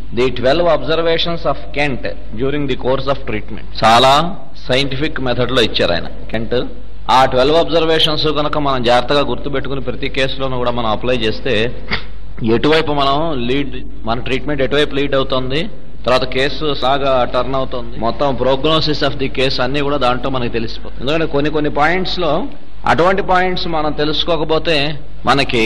The twelve observations of Kent during the course of treatment చాలా scientific method లో ఇచ్చారు ఆయన కెంట్ ఆ ట్వెల్వ్ అబ్జర్వేషన్స్ కనుక మనం జాగ్రత్తగా గుర్తుపెట్టుకుని ప్రతి కేసులోనూ కూడా మనం అప్లై చేస్తే ఎటువైపు మనం లీడ్ మన ట్రీట్మెంట్ ఎటువైపు లీడ్ అవుతుంది తర్వాత కేసు సాగా టర్న్ అవుతుంది మొత్తం ప్రోగ్నోసిస్ ఆఫ్ ది కేసు అన్ని కూడా దాంట్లో మనకి తెలిసిపోతుంది ఎందుకంటే కొన్ని కొన్ని పాయింట్స్ లో అటువంటి పాయింట్స్ మనం తెలుసుకోకపోతే మనకి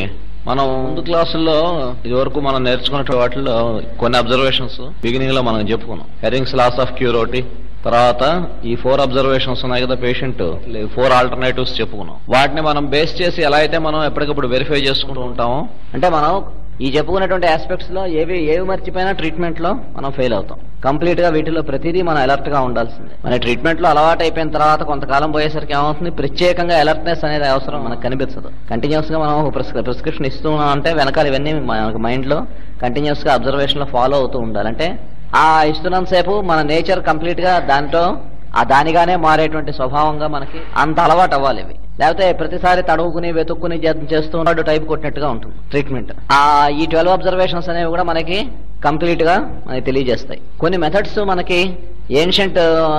మనం ముందు క్లాసుల్లో ఇది వరకు మనం నేర్చుకున్న వాటిలో కొన్ని అబ్జర్వేషన్స్ బిగినింగ్ లో మనం చెప్పుకున్నాం హెరింగ్స్ లాస్ ఆఫ్ క్యూరోటీ తర్వాత ఈ ఫోర్ అబ్జర్వేషన్స్ ఉన్నాయి కదా పేషెంట్ ఫోర్ ఆల్టర్నేటివ్స్ చెప్పుకున్నాం వాటిని మనం బేస్ చేసి ఎలా అయితే మనం ఎప్పటికప్పుడు వెరిఫై చేసుకుంటూ ఉంటామో అంటే మనం ఈ చెప్పుకున్నటువంటి ఆస్పెక్ట్స్ లో ఏవి ఏవి మర్చిపోయినా ట్రీట్మెంట్ లో మనం ఫెయిల్ అవుతాం కంప్లీట్ గా వీటిలో ప్రతిదీ మనం అలర్ట్ గా ఉండాల్సిందే మన ట్రీట్మెంట్ లో అలవాటు అయిపోయిన తర్వాత కొంతకాలం పోయేసరికి ఏమవుతుంది ప్రత్యేకంగా అలర్ట్నెస్ అనేది అవసరం మనకు కనిపించదు కంటిన్యూస్ గా మనం ఒక ప్రిస్క్రిప్షన్ ఇస్తూ ఉన్నాం అంటే వెనకాల ఇవన్నీ మనకు మైండ్ లో కంటిన్యూస్ గా అబ్జర్వేషన్ లో ఫాలో అవుతూ ఉండాలి అంటే ఆ ఇస్తున్నంత సేపు మన నేచర్ కంప్లీట్ గా దాంట్లో ఆ దానిగానే మారేటువంటి స్వభావంగా మనకి అంత అలవాటు అవ్వాలి ఇవి లేకపోతే ప్రతిసారి తడువుకుని వెతుక్కుని జే- చేస్తూ ఉన్నాడు టైప్ కొట్టినట్టుగా ఉంటుంది ట్రీట్మెంట్ ఆ ఈ ట్వెల్వ్ అబ్జర్వేషన్స్ అనేవి కూడా మనకి కంప్లీట్ గా మనకి తెలియజేస్తాయి కొన్ని మెథడ్స్ మనకి ఏన్షియంట్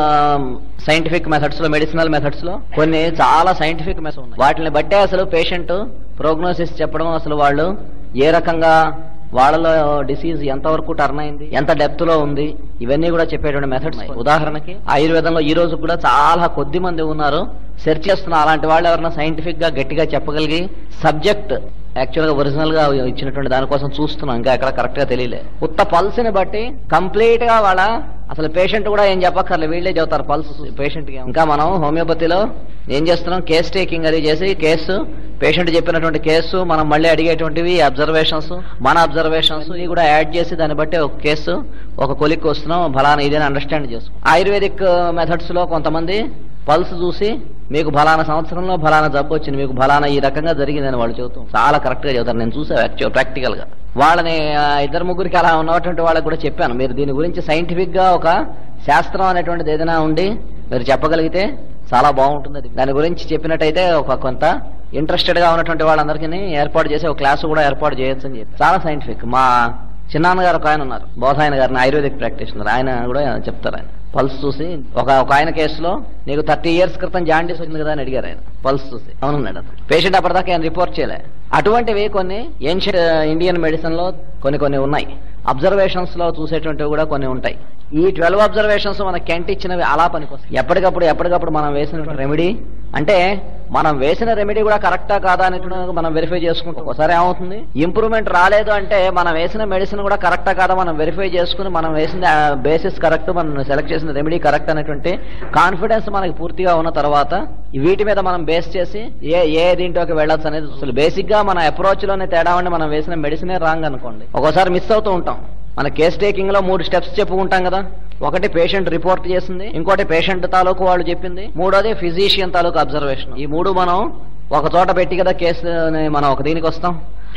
సైంటిఫిక్ మెథడ్స్ లో మెడిసినల్ మెథడ్స్ లో కొన్ని చాలా సైంటిఫిక్ మెథడ్స్ ఉన్నాయి వాటిని బట్టే అసలు పేషెంట్ ప్రోగ్నోసిస్ చెప్పడం అసలు వాళ్ళు ఏ రకంగా వాళ్ళలో డిసీజ్ ఎంతవరకు టర్న్ అయింది ఎంత డెప్త్ లో ఉంది ఇవన్నీ కూడా చెప్పేటువంటి మెథడ్స్ ఉదాహరణకి ఆయుర్వేదంలో ఈ రోజు కూడా చాలా కొద్ది మంది ఉన్నారు సెర్చ్ చేస్తున్న అలాంటి వాళ్ళు ఎవరైనా సైంటిఫిక్ గా గట్టిగా చెప్పగలిగి సబ్జెక్ట్ యాక్చువల్ గా ఒరిజినల్ గా ఇచ్చినటువంటి దానికోసం చూస్తున్నాం ఇంకా ఎక్కడ కరెక్ట్ గా తెలియలే ఉత్త పల్స్ ని బట్టి కంప్లీట్ గా వాళ్ళ అసలు పేషెంట్ కూడా ఏం చెప్పక్కర్లేదు వీళ్ళే చెబుతారు పల్స్ పేషెంట్ కి ఇంకా మనం హోమియోపతిలో ఏం చేస్తున్నాం కేస్ టేకింగ్ అది చేసి కేసు పేషెంట్ చెప్పినటువంటి కేసు మనం మళ్ళీ అడిగేటువంటివి అబ్జర్వేషన్స్ మన అబ్జర్వేషన్స్ ఇవి కూడా యాడ్ చేసి దాన్ని బట్టి ఒక కేసు ఒక కొలిక్ వస్తున్నాం ఫలానా ఇదేని అండర్స్టాండ్ చేసుకో ఆయుర్వేదిక్ మెథడ్స్ లో కొంతమంది పల్స్ చూసి మీకు ఫలానా సంవత్సరంలో ఫలానా జబ్బు వచ్చింది మీకు ఫలానా ఈ రకంగా జరిగిందని వాళ్ళు చెబుతాం చాలా కరెక్ట్ గా చెబుతారు నేను చూసా యాక్చువల్ ప్రాక్టికల్ గా వాళ్ళని ఆ, ఇద్దరు ముగ్గురికి అలా ఉన్నటువంటి వాళ్ళకి కూడా చెప్పాను మీరు దీని గురించి సైంటిఫిక్ గా ఒక శాస్త్రం అనేటువంటిది ఏదైనా ఉండి మీరు చెప్పగలిగితే చాలా బాగుంటుంది అది. దాని గురించి చెప్పినట్టయితే ఒక కొంత ఇంట్రెస్టెడ్ గా ఉన్నటువంటి వాళ్ళందరికీ ఏర్పాటు చేసి ఒక క్లాసు కూడా ఏర్పాటు చేయొచ్చు అని చెప్పి చాలా సైంటిఫిక్ మా చిన్నాన్న గారు ఒక ఆయన ఉన్నారు బోధాయన గారిని ఆయుర్వేదిక్ ప్రాక్టీషనర్ ఆయన కూడా చెప్తారు ఆయన పల్స్ చూసి ఒక ఒక ఆయన కేసులో నీకు థర్టీ ఇయర్స్ క్రితం జాండీస్ వచ్చింది కదా అని అడిగారు ఆయన పల్స్ చూసి అవునన్నాడు అతను పేషెంట్ అప్పటిదాకా ఆయన రిపోర్ట్ చేయలే అటువంటివి కొన్ని ఏన్షియంట్ ఇండియన్ మెడిసిన్ లో కొన్ని కొన్ని ఉన్నాయి అబ్జర్వేషన్స్ లో చూసేటువంటివి కూడా కొన్ని ఉంటాయి ఈ ట్వెల్వ్ అబ్జర్వేషన్స్ మన కెంట్ ఇచ్చినవి అలా పనికొస్తాయి ఎప్పటికప్పుడు ఎప్పటికప్పుడు మనం వేసిన రెమెడీ అంటే మనం వేసిన రెమెడీ కూడా కరెక్టా కాదా అనేటువంటి మనం వెరిఫై చేసుకుంటాం ఒకసారి ఏమవుతుంది ఇంప్రూవ్మెంట్ రాలేదు అంటే మనం వేసిన మెడిసిన్ కూడా కరెక్టా కాదా మనం వెరిఫై చేసుకుని మనం వేసిన బేసిస్ కరెక్ట్ మనం సెలెక్ట్ చేసిన రెమెడీ కరెక్ట్ అనేటువంటి కాన్ఫిడెన్స్ మనకి పూర్తిగా ఉన్న తర్వాత వీటి మీద మనం బేస్ చేసి ఏ ఏ దీంట్లోకి వెళ్ళొచ్చు అనేది అసలు బేసిక్ గా మన అప్రోచ్ లోనే తేడా ఉండి మనం వేసిన మెడిసినే రాంగ్ అనుకోండి ఒక్కోసారి మిస్ అవుతూ ఉంటాం మన కేస్ టేకింగ్ లో మూడు స్టెప్స్ చెప్పుకుంటాం కదా ఒకటి పేషెంట్ రిపోర్ట్ చేసింది ఇంకోటి పేషెంట్ తాలూకు వాళ్ళు చెప్పింది మూడోది ఫిజిషియన్ తాలూకు అబ్జర్వేషన్ ఈ మూడు మనం ఒక చోట పెట్టి కదా కేసు మనం ఒక దీనికి వస్తాం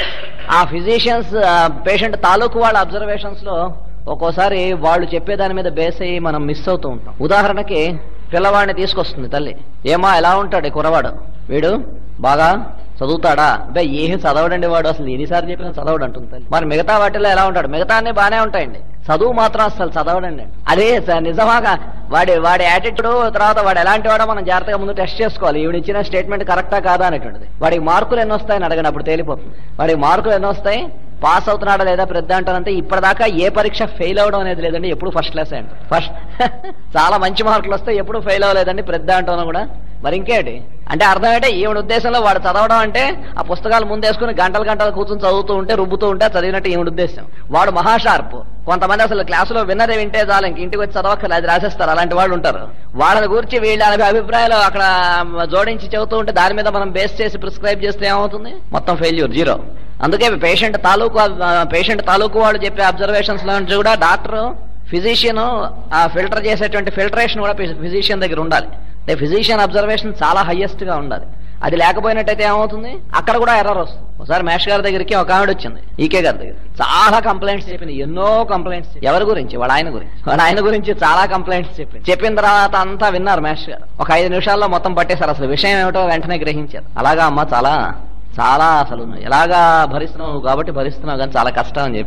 ఆ ఫిజిషియన్స్ పేషెంట్ తాలూకు వాళ్ళ అబ్జర్వేషన్స్ లో ఒక్కోసారి వాళ్ళు చెప్పే దాని మీద బేస్ అయ్యి మనం మిస్ అవుతూ ఉంటాం ఉదాహరణకి పిల్లవాడిని తీసుకొస్తుంది తల్లి ఏమా ఎలా ఉంటాడు ఈ కురవాడు వీడు బాగా చదువుతాడా అంటే ఏం చదవడండి వాడు అసలు ఎన్నిసార్లు చెప్పినా చదవడు అంటుంది తల్లి మరి మిగతా వాటిలో ఎలా ఉంటాడు మిగతా అన్ని బాగానే ఉంటాయండి చదువు మాత్రం అసలు చదవడండి అదే స- నిజమాగా వాడి వాడి యాటిట్యూడ్ తర్వాత వాడు ఎలాంటి వాడో మనం జాగ్రత్తగా ముందు టెస్ట్ చేసుకోవాలి ఈవిడ ఇచ్చిన స్టేట్మెంట్ కరెక్టా కాదా అనేటువంటిది వాడికి మార్కులు ఎన్ని వస్తాయని అడగండి అప్పుడు తేలిపోతుంది వాడికి మార్కులు ఎన్ని వస్తాయి పాస్ అవుతున్నాడా లేదా పెద్ద అంటారంటే ఇప్పటిదాకా ఏ పరీక్ష ఫెయిల్ అవడం అనేది లేదండి ఎప్పుడు ఫస్ట్ క్లాస్ అంట ఫస్ట్ చాలా మంచి మార్కులు వస్తాయి ఎప్పుడు ఫెయిల్ అవ్వలేదండి పెద్ద అంటాను కూడా మరి ఇంకేంటి అంటే అర్థం ఏంటంటే ఈవిడ ఉద్దేశంలో వాడు చదవడం అంటే ఆ పుస్తకాలు ముందేసుకుని గంటలు గంటలు కూర్చొని చదువుతూ ఉంటే రుబ్బుతూ ఉంటే చదివినట్టు ఈవిడ ఉద్దేశం వాడు మహాషార్ప్ కొంతమంది అసలు క్లాసులో విన్నదే వింటే చాలు ఇంక ఇంటికి వచ్చి చదవక్కర్లేదు అది రాసేస్తారు అలాంటి వాళ్ళు ఉంటారు వాళ్ళని గురించి వీళ్ళ అభి- అభిప్రాయాలు అక్కడ జోడించి చెబుతూ ఉంటే దాని మీద మనం బేస్ చేసి ప్రిస్క్రైబ్ చేస్తే ఏమవుతుంది మొత్తం ఫెయిల్యూర్ జీరో అందుకే పేషెంట్ తాలూకు పేషెంట్ తాలూకు వాళ్ళు చెప్పే అబ్జర్వేషన్స్ లో నుంచి కూడా డాక్టర్ ఫిజిషియన్ ఆ ఫిల్టర్ చేసేటువంటి ఫిల్టరేషన్ కూడా ఫిజిషియన్ దగ్గర ఉండాలి అంటే ఫిజిషియన్ అబ్జర్వేషన్ చాలా హైయెస్ట్ గా ఉండాలి అది లేకపోయినట్టయితే ఏమవుతుంది అక్కడ కూడా ఎర్రర్ వస్తుంది ఒకసారి మేష్ గారి దగ్గరికి ఒక ఆవిడ వచ్చింది ఈకే గారి దగ్గర చాలా కంప్లైంట్స్ చెప్పింది ఎన్నో కంప్లైంట్స్ ఎవరి గురించి వాళ్ళ ఆయన గురించి వాళ్ళ ఆయన గురించి చాలా కంప్లైంట్స్ చెప్పింది చెప్పిన తర్వాత అంతా విన్నారు మేష్ గారు ఒక ఐదు నిమిషాల్లో మొత్తం పట్టేశారు అసలు విషయం ఏమిటో వెంటనే గ్రహించారు అలాగా అమ్మ చాలా చాలా అసలు ఎలాగా భరిస్తున్నావు కాబట్టి భరిస్తున్నావు కానీ చాలా కష్టం అని చెప్పారు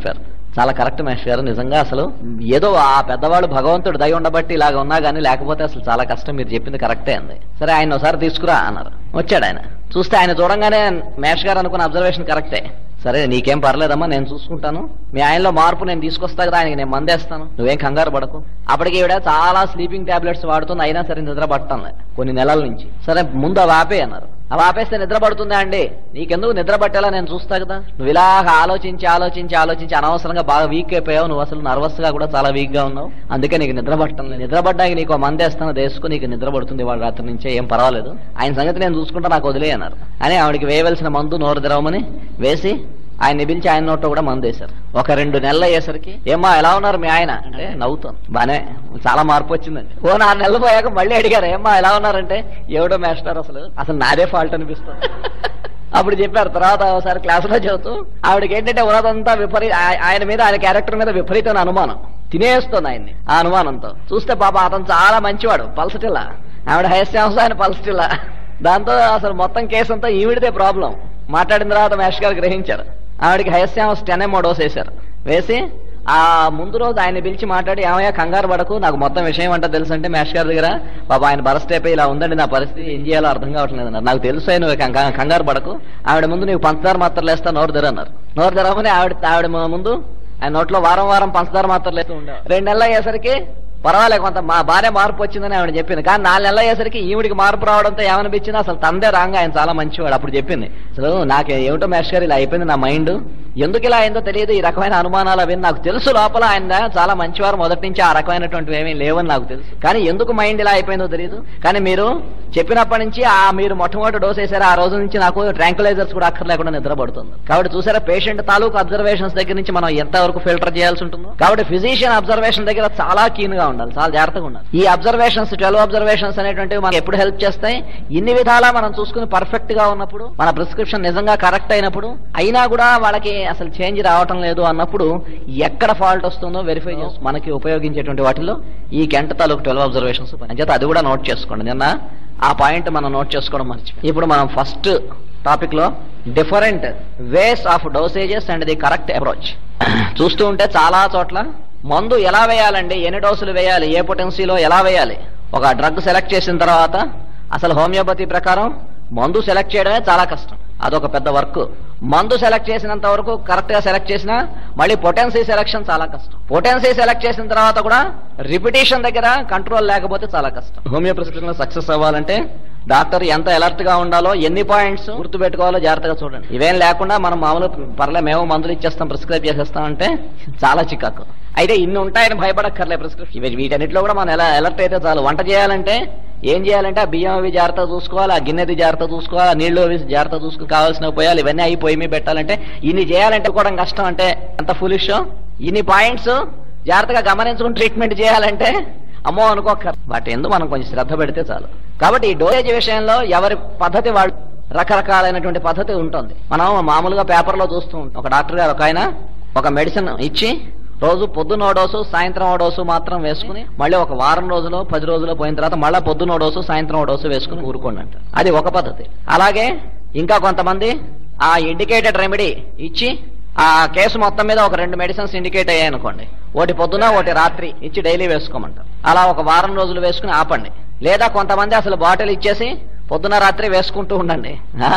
చాలా కరెక్ట్ మాస్టర్ గారు నిజంగా అసలు ఏదో ఆ పెద్దవాళ్ళు భగవంతుడు దయ ఉండబట్టి ఇలాగ ఉన్నా కానీ లేకపోతే అసలు చాలా కష్టం మీరు చెప్పింది కరెక్టే అంది సరే ఆయన ఒకసారి తీసుకురా అన్నారు వచ్చాడు ఆయన చూస్తే ఆయన చూడంగానే మేష్ గారు అనుకున్న అబ్జర్వేషన్ కరెక్టే సరే నీకేం పర్లేదమ్మా నేను చూసుకుంటాను మీ ఆయనలో మార్పు నేను తీసుకొస్తా కదా ఆయనకి నేను మందేస్తాను నువ్వేం కంగారు పడకు అప్పటికి ఈవిడ చాలా స్లీపింగ్ టాబ్లెట్స్ వాడుతుంది అయినా సరే నిద్ర పట్టంలే కొన్ని నెలల నుంచి సరే ముందు అవి ఆపే అన్నారు అవి ఆపేస్తే నిద్ర పడుతుందా అండి నీకెందుకు నిద్ర పట్టేలా నేను చూస్తా కదా నువ్వు ఇలాగ ఆలోచించి ఆలోచించి ఆలోచించి అనవసరంగా బాగా వీక్ అయిపోయావు నువ్వు అసలు నర్వస్ గా కూడా చాలా వీక్ గా ఉన్నావు అందుకే నీకు నిద్ర పట్టడం లేదు నిద్ర పడ్డానికి నీకు ఓ మందేస్తాను దేసుకు నీకు నిద్ర పడుతుంది వాడు రాత్రి నుంచే ఏం పర్వాలేదు ఆయన సంగతి నేను చూసుకుంటా నాకు వదిలే అన్నారు అని ఆవిడకి వేయవలసిన మందు నోరు తెరవమని వేసి ఆయన్ని పిలిచి ఆయన నోట్లో కూడా మందు వేశారు ఒక రెండు నెలలు అయ్యేసరికి ఏమ్మా ఎలా ఉన్నారు మీ ఆయన అంటే నవ్వుతాం బానే చాలా మార్పు వచ్చిందండి ఓ నాలుగు నెలలు పోయాక మళ్ళీ అడిగారు ఏమ్మా ఎలా ఉన్నారంటే ఎవడో మేస్టర్ అసలు అసలు నాదే ఫాల్ట్ అనిపిస్తుంది అప్పుడు చెప్పారు తర్వాత ఒకసారి క్లాసులో చదువుతూ ఆవిడకి ఏంటంటే ఉన్నదంతా విపరీత ఆయ- ఆయన మీద ఆయన క్యారెక్టర్ మీద విపరీతమైన అనుమానం తినేస్తుంది ఆయన్ని ఆ అనుమానంతో చూస్తే పాప అతను చాలా మంచివాడు పల్సటిల్లా ఆవిడ హయస్యాంశ ఆయన పల్సటిల్లా దాంతో అసలు మొత్తం కేసు అంతా ఈవిడిదే ప్రాబ్లం మాట్లాడిన తర్వాత మేష్ గారు గ్రహించారు ఆవిడకి హయస్యాంశ టెన్ ఎంఓ డోస్ వేశారు వేసి ఆ ముందు రోజు ఆయన పిలిచి మాట్లాడి ఏమయ్యా కంగారు పడకు నాకు మొత్తం విషయం అంటే తెలుసు అంటే మేష్ గారి దగ్గర బాబా ఆయన బరస్ట్ అయిపోయి ఇలా ఉందండి నా పరిస్థితి ఏం చేయాలో అర్థం కావట్లేదు అన్నారు నాకు తెలుసు నువ్వు కంగా- కంగారు పడకు ఆవిడ ముందు నీకు పంచదార మాత్రలు వేస్తా నోరు తెర అన్నారు నోరు తెరవని ఆవిడ ఆవిడ ముందు ఆయన నోట్లో వారం వారం పంచదార మాత్రలు వేస్తూ ఉండేవారు రెండు నెలలు అయ్యేసరికి పర్వాలేదు కొంత మా భార్య మార్పు వచ్చిందని ఆవిడ చెప్పింది కానీ నాలుగు నెలలు అయ్యేసరికి ఈవిడికి మార్పు రావడంతో ఏమనిపించింది అసలు తందే రాంగా ఆయన చాలా మంచివాడు అప్పుడు చెప్పింది అసలు నాకు ఏమిటో మేష్ గారు ఇలా అయిపోయింది నా మైండ్ ఎందుకు ఇలా అయిందో తెలియదు ఈ రకమైన అనుమానాలు అవి నాకు తెలుసు లోపల ఆయన చాలా మంచివారు మొదటి నుంచి ఆ రకమైనటువంటివి ఏమీ లేవని నాకు తెలుసు కానీ ఎందుకు మైండ్ ఇలా అయిపోయిందో తెలియదు కానీ మీరు చెప్పినప్పటి నుంచి ఆ మీరు మొట్టమొదటి డోస్ వేసారు ఆ రోజు నుంచి నాకు ట్రాంకులైజర్స్ కూడా అక్కర్లేకుండా నిద్రపడుతుంది కాబట్టి చూసారా పేషెంట్ తాలూకు అబ్జర్వేషన్స్ దగ్గర నుంచి మనం ఎంత వరకు ఫిల్టర్ చేయాల్సి ఉంటుందో కాబట్టి ఫిజిషియన్ అబ్జర్వేషన్ దగ్గర చాలా కీన్ గా ఉండాలి చాలా జాగ్రత్తగా ఉండాలి ఈ అబ్జర్వేషన్స్ ట్వెల్వ్ అబ్జర్వేషన్స్ అనేటువంటివి మనకి ఎప్పుడు హెల్ప్ చేస్తాయి ఇన్ని విధాలా మనం చూసుకుని పర్ఫెక్ట్ గా ఉన్నప్పుడు మన ప్రిస్క్రిప్షన్ నిజంగా కరెక్ట్ అయినప్పుడు అయినా కూడా వాళ్ళకి అసలు చేంజ్ రావటం లేదు అన్నప్పుడు ఎక్కడ ఫాల్ట్ వస్తుందో వెరిఫై చేసి మనకి ఉపయోగించేటువంటి వాటిలో ఈ కెంట తాలూకు ట్వెల్వ్ అబ్జర్వేషన్స్ అంచేత అది కూడా నోట్ చేసుకోండి నిన్న ఆ పాయింట్ మనం నోట్ చేసుకోవడం మర్చిపోయి ఇప్పుడు మనం ఫస్ట్ టాపిక్ లో different ways of dosages and the correct approach చూస్తూ ఉంటే చాలా చోట్ల మందు ఎలా వేయాలండి ఎన్ని డోసులు వేయాలి ఏ పొటెన్సీలో ఎలా వేయాలి ఒక డ్రగ్ సెలెక్ట్ చేసిన తర్వాత అసలు హోమియోపతి ప్రకారం మందు సెలెక్ట్ చేయడమే చాలా కష్టం అదొక పెద్ద వర్క్ మందు సెలెక్ట్ చేసినంత వరకు కరెక్ట్ గా సెలెక్ట్ చేసినా మళ్ళీ పొటెన్సీ సెలెక్షన్ చాలా కష్టం పొటెన్సీ సెలెక్ట్ చేసిన తర్వాత కూడా రిపిటేషన్ దగ్గర కంట్రోల్ లేకపోతే చాలా కష్టం హోమియో ప్రిస్క్రిప్షన్ సక్సెస్ అవ్వాలంటే డాక్టర్ ఎంత అలర్ట్ గా ఉండాలో ఎన్ని పాయింట్స్ గుర్తు పెట్టుకోవాలో జాగ్రత్తగా చూడండి ఇవేం లేకుండా మనం మామూలు పర్లే మేము మందులు ఇచ్చేస్తాం ప్రిస్క్రైబ్ చేసేస్తాం అంటే చాలా చికాకు అయితే ఇన్ని ఉంటాయని భయపడక్కర్లే ప్రిస్క్రిప్షన్ ఇవి వీటన్నిటిలో కూడా మనం ఎలా అలర్ట్ అయితే చాలు వంట చేయాలంటే ఏం చేయాలంటే ఆ బియ్యం అవి జాగ్రత్త చూసుకోవాలి ఆ గిన్నెది జాగ్రత్త చూసుకోవాలి ఆ నీళ్లు అవి జాగ్రత్త చూసుకో కావాల్సిన పోయాలి ఇవన్నీ అయి పొయ్యి మీద పెట్టాలంటే ఇన్ని చేయాలంటే కూడా కష్టం అంటే ఎంత ఫులిష్ ఇన్ని పాయింట్స్ జాగ్రత్తగా గమనించుకుని ట్రీట్మెంట్ చేయాలంటే అమ్మో అనుకోకర్ వాటి ఎందుకు మనం కొంచెం శ్రద్ధ పెడితే చాలు కాబట్టి ఈ డోసేజ్ విషయంలో ఎవరి పద్ధతి వాళ్ళు రకరకాలైనటువంటి పద్ధతి ఉంటుంది మనం మామూలుగా పేపర్లో చూస్తూ ఉంటాం ఒక డాక్టర్ గారు ఒక ఆయన ఒక మెడిసిన్ ఇచ్చి రోజు పొద్దున్న ఓ డోసు సాయంత్రం ఓ డోసు మాత్రం వేసుకుని మళ్ళీ ఒక వారం రోజులు పది రోజులు పోయిన తర్వాత మళ్ళీ పొద్దున్న ఓ డోసు సాయంత్రం ఓ డోసు వేసుకుని ఊరుకోండి అంట అది ఒక పద్ధతి అలాగే ఇంకా కొంతమంది ఆ ఇండికేటెడ్ రెమెడీ ఇచ్చి ఆ కేసు మొత్తం మీద ఒక రెండు మెడిసిన్స్ ఇండికేట్ అయ్యాయి అనుకోండి ఒకటి పొద్దున ఒకటి రాత్రి ఇచ్చి డైలీ వేసుకోమంటారు అలా ఒక వారం రోజులు వేసుకుని ఆపండి లేదా కొంతమంది అసలు బాటిల్ ఇచ్చేసి పొద్దున రాత్రి వేసుకుంటూ ఉండండి ఆ?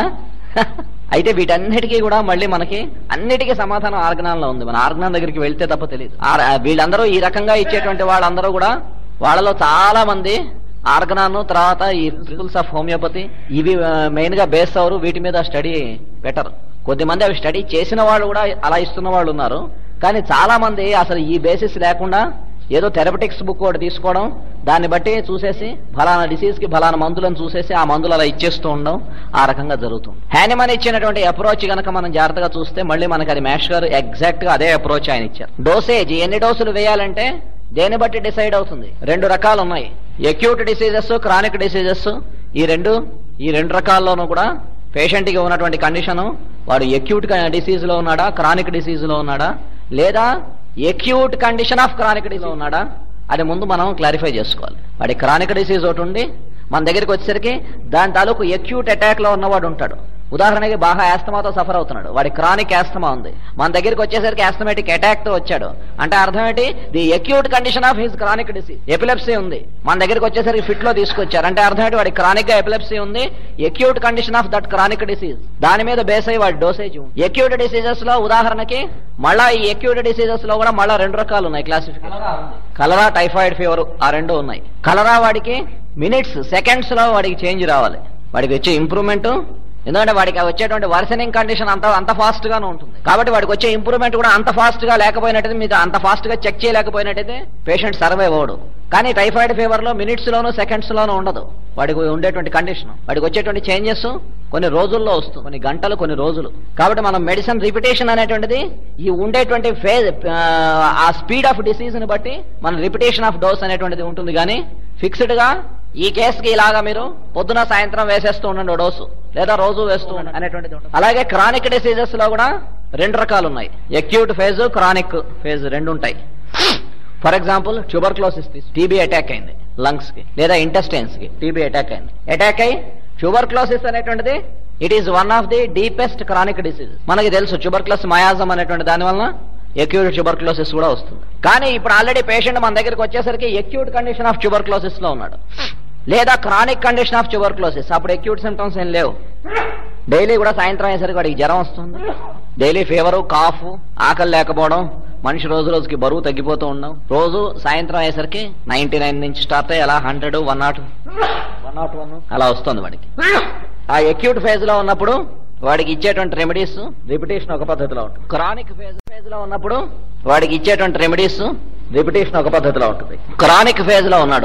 అయితే వీటన్నిటికీ కూడా మళ్ళీ మనకి అన్నిటికీ సమాధానం ఆర్గనాల్లో ఉంది మన ఆర్గనాన్ దగ్గరికి వెళ్తే తప్ప తెలియదు ఆ- వీళ్ళందరూ ఈ రకంగా ఇచ్చేటువంటి వాళ్ళందరూ కూడా వాళ్ళలో చాలా మంది ఆర్గనాన్ తర్వాత ఈ ప్రిన్సిపల్స్ ఆఫ్ హోమియోపతి ఇవి మెయిన్ గా బేస్ అవరు వీటి మీద స్టడీ బెటర్ కొద్దిమంది అవి స్టడీ చేసిన వాళ్ళు కూడా అలా ఇస్తున్న వాళ్ళు ఉన్నారు కానీ చాలా మంది అసలు ఈ బేసిస్ లేకుండా ఏదో థెరపటిక్స్ బుక్ ఒకటి తీసుకోవడం దాన్ని బట్టి చూసేసి ఫలానా డిసీజ్ కి ఫలానా మందులను చూసేసి ఆ మందులు అలా ఇచ్చేస్తూ ఉండడం ఆ రకంగా జరుగుతుంది హ్యానిమన్ ఇచ్చినటువంటి అప్రోచ్ గనక మనం జాగ్రత్తగా చూస్తే మళ్ళీ మనకి అది మ్యాష్ గారు ఎగ్జాక్ట్ గా అదే అప్రోచ్ ఆయన ఇచ్చారు డోసేజ్ ఎన్ని డోసులు వేయాలంటే దేని బట్టి డిసైడ్ అవుతుంది రెండు రకాలు ఉన్నాయి ఎక్యూట్ డిసీజెస్ క్రానిక్ డిసీజెస్ ఈ రెండు ఈ రెండు రకాల్లోనూ కూడా పేషెంట్ కి ఉన్నటువంటి కండిషన్ వాడు ఎక్యూట్ డిసీజ్ లో ఉన్నాడా క్రానిక్ డిసీజ్ లో ఉన్నాడా లేదా acute condition of chronic disease లో ఉన్నాడా అది ముందు మనం క్లారిఫై చేసుకోవాలి వాడి క్రానిక్ డిసీజ్ ఒకటి ఉండి మన దగ్గరికి వచ్చేసరికి దాని తాలూకు ఎక్యూట్ అటాక్ లో ఉన్నవాడు ఉంటాడు ఉదాహరణకి బాగా ఆస్తమాతో సఫర్ అవుతున్నాడు వాడి క్రానిక్ ఆస్తమా ఉంది మన దగ్గరికి వచ్చేసరికి ఆస్తమేటిక్ అటాక్ తో వచ్చాడు అంటే అర్థం ఏంటి the acute condition of his chronic disease epilepsy ఉంది మన దగ్గరికి వచ్చేసరికి ఫిట్ లో తీసుకొచ్చారు అంటే అర్థం ఏంటి వాడి క్రానిక్ గా ఎపిలెప్సీ ఉంది acute condition of that chronic disease దాని మీద బేస్ అయ్యి వాడి డోసేజ్ అక్యూట్ డిసీజెస్ లో ఉదాహరణకి మళ్ళా ఈ అక్యూట్ డిసీజెస్ లో కూడా మళ్ళా రెండు రకాలు ఉన్నాయి క్లాసిఫికేషన్ కలరా టైఫాయిడ్ ఫీవర్ ఆ రెండు ఉన్నాయి కలరా వాడికి మినిట్స్ సెకండ్స్ లో వాడికి చేంజ్ రావాలి వాడికి వచ్చే ఇంప్రూవ్మెంట్ ఎందుకంటే వాడికి వచ్చేటువంటి వర్సనింగ్ కండిషన్ అంత అంత ఫాస్ట్ గానే ఉంటుంది కాబట్టి వాడికి వచ్చే ఇంప్రూవ్మెంట్ కూడా అంత ఫాస్ట్ గా లేకపోయినట్టయితే మీకు అంత ఫాస్ట్ గా చెక్ చేయలేకపోయినట్టయితే పేషెంట్ సర్వైవ్ అవ్వడు కానీ టైఫాయిడ్ ఫీవర్ లో మినిట్స్ లోను సెకండ్స్ లోనూ ఉండదు వాడికి ఉండేటువంటి కండిషన్ వాడికి వచ్చేటువంటి చేంజెస్ కొన్ని రోజుల్లో వస్తుంది కొన్ని గంటలు కొన్ని రోజులు కాబట్టి మనం మెడిసిన్ రిపిటేషన్ అనేటువంటిది ఈ ఉండేటువంటి ఫేజ్ ఆ స్పీడ్ ఆఫ్ డిసీజ్ ని బట్టి మన రిపిటేషన్ ఆఫ్ డోస్ అనేటువంటిది ఉంటుంది కానీ ఫిక్స్డ్ గా ఈ కేసుకి ఇలాగా మీరు పొద్దున సాయంత్రం వేసేస్తూ ఉండండి ఓ డోసు లేదా రోజు వేస్తూ ఉండండి అనేటువంటిది ఉంటుంది అలాగే క్రానిక్ డిసీజెస్ లో కూడా రెండు రకాలు ఉన్నాయి అక్యూట్ ఫేజ్ క్రానిక్ ఫేజ్ రెండు ఉంటాయి for example tuberculosis TB attack అయింది లంగ్స్ కి లేదా ఇంటెస్టైన్స్ కి టీబీ అటాక్ అయింది అటాక్ అయి ట్యూబర్క్లోసిస్ అనేటువంటిది it is one of the deepest chronic disease మనకి తెలుసు ట్యూబర్క్లోస్ మయాజం అనేటువంటి దాని వలన ఎక్యూట్ ట్యూబర్క్లోసిస్ కూడా వస్తుంది కానీ ఇప్పుడు ఆల్రెడీ పేషెంట్ మన దగ్గరికి వచ్చేసరికి ఎక్యూట్ కండిషన్ ఆఫ్ ట్యూబర్క్లోసిస్ లో ఉన్నాడు లేదా క్రానిక్ కండిషన్ ఆఫ్ ట్యూబర్క్లోసిస్ అప్పుడు ఎక్యూట్ సిమ్టమ్స్ ఏం లేవు డైలీ కూడా సాయంత్రం అయ్యేసరికి వాడికి జ్వరం వస్తుంది డైలీ ఫీవరు కాఫ్ ఆకలి లేకపోవడం మనిషి రోజు రోజుకి బరువు తగ్గిపోతూ ఉండడం రోజు సాయంత్రం అయ్యేసరికి నైన్టీ నైన్ నుంచి స్టార్ట్ అయ్యి అలా hundred one naught one naught one అలా వస్తుంది వాడికి ఆ ఎక్యూట్ ఫేజ్ లో ఉన్నప్పుడు వాడికి ఇచ్చేటువంటి రెమెడీస్ రిపిటేషన్ ఒక పద్ధతిలో ఉంటుంది క్రానిక్ ఫేజ్ ఫేజ్ లో ఉన్నప్పుడు వాడికి ఇచ్చేటువంటి రెమెడీస్ రిపిటేషన్ ఒక పద్ధతిలో ఉంటుంది క్రానిక్ ఫేజ్ లో ఉన్నాడు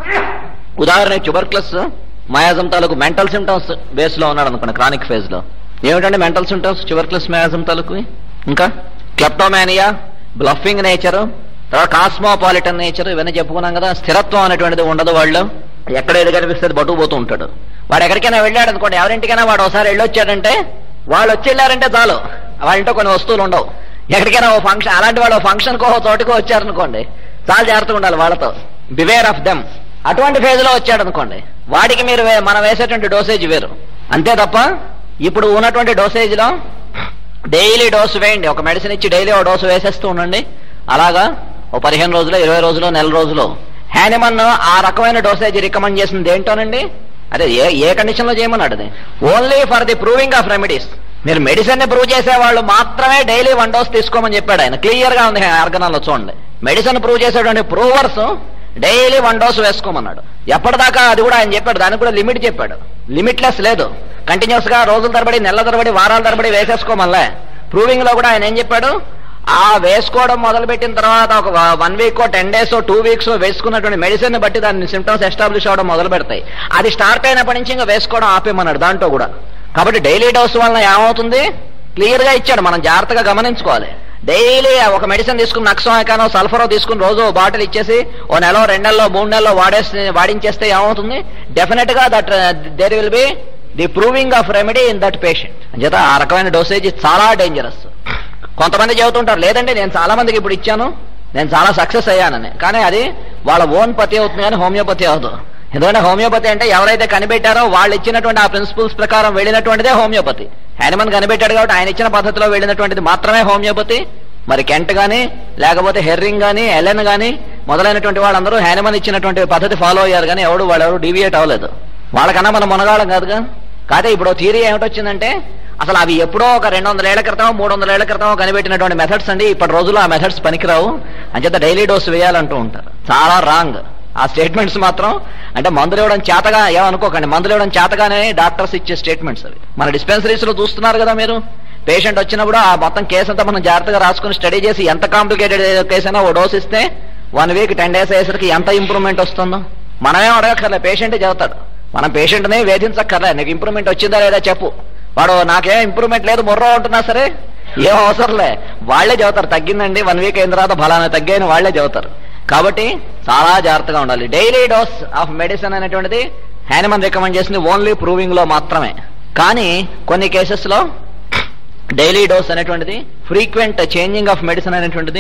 ఉదాహరణకి ట్యూబర్క్లస్ మయాజం తాలూకు మెంటల్ సిమ్టమ్స్ బేస్ లో ఉన్నాడు అనుకోండి క్రానిక్ ఫేజ్ లో ఏమిటంటే మెంటల్ సిమ్టమ్స్ ట్యూబర్క్లస్ మయాజం తాలూకు ఇంకా క్లెప్టోమానియా బ్లఫింగ్ నేచర్ తర్వాత కాస్మోపాలిటన్ నేచర్ ఇవన్నీ చెప్పుకున్నాం కదా స్థిరత్వం అనేటువంటిది ఉండదు వాళ్ళు ఎక్కడ ఏది కనిపిస్తే అది బటుకుపోతూ ఉంటాడు వాడు ఎక్కడికైనా వెళ్ళాడు అనుకోండి ఎవరింటికైనా వాడు ఒకసారి వెళ్ళొచ్చాడంటే వాళ్ళు వచ్చి వెళ్ళారంటే చాలు వాళ్ళ ఇంట్లో కొన్ని వస్తువులు ఉండవు ఎక్కడికైనా ఓ ఫంక్షన్ అలాంటి వాళ్ళు ఫంక్షన్ కో తోటికో వచ్చారనుకోండి చాలా జాగ్రత్తగా ఉండాలి వాళ్ళతో బివేర్ ఆఫ్ దెమ్ అటువంటి ఫేజ్ లో వచ్చాడు అనుకోండి వాడికి మీరు వే- మనం వేసేటువంటి డోసేజ్ వేరు అంతే తప్ప ఇప్పుడు ఉన్నటువంటి డోసేజ్ లో డైలీ డోసు వేయండి ఒక మెడిసిన్ ఇచ్చి డైలీ ఒక డోసు వేసేస్తూ ఉండండి అలాగా ఓ పదిహేను రోజులు ఇరవై రోజులు నెల రోజులు హ్యానిమన్ ఆ రకమైన డోసేజ్ రికమెండ్ చేసింది ఏంటోనండి అదే ఏ ఏ కండిషన్ లో చేయమన్నాడు అది only for the proving of remedies మీరు మెడిసిన్ ని ప్రూవ్ చేసే వాళ్ళు మాత్రమే డైలీ వన్ డోస్ తీసుకోమని చెప్పాడు ఆయన క్లియర్ గా ఉంది ఆర్గనాల్లో చూడండి మెడిసిన్ ప్రూవ్ చేసేటువంటి ప్రూవర్స్ డైలీ వన్ డోస్ వేసుకోమన్నాడు ఎప్పటిదాకా అది కూడా ఆయన చెప్పాడు దానికి కూడా లిమిట్ చెప్పాడు లిమిట్లెస్ లేదు కంటిన్యూస్ గా రోజుల తరబడి నెలల తరబడి వారాల తరబడి వేసేసుకోమల్లే ప్రూవింగ్ లో కూడా ఆయన ఏం చెప్పాడు ఆ వేసుకోవడం మొదలు పెట్టిన తర్వాత ఒక one week ten days two weeks వేసుకున్నటువంటి మెడిసిన్ బట్టి దాని సిమ్టమ్స్ ఎస్టాబ్లిష్ అవడం మొదలు పెడతాయి అది స్టార్ట్ అయినప్పటి నుంచి ఇంకా వేసుకోవడం ఆపేమన్నాడు దాంట్లో కూడా కాబట్టి డైలీ డోస్ వలన ఏమవుతుంది క్లియర్ గా ఇచ్చాడు మనం జాగ్రత్తగా గమనించుకోవాలి డైలీ ఒక మెడిసిన్ తీసుకుని నక్సోకానో సల్ఫరో తీసుకుని రోజు ఓ బాటిల్ ఇచ్చేసి ఓ నెల రెండు నెలలో మూడు నెలలో వాడేసి వాడించేస్తే ఏమవుతుంది డెఫినెట్ గా that there will be the proving of remedy in that patient అంచేత ఆ రకమైన డోసేజ్ చాలా డేంజరస్ కొంతమంది చెబుతుంటారు లేదండి నేను చాలా మందికి ఇప్పుడు ఇచ్చాను నేను చాలా సక్సెస్ అయ్యానని కానీ అది వాళ్ళ ఓన్ పతి అవుతుంది కానీ హోమియోపతి అవదు ఎందుకంటే హోమియోపతి అంటే ఎవరైతే కనిపెట్టారో వాళ్ళు ఇచ్చినటువంటి ఆ ప్రిన్సిపల్స్ ప్రకారం వెళ్ళినటువంటిదే హోమియోపతి హ్యానిమన్ కనిపెట్టాడు కాబట్టి ఆయన ఇచ్చిన పద్ధతిలో వెళ్ళినటువంటిది మాత్రమే హోమియోపతి మరి కెంట్ గాని లేకపోతే హెర్రింగ్ గాని ఎలెన్ గాని మొదలైనటువంటి వాళ్ళందరూ హ్యానిమన్ ఇచ్చినటువంటి పద్ధతి ఫాలో అయ్యారు కానీ ఎవడు వాళ్ళెవరు డీవియేట్ అవ్వలేదు వాళ్ళకన్నా మనం మునగాళం కాదుగా కాదే ఇప్పుడు థియరీ ఏమిటొచ్చిందంటే అసలు అవి ఎప్పుడో ఒక రెండు వందల ఏళ్ల క్రితం మూడు వందల ఏళ్ల క్రితం కనిపెట్టినటువంటి మెథడ్స్ అండి ఇప్పటి రోజుల్లో ఆ మెథడ్స్ పనికిరావు అంచేత డైలీ డోస్ వేయాలంటూ ఉంటారు చాలా రాంగ్ ఆ స్టేట్మెంట్స్ మాత్రం అంటే మందులు ఇవ్వడం చేతగా ఏమనుకోకండి మందులు ఇవ్వడం చేతగానే డాక్టర్స్ ఇచ్చే స్టేట్మెంట్స్ అవి మన డిస్పెన్సరీస్ లో చూస్తున్నారు కదా మీరు పేషెంట్ వచ్చినప్పుడు ఆ మొత్తం కేసు అంతా మనం జాగ్రత్తగా రాసుకుని స్టడీ చేసి ఎంత కాంప్లికేటెడ్ కేసు అయినా ఓ డోస్ ఇస్తే వన్ వీక్ టెన్ డేస్ అయ్యేసరికి ఎంత ఇంప్రూవ్మెంట్ వస్తుందో మనమేం అడగక్కర్లే పేషెంటే చెబుతాడు మనం పేషెంట్ని వేధించక్కర్లే నీకు ఇంప్రూవ్మెంట్ వచ్చిందా లేదా చెప్పు వాడు నాకేం ఇంప్రూవ్మెంట్ లేదు మొర్రో ఉంటున్నా సరే ఏం అవసరంలే వాళ్లే చెబుతారు తగ్గిందండి వన్ వీక్ అయిన తర్వాత ఫలానా తగ్గాయని వాళ్లే చెబుతారు కాబట్టి చాలా జాగ్రత్తగా ఉండాలి డైలీ డోస్ ఆఫ్ మెడిసిన్ అనేటువంటిది హ్యానిమన్ రికమెండ్ చేసింది ఓన్లీ ప్రూవింగ్ లో మాత్రమే కానీ కొన్ని కేసెస్ లో డైలీ డోస్ అనేటువంటిది ఫ్రీక్వెంట్ చేంజింగ్ ఆఫ్ మెడిసిన్ అనేటువంటిది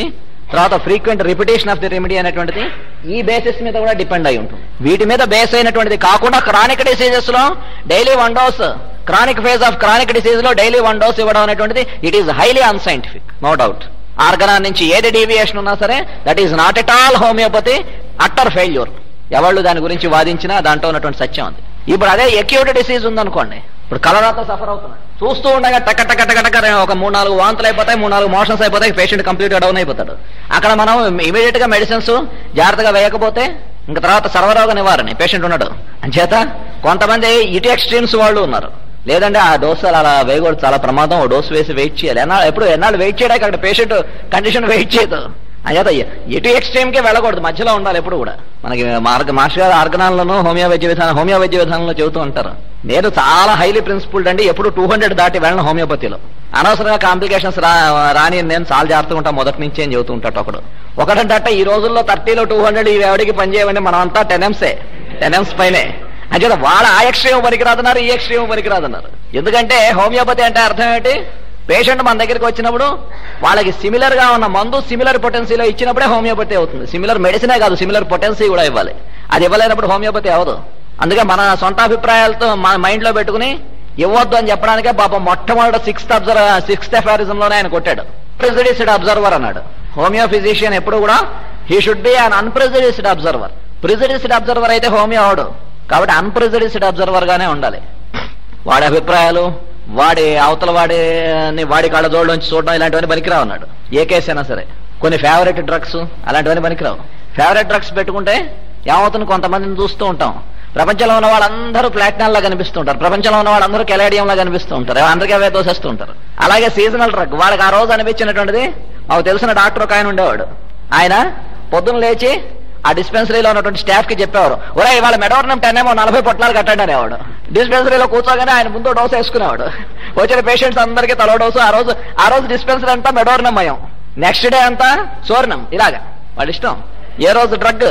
తర్వాత frequent repetition of the remedy అనేటువంటిది ఈ బేసిస్ మీద కూడా డిపెండ్ అయి ఉంటుంది వీటి మీద బేస్ అయినటువంటిది కాకుండా క్రానిక్ డిసీజెస్ లో daily one dose chronic phase of chronic disease లో డైలీ వన్ డోస్ ఇవ్వడం అనేటువంటిది it is highly unscientific no doubt Organon నుంచి ఏది డీవియేషన్ ఉన్నా సరే that is not at all homeopathy utter failure ఎవళ్ళు దాని గురించి వాదించినా దాంట్లో ఉన్నటువంటి సత్యం ఉంది ఇప్పుడు అదే ఎక్యూట్ డిసీజ్ ఉందనుకోండి ఇప్పుడు కలరాతో సఫర్ అవుతున్నాడు చూస్తూ ఉండగా టక టక టక టక ఒక మూడు నాలుగు వాంతులు అయిపోతాయి మూడు నాలుగు మోషన్స్ అయిపోతాయి పేషెంట్ కంప్లీట్ గా డౌన్ అయిపోతాడు అక్కడ మనం ఇమీడియట్ గా మెడిసిన్స్ జాగ్రత్తగా వేయకపోతే ఇంకా తర్వాత సర్వరోగ నివారణ పేషెంట్ ఉన్నాడు అంచేత కొంతమంది ఇటు ఎక్స్ట్రీమ్స్ వాళ్ళు ఉన్నారు లేదంటే ఆ డోస్ అలా వేయకూడదు చాలా ప్రమాదం ఓ డోస్ వేసి వెయిట్ చేయాలి ఎన్నాళ్ళు ఎప్పుడు ఎన్నాళ్ళు వెయిట్ చేయడానికి అక్కడ పేషెంట్ కండిషన్ వెయిట్ చేయదు అంచేత ఎటు ఎక్స్ట్రీమ్ కే వెళ్ళకూడదు మధ్యలో ఉండాలి ఎప్పుడు కూడా మనకి మార్గ మాస్టర్ గారు ఆర్గనాలను హోమియో వైద్య విధానం హోమియో వైద్య విధానంలో చెబుతూ ఉంటారు నేను చాలా హైలీ ప్రిన్సిపుల్డ్ అండి ఎప్పుడు టూ హండ్రెడ్ దాటి వెళ్ళను హోమియోపతిలో అనవసరంగా కాంప్లికేషన్స్ రా రాని నేను చాలా జాగ్రత్తగా ఉంటాను మొదటి నుంచి అని చెబుతూ ఉంటాడు ఒకడు ఒకటంటే ఈ రోజుల్లో థర్టీలో టూ హండ్రెడ్ ఇవి ఎవరికి పనిచేయమండి మనం అంతా టెన్ ఎంసే టెన్ ఎంస్ పైనే అంచేత వాళ్ళ ఆ ఎక్స్ట్రీమ్ పనికిరాదన్నారు ఈ ఎక్స్ట్రీమ్ పనికిరాదన్నారు ఎందుకంటే హోమియోపతి అంటే అర్థం ఏంటి పేషెంట్ మన దగ్గరికి వచ్చినప్పుడు వాళ్ళకి సిమిలర్ గా ఉన్న మందు సిమిలర్ పొటెన్సీలో ఇచ్చినప్పుడే హోమియోపతి అవుతుంది సిమిలర్ మెడిసినే కాదు సిమిలర్ పొటెన్సీ కూడా ఇవ్వాలి అది ఇవ్వలేనప్పుడు హోమియోపతి అవ్వదు అందుకే మన సొంత అభిప్రాయాలతో మన మైండ్ లో పెట్టుకుని ఇవ్వద్దు అని చెప్పడానికే పాపం మొట్టమొదటి సిక్స్త్ అబ్జర్వ్ సిక్స్త్ ఎఫారిజం లోనే ఆయన కొట్టాడు ప్రెసిడెన్స్డ్ అబ్జర్వర్ అన్నాడు హోమియో ఫిజిషియన్ ఎప్పుడు కూడా he should be un unprejudiced observer prejudiced observer అయితే హోమియో అవడు కాబట్టి అన్ప్రెసిడెన్స్డ్ అబ్జర్వర్ గానే ఉండాలి వాడి అభిప్రాయాలు వాడి అవతల వాడి వాడి కాళ్ళ జోడులోంచి చూడడం ఇలాంటివన్నీ పనికిరావు అన్నాడు ఏ కేసు అయినా సరే కొన్ని ఫేవరెట్ డ్రగ్స్ అలాంటివన్నీ పనికిరావు ఫేవరెట్ డ్రగ్స్ పెట్టుకుంటే ఏమవుతుంది కొంతమందిని చూస్తూ ఉంటాం ప్రపంచంలో ఉన్న వాళ్ళందరూ ప్లాటినం లా కనిపిస్తూ ఉంటారు ప్రపంచంలో ఉన్న వాళ్ళందరూ కెలేడియం లా కనిపిస్తూ ఉంటారు అందరికీ అవే దోసేస్తూ ఉంటారు అలాగే సీజనల్ డ్రగ్ వాళ్ళకి ఆ రోజు అనిపించినటువంటిది మాకు తెలిసిన డాక్టర్ ఒక ఆయన ఉండేవాడు ఆయన పొద్దున్న లేచి ఆ డిస్పెన్సరీలో ఉన్నటువంటి స్టాఫ్ కి చెప్పేవారు ఒరే ఇవాళ మెడోర్నం టెన్ ఏమో నలభై పొట్లాలు కట్టండి అనేవాడు డిస్పెన్సరీలో కూర్చోగానే ఆయన ముందు డోస్ వేసుకునేవాడు వచ్చిన పేషెంట్స్ అందరికీ తలో డోసు ఆ రోజు ఆ రోజు డిస్పెన్సరీ అంతా మెడోర్నం మయం నెక్స్ట్ డే అంతా సోర్ణం ఇలాగా వాళ్ళ ఇష్టం ఏ రోజు డ్రగ్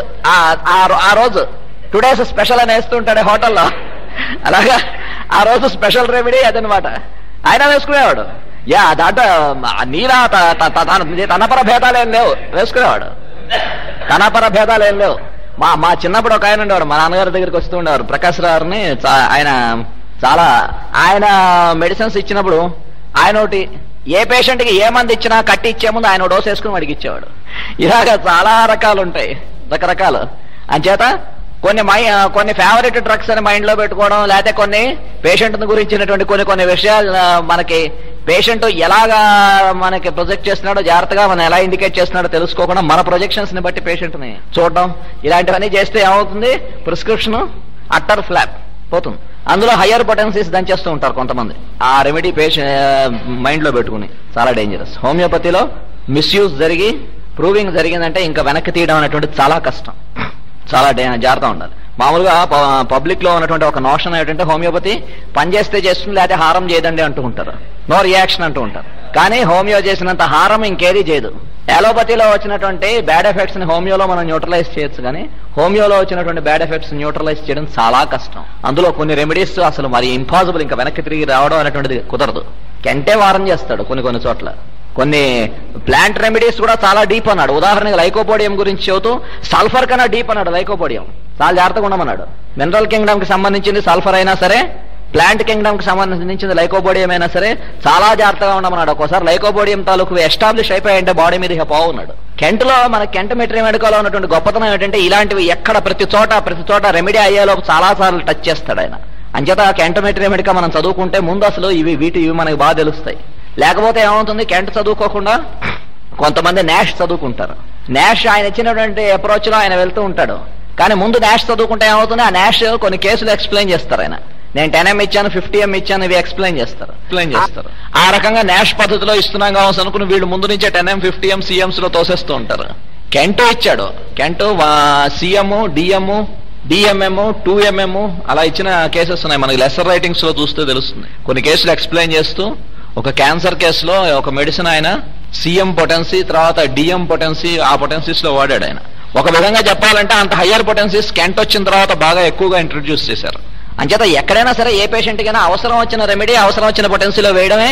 ఆ రోజు టూ డేస్ స్పెషల్ అని వేస్తుంటాడే హోటల్లో అలాగా ఆ రోజు స్పెషల్ రెమెడీ అదనమాట ఆయన వేసుకునేవాడు యా దాంట్లో నీలా తనపర భేదాలు ఏం లేవు వేసుకునేవాడు తనపర భేదాలు ఏం లేవు మా మా చిన్నప్పుడు ఒక ఆయన ఉండేవాడు మా నాన్నగారి దగ్గరికి వస్తూ ఉండేవారు ప్రకాశ్ రావుని ఆయన చాలా ఆయన మెడిసిన్స్ ఇచ్చినప్పుడు ఆయన ఒకటి ఏ పేషెంట్ కి ఏ మంది ఇచ్చినా కట్టి ఇచ్చే ముందు ఆయన డోస్ వేసుకుని వాడికి ఇచ్చేవాడు ఇలాగ చాలా రకాలు ఉంటాయి రకరకాలు అంచేత కొన్ని మై కొన్ని ఫేవరెట్ డ్రగ్స్ అని మైండ్ లో పెట్టుకోవడం లేకపోతే కొన్ని పేషెంట్ గురించినటువంటి కొన్ని కొన్ని విషయాలు మనకి పేషెంట్ ఎలాగా మనకి ప్రొజెక్ట్ చేస్తున్నాడో జాగ్రత్తగా మనం ఎలా ఇండికేట్ చేస్తున్నాడో తెలుసుకోకుండా మన ప్రొజెక్షన్స్ ని బట్టి పేషెంట్ ని చూడడం ఇలాంటివన్నీ చేస్తే ఏమవుతుంది ప్రిస్క్రిప్షన్ అట్టర్ ఫ్లాప్ పోతుంది అందులో హయ్యర్ పొటెన్సీస్ దంచేస్తూ ఉంటారు కొంతమంది ఆ రెమెడీ పేషెంట్ మైండ్ లో పెట్టుకుని చాలా డేంజరస్ హోమియోపతిలో మిస్యూజ్ జరిగి ప్రూవింగ్ జరిగిందంటే ఇంకా వెనక్కి తీయడం అనేటువంటిది చాలా కష్టం చాలా జాగ్రత్త ఉండాలి మామూలుగా పబ్లిక్ లో ఉన్నటువంటి ఒక నోషన్ ఏంటంటే హోమియోపతి పనిచేస్తే చేస్తుంది లేకపోతే హారం చేయదండి అంటూ ఉంటారు నో రియాక్షన్ అంటూ ఉంటారు కానీ హోమియో చేసినంత హారం ఇంకేది చేయదు అలోపతిలో వచ్చినటువంటి బ్యాడ్ ఎఫెక్ట్స్ ని హోమియోలో మనం న్యూట్రలైజ్ చేయొచ్చు కానీ హోమియోలో వచ్చినటువంటి బ్యాడ్ ఎఫెక్ట్స్ న్యూట్రలైజ్ చేయడం చాలా కష్టం అందులో కొన్ని రెమెడీస్ అసలు మరి ఇంపాసిబుల్ ఇంకా వెనక్కి తిరిగి రావడం అనేటువంటిది కుదరదు కెంటే వారం చేస్తాడు కొన్ని కొన్ని చోట్ల కొన్ని ప్లాంట్ రెమెడీస్ కూడా చాలా డీప్ అన్నాడు ఉదాహరణకి లైకోపోడియం గురించి చెబుతూ సల్ఫర్ కన్నా డీప్ అన్నాడు లైకోపోడియం చాలా జాగ్రత్తగా ఉండమన్నాడు మినరల్ కింగ్డమ్ కి సంబంధించింది సల్ఫర్ అయినా సరే ప్లాంట్ కింగ్డమ్ కి సంబంధించింది లైకోబోడియం అయినా సరే చాలా జాగ్రత్తగా ఉండమన్నాడు ఒకసారి లైకోబోడియం తాలూకు ఎస్టాబ్లిష్ అయిపోయాయంటే బాడీ మీద ఇక పోవున్నాడు కెంట్ లో మన కెంట్ మెట్రీ మెడికల్ ఉన్నటువంటి గొప్పతనం ఏంటంటే ఇలాంటివి ఎక్కడ ప్రతి చోట ప్రతి చోట రెమెడీ అయ్యేలోపు చాలా సార్లు టచ్ చేస్తాడు ఆయన అంచేత కెంట్ మెట్రీ మెడికల్ మనం చదువుకుంటే ముందు అసలు ఇవి వీటి ఇవి మనకి బాగా తెలుస్తాయి లేకపోతే ఏమవుతుంది కెంట్ చదువుకోకుండా కొంతమంది నాష్ చదువుకుంటారు నాష్ ఆయన ఇచ్చినటువంటి అప్రోచ్ లో ఆయన వెళ్తూ ఉంటాడు కానీ ముందు నాష్ చదువుకుంటే ఏమవుతుంది ఆ నాష్ కొన్ని కేసులు ఎక్స్ప్లెయిన్ చేస్తారు ఆయన నేను టెన్ ఎం ఇచ్చాను ఫిఫ్టీ ఎం ఇచ్చాను ఇవి ఎక్స్ప్లెయిన్ చేస్తారు ఎక్స్ప్లెయిన్ చేస్తారు ఆ రకంగా నాష్ పద్ధతిలో ఇస్తున్నాం కావాల్సి అనుకుని వీళ్ళు ముందు నుంచే ten M fifty M CMs లో తోసేస్తూ ఉంటారు కెంటో ఇచ్చాడు కెంటో CM DM DMM two MM అలా ఇచ్చిన కేసెస్ ఉన్నాయి మనకి లెసర్ రైటింగ్స్ లో చూస్తే తెలుస్తుంది కొన్ని కేసులు ఎక్స్ప్లెయిన్ చేస్తూ ఒక క్యాన్సర్ కేసులో ఒక మెడిసిన్ ఆయన సీఎం పొటెన్సీ తర్వాత డిఎం పొటెన్సీ ఆ పొటెన్సీస్ లో వాడాడు ఆయన ఒక విధంగా చెప్పాలంటే అంత హయ్యర్ పొటెన్సీస్ కెంట్ వచ్చిన తర్వాత బాగా ఎక్కువగా ఇంట్రడ్యూస్ చేశారు అంచేత ఎక్కడైనా సరే ఏ పేషెంట్ కైనా అవసరం వచ్చిన రెమెడీ అవసరం వచ్చిన పొటెన్సీలో వేయడమే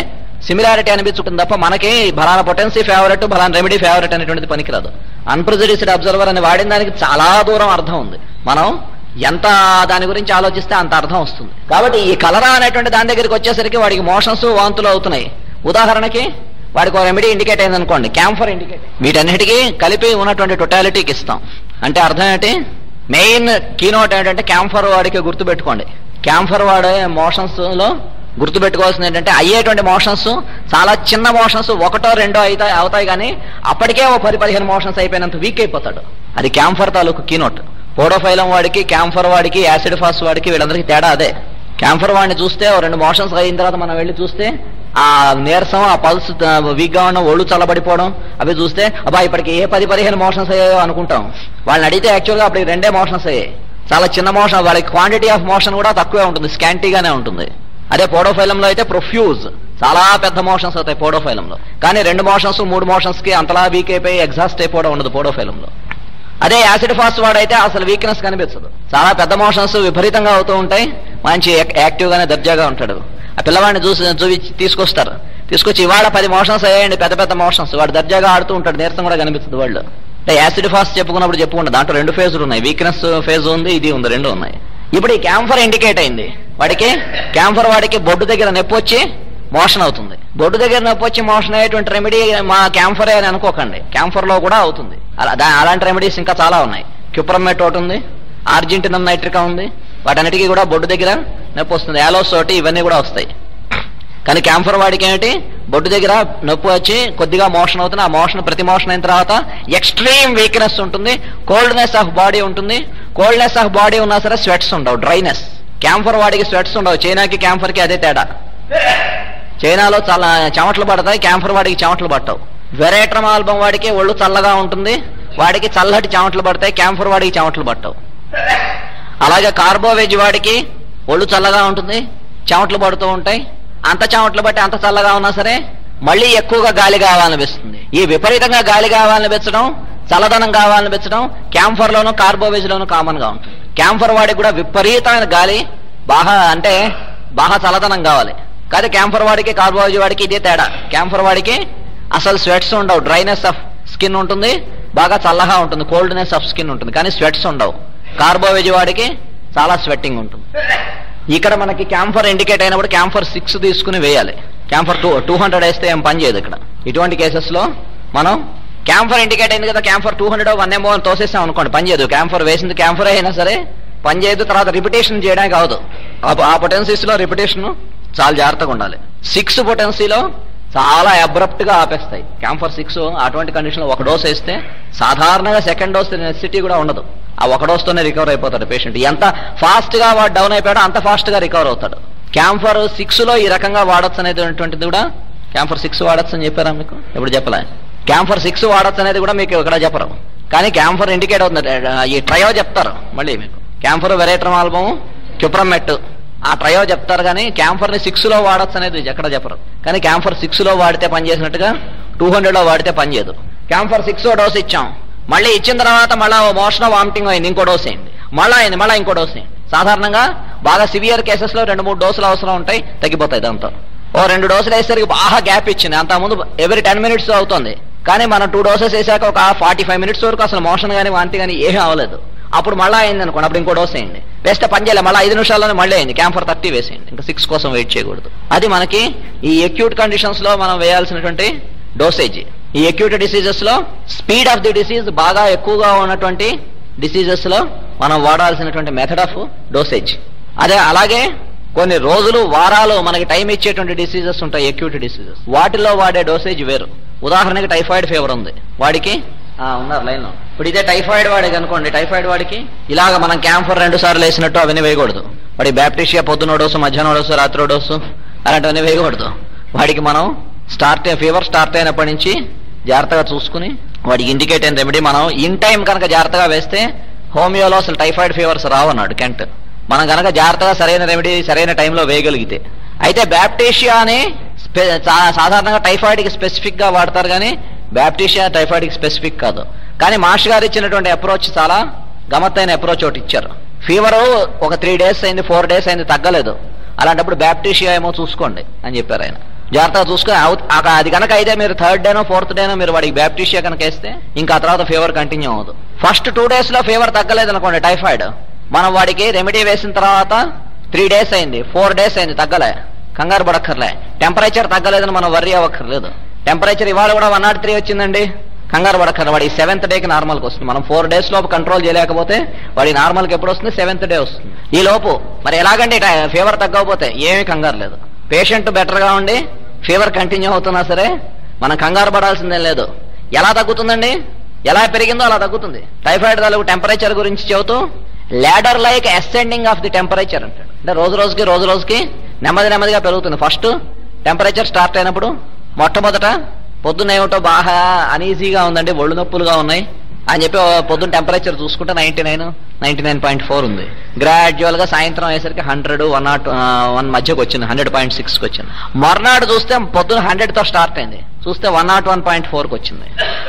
సిమిలారిటీ అనిపించుకుంటుంది తప్ప మనకి బలానా పొటెన్సీ ఫేవరెట్ బలానా రెమెడీ ఫేవరెట్ అనేటువంటిది పనికిరాదు అన్ప్రిజుడిస్డ్ అబ్జర్వర్ అని వాడిన దానికి చాలా దూరం అర్థం ఉంది మనం ఎంత దాని గురించి ఆలోచిస్తే అంత అర్థం వస్తుంది కాబట్టి ఈ కలరా అనేటువంటి దాని దగ్గరికి వచ్చేసరికి వాడికి మోషన్స్ వాంతులు అవుతున్నాయి ఉదాహరణకి వాడికి ఒక రెమెడీ ఇండికేట్ అయింది అనుకోండి క్యాంఫర్ ఇండికేట్ వీటన్నిటికీ కలిపి ఉన్నటువంటి టొటాలిటీకి ఇస్తాం అంటే అర్థం ఏంటి మెయిన్ కీనోట్ ఏంటంటే క్యాంఫర్ వాడికి గుర్తుపెట్టుకోండి క్యాంఫర్ వాడే మోషన్స్ లో గుర్తుపెట్టుకోవాల్సింది ఏంటంటే అయ్యేటువంటి మోషన్స్ చాలా చిన్న మోషన్స్ ఒకటో రెండో అయితే అవుతాయి కానీ అప్పటికే ఓ పది పదిహేను మోషన్స్ అయిపోయినంత వీక్ అయిపోతాడు అది క్యాంఫర్ తాలూకు కీనోట్ పోడోఫైలం వాడికి క్యాంఫర్ వాడికి యాసిడ్ ఫాస్ వాడికి వీళ్ళందరికీ తేడా అదే క్యాంఫర్ వాడిని చూస్తే ఓ రెండు మోషన్స్ అయిన తర్వాత మనం వెళ్ళి చూస్తే ఆ నీరసం ఆ పల్స్ వీక్ గా ఉన్న ఒళ్ళు చల్లబడిపోవడం అవి చూస్తే అబ్బా ఇప్పటికి ఏ పది పదిహేను మోషన్స్ అయ్యాయో అనుకుంటాం వాళ్ళని అడిగితే యాక్చువల్గా అప్పటికి రెండే మోషన్స్ అయ్యాయి చాలా చిన్న మోషన్ వాళ్ళకి క్వాంటిటీ ఆఫ్ మోషన్ కూడా తక్కువే ఉంటుంది స్కాంటీగానే ఉంటుంది అదే పోడోఫైలంలో అయితే ప్రొఫ్యూజ్ చాలా పెద్ద మోషన్స్ అవుతాయి పోడోఫైలంలో కానీ రెండు మోషన్స్ మూడు మోషన్స్ కి అంతలా వీక్ అయిపోయి ఎగ్జాస్ట్ అయిపోవడం ఉండదు పోడోఫైలంలో అదే యాసిడ్ ఫాస్ట్ వాడైతే అసలు వీక్నెస్ కనిపించదు చాలా పెద్ద మోషన్స్ విపరీతంగా అవుతూ ఉంటాయి మంచి యాక్టివ్ గానే దర్జాగా ఉంటాడు ఆ పిల్లవాడిని చూసి చూపించి తీసుకొస్తారు తీసుకొచ్చి ఇవాళ పది మోషన్స్ అయ్యాయండి పెద్ద పెద్ద మోషన్స్ వాడు దర్జాగా ఆడుతూ ఉంటాడు నీరసం కూడా కనిపిస్తుంది వాళ్ళు అంటే యాసిడ్ ఫాస్ట్ చెప్పుకున్నప్పుడు చెప్పుకుంటా దాంట్లో రెండు ఫేజులు ఉన్నాయి వీక్నెస్ ఫేజ్ ఉంది ఇది ఉంది రెండు ఉన్నాయి ఇప్పుడు ఈ క్యాంఫర్ ఇండికేట్ అయింది వాడికి క్యాంఫర్ వాడికి బొడ్డు దగ్గర నొప్పి వచ్చి మోషన్ అవుతుంది బొడ్డు దగ్గర నొప్పి వచ్చి మోషన్ అయ్యేటువంటి రెమెడీ మా క్యాంఫరే అని అనుకోకండి క్యాంఫర్ లో కూడా అవుతుంది అలా దా- అలాంటి రెమెడీస్ ఇంకా చాలా ఉన్నాయి క్యుప్రమెట్ ఒకటి ఉంది ఆర్జింటినం నైట్రికా ఉంది వాటన్నిటికీ కూడా బొడ్డు దగ్గర నొప్పి వస్తుంది యాలోస్ తోటి ఇవన్నీ కూడా వస్తాయి కానీ క్యాంఫర్ వాడికి ఏంటి బొడ్డు దగ్గర నొప్పి వచ్చి కొద్దిగా మోషన్ అవుతుంది ఆ మోషన్ ప్రతి మోషన్ అయిన తర్వాత ఎక్స్ట్రీమ్ వీక్నెస్ ఉంటుంది కోల్డ్నెస్ ఆఫ్ బాడీ ఉంటుంది కోల్డ్నెస్ ఆఫ్ బాడీ ఉన్నా సరే స్వెట్స్ ఉండవు డ్రైనెస్ క్యాంఫర్ వాడికి స్వెట్స్ ఉండవు చైనాకి క్యాంఫర్కి అదే తేడా చైనాలో చాలా చెమటలు పడతాయి క్యాంఫర్ వాడికి చెమటలు పట్టవు వెరేట్రమ్ ఆల్బం వాడికి ఒళ్ళు చల్లగా ఉంటుంది వాడికి చల్లటి చెమటలు పడతాయి క్యాంఫర్ వాడికి చెమటలు పట్టవు అలాగే కార్బోవేజ్ వాడికి ఒళ్ళు చల్లగా ఉంటుంది చెమటలు పడుతూ ఉంటాయి అంత చెమటలు బట్టి అంత చల్లగా ఉన్నా సరే మళ్ళీ ఎక్కువగా గాలి కావాలనిపిస్తుంది ఈ విపరీతంగా గాలి కావాలనిపించడం చల్లదనం కావాలనిపించడం క్యాంఫర్ లోను కార్బోవేజ్ లోను కామన్ గా ఉంటుంది క్యాంఫర్ వాడికి కూడా విపరీతమైన గాలి బాగా అంటే బాగా చల్లదనం కావాలి కాదు క్యాంఫర్ వాడికి కార్బోవేజ్ వాడికి ఇదే తేడా క్యాంఫర్ వాడికి అసలు స్వెట్స్ ఉండవు డ్రైనెస్ ఆఫ్ స్కిన్ ఉంటుంది బాగా చల్లగా ఉంటుంది కోల్డ్నెస్ ఆఫ్ స్కిన్ ఉంటుంది కానీ స్వెట్స్ ఉండవు కార్బోవేజ్ వాడికి చాలా స్వెట్టింగ్ ఉంటుంది ఇక్కడ మనకి క్యాంఫర్ ఇండికేట్ అయినప్పుడు క్యాంఫర్ సిక్స్ తీసుకుని వేయాలి క్యాంఫర్ టూ టూ హండ్రెడ్ వేస్తే ఏం పని చేయదు ఇక్కడ ఇటువంటి కేసెస్ లో మనం క్యాంఫర్ ఇండికేట్ అయింది కదా camphor two hundred one MO అని తోసేసాం అనుకోండి పని చేయదు క్యాంఫర్ వేసింది క్యాంఫర్ అయినా సరే పని చేయదు తర్వాత రిపిటేషన్ చేయడానికి అవదు ఆ- ఆ పొటెన్సీస్ లో రిపిటేషన్ చాలా జాగ్రత్తగా ఉండాలి సిక్స్ పొటెన్సీలో చాలా అబ్రప్ట్ గా ఆపేస్తాయి క్యాంఫర్ సిక్స్ అటువంటి కండిషన్ లో ఒక డోస్ వేస్తే సాధారణంగా సెకండ్ డోస్ నెసిటీ కూడా ఉండదు ఆ ఒక డోస్ తోనే రికవర్ అయిపోతాడు పేషెంట్ ఎంత ఫాస్ట్ గా వాడు డౌన్ అయిపోయాడో అంత ఫాస్ట్ గా రికవర్ అవుతాడు క్యాంఫర్ సిక్స్ లో ఈ రకంగా వాడొచ్చు అనేటువంటిది కూడా క్యాంఫర్ సిక్స్ వాడొచ్చు అని చెప్పారా మీకు ఎప్పుడు చెప్పలే క్యాంఫర్ సిక్స్ వాడొచ్చు అనేది కూడా మీకు ఇక్కడ చెప్పరు కానీ క్యాంఫర్ ఇండికేట్ అవుతుంది ఈ ట్రయో చెప్తారు మళ్ళీ మీకు క్యాంఫర్ వెరైట్రమ్ ఆల్బమ్ క్యుప్రమెట్ ఆ ట్రయో చెప్తారు కానీ క్యాంఫర్ ని సిక్స్ లో వాడొచ్చు అనేది ఎక్కడ చెప్పరు కానీ క్యాంఫర్ సిక్స్ లో వాడితే పని చేసినట్టుగా టూ హండ్రెడ్ లో వాడితే పని చేయదు క్యాంఫర్ సిక్స్ డోస్ ఇచ్చాం మళ్ళీ ఇచ్చిన తర్వాత మళ్ళీ మోషన్ వామిటింగ్ అయింది ఇంకో డోస్ అయింది మళ్ళీ అయింది మళ్ళీ ఇంకో డోస్ అయింది సాధారణంగా బాగా సివియర్ కేసెస్ లో రెండు మూడు డోసులు అవసరం ఉంటాయి తగ్గిపోతాయి దాంతో ఓ రెండు డోసులు వేసేసరికి బాగా గ్యాప్ ఇచ్చింది అంత ముందు ఎవరి టెన్ మినిట్స్ అవుతుంది కానీ మనం టూ డోసెస్ వేసాక ఒక ఫార్టీ ఫైవ్ మినిట్స్ వరకు అసలు మోషన్ కానీ వాంతి కానీ ఏమీ అవ్వలేదు అప్పుడు మళ్ళీ అయింది అనుకోండి అప్పుడు ఇంకో డోస్ అయింది వేస్తే పని చేయలేదు మళ్ళీ ఐదు నిమిషాల్లోనే మళ్ళీ అయింది క్యాంఫర్ థర్టీ వేసేయండి ఇంకా సిక్స్ కోసం వెయిట్ చేయకూడదు అది మనకి ఈ అక్యూట్ కండిషన్స్ లో మనం వేయాల్సినటువంటి డోసేజ్ ఈ అక్యూట్ డిసీజెస్ లో స్పీడ్ ఆఫ్ ది డిసీజ్ బాగా ఎక్కువగా ఉన్నటువంటి డిసీజెస్ లో మనం వాడాల్సినటువంటి మెథడ్ ఆఫ్ డోసేజ్ అదే అలాగే కొన్ని రోజులు వారాలు మనకి టైం ఇచ్చేటువంటి డిసీజెస్ ఉంటాయి అక్యూట్ డిసీజెస్ వాటిలో వాడే డోసేజ్ వేరు ఉదాహరణకి టైఫాయిడ్ ఫీవర్ ఉంది వాడికి ఆ, ఉన్నారు లైన్ లో ఇప్పుడు ఇదే టైఫాయిడ్ వాడికి అనుకోండి టైఫాయిడ్ వాడికి ఇలాగ మనం క్యాంఫర్ రెండు సార్లు వేసినట్టు అవన్నీ వేయకూడదు వాడి బ్యాప్టీషియా పొద్దున డోసు మధ్యాహ్నం డోసు రాత్రి డోసు అలాంటివన్నీ వేయకూడదు వాడికి మనం స్టార్ట్ ఫీవర్ స్టార్ట్ అయినప్పటి నుంచి జాగ్రత్తగా చూసుకుని వాడికి ఇండికేట్ అయిన రెమెడీ మనం ఇన్ టైం కనుక జాగ్రత్తగా వేస్తే హోమియోలో అసలు టైఫాయిడ్ ఫీవర్స్ రావన్నాడు కెంట్ మనం కనుక జాగ్రత్తగా సరైన రెమెడీ సరైన టైంలో వేయగలిగితే అయితే బ్యాప్టీషియా అని స్పె- సా- సాధారణంగా టైఫాయిడ్ కి స్పెసిఫిక్ గా వాడతారు కానీ బ్యాప్టీషియా టైఫాయిడ్ కి స్పెసిఫిక్ కాదు కానీ మాస్టర్ గారు ఇచ్చినటువంటి అప్రోచ్ చాలా గమత్తైన అప్రోచ్ ఒకటి ఇచ్చారు ఫీవర్ ఒక త్రీ డేస్ అయింది ఫోర్ డేస్ అయింది తగ్గలేదు అలాంటప్పుడు బ్యాప్టీషియా ఏమో చూసుకోండి అని చెప్పారు ఆయన జాగ్రత్తగా చూసుకుని అవు- ఆ- అది కనుక అయితే మీరు థర్డ్ డేనో ఫోర్త్ డేనో మీరు వాడికి బ్యాప్టిషియా కనుక వేస్తే ఇంకా ఆ తర్వాత ఫీవర్ కంటిన్యూ అవ్వదు ఫస్ట్ టూ డేస్ లో ఫీవర్ తగ్గలేదు అనుకోండి టైఫాయిడ్ మనం వాడికి రెమెడీ వేసిన తర్వాత త్రీ డేస్ అయింది ఫోర్ డేస్ అయింది తగ్గలే కంగారు పడక్కర్లే టెంపరేచర్ తగ్గలేదని మనం వర్రీ అవ్వక్కర్లేదు టెంపరేచర్ ఇవాళ కూడా వన్ నాట్ త్రీ వచ్చిందండి కంగారు పడక్కర్లే వాడి సెవెంత్ డేకి నార్మల్కి వస్తుంది మనం ఫోర్ డేస్ లోపు కంట్రోల్ చేయలేకపోతే వాడి నార్మల్కి ఎప్పుడు వస్తుంది సెవెంత్ డే వస్తుంది ఈ లోపు మరి ఎలాగండి ఫీవర్ తగ్గకపోతే ఏమీ కంగారు లేదు పేషెంట్ బెటర్గా ఉండి ఫీవర్ కంటిన్యూ అవుతున్నా సరే మనం కంగారు పడాల్సిందేం లేదు ఎలా తగ్గుతుందండి ఎలా పెరిగిందో అలా తగ్గుతుంది టైఫాయిడ్ తాలూకు టెంపరేచర్ గురించి చెబుతూ ladder like ascending of the temperature అంటాడు అంటే రోజు రోజుకి రోజు రోజుకి నెమ్మది నెమ్మదిగా పెరుగుతుంది ఫస్ట్ టెంపరేచర్ స్టార్ట్ అయినప్పుడు మొట్టమొదట పొద్దున్న ఏమిటో బాగా అనీజీగా ఉందండి ఒళ్ళు నొప్పులుగా ఉన్నాయి అని చెప్పి ఓ పొద్దున్న టెంపరేచర్ చూసుకుంటే ninety nine ninety nine point four ఉంది గ్రాడ్యువల్ గా సాయంత్రం అయ్యేసరికి హండ్రెడ్ వన్ నాట్ వన్ మధ్యకి వచ్చింది హండ్రెడ్ పాయింట్ సిక్స్ కి వచ్చింది మర్నాడు చూస్తే పొద్దున్న హండ్రెడ్ తో స్టార్ట్ అయింది చూస్తే one naught one point four కి వచ్చింది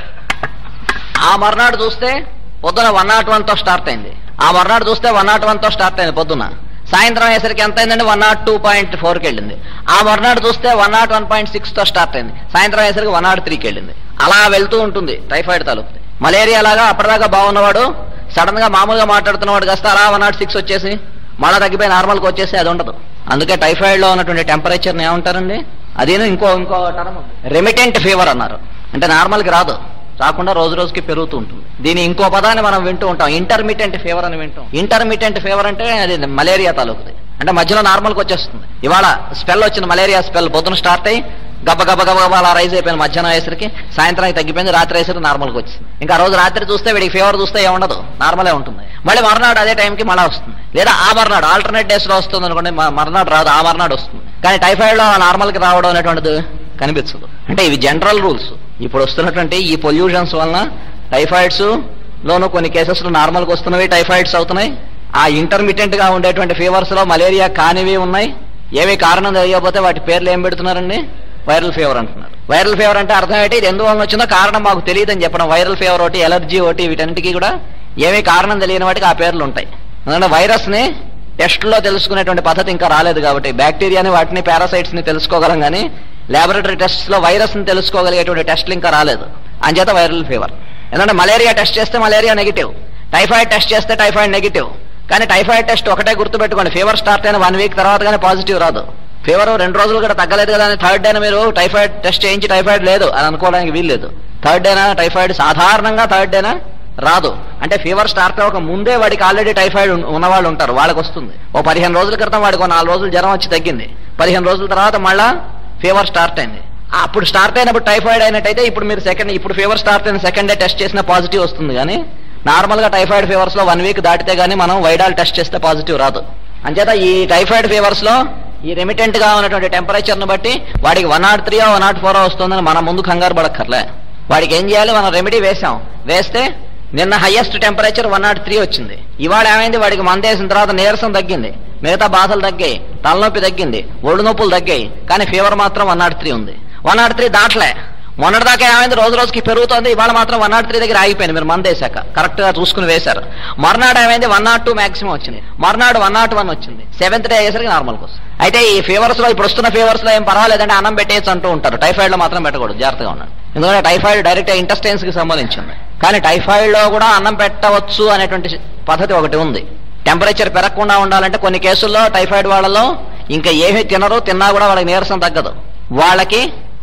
ఆ మర్నాడు చూస్తే పొద్దున వన్ నాట్ వన్ తో స్టార్ట్ అయింది ఆ మర్నాడు చూస్తే వన్ నాట్ వన్ తో స్టార్ట్ అయింది పొద్దున సాయంత్రం అయ్యేసరికి ఎంత అయిందండి one naught two point four కి వెళ్ళింది ఆ మర్నాడు చూస్తే one naught one point six తో స్టార్ట్ అయింది సాయంత్రం అయ్యేసరికి వన్ నాట్ త్రీకి వెళ్ళింది అలా వెళ్తూ ఉంటుంది టైఫాయిడ్ తాలూకు మలేరియా లాగా అప్పటిదాకా బాగున్నవాడు సడన్ గా మామూలుగా మాట్లాడుతున్నవాడు కాస్త అలా వన్ నాట్ సిక్స్ వచ్చేసి మళ్ళా తగ్గిపోయి నార్మల్కి వచ్చేసి అది ఉండదు అందుకే టైఫాయిడ్ లో ఉన్నటువంటి టెంపరేచర్ ఏమంటారండి అదేను ఇంకో ఇంకో టర్మ్ రెమిటెంట్ ఫీవర్ అన్నారు అంటే నార్మల్కి రాదు రాకుండా రోజు రోజుకి పెరుగుతూ ఉంటుంది దీని ఇంకో పదాన్ని మనం వింటూ ఉంటాం ఇంటర్మీడియట్ ఫీవర్ అని వింటాం ఇంటర్మీడియట్ ఫీవర్ అంటే అది మలేరియా తాలూకుది అంటే మధ్యలో నార్మల్కి వచ్చేస్తుంది ఇవాళ స్పెల్ వచ్చిన మలేరియా స్పెల్ పొద్దున స్టార్ట్ అయ్యి గబ గబ గబ గబ అలా రైజ్ అయిపోయింది మధ్యాహ్నం అయ్యేసరికి సాయంత్రానికి తగ్గిపోయింది రాత్రి అయ్యేసరికి నార్మల్కి వచ్చింది ఇంకా ఆ రోజు రాత్రి చూస్తే వీడికి ఫీవర్ చూస్తే ఏముండదు నార్మలే ఉంటుంది మళ్ళీ మర్నాడు అదే టైంకి మళ్ళీ వస్తుంది లేదా ఆ మర్నాడు ఆల్టర్నేట్ డేస్ లో వస్తుంది అనుకోండి మ- మర్నాడు రాదు ఆ మర్నాడు వస్తుంది కానీ టైఫాయిడ్ లో నార్మల్కి రావడం అనేటువంటిది కనిపించదు అంటే ఇవి జనరల్ రూల్స్ ఇప్పుడు వస్తున్నటువంటి ఈ పొల్యూషన్స్ వలన టైఫాయిడ్స్ లోను కొన్ని కేసెస్ లో నార్మల్కి వస్తున్నవి టైఫాయిడ్స్ అవుతున్నాయి ఆ ఇంటర్మీడియట్ గా ఉండేటువంటి ఫీవర్స్ లో మలేరియా కానివి ఉన్నాయి ఏమి కారణం తెలియకపోతే వాటి పేర్లు ఏం పెడుతున్నారండి వైరల్ ఫీవర్ అంటున్నారు వైరల్ ఫీవర్ అంటే అర్థం ఏంటి ఇది ఎందువల్ల వచ్చిందో కారణం మాకు తెలియదని చెప్పడం వైరల్ ఫీవర్ ఒకటి ఎలర్జీ ఒకటి వీటన్నిటికీ కూడా ఏమీ కారణం తెలియని వాటికి ఆ పేర్లు ఉంటాయి ఎందుకంటే వైరస్ ని టెస్ట్లో తెలుసుకునేటువంటి పద్ధతి ఇంకా రాలేదు కాబట్టి బ్యాక్టీరియాని వాటిని పారాసైట్స్ ని తెలుసుకోగలం కానీ లాబొరేటరీ టెస్ట్స్ లో వైరస్ ని తెలుసుకోగలిగేటువంటి టెస్ట్లు ఇంకా రాలేదు అంచేత వైరల్ ఫీవర్ ఎందుకంటే మలేరియా టెస్ట్ చేస్తే మలేరియా నెగిటివ్ టైఫాయిడ్ టెస్ట్ చేస్తే టైఫాయిడ్ నెగిటివ్ కానీ టైఫాయిడ్ టెస్ట్ ఒకటే గుర్తుపెట్టుకోండి ఫీవర్ స్టార్ట్ అయిన వన్ వీక్ తర్వాత కానీ పాజిటివ్ రాదు ఫీవర్ రెండు రోజులు కూడా తగ్గలేదు కదా అని థర్డ్ డేన మీరు టైఫాయిడ్ టెస్ట్ చేయించి టైఫాయిడ్ లేదు అని అనుకోవడానికి వీల్లేదు థర్డ్ డేనా టైఫాయిడ్ సాధారణంగా థర్డ్ డేనా రాదు అంటే ఫీవర్ స్టార్ట్ అవ్వక ముందే వాడికి ఆల్రెడీ టైఫాయిడ్ ఉన్న- ఉన్నవాళ్ళు ఉంటారు వాళ్ళకి వస్తుంది ఓ పదిహేను రోజుల క్రితం వాడికి ఓ నాలుగు రోజులు జ్వరం వచ్చి తగ్గింది పదిహేను రోజుల తర్వాత మళ్ళా ఫీవర్ స్టార్ట్ అయింది ఆ అప్పుడు స్టార్ట్ అయినప్పుడు టైఫాయిడ్ అయినట్టయితే ఇప్పుడు మీరు సెకండ్ ఇప్పుడు ఫీవర్ స్టార్ట్ అయిన సెకండ్ డే టెస్ట్ చేసిన పాజిటివ్ వస్తుంది కానీ నార్మల్ గా టైఫాయిడ్ ఫీవర్స్ లో వన్ వీక్ దాటితే గానీ మనం వైడాల్ టెస్ట్ చేస్తే పాజిటివ్ రాదు అంచేత ఈ టైఫాయిడ్ ఫీవర్స్ లో ఈ రెమిటెంట్ గా ఉన్నటువంటి టెంపరేచర్ ను బట్టి వాడికి one naught three one not four వస్తుందని మనం ముందు కంగారు పడక్కర్లే వాడికి ఏం చేయాలి మనం రెమెడీ వేసాం వేస్తే నిన్న highest temperature one naught three వచ్చింది ఇవాళ ఏమైంది వాడికి మందేసిన తర్వాత నీరసం తగ్గింది మిగతా బాధలు తగ్గాయి తలనొప్పి తగ్గింది ఒళ్ళు నొప్పులు తగ్గాయి కానీ ఫీవర్ మాత్రం వన్ నాట్ త్రీ ఉంది వన్ నాట్ త్రీ దాటలే మొన్నటిదాకా ఏమైంది రోజు రోజుకి పెరుగుతోంది ఇవాళ మాత్రం వన్ నాట్ త్రీ దగ్గర ఆగిపోయింది మీరు మందేశాక కరెక్ట్ గా చూసుకుని వేశారు మర్నాడు ఏమైంది వన్ నాట్ టూ మాక్సిమం వచ్చింది మర్నాడు వన్ నాట్ వన్ వచ్చింది సెవెంత్ డే అయ్యేసరికి నార్మల్ వస్తుంది అయితే ఈ ఫీవర్స్ లో ఇప్పుడు వస్తున్న ఫీవర్స్ లో ఏం పర్వాలేదంటే అన్నం పెట్టేయచ్చు అంటూ ఉంటారు టైఫాయిడ్ లో మాత్రం పెట్టకూడదు జాగ్రత్తగా ఉన్నాడు ఎందుకంటే టైఫాయిడ్ డైరెక్ట్ ఇంటెస్టైన్స్ కి సంబంధించింది కానీ టైఫాయిడ్ లో కూడా అన్నం పెట్టవచ్చు అనేటువంటి పద్ధతి ఒకటి ఉంది టెంపరేచర్ పెరగకుండా ఉండాలంటే కొన్ని కేసుల్లో టైఫాయిడ్ వాళ్ళలో ఇంకా ఏమీ తినరు తిన్నా కూడా వాళ్ళకి నీరసం తగ్గదు వాళ్ళకి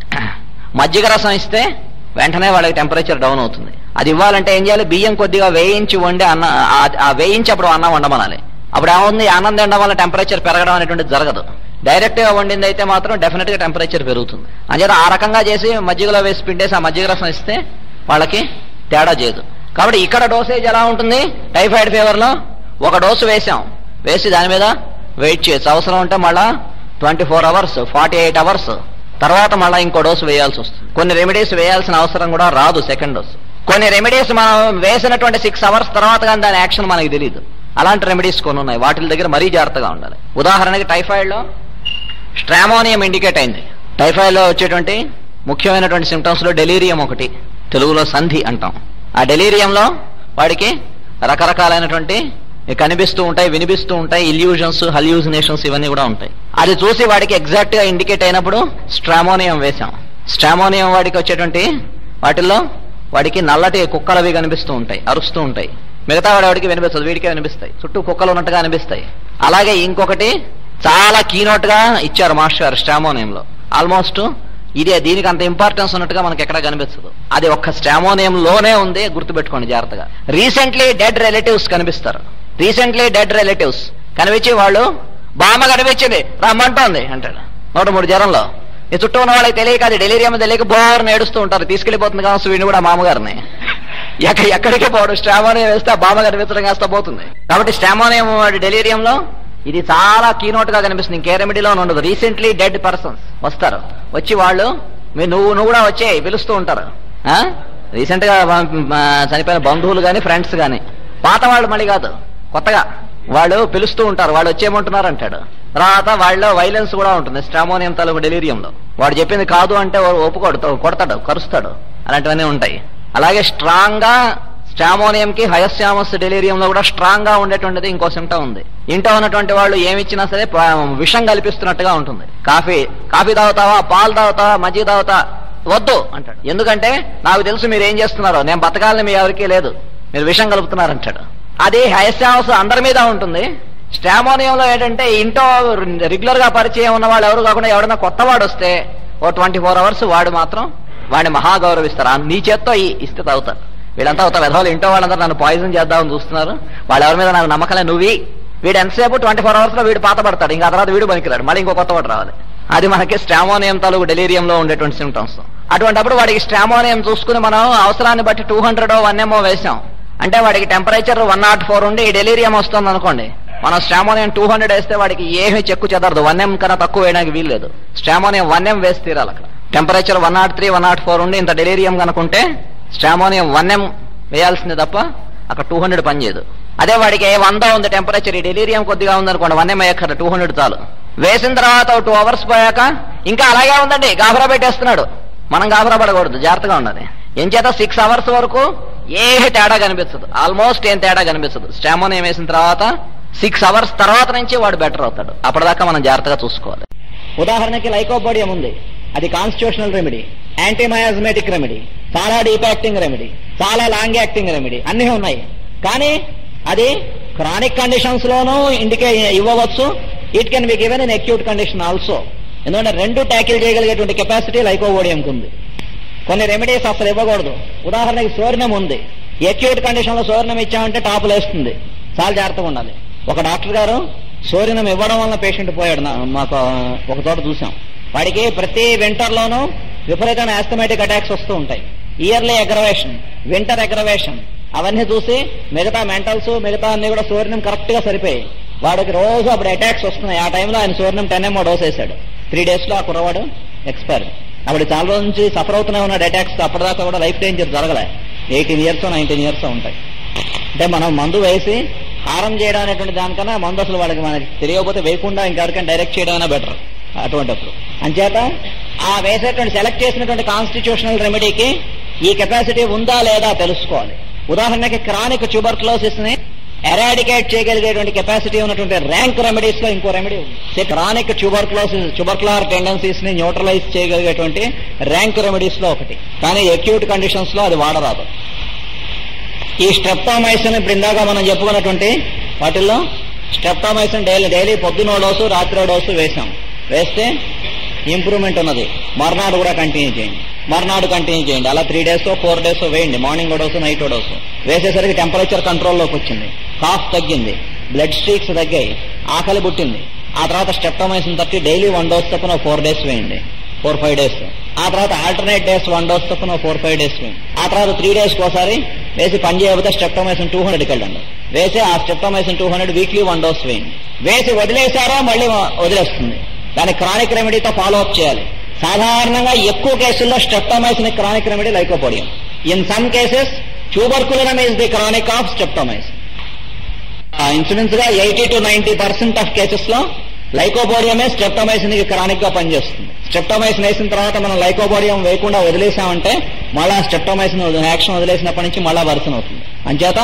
మజ్జిగ రసం ఇస్తే వెంటనే వాళ్ళకి టెంపరేచర్ డౌన్ అవుతుంది అది ఇవ్వాలంటే ఏం చేయాలి బియ్యం కొద్దిగా వేయించి వండి అన్న ఆ- ఆ వేయించి అప్పుడు అన్నం వండమనాలి అప్పుడు ఏముంది అన్నం తినడం వల్ల టెంపరేచర్ పెరగడం అనేటువంటిది జరగదు డైరెక్ట్ గా వండింది అయితే మాత్రం డెఫినెట్ గా టెంపరేచర్ పెరుగుతుంది అంచేత ఆ రకంగా చేసి మజ్జిగలో వేసి పిండేసి ఆ మజ్జిగ రసం ఇస్తే వాళ్ళకి తేడా చేయదు కాబట్టి ఇక్కడ డోసేజ్ ఎలా ఉంటుంది టైఫాయిడ్ ఫీవర్ లో ఒక డోసు వేసాం వేసి దాని మీద వెయిట్ చేయొచ్చు అవసరం ఉంటే మళ్ళా twenty four hours forty eight hours తర్వాత మళ్ళీ ఇంకో డోసు వేయాల్సి వస్తుంది కొన్ని రెమెడీస్ వేయాల్సిన అవసరం కూడా రాదు సెకండ్ డోస్ కొన్ని రెమెడీస్ మనం వేసినటువంటి సిక్స్ అవర్స్ తర్వాత కానీ దాని యాక్షన్ మనకి తెలియదు అలాంటి రెమెడీస్ కొన్ని ఉన్నాయి వాటి దగ్గర మరీ జాగ్రత్తగా ఉండాలి ఉదాహరణకి టైఫాయిడ్ లో స్ట్రామోనియం ఇండికేట్ అయింది టైఫాయిడ్ లో వచ్చేటువంటి ముఖ్యమైనటువంటి సిమ్టమ్స్ లో డెలీరియం ఒకటి తెలుగులో సంధి అంటాం ఆ డెలీరియంలో వాడికి రకరకాలైనటువంటి ఇవి కనిపిస్తూ ఉంటాయి వినిపిస్తూ ఉంటాయి ఇల్యూజన్స్ హల్యూజినేషన్స్ ఇవన్నీ కూడా ఉంటాయి అది చూసి వాడికి ఎగ్జాక్ట్ గా ఇండికేట్ అయినప్పుడు స్ట్రామోనియం వేశాం స్ట్రామోనియం వాడికి వచ్చేటువంటి వాటిల్లో వాడికి నల్లటి కుక్కలవి కనిపిస్తూ ఉంటాయి అరుస్తూ ఉంటాయి మిగతా వాడి వాడికి వినిపిస్తుంది వీడికే వినిపిస్తాయి చుట్టూ కుక్కలు ఉన్నట్టుగా అనిపిస్తాయి అలాగే ఇంకొకటి చాలా కీనోట్ గా ఇచ్చారు మాస్టర్ గారు స్టామోనియంలో ఆల్మోస్ట్ ఇదే దీనికి అంత ఇంపార్టెన్స్ ఉన్నట్టుగా మనకి ఎక్కడ కనిపించదు అది ఒక్క స్టామోనియం లోనే ఉంది గుర్తుపెట్టుకోండి జాగ్రత్తగా రీసెంట్లీ డెడ్ రిలేటివ్స్ కనిపిస్తారు రీసెంట్లీ డెడ్ రిలేటివ్స్ కనిపించి వాళ్ళు బామ్మ కనిపించింది రమ్మంటోంది అంటాడు నూట మూడు జ్వరంలో ఈ చుట్టూ ఉన్న వాళ్ళకి తెలియక అది డెలీరియం తెలియక బోర్ని ఏడుస్తూ ఉంటారు తీసుకెళ్లిపోతుంది కావచ్చు వీడిని కూడా మామగారిని ఎక్క ఎక్కడికి పోవడం స్టామోనియం వేస్తే ఆ బామ్మ కనిపించడం కాస్త పోతుంది కాబట్టి స్టామోనియం వాడి డెలీరియంలో ఇది చాలా కీనోట్ గా కనిపిస్తుంది ఇంకే రెమెడీలో ఉండదు రీసెంట్లీ డెడ్ పర్సన్స్ వస్తారు వచ్చి వాళ్ళు మీ నువ్వు నువ్వు కూడా వచ్చే పిలుస్తూ ఉంటారు రీసెంట్ గా బ- బ- చనిపోయిన బంధువులు గాని ఫ్రెండ్స్ గాని పాత వాళ్ళు మళ్ళీ కాదు కొత్తగా వాళ్ళు పిలుస్తూ ఉంటారు వాళ్ళు వచ్చేయమంటున్నారు అంటాడు తర్వాత వాళ్ళలో వైలెన్స్ కూడా ఉంటుంది స్ట్రామోనియం తాలూకు డెలీరియంలో వాడు చెప్పింది కాదు అంటే వాడు ఒప్పుకోడు కొడతాడు కరుస్తాడు అలాంటివన్నీ ఉంటాయి అలాగే స్ట్రాంగ్ గా స్టామోనియం కి హయస్యామస్ డెలీరియంలో కూడా స్ట్రాంగ్ గా ఉండేటువంటిది ఇంకో సిమ్టమ్ ఉంది ఇంట్లో ఉన్నటువంటి వాళ్ళు ఏమి ఇచ్చినా సరే ప- విషం కల్పిస్తున్నట్టుగా ఉంటుంది కాఫీ కాఫీ తాగుతావా పాలు తాగుతావా మజ్జిగ తాగుతా వద్దు అంటాడు ఎందుకంటే నాకు తెలుసు మీరు ఏం చేస్తున్నారో నేను బతకాలని మీ ఎవరికీ లేదు మీరు విషం కలుపుతున్నారు అంటాడు అది హయస్యామస్ అందరి మీద ఉంటుంది స్టామోనియంలో ఏంటంటే ఇంట్లో రెగ్యులర్ గా పరిచయం ఉన్న వాళ్ళు ఎవరు కాకుండా ఎవరైనా కొత్త వాడు వస్తే ఓ ట్వంటీ ఫోర్ అవర్స్ వాడు మాత్రం వాడిని మహా గౌరవిస్తారు ఆ నీ చేత్తో ఈ ఇస్తే తాగుతారు వీళ్ళంతా అవుతా విధవాళ్ళు ఇంట్లో వాళ్ళందరూ నన్ను పాయిజన్ చేద్దామని చూస్తున్నారు వాళ్ళు ఎవరి మీద నాకు నమ్మకలే నువ్వి వీడు ఎంతసేపు ట్వంటీ ఫోర్ అవర్స్ లో వీడు పాత పడతాడు ఇంకా ఆ తర్వాత వీడు పనికిరాడు మళ్ళీ ఇంకో కొత్త వాడు రావాలి అది మనకి స్ట్రామోనియం తాలూకు డెలీరియంలో ఉండేటువంటి సిమ్టమ్స్ అటువంటిప్పుడు వాడికి స్ట్రామోనియం చూసుకుని మనం అవసరాన్ని బట్టి టూ హండ్రెడ్ వన్ ఎంఓ వేసాం అంటే వాడికి టెంపరేచర్ వన్ నాట్ ఫోర్ ఉండి ఈ డెలీరియం వస్తుంది అనుకోండి మనం స్ట్రామోనియం టూ హండ్రెడ్ వేస్తే వాడికి ఏమీ చెక్కు చెదరదు వన్ ఎం కన్నా తక్కువ వేయడానికి వీల్లేదు స్ట్రామోనియం వన్ ఎం వేసి తీరాలి అక్కడ temperature one naught three one not four ఉండి ఇంత డెలీరియం కనుకుంటే స్ట్రామోనియం వన్ ఎం వేయాల్సిందే తప్ప అక్కడ టూ హండ్రెడ్ పనిచేయదు అదే వాడికి వంద ఉంది టెంపరేచర్ ఈ డెలీరియం కొద్దిగా ఉందనుకోండి వన్ ఎం వేయక్కర్లేదు టూ హండ్రెడ్ చాలు వేసిన తర్వాత టూ అవర్స్ పోయాక ఇంకా అలాగే ఉందండి గాబరా పెట్టేస్తున్నాడు మనం గాబరా పడకూడదు జాగ్రత్తగా ఉండాలి ఏం చేత సిక్స్ అవర్స్ వరకు ఏ తేడా కనిపించదు ఆల్మోస్ట్ ఏం తేడా కనిపించదు స్టామోనియం వేసిన తర్వాత సిక్స్ అవర్స్ తర్వాత నుంచి వాడు బెటర్ అవుతాడు అప్పటిదాకా మనం జాగ్రత్తగా చూసుకోవాలి ఉదాహరణకి లైకోబోడియం ఉంది అది కాన్స్టిట్యూషనల్ రెమెడీ యాంటీమయాజమేటిక్ రెమెడీ చాలా డీప్ యాక్టింగ్ రెమెడీ చాలా లాంగ్ యాక్టింగ్ రెమెడీ అన్నీ ఉన్నాయి కానీ అది క్రానిక్ కండిషన్స్ లోనూ ఇండికే ఇవ్వవచ్చు it can be given in acute condition also ఎందుకంటే రెండు ట్యాకిల్ చేయగలిగేటువంటి కెపాసిటీ లైకోబోడియంకి ఉంది కొన్ని రెమెడీస్ అసలు ఇవ్వకూడదు ఉదాహరణకి సోర్ణం ఉంది అక్యూట్ కండిషన్ లో సోర్ణం ఇచ్చామంటే టాప్ లేస్తుంది చాలా జాగ్రత్తగా ఉండాలి ఒక డాక్టర్ గారు సోరినం ఇవ్వడం వల్ల పేషెంట్ పోయాడు నా- మాకు ఒక చోట చూసాం వాడికి ప్రతి వింటర్ లోనూ విపరీతమైన ఆస్థమెటిక్ అటాక్స్ వస్తూ ఉంటాయి ఇయర్లీ అగ్రవేషన్ వింటర్ అగ్రవేషన్ అవన్నీ చూసి మిగతా మెంటల్స్ మిగతా అన్ని కూడా సోరినం కరెక్ట్ గా సరిపోయాయి వాడికి రోజు అప్పుడు అటాక్స్ వస్తున్నాయి ఆ టైంలో ఆయన సోరినం టెన్ ఎంఓ డోస్ వేశాడు త్రీ డేస్ లో ఆ కుర్రవాడు ఎక్స్పైర్ అప్పుడు చాలా రోజుల నుంచి సఫర్ అవుతూనే ఉన్నాడు అటాక్స్ అప్పటిదాకా కూడా లైఫ్ డేంజర్ జరగలే ఎయిటీన్ ఇయర్స్ నైన్టీన్ ఇయర్స్ ఉంటాయి అంటే మనం మందు వేసి హారం చేయడం అనేటువంటి దానికన్నా మందు అసలు వాళ్ళకి మనకి తెలియకపోతే వేయకుండా ఇంకెవరికైనా డైరెక్ట్ చేయడం బెటర్ అటువంటిప్పుడు అంచేత ఆ వేసేటువంటి సెలెక్ట్ చేసినటువంటి కాన్స్టిట్యూషనల్ రెమెడీకి ఈ కెపాసిటీ ఉందా లేదా తెలుసుకోవాలి ఉదాహరణకి క్రానిక్ ట్యూబర్క్లోసిస్ ని ఎరాడికేట్ చేయగలిగేటువంటి కెపాసిటీ ఉన్నటువంటి ర్యాంక్ రెమెడీస్ లో ఇంకో రెమెడీ ఉంది క్రానిక్ ట్యూబర్క్లోసిస్ ట్యూబర్క్యులర్ టెండెన్సీస్ ని న్యూట్రలైజ్ చేయగలిగేటువంటి ర్యాంక్ రెమెడీస్ లో ఒకటి కానీ అక్యూట్ కండిషన్స్ లో అది వాడరాదు ఈ స్ట్రెప్టామైసిన్ ఇప్పుడు ఇందాక మనం చెప్పుకున్నటువంటి వాటిల్లో స్ట్రెప్టామైసిన్ డైలీ డైలీ పొద్దునో డోసు రాత్రి డోసు వేసాం వేస్తే ఇంప్రూవ్మెంట్ ఉన్నది మర్నాడు కూడా కంటిన్యూ చేయండి మర్నాడు కంటిన్యూ చేయండి అలా త్రీ డేస్ ఫోర్ డేస్ వేయండి మార్నింగ్ డోసు నైట్ డోసు వేసేసరికి టెంపరేచర్ కంట్రోల్లోకి వచ్చింది కాఫ్ తగ్గింది బ్లడ్ స్ట్రీక్స్ తగ్గాయి ఆకలి పుట్టింది ఆ తర్వాత స్టెప్టోమైసిన్ తప్పి డైలీ వన్ డోస్ తప్పున ఫోర్ డేస్ వేయండి ఫోర్ ఫైవ్ డేస్ ఆ తర్వాత ఆల్టర్నేట్ డేస్ వన్ డోస్ తప్పున ఫోర్ ఫైవ్ డేస్ వేయండి ఆ తర్వాత త్రీ డేస్ ఒకసారి వేసి పని చేయకపోతే స్టెప్టోమైసిన్ టూ హండ్రెడ్కి వెళ్ళండి వేసి ఆ streptomycin two hundred weekly one dose వేయండి వేసి వదిలేశారో మళ్ళీ వదిలేస్తుంది దాని క్రానిక్ రెమెడీతో ఫాలో అప్ చేయాలి సాధారణంగా ఎక్కువ కేసుల్లో streptomycin chronic remedy lycopodium in some cases tuberculinum is the chronic of streptomycin insurance గా eighty to ninety percent of cases లో లైకోబోడియమే స్ట్రెప్టోమైసిన్ కి క్రానిక్ గా పనిచేస్తుంది స్ట్రెప్టోమైసిన్ వేసిన తర్వాత మనం లైకోబోడియం వేయకుండా వదిలేసామంటే మళ్ళా స్ట్రెప్టోమైసిన్ యాక్షన్ వదిలేసినప్పటి నుంచి మళ్ళా వర్సన్ అవుతుంది అంచేత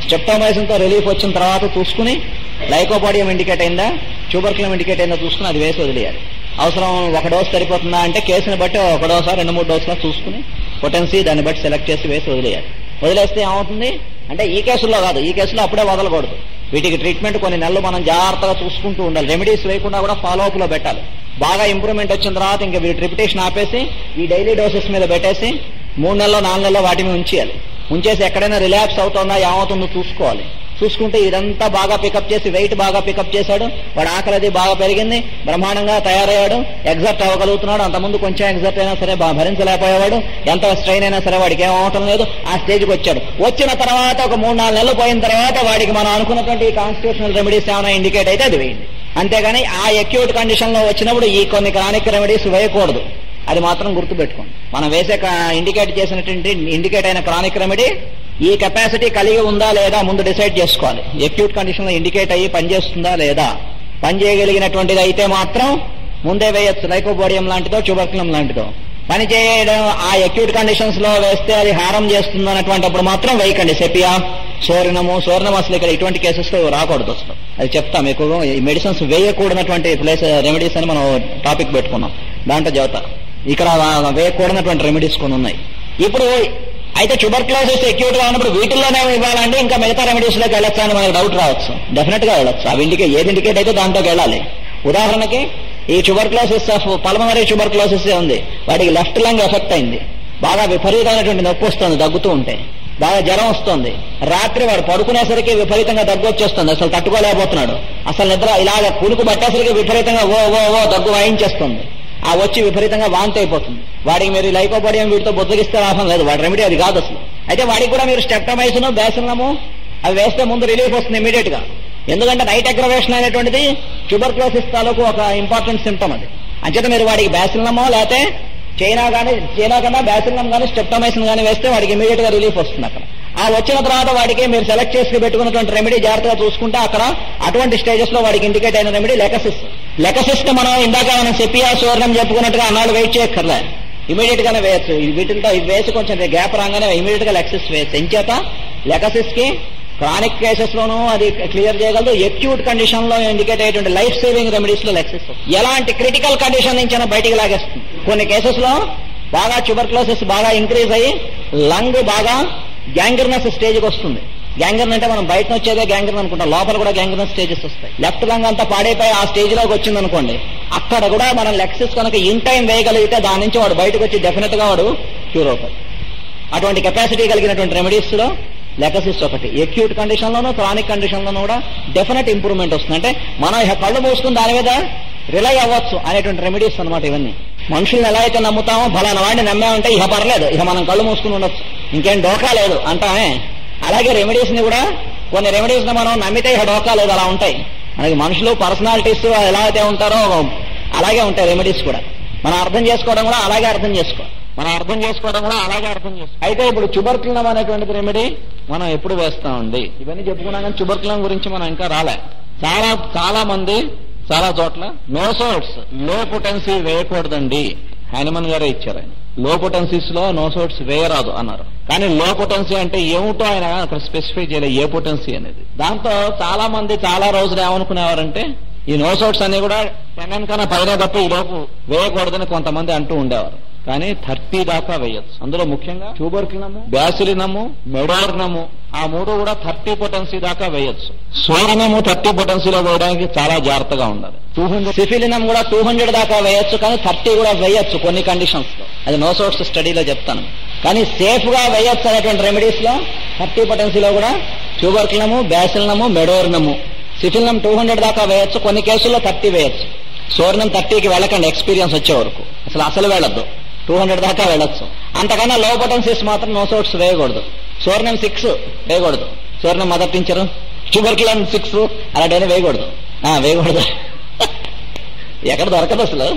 స్టెప్టోమైసిన్ తో రిలీఫ్ వచ్చిన తర్వాత చూసుకుని లైకోపాడియం ఇండికేట్ అయిందా ట్యూబర్క్లం ఇండికేట్ అయిందా చూసుకుని అది వేసి వదిలేయాలి అవసరం ఒక డోస్ సరిపోతుందా అంటే కేసుని బట్టి ఒక డోసా రెండు మూడు డోసులా చూసుకుని పొటెన్సీ దాన్ని బట్టి సెలెక్ట్ చేసి వేసి వదిలేయాలి వదిలేస్తే ఏమవుతుంది అంటే ఈ కేసుల్లో కాదు ఈ కేసులో అప్పుడే వదలకూడదు వీటికి ట్రీట్మెంట్ కొన్ని నెలలు మనం జాగ్రత్తగా చూసుకుంటూ ఉండాలి రెమెడీస్ వేయకుండా కూడా ఫాలో అప్ లో పెట్టాలి బాగా ఇంప్రూవ్మెంట్ వచ్చిన తర్వాత ఇంకా వీటి ట్రిపిటేషన్ ఆపేసి ఈ డైలీ డోసెస్ మీద పెట్టేసి మూడు నెలలో నాలుగు నెలలో వాటి మీద ఉంచేయాలి ఉంచేసి ఎక్కడైనా రిలాక్స్ అవుతుందా ఏమవుతుందో చూసుకోవాలి చూసుకుంటే ఇదంతా బాగా పికప్ చేసి వెయిట్ బాగా పికప్ చేశాడు వాడు ఆకలి అది బాగా పెరిగింది బ్రహ్మాండంగా తయారయ్యాడు ఎగ్జర్ట్ అవ్వగలుగుతున్నాడు అంతకుముందు కొంచెం ఎగ్జర్ట్ అయినా సరే బా- భరించలేకపోయేవాడు ఎంత స్ట్రెయిన్ అయినా సరే వాడికి ఏమవటం లేదు ఆ స్టేజ్కి వచ్చాడు వచ్చిన తర్వాత ఒక మూడు నాలుగు నెలలు పోయిన తర్వాత వాడికి మనం అనుకున్నటువంటి కాన్స్టిట్యూషనల్ రెమెడీస్ ఏమైనా ఇండికేట్ అయితే అది వేయండి అంతేగాని ఆ అక్యూట్ కండిషన్ లో వచ్చినప్పుడు ఈ కొన్ని క్రానిక్ రెమెడీస్ వేయకూడదు అది మాత్రం గుర్తుపెట్టుకోండి మనం వేసే ఇండికేట్ చేసినటువంటి ఇండికేట్ అయిన క్రానిక్ రెమెడీ ఈ కెపాసిటీ కలిగి ఉందా లేదా ముందు డిసైడ్ చేసుకోవాలి అక్యూట్ కండిషన్ లో ఇండికేట్ అయ్యి పనిచేస్తుందా లేదా పని చేయగలిగినటువంటిది అయితే మాత్రం ముందే వేయచ్చు లైకోబోడియం లాంటిదో ట్యూబర్కులం లాంటిదో పని చేయడం ఆ అక్యూట్ కండిషన్స్ లో వేస్తే అది హారం చేస్తుంది అన్నటువంటిప్పుడు మాత్రం వేయకండి సెపియా సోరినము సోరణం అసలు ఇక్కడ ఇటువంటి కేసెస్ లో రాకూడదు అసలు అది చెప్తాం ఎక్కువగా ఈ మెడిసిన్స్ వేయకూడనటువంటి ప్లేస్ రెమెడీస్ అని మనం టాపిక్ పెట్టుకున్నాం దాంట్లో చెబుతా ఇక్కడ వేయకూడనటువంటి రెమెడీస్ కొన్ని ఉన్నాయి ఇప్పుడు అయితే ట్యూబర్క్లోసిస్ అక్యూట్ గా ఉన్నప్పుడు వీటిల్లోనే ఇవ్వాలండి ఇంకా మిగతా రెమెడీస్ లోకి వెళ్ళొచ్చా అని మనకి డౌట్ రావచ్చు డెఫినెట్ గా వెళ్ళొచ్చు అవి ఇండికే ఏది ఇండికేట్ అయితే దాంట్లోకి వెళ్ళాలి ఉదాహరణకి ఈ ట్యూబర్క్లోసిస్ ఆఫ్ పల్మనరీ ట్యూబర్క్లోసిస్ ఉంది వాడికి లెఫ్ట్ లంగ్ ఎఫెక్ట్ అయింది బాగా విపరీతమైనటువంటి నొప్పి వస్తుంది దగ్గుతూ ఉంటే బాగా జ్వరం వస్తుంది రాత్రి వాడు పడుకునేసరికి విపరీతంగా దగ్గు వచ్చేస్తుంది అసలు తట్టుకోలేకపోతున్నాడు అసలు నిద్ర ఇలాగ కునుకు పట్టేసరికి విపరీతంగా ఓ ఓ ఓ దగ్గు వాయించేస్తుంది ఆ వచ్చి విపరీతంగా వాంతి అయిపోతుంది వాడికి మీరు లైకోపడియం వీటితో బుద్ధగిస్తే లాభం లేదు వాడి రెమెడీ అది కాదు అసలు అయితే వాడికి కూడా మీరు స్టెప్టమైసును బేసనము అవి వేస్తే ముందు రిలీఫ్ వస్తుంది ఇమీడియట్ గా ఎందుకంటే నైట్ అగ్రవేషన్ అనేటువంటిది ట్యూబర్క్లోసిస్ తాలూకు ఒక ఇంపార్టెంట్ సిమ్టమ్ అది అంచేత మీరు వాడికి బ్యాసిల్లమో లేకపోతే చైనా కానీ చైనా కన్నా బ్యాసిల్లం కానీ స్టెప్టమైసిన్ కానీ వేస్తే వాడికి ఇమీడియట్ గా రిలీఫ్ వస్తుంది అక్కడ ఆ వచ్చిన తర్వాత వాడికి మీరు సెలెక్ట్ చేసి పెట్టుకున్నటువంటి రెమెడీ జాగ్రత్తగా చూసుకుంటే అక్కడ అటువంటి స్టేజెస్ లో వాడికి ఇండికేట్ అయిన రెమెడీ లెకసిస్ లెకసిస్ ని మనం ఇందాక మనం సెపియా సువర్ణం చెప్పుకున్నట్టుగా అన్నాడు వెయిట్ చేయక్కర్లే ఇమీడియట్ గానే వేయచ్చు ఈ వీటితో ఇది వేసి కొంచెం గ్యాప్ రాగానే ఇమీడియట్ గా లెక్సిస్ వేయచ్చు ఎంచేత లెకసిస్ కి క్రానిక్ కేసెస్ లోనూ అది క్లియర్ చేయగలదు ఎక్యూట్ కండిషన్ లో ఇండికేట్ అయ్యేటువంటి లైఫ్ సేవింగ్ రెమెడీస్ లో లెక్సిస్ ఎలాంటి క్రిటికల్ కండిషన్ నుంచి అయినా బయటికి లాగేస్తుంది కొన్ని కేసెస్ లో బాగా ట్యూబర్క్లోసిస్ బాగా ఇంక్రీజ్ అయ్యి లంగ్ బాగా గ్యాంగ్రినస్ స్టేజ్కి వస్తుంది గ్యాంగ్రన్ అంటే మనం బయట వచ్చేదే గ్యాంగ్రన్ అనుకుంటాం లోపల కూడా గ్యాంగ్రన్ స్టేజెస్ వస్తాయి లెఫ్ట్ లంగ్ అంతా పాడైపోయి ఆ స్టేజ్ లోకి వచ్చింది అనుకోండి అక్కడ కూడా మనం లెక్సిస్ కనుక ఇన్ టైం వేయగలిగితే దాని నుంచి వాడు బయటకు వచ్చి డెఫినెట్ గా వాడు క్యూర్ అవుతాడు అటువంటి కెపాసిటీ కలిగినటువంటి రెమెడీస్ లో లెకసిస్ ఒకటి ఎక్యూట్ కండిషన్ లోను క్రానిక్ కండిషన్ లోనూ కూడా డెఫినెట్ ఇంప్రూవ్మెంట్ వస్తుంది అంటే మనం ఇక కళ్ళు మూసుకుని దాని మీద రిలై అవ్వచ్చు అనేటువంటి రెమెడీస్ అనమాట ఇవన్నీ మనుషుల్ని ఎలా అయితే నమ్ముతామో ఫలానా వాడిని నమ్మామంటే ఇక పర్లేదు ఇక మనం కళ్ళు మూసుకుని ఉండొచ్చు ఇంకేం డోకా లేదు అంటామే అలాగే రెమెడీస్ ని కూడా కొన్ని రెమెడీస్ ని మనం నమ్మితే ఇక డోకా లేదు అలా ఉంటాయి మనకి మనుషులు పర్సనాలిటీస్ ఎలా అయితే ఉంటారో అలాగే ఉంటాయి రెమెడీస్ కూడా మనం అర్థం చేసుకోవడం కూడా అలాగే అర్థం చేసుకో మనం అర్థం చేసుకోవడం కూడా అలాగే అర్థం చేసుకో అయితే ఇప్పుడు చుబర్కులం అనేటువంటిది రెమెడీ మనం ఎప్పుడు వేస్తామండి ఇవన్నీ చెప్పుకున్నాం కానీ చుబర్కులం గురించి మనం ఇంకా రాలే చాలా చాలా మంది చాలా చోట్ల నో సోట్స్ లో పొటెన్సీ వేయకూడదండి హనుమన్ గారే ఇచ్చారు ఆయన లో పొటెన్సీస్ లో నో సోట్స్ వేయరాదు అన్నారు కానీ లో పొటెన్సీ అంటే ఏమిటో ఆయన అక్కడ స్పెసిఫై చేయలేదు ఏ పొటెన్సీ అనేది దాంతో చాలా మంది చాలా రోజులు ఏమనుకునేవారంటే ఈ నో సోట్స్ అన్ని కూడా టెన్ కన్నా పైన తప్ప ఈ లోపు వేయకూడదని కొంతమంది అంటూ ఉండేవారు కానీ థర్టీ దాకా వేయొచ్చు అందులో ముఖ్యంగా ట్యూబర్కినము బ్యాసిలినము మెడోర్నము ఆ మూడు కూడా థర్టీ పొటెన్సీ దాకా వేయొచ్చు సోరణము థర్టీ పొటెన్సీలో వేయడానికి చాలా జాగ్రత్తగా ఉండాలి టూ హండ్రెడ్ సిఫిలినం కూడా టూ హండ్రెడ్ దాకా వేయొచ్చు కానీ థర్టీ కూడా వేయొచ్చు కొన్ని కండిషన్స్ లో అది నో సోర్స్ స్టడీలో చెప్తాను కానీ సేఫ్ గా వేయొచ్చు అనేటువంటి రెమెడీస్ లో థర్టీ పొటెన్సీలో కూడా ట్యూబర్కినము బ్యాసిలినము మెడోర్నము సిఫిలినం టూ హండ్రెడ్ దాకా వేయొచ్చు కొన్ని కేసుల్లో థర్టీ వేయొచ్చు సోర్ణం థర్టీకి వెళ్ళకండి ఎక్స్పీరియన్స్ వచ్చే వరకు అసలు అసలు వెళ్ళొద్దు టూ హండ్రెడ్ దాకా వెళ్ళొచ్చు అంతకన్నా లో పొటెన్సీస్ మాత్రం నో సోట్స్ వేయకూడదు సోర్ణం సిక్స్ వేయకూడదు Psorinum mother tincture Tuberculinum six అలాంటివన్నీ వేయకూడదు ఆ, వేయకూడదు ఎక్కడ దొరకదు అసలు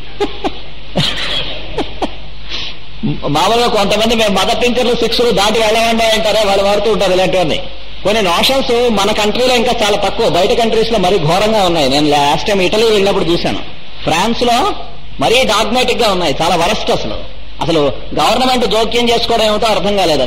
మామూలుగా కొంతమంది మేము మదర్ టీచర్లు సిక్స్ దాటి వెళ్ళమండి అంటారే వాళ్ళు వాడుతూ ఉంటారు ఇలాంటివన్నీ కొన్ని నోషన్స్ మన కంట్రీలో ఇంకా చాలా తక్కువ బయట కంట్రీస్ లో మరీ ఘోరంగా ఉన్నాయి నేను లాస్ట్ టైం ఇటలీ వెళ్ళినప్పుడు చూశాను ఫ్రాన్స్ లో మరీ డాగ్మాటిక్ గా ఉన్నాయి చాలా వరస్ట్ అసలు అసలు గవర్నమెంట్ జోక్యం చేసుకోవడం ఏమిటో అర్థం కాలేదు అక్కడ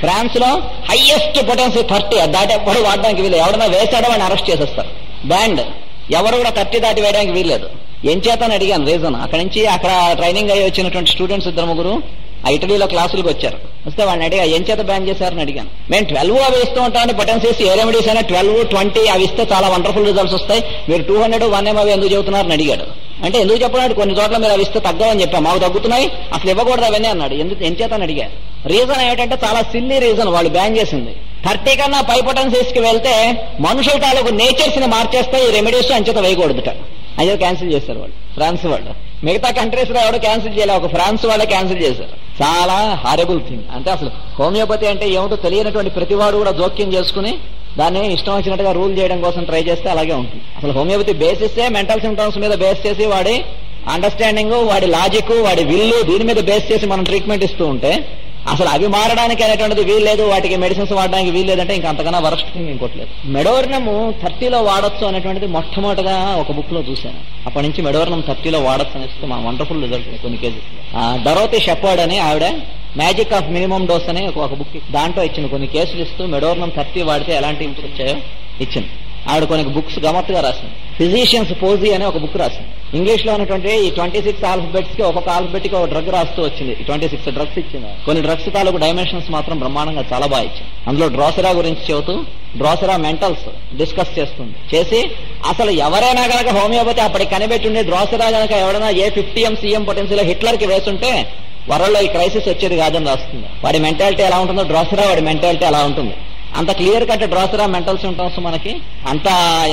ఫ్రాన్స్ లో హైయెస్ట్ పొటెన్సీ థర్టీ దాటి ఎవ్వరు వాడడానికి వీలు ఎవడన్నా వేసాడో వాడిని అరెస్ట్ చేసేస్తారు బ్యాండ్ ఎవరు కూడా థర్టీ దాటి వేయడానికి వీల్లేదు ఏం చేతని అడిగాను రీజన్ అక్కడి నుంచి అక్కడ ట్రైనింగ్ అయ్యి వచ్చినటువంటి స్టూడెంట్స్ ఇద్దరు ముగ్గురు ఆ ఇటలీలో క్లాసులకు వచ్చారు వస్తే వాళ్ళని అడిగా ఏం చేత బ్యాన్ చేశారని అడిగాను మేము ట్వెల్వ్ అవి ఇస్తూ ఉంటామని పొటెన్సీస్ ఏ రెమెడీస్ అయినా ట్వెల్వ్ ట్వంటీ అవి ఇస్తే చాలా వండర్ఫుల్ రిజల్ట్స్ వస్తాయి మీరు టూ హండ్రెడ్ వన్ ఎం అవి ఎందుకు చెబుతున్నారని అడిగాడు అంటే ఎందుకు చెప్పడానికి కొన్ని చోట్ల మీరు అవి ఇస్తే తగ్గవని చెప్పాం మాకు తగ్గుతున్నాయి అసలు ఇవ్వకూడదు అవన్నీ అన్నాడు ఎందుకు ఏం చేత అని అడిగా రీజన్ ఏంటంటే చాలా సిల్లీ రీజన్ వాళ్ళు బ్యాన్ చేసింది థర్టీ కన్నా పై పొటెన్సీస్ కి వెళ్తే మనుషుల తాలూకు నేచర్స్ ని మార్చేస్తే ఈ రెమెడీస్ అంచేత వేయకూడదుట అయ్యో క్యాన్సిల్ చేశారు వాళ్ళు ఫ్రాన్స్ వాళ్ళు మిగతా కంట్రీస్ లో ఎవడో క్యాన్సిల్ చేయలే ఒక ఫ్రాన్స్ వాళ్ళే క్యాన్సిల్ చేశారు చాలా హారబుల్ థింగ్ అంటే అసలు హోమియోపతి అంటే ఏమిటో తెలియనటువంటి ప్రతివాడు కూడా జోక్యం చేసుకుని దాన్ని ఇష్టం వచ్చినట్టుగా రూల్ చేయడం కోసం ట్రై చేస్తే అలాగే ఉంటుంది అసలు హోమియోపతి బేసిస్తే మెంటల్ సిమ్టమ్స్ మీద బేస్ చేసి వాడి అండర్స్టాండింగ్ వాడి లాజిక్ వాడి విల్లు దీని మీద బేస్ చేసి మనం ట్రీట్మెంట్ ఇస్తూ ఉంటే అసలు అవి మారడానికి అనేటువంటిది వీల్లేదు వాటికి మెడిసిన్స్ వాడడానికి వీల్లేదంటే ఇంకా అంతకన్నా వరస్ట్ థింగ్ ఇంకోటి లేదు మెడోర్నము థర్టీలో వాడొచ్చు అనేటువంటిది మొట్టమొదటిగా ఒక బుక్ లో చూశాను అప్పటి నుంచి మెడోర్నం థర్టీలో వాడొచ్చు అనేసి మా వండర్ఫుల్ రిజల్ట్ కొన్ని కేసెస్ డరోతి షెపర్డ్ అని ఆవిడ మ్యాజిక్ ఆఫ్ మినిమం డోస్ అని ఒక బుక్ దాంట్లో ఇచ్చింది కొన్ని కేసులు ఇస్తూ మెడోర్నం థర్టీ వాడితే ఎలాంటి ఇంప్రూవ్ వచ్చాయో ఇచ్చింది ఆవిడ కొన్ని బుక్స్ గమత్తుగా రాసింది ఫిజిషియన్స్ పోజీ అనే ఒక బుక్ రాసింది ఇంగ్లీష్ లో ఉన్నటువంటి ఈ ట్వంటీ సిక్స్ ఆల్ఫబెట్స్ కి ఒక్కొక్క ఆల్ఫబెట్ కి ఒక డ్రగ్ రాస్తూ వచ్చింది ట్వంటీ సిక్స్ డ్రగ్స్ ఇచ్చింది కొన్ని డ్రగ్స్ తాలూకు డైమెన్షన్స్ మాత్రం బ్రహ్మాండంగా చాలా బాగా ఇచ్చింది అందులో డ్రోసరా గురించి చెబుతూ డ్రోసరా మెంటల్స్ డిస్కస్ చేస్తుంది చేసి అసలు ఎవరైనా గనక హోమియోపతి అప్పటికి కనిపెట్టి ఉండే డ్రోసరా గనక ఎవరైనా ఏ ఫిఫ్టీ ఎం సీఎం పొటెన్సీలో హిట్లర్ కి వేసుంటే వరల్డ్ ఈ క్రైసిస్ వచ్చేది కాదని రాస్తుంది వాడి మెంటాలిటీ ఎలా ఉంటుందో డ్రోసరా వాడి మెంటాలిటీ అలా ఉంటుంది అంత clear cut Drosera mental symptoms మనకి అంత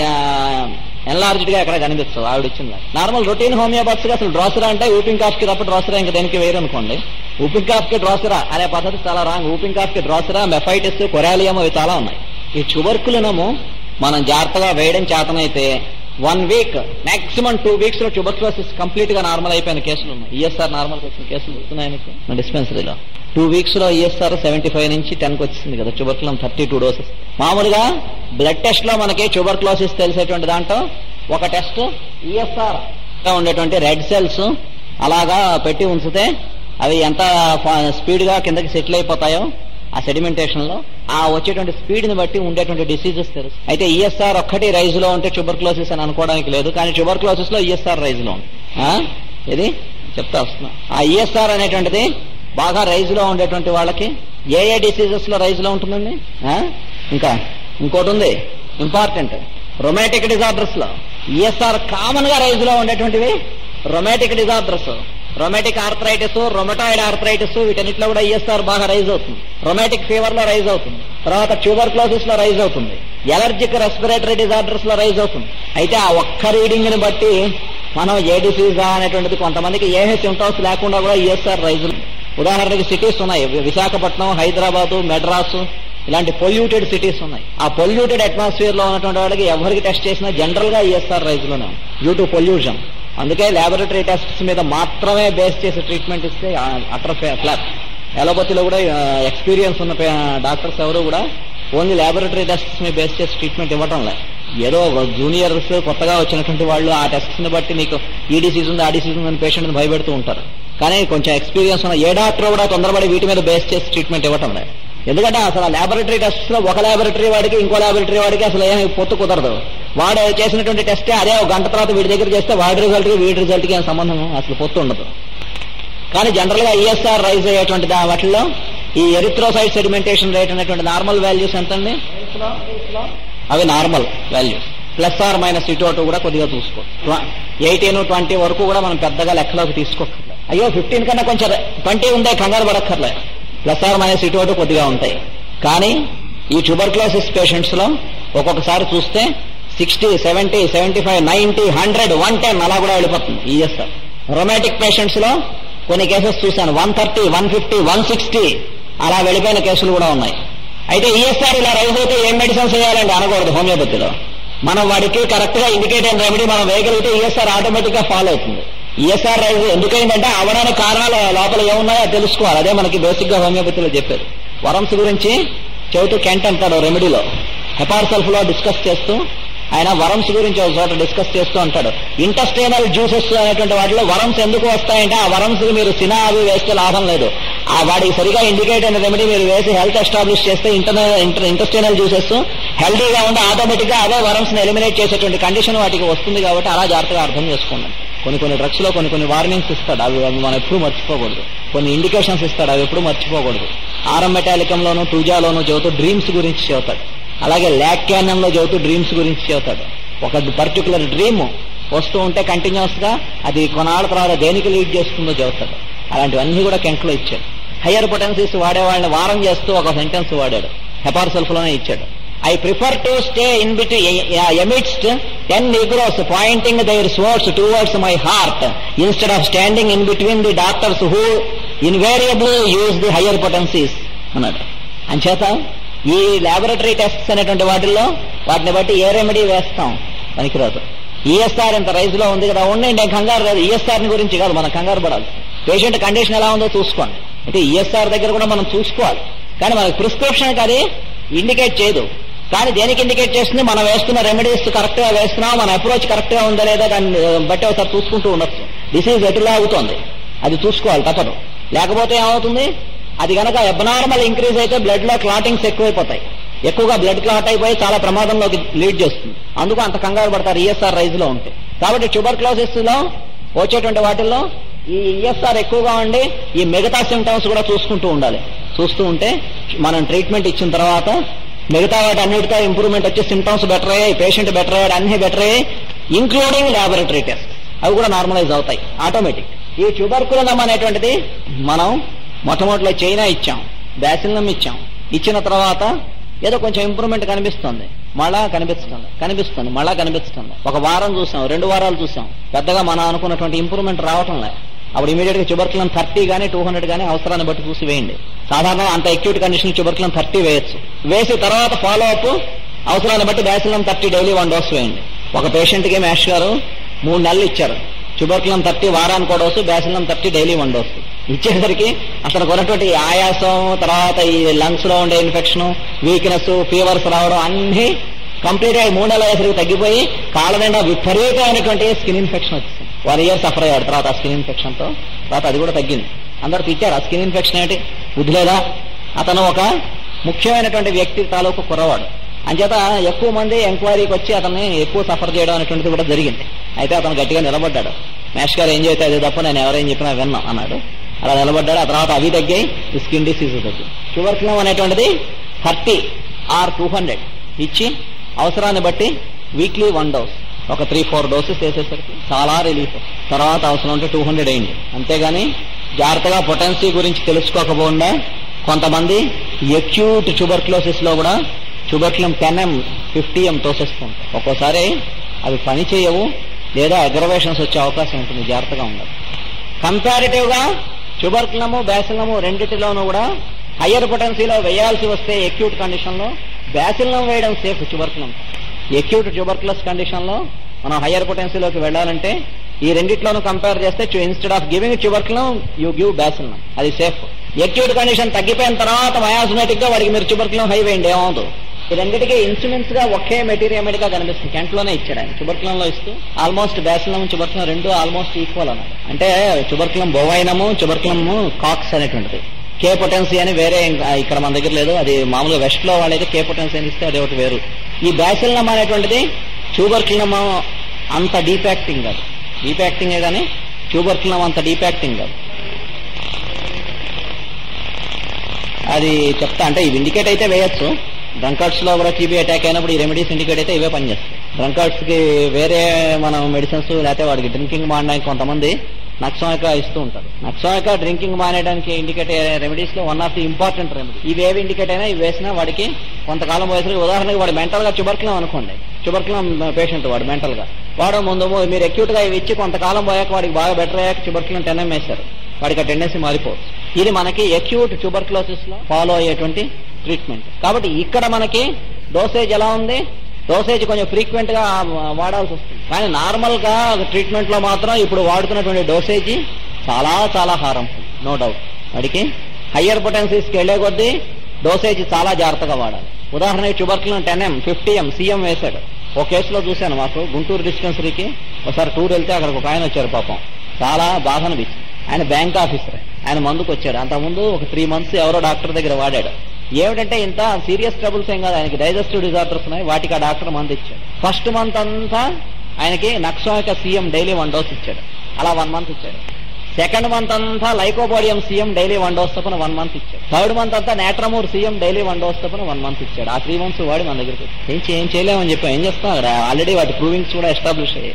ఎన్లార్జ్డ్ గా ఎక్కడ కనిపిస్తుంది ఆవిడ ఇచ్చింది నార్మల్ రొటీన్ హోమియోపతిస్ గా అసలు డ్రాసరా అంటే ఊపింగ్ కాఫ్ కి తప్ప డ్రాసరా ఇంకా దేనికి వేరు అనుకోండి ఊపింగ్ కాఫ్ కి డ్రాసరా అనే పద్ధతి చాలా రాంగ్ ఊపింగ్ కాఫ్ కి డ్రాసరా మెఫైటిస్ కొరాలియం అవి చాలా ఉన్నాయి ఈ ట్యూబర్కులనము మనం జాగ్రత్తగా వేయడం చేతనైతే one week maximum two weeks లో ట్యూబర్క్లోసిస్ కంప్లీట్ గా నార్మల్ అయిపోయిన కేసులు ఉన్నాయి ఈఎస్ఆర్ నార్మల్ వచ్చిన కేసులు వస్తున్నాయి మీకు మన డిస్పెన్సరీలో టూ వీక్స్ లో ఈఎస్ఆర్ సెవెంటీ ఫైవ్ నుంచి టెన్ కి వచ్చింది కదా ట్యూబర్కులం థర్టీ టూ డోసెస్ మామూలుగా బ్లడ్ టెస్ట్ లో మనకి ట్యూబర్క్లోసిస్ తెలిసేటువంటి దాంట్లో ఒక టెస్ట్ ఈఎస్ఆర్ ఉండేటువంటి రెడ్ సెల్స్ అలాగా పెట్టి ఉంచితే అవి ఎంత స్పీడ్ గా కిందకి సెటిల్ అయిపోతాయో ఆ సెడిమెంటేషన్ లో ఆ వచ్చేటువంటి స్పీడ్ ని బట్టి ఉండేటువంటి డిసీజెస్ తెలుసు అయితే ఈఎస్ఆర్ ఒక్కటి రైజ్ లో ఉంటే ట్యూబర్క్లోసిస్ అని అనుకోవడానికి లేదు కానీ ట్యూబర్క్లోసిస్ లో ఈఎస్ఆర్ రైజ్ లో ఉంది ఆ? ఇది చెప్తా వస్తున్నా ఆ ఈఎస్ఆర్ అనేటువంటిది బాగా రైజ్ లో ఉండేటువంటి వాళ్ళకి ఏ ఏ డిసీజెస్ లో రైజ్ లో ఉంటుందండి ఆ? ఇంకా ఇంకోటి ఉంది ఇంపార్టెంట్ రొమాటిక్ డిజార్డర్స్ లో ఈఎస్ఆర్ కామన్ గా రైజ్ లో ఉండేటువంటివి rheumatic disorders rheumatic arthritis rheumatoid arthritis వీటన్నిటిలో కూడా ఈఎస్ఆర్ బాగా రైజ్ అవుతుంది రొమాటిక్ ఫీవర్ లో రైజ్ అవుతుంది తర్వాత ట్యూబర్ క్లోసిస్ లో రైజ్ అవుతుంది ఎలర్జిక్ రెస్పిరేటరీ డిజార్డర్స్ లో రైజ్ అవుతుంది అయితే ఆ ఒక్క రీడింగ్ ని బట్టి మనం ఏ డిసీజా అనేటువంటిది కొంతమందికి ఏ సింటమ్స్ లేకుండా కూడా ఈఎస్ఆర్ రైజ్ ఉదాహరణకి సిటీస్ ఉన్నాయి వి- విశాఖపట్నం హైదరాబాదు మెడ్రాసు ఇలాంటి పొల్యూటెడ్ సిటీస్ ఉన్నాయి ఆ పొల్యూటెడ్ అట్మాస్ఫియర్ లో ఉన్నటువంటి వాళ్ళకి ఎవరికి టెస్ట్ చేసినా జనరల్ గా ఈఎస్ఆర్ రైజ్ లోనే డ్యూ టు పొల్యూషన్ అందుకే లాబొరేటరీ టెస్ట్స్ మీద మాత్రమే బేస్ చేసి ట్రీట్మెంట్ ఇస్తే అటర్ ఫ్లాప్ ఎలోపతిలో కూడా ఎక్స్పీరియన్స్ ఉన్న డాక్టర్స్ ఎవరు కూడా ఓన్లీ లాబొరేటరీ టెస్ట్స్ మీద బేస్ చేసి ట్రీట్మెంట్ ఇవ్వటం లే ఏదో జూనియర్స్ కొత్తగా వచ్చినటువంటి వాళ్ళు ఆ టెస్ట్స్ ని బట్టి నీకు ఈ డిసీజ్ ఉంది ఆ డిసీజ్ ఉంది అని పేషెంట్ భయపెడుతూ ఉంటారు కానీ కొంచెం ఎక్స్పీరియన్స్ ఉన్న ఏ డాక్టర్ కూడా తొందరపడి వీటి మీద బేస్ చేసి ట్రీట్మెంట్ ఇవ్వటం లేదు ఎందుకంటే అసలు లాబొరేటరీ టెస్ట్ లో ఒక లాబొరేటరీ వాడికి ఇంకో లాబొరేటరీ వాడికి అసలు ఏం పొత్తు కుదరదు వాడు చేసినటువంటి టెస్ట్ అదే ఒక గంట తర్వాత వీడి దగ్గర చేస్తే వాడి రిజల్ట్ కి వీడి రిజల్ట్ కి ఏం సంబంధం అసలు పొత్తు ఉండదు కానీ జనరల్ గా ఈఎస్ఆర్ రైజ్ అయ్యేటువంటి దా- వాటిల్లో ఈ ఎరిథ్రోసైడ్ సెడిమెంటేషన్ రేట్ అనేటువంటి నార్మల్ వాల్యూస్ ఎంత అండి అవి normal values plus or minus ఇటు అటు కూడా కొద్దిగా చూసుకో ఎయిటీన్ ట్వంటీ వరకు కూడా మనం పెద్దగా లెక్కలోకి తీసుకోకర్లేదు అయ్యో ఫిఫ్టీన్ కన్నా కొంచెం ట్వంటీ ఉందే కంగారు పడక్కర్లే ప్లస్ ఆర్ మైనస్ ఇటు అటు కొద్దిగా ఉంటాయి కానీ ఈ ట్యూబర్క్లోసిస్ పేషెంట్స్ లో ఒక్కొక్కసారి చూస్తే sixty seventy seventy five ninety hundred one ten అలా కూడా వెళ్ళిపోతుంది ఈఎస్ఆర్ రొమాటిక్ పేషెంట్స్ లో కొన్ని కేసెస్ చూశాను one thirty one fifty one sixty అలా వెళ్ళిపోయిన కేసులు కూడా ఉన్నాయి అయితే ఈఎస్ఆర్ ఇలా రైజ్ అయితే ఏం మెడిసిన్స్ వేయాలండి అనకూడదు హోమియోపతిలో మనం వాడికి కరెక్ట్ గా ఇండికేట్ అయిన రెమెడీ మనం వేయగలిగితే ఈఎస్ఆర్ ఆటోమేటిక్ గా ఫాలో అవుతుంది ఈఎస్ఆర్ రైజ్ ఎందుకైందంటే అవడానికి కారణాలు లోపల ఏమున్నాయో అది తెలుసుకోవాలి అదే మనకి బేసిక్ గా హోమియోపతిలో చెప్పారు వరమ్స్ గురించి చెబుతూ కెంట్ అంటాడు రెమెడీలో హెపార్సల్ఫ్ లో డిస్కస్ చేస్తూ ఆయన వరమ్స్ గురించి ఒక చోట డిస్కస్ చేస్తూ అంటాడు ఇంటస్టైనల్ జ్యూసెస్ అనేటువంటి వాటిలో వరమ్స్ ఎందుకు వస్తాయంటే ఆ వరమ్స్ మీరు సినా అవి వేస్తే లాభం లేదు ఆ వాడికి సరిగా ఇండికేట్ అయిన రెమెడీ మీరు వేసి హెల్త్ ఎస్టాబ్లిష్ చేస్తే ఇంటర్నల్ ఇంటర్ ఇంటెస్టైనల్ జ్యూసెస్ హెల్తీగా ఉండి ఆటోమేటిక్ గా అదే వరమ్స్ ని ఎలిమినేట్ చేసేటువంటి కండిషన్ వాటికి వస్తుంది కాబట్టి అలా జాగ్రత్తగా అర్థం చేసుకోండి కొన్ని కొన్ని డ్రగ్స్ లో కొన్ని కొన్ని వార్నింగ్స్ ఇస్తాడు అవి అవి మనం ఎప్పుడూ మర్చిపోకూడదు కొన్ని ఇండికేషన్స్ ఇస్తాడు అవి ఎప్పుడూ మర్చిపోకూడదు ఆరం మెటాలికంలోను టూజాలోను చెబుతూ డ్రీమ్స్ గురించి చెబుతాడు అలాగే ల్యాక్ క్యానన్ లో చెబుతూ డ్రీమ్స్ గురించి చెబుతాడు ఒక పర్టికులర్ డ్రీమ్ వస్తూ ఉంటే కంటిన్యూస్ గా అది కొనాళ్ళ తర్వాత దేనికి లీడ్ చేస్తుందో చెబుతాడు అలాంటివన్నీ కూడా కెంట్లో ఇచ్చాడు హయ్యర్ పొటెన్సీస్ వాడే వాళ్ళని వారం చేస్తూ ఒక సెంటెన్స్ వాడాడు హెపార్ సెల్ఫ్ లోనే ఇచ్చాడు I prefer to stay in bit amidst ten negroes pointing their swords towards my heart instead of standing in between the doctors who invariable use the higher potencies అన్నాడు అంచేత ఈ లాబొరేటరీ టెస్ట్స్ అనేటువంటి వాటిల్లో వాటిని బట్టి ఏ remedy వేస్తాం పనికిరాదు ESR ఇంత రైజ్ లో ఉంది కదా ఉండండి నేను కంగారు లేదు ఈఎస్ఆర్ గురించి కాదు మనం కంగారు పడాలి పేషెంట్ కండిషన్ ఎలా ఉందో చూసుకోండి అంటే ఈఎస్ఆర్ దగ్గర కూడా మనం చూసుకోవాలి కానీ మనకి ప్రిస్క్రిప్షన్ అది ఇండికేట్ చేయదు కానీ దేనికి ఇండికేట్ చేస్తుంది మనం వేస్తున్న రెమెడీస్ కరెక్ట్ గా వేస్తున్నాం మన అప్రోచ్ కరెక్ట్ గా ఉందా లేదా దాన్ని బట్టి ఒకసారి చూసుకుంటూ ఉండొచ్చు డిసీజ్ ఎటులా అవుతుంది అది చూసుకోవాలి తప్పదు లేకపోతే ఏమవుతుంది అది గనక అబ్నార్మల్ ఇంక్రీజ్ అయితే బ్లడ్ లో క్లాటింగ్స్ ఎక్కువైపోతాయి ఎక్కువగా బ్లడ్ క్లాట్ అయిపోయి చాలా ప్రమాదంలోకి లీడ్ చేస్తుంది అందుకు అంత కంగారు పడతారు ఈఎస్ఆర్ రైజ్ లో ఉంటే కాబట్టి ట్యూబర్ క్లోసిస్ లో వచ్చేటువంటి వాటిల్లో ఈ ఈఎస్ఆర్ ఎక్కువగా ఉండి ఈ మిగతా సిమ్టమ్స్ కూడా చూసుకుంటూ ఉండాలి చూస్తూ ఉంటే మనం ట్రీట్మెంట్ ఇచ్చిన తర్వాత మిగతా వాటి అన్నిటితో ఇంప్రూవ్మెంట్ వచ్చి సిమ్టమ్స్ బెటర్ అయ్యాయి పేషెంట్ బెటర్ అయ్యాడు అన్ని బెటర్ అయ్యాయి ఇంక్లూడింగ్ ల్యాబొరేటరీ టెస్ట్ అవి కూడా నార్మలైజ్ అవుతాయి ఆటోమేటిక్ ఈ ట్యూబర్కులనం అనేటువంటిది మనం మొట్టమొదటిలో చైనా ఇచ్చాం బ్యాసిల్నం ఇచ్చాం ఇచ్చిన తర్వాత ఏదో కొంచెం ఇంప్రూవ్మెంట్ కనిపిస్తుంది మళ్ళా కనిపిస్తుంది కనిపిస్తుంది మళ్ళా కనిపిస్తుంది ఒక వారం చూసాం రెండు వారాలు చూసాం పెద్దగా మనం అనుకున్నటువంటి ఇంప్రూవ్మెంట్ రావటం లే అప్పుడు ఇమీడియట్ గా ట్యూబర్కులం థర్టీ గానీ టూ హండ్రెడ్ గానీ అవసరాన్ని బట్టి చూసి వేయండి సాధారణ అంత అక్యూట్ కండిషన్ ట్యూబర్కులం థర్టీ వేయచ్చు వేసి తర్వాత ఫాలో అప్ అవసరాన్ని బట్టి Bacillinum thirty daily one dose వేయండి ఒక పేషెంట్ కి మేష్ గారు మూడు నెలలు ఇచ్చారు ట్యూబర్కులం థర్టీ వారానికి ఒక dose Bacillinum thirty daily one dose ఇచ్చేసరికి అసలు కొన్నటువంటి ఈ ఆయాసం తర్వాత ఈ లంగ్స్ లో ఉండే ఇన్ఫెక్షన్ వీక్నెస్ ఫీవర్స్ రావడం అన్ని కంప్లీట్ గా ఈ మూడు నెలల అయ్యేసరికి తగ్గిపోయి కాళ్ళ నిండా విపరీతమైనటువంటి స్కిన్ ఇన్ఫెక్షన్ వచ్చింది వన్ ఇయర్ సఫర్ అయ్యాడు తర్వాత ఆ స్కిన్ ఇన్ఫెక్షన్ తో తర్వాత అది కూడా తగ్గింది అందరు తిట్టారు ఆ స్కిన్ ఇన్ఫెక్షన్ ఏంటి బుద్ధి లేదా అతను ఒక ముఖ్యమైనటువంటి వ్యక్తి తాలూకు కుర్రవాడు అంచేత ఎక్కువ మంది ఎంక్వైరీకి వచ్చి అతన్ని ఎక్కువ సఫర్ చేయడం అనేటువంటిది కూడా జరిగింది అయితే అతను గట్టిగా నిలబడ్డాడు మేష్ గారు ఏం చేస్తే అది తప్ప నేను ఎవరేం చెప్పినా విన్నా అన్నాడు అలా నిలబడ్డాడు ఆ తర్వాత అవి తగ్గాయి ఈ స్కిన్ డిసీజ్ తగ్గి ట్యూబర్క్లం అనేటువంటిది థర్టీ ఆర్ టూ హండ్రెడ్ ఇచ్చి అవసరాన్ని బట్టి వీక్లీ వన్ డోస్ ఒక త్రీ ఫోర్ డోసెస్ వేసేసరికి చాలా రిలీఫ్ తర్వాత అవసరం ఉంటే టూ హండ్రెడ్ అయింది అంతేగాని జాగ్రత్తగా పొటెన్సీ గురించి తెలుసుకోకపోకుండా కొంతమంది ఎక్యూట్ ట్యూబర్క్లోసిస్ లో కూడా ట్యూబర్క్లం టెన్ ఎం ఫిఫ్టీ ఎం తోసేస్తుంటాయి ఒక్కోసారి అవి పని చేయవు లేదా అగ్రవేషన్స్ వచ్చే అవకాశం ఉంటుంది జాగ్రత్తగా ఉండాలి కంపారిటివ్ గా ట్యూబర్క్లము బ్యాసిలము రెండిటిలోనూ కూడా హయ్యర్ పొటెన్సీలో వేయాల్సి వస్తే ఎక్యూట్ కండిషన్ లో బ్యాసిల్లం వేయడం safe Tuberculinum acute tuberculous condition లో మనం హయ్యర్ పొటెన్సీలోకి వెళ్ళాలంటే ఈ రెండిట్లోనూ కంపేర్ చేస్తే instead of giving Tuberculinum you give Bacillinum అది సేఫ్ ఎక్యూట్ కండిషన్ తగ్గిపోయిన తర్వాత మయాస్మెటిక్ గా వాడికి మీరు ట్యూబర్క్లం హై వేయండి ఏమవుతుంది ఈ రెండింటికి ఇన్స్ట్రుమెంట్స్ గా ఒకే మెటీరియల్ గా కనిపిస్తుంది కెంట్ లోనే ఇచ్చాడు ఆయన చుబర్కులం లో ఇస్తూ ఆల్మోస్ట్ బ్యాసిలం చుబర్కులం రెండు ఆల్మోస్ట్ ఈక్వల్ అన్నాడు అంటే చుబర్కులం బొవైనము చుబర్కులము కాక్స్ అనేటువంటిది కే పొటెన్సీ అని వేరే ఇంకా ఇక్కడ మన దగ్గర లేదు అది మామూలుగా వెస్ట్ లో వాళ్ళైతే కే పొటెన్సీ అని ఇస్తే అది ఒకటి వేరు ఈ బ్యాసిల్నమ్ అనేటువంటిది ట్యూబర్కులమ్ అంత డీపాక్టింగ్ కాదు డీపాక్టింగే కానీ ట్యూబర్కులం అంత డీపాక్టింగ్ కాదు అది చెప్తా అంటే ఇవి ఇండికేట్ అయితే వేయొచ్చు డ్రంకార్డ్స్ లో కూడా టీబీ అటాక్ అయినప్పుడు ఈ రెమెడీస్ ఇండికేట్ అయితే ఇవే పనిచేస్తాయి డ్రంకార్డ్స్ కి వేరే మనం మెడిసిన్స్ లేకపోతే వాడికి డ్రింకింగ్ మానడానికి కొంతమంది నక్సోయక ఇస్తూ ఉంటారు నక్సోయక డ్రింకింగ్ మానేయడానికి ఇండికేట్ అయ్యే రెమెడీస్ లో one of the important remedy ఇవి ఏవి ఇండికేట్ అయినా ఇవి వేసినా వాడికి కొంతకాలం వయసులో ఉదాహరణకి వాడు మెంటల్ గా చుబర్కులం అనుకోండి చుబర్కులం పేషెంట్ వాడు మెంటల్ గా వాడు ముందు మీరు అక్యూట్ గా ఇవి ఇచ్చి కొంతకాలం పోయాక వాడికి బాగా బెటర్ అయ్యాక చుబర్కులం టెన్ వేశారు వాడికి ఆ టెండెన్సీ మారిపోవచ్చు ఇది మనకి అక్యూట్ ట్యూబర్క్లోసిస్ లో ఫాలో అయ్యేటువంటి ట్రీట్మెంట్ కాబట్టి ఇక్కడ మనకి డోసేజ్ ఎలా ఉంది డోసేజ్ కొంచెం ఫ్రీక్వెంట్ గా వాడాల్సి వస్తుంది కానీ నార్మల్ గా ట్రీట్మెంట్ లో మాత్రం ఇప్పుడు వాడుతున్నటువంటి డోసేజీ చాలా చాలా హారంఫుల్ నో డౌట్ వాడికి హయ్యర్ పొటెన్సీస్ కి వెళ్లే కొద్దీ డోసేజ్ చాలా జాగ్రత్తగా వాడాలి ఉదాహరణకి Tuberculinum ten M fifty M CM వేశాడు ఒక కేసులో చూశాను మాకు గుంటూరు డిస్పెన్సరీకి ఒకసారి టూర్ వెళ్తే అక్కడికి ఒక ఆయన వచ్చారు పాపం చాలా బాధ అనిపించింది ఆయన బ్యాంక్ ఆఫీసర్ ఆయన మందుకు వచ్చాడు అంతకుముందు ఒక త్రీ మంత్స్ ఎవరో డాక్టర్ దగ్గర వాడాడు ఏమిటంటే ఇంత సీరియస్ ట్రబుల్స్ ఏం కాదు ఆయనకి డైజెస్టివ్ డిజార్డర్స్ ఉన్నాయి వాటికి ఆ డాక్టర్ మందు ఇచ్చాడు ఫస్ట్ మంత్ అంతా ఆయనకి Nux vomica CM daily one dose ఇచ్చాడు అలా వన్ మంత్ ఇచ్చాడు సెకండ్ మంత్ అంతా Lycopodium CM daily one dose తప్పన వన్ మంత్ ఇచ్చాడు థర్డ్ మంత్ అంతా Natrum mur CM daily one dose తప్పన వన్ మంత్ ఇచ్చాడు ఆ త్రీ మంత్స్ వాడి మన దగ్గరికి వచ్చి ఏం చే- ఏం చేయలేమని చెప్పాం ఏం చేస్తాం అక్కడ ఆల్రెడీ వాటి ప్రూవింగ్స్ కూడా ఎస్టాబ్లిష్ అయ్యాయి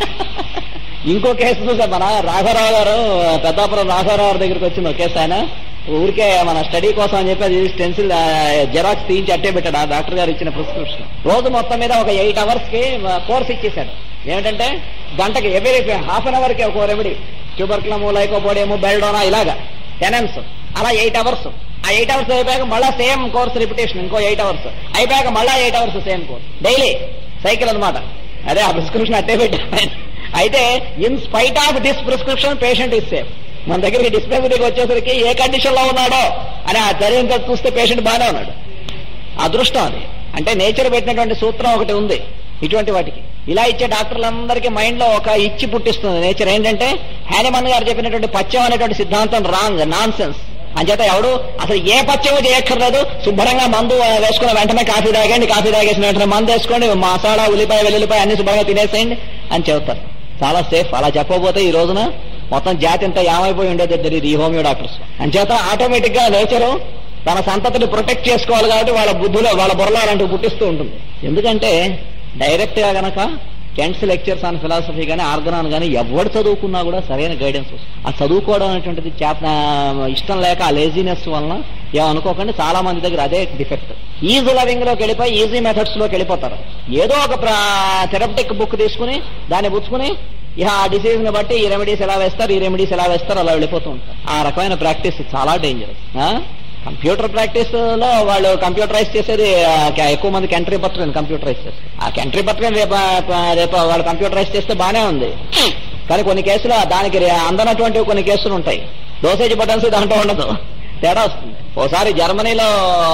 ఇంకో కేసు చూసా మన రాఘవరావు గారు పెద్దాపురం రాఘవరావు గారి దగ్గరికి వచ్చింది ఒక కేసు ఆయన ఊరికే మన స్టడీ కోసం అని చెప్పి అది స్టెన్సిల్ జెరాక్స్ తీయించి అట్టే పెట్టాడు ఆ డాక్టర్ గారు ఇచ్చిన ప్రిస్క్రిప్షన్ రోజు మొత్తం మీద ఒక ఎయిట్ అవర్స్ కి కోర్స్ ఇచ్చేశాడు ఏమిటంటే గంటకి ఎవరీ హాఫ్ అన్ అవర్ కి ఒక రెమెడీ ట్యూబర్క్లము లైకోపోడియము బెల్డోనా ఇలాగా టెనెన్స్ అలా ఎయిట్ అవర్స్ ఆ ఎయిట్ అవర్స్ అయిపోయాక మళ్ళా సేమ్ కోర్స్ రిపిటేషన్ ఇంకో ఎయిట్ అవర్స్ అయిపోయాక మళ్ళా eight hours same course daily cycle అన్నమాట అదే ఆ ప్రిస్క్రిప్షన్ అట్టే పెట్టాడు ఆయన. అయితే in spite of this prescription patient is safe మన దగ్గరికి డిస్పెన్సరీకి వచ్చేసరికి ఏ కండిషన్ లో ఉన్నాడో అని ఆ చర్య చూస్తే పేషెంట్ బాగానే ఉన్నాడు అదృష్టం అది అంటే నేచర్ పెట్టినటువంటి సూత్రం ఒకటి ఉంది ఇటువంటి వాటికి ఇలా ఇచ్చే డాక్టర్లందరికీ మైండ్ లో ఒక ఇచ్చి పుట్టిస్తుంది నేచర్ ఏంటంటే హ్యానిమన్ గారు చెప్పినటువంటి పచ్చం అనేటువంటి సిద్ధాంతం రాంగ్ నాన్ సెన్స్ అంచేత ఎవడు అసలు ఏ పచ్చమో చేయక్కర్లేదు శుభ్రంగా మందు వేసుకున్న వెంటనే కాఫీ తాగండి కాఫీ తాగేసిన వెంటనే మందు వేసుకోండి మసాలా ఉల్లిపాయ వెల్లుల్లిపాయ అన్ని శుభ్రంగా తినేసేయండి అని చెబుతారు చాలా సేఫ్ అలా చెప్పకపోతే ఈ రోజున మొత్తం జాతి అంతా ఏమైపోయి ఉండేది తెలియదు ఈ హోమియో డాక్టర్స్ అంచేత ఆటోమేటిక్ గా నేచరు తన సంతతిని ప్రొటెక్ట్ చేసుకోవాలి కాబట్టి వాళ్ళ బుద్ధిలో వాళ్ళ బుర్రలో అలాంటివి పుట్టిస్తూ ఉంటుంది ఎందుకంటే డైరెక్ట్ గా గనక కెంట్స్ లెక్చర్స్ ఆన్ ఫిలాసఫీ కానీ ఆర్గనాన్ కానీ ఎవరు చదువుకున్నా కూడా సరైన గైడెన్స్ వస్తుంది ఆ చదువుకోవడం అనేటువంటిది చేత ఇష్టం లేక ఆ లేజినెస్ వలన ఏమనుకోకండి చాలా మంది దగ్గర అదే డిఫెక్ట్ ఈజీ లవింగ్ లోకి వెళ్ళిపోయి ఈజీ మెథడ్స్ లోకి వెళ్ళిపోతారు ఏదో ఒక థెరపటిక్ బుక్ తీసుకుని దాన్ని పుచ్చుకుని ఇక ఆ డిసీజ్ ని బట్టి ఈ రెమెడీస్ ఎలా వేస్తారు ఈ రెమెడీస్ ఎలా వేస్తారు అలా వెళ్ళిపోతూ ఉంటారు ఆ రకమైన ప్రాక్టీస్ చాలా డేంజరస్ కంప్యూటర్ ప్రాక్టీస్ లో వాళ్ళు కంప్యూటరైజ్ చేసేది ఆ, క- ఎక్కువ మంది కంట్రీ బట్టర్ కంప్యూటరైజ్ చేస్తారు ఆ కంట్రీ బట్టర్ రేపు రేపు వాళ్ళు కంప్యూటరైజ్ చేస్తే బానే ఉంది కానీ కొన్ని కేసులు దానికి రే- అందనటువంటి కొన్ని కేసులు ఉంటాయి డోసేజ్ బటన్స్ దాంట్లో ఉండదు తేడా వస్తుంది ఓసారి జర్మనీలో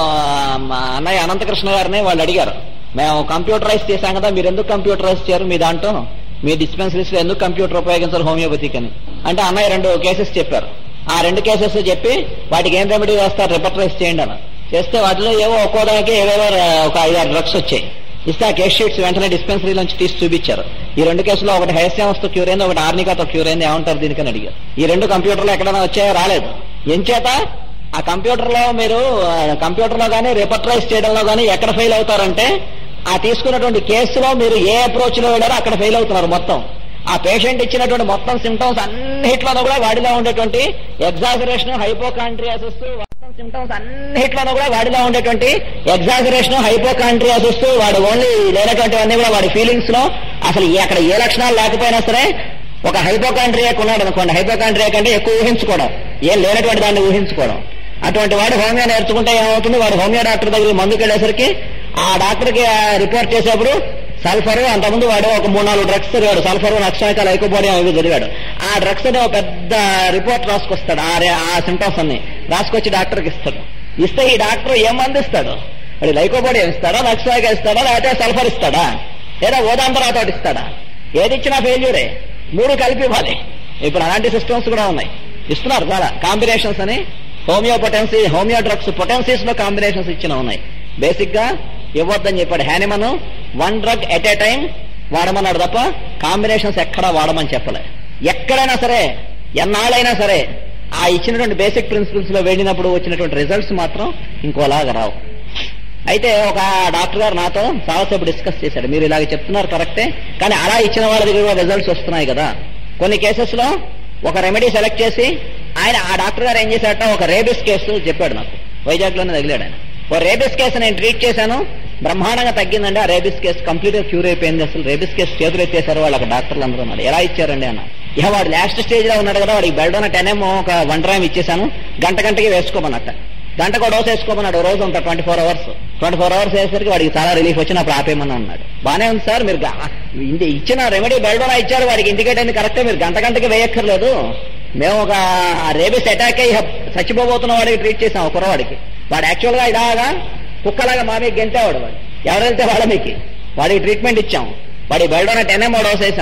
మా అన్నయ్య అనంతకృష్ణ గారిని వాళ్ళు అడిగారు మేము కంప్యూటరైజ్ చేశాం కదా మీరు ఎందుకు కంప్యూటరైజ్ చేయరు మీ దాంట్లో మీ డిస్పెన్సరీస్ లో ఎందుకు కంప్యూటర్ ఉపయోగించారు హోమియోపతిక్ అని అంటే అన్నయ్య రెండు కేసెస్ చెప్పారు ఆ రెండు కేసెస్ చెప్పి వాటికి ఏం రెమెడీ వేస్తారు రిపర్టరైజ్ చేయండి అని చేస్తే వాటిలో ఏవో ఒక్కో దానికి ఏవేవో ర- ఒక ఐదారు డ్రగ్స్ వచ్చాయి ఇస్తే ఆ కేస్ షీట్స్ వెంటనే డిస్పెన్సరీ నుంచి తీసి చూపించారు ఈ రెండు కేసులో ఒకటి హైస్యామస్తో క్యూర్ అయింది ఒకటి ఆర్నికాతో క్యూర్ అయింది ఏమంటారు దీనికని అడిగారు ఈ రెండు కంప్యూటర్లో ఎక్కడైనా వచ్చాయో రాలేదు ఎంచేత ఆ కంప్యూటర్ లో మీరు కంప్యూటర్ లో కానీ రిపర్టరైజ్ చేయడంలో కానీ ఎక్కడ ఫెయిల్ అవుతారంటే ఆ తీసుకున్నటువంటి కేసులో మీరు ఏ అప్రోచ్ లో వెళ్ళారో అక్కడ ఫెయిల్ అవుతున్నారు మొత్తం ఆ పేషెంట్ ఇచ్చినటువంటి మొత్తం సిమ్టమ్స్ అన్నిట్లోనూ కూడా వాడిలో ఉండేటువంటి ఎగ్జాజరేషన్ హైపోకాంట్రియాసిస్ మొత్తం సిమ్టమ్స్ అన్నిట్లోనూ కూడా వాడిలో ఉండేటువంటి ఎగ్జాజరేషన్ హైపోకాంట్రియాసిస్ వాడు ఓన్లీ లేనటువంటివన్నీ కూడా వాడి ఫీలింగ్స్ లో అసలు ఏ- అక్కడ ఏ లక్షణాలు లేకపోయినా సరే ఒక హైపోకాంట్రియాక్ ఉన్నాడు అనుకోండి హైపోకాంట్రియాక్ అంటే ఎక్కువ ఊహించుకోవడం ఏం లేనటువంటి దాన్ని ఊహించుకోవడం అటువంటి వాడు హోమియో నేర్చుకుంటే ఏమవుతుంది వాడు హోమియో డాక్టర్ దగ్గర మందుకు వెళ్ళేసరికి ఆ డాక్టర్కి రిపోర్ట్ చేసేప్పుడు సల్ఫర్ అంతకుముందు వాడు ఒక మూడు నాలుగు డ్రగ్స్ చదివాడు సల్ఫర్ నక్షాక లైకోపోడియం అవి చదివాడు ఆ డ్రగ్స్ అనే ఒక పెద్ద రిపోర్ట్ రాసుకొస్తాడు ఆ రే- ఆ సింటమ్స్ అన్ని రాసుకొచ్చి డాక్టర్కి ఇస్తాడు ఇస్తే ఈ డాక్టర్ ఏం మంది ఇస్తాడు వాడు లైకోపోడియం ఇస్తాడా నక్షాక ఇస్తాడా లేకపోతే సల్ఫర్ ఇస్తాడా లేదా ఓదాంతరాతో ఇస్తాడా ఏది ఇచ్చినా ఫెయిల్యూరే మూడు కలిపి ఇవ్వాలి ఇప్పుడు అలాంటి సిస్టమ్స్ కూడా ఉన్నాయి ఇస్తున్నారు చాలా కాంబినేషన్స్ అని homeo potency homeo drugs potencies లో కాంబినేషన్స్ ఇచ్చిన ఉన్నాయి బేసిక్ గా ఇవ్వద్దని చెప్పాడు Hahnemann one drug at a time వాడమన్నాడు తప్ప కాంబినేషన్స్ ఎక్కడా వాడమని చెప్పలే ఎక్కడైనా సరే ఎన్నాళ్ళైనా సరే ఆ ఇచ్చినటువంటి బేసిక్ ప్రిన్సిపల్స్ లో వెళ్ళినప్పుడు వచ్చినటువంటి రిజల్ట్స్ మాత్రం ఇంకోలాగా రావు అయితే ఒక డాక్టర్ గారు నాతో చాలాసేపు డిస్కస్ చేశాడు మీరు ఇలాగ చెప్తున్నారు కరెక్టే కానీ అలా ఇచ్చిన వాళ్ళ దగ్గర కూడా రిజల్ట్స్ వస్తున్నాయి కదా కొన్ని కేసెస్ లో ఒక రెమెడీ సెలెక్ట్ చేసి ఆయన ఆ డాక్టర్ గారు ఏం చేశాడట ఒక రేబిస్ కేసు చెప్పాడు నాకు వైజాగ్ లోనే తగిలాడు ఆయన ఓ రేబిస్ కేసు నేను ట్రీట్ చేశాను బ్రహ్మాండంగా తగ్గిందండి ఆ రేబిస్ కేసు కంప్లీట్ గా క్యూర్ అయిపోయింది అసలు రేబిస్ కేసు చేతులు ఎత్తేసారు వాళ్ళకి డాక్టర్లు అందరూ అన్నారు ఎలా ఇచ్చారండి అన్న ఇక వాడు లాస్ట్ స్టేజ్ లో ఉన్నాడు కదా వాడికి బెల్డోన టెన్ ఏమో ఒక వన్ డ్రామ్ ఇచ్చేసాను గంట గంటకి వేసుకోమన్నట్ట గంటకు డోస్ వేసుకోమన్నాడు ఓ రోజు ఉంటాడు twenty four hours twenty four hours వేసరికి వాడికి చాలా రిలీఫ్ వచ్చినప్పుడు ఆపేయమని అన్నాడు బానే ఉంది సార్ మీరు గా- ఇంటి- ఇచ్చిన రెమెడీ బెల్డోనా ఇచ్చారు వాడికి ఇండికేట్ అయింది కరెక్టే మీరు గంట గంటకి వేయక్కర్లేదు మేము ఒక రేబిస్ అటాక్ అయ్యి చచ్చిపోబోతున్న వాడికి ట్రీట్ చేసాం ఒక కుర్రవాడికి వాడు యాక్చువల్ గా ఇలాగా కుక్కలాగా మా మీద గెంటేవాడు వాడు ఎవరైతే వాళ్ళ మీకు వాడికి ట్రీట్మెంట్ ఇచ్చాం వాడి బెల్డోనా టెన్ ఎంఓ డోస్ వేసాం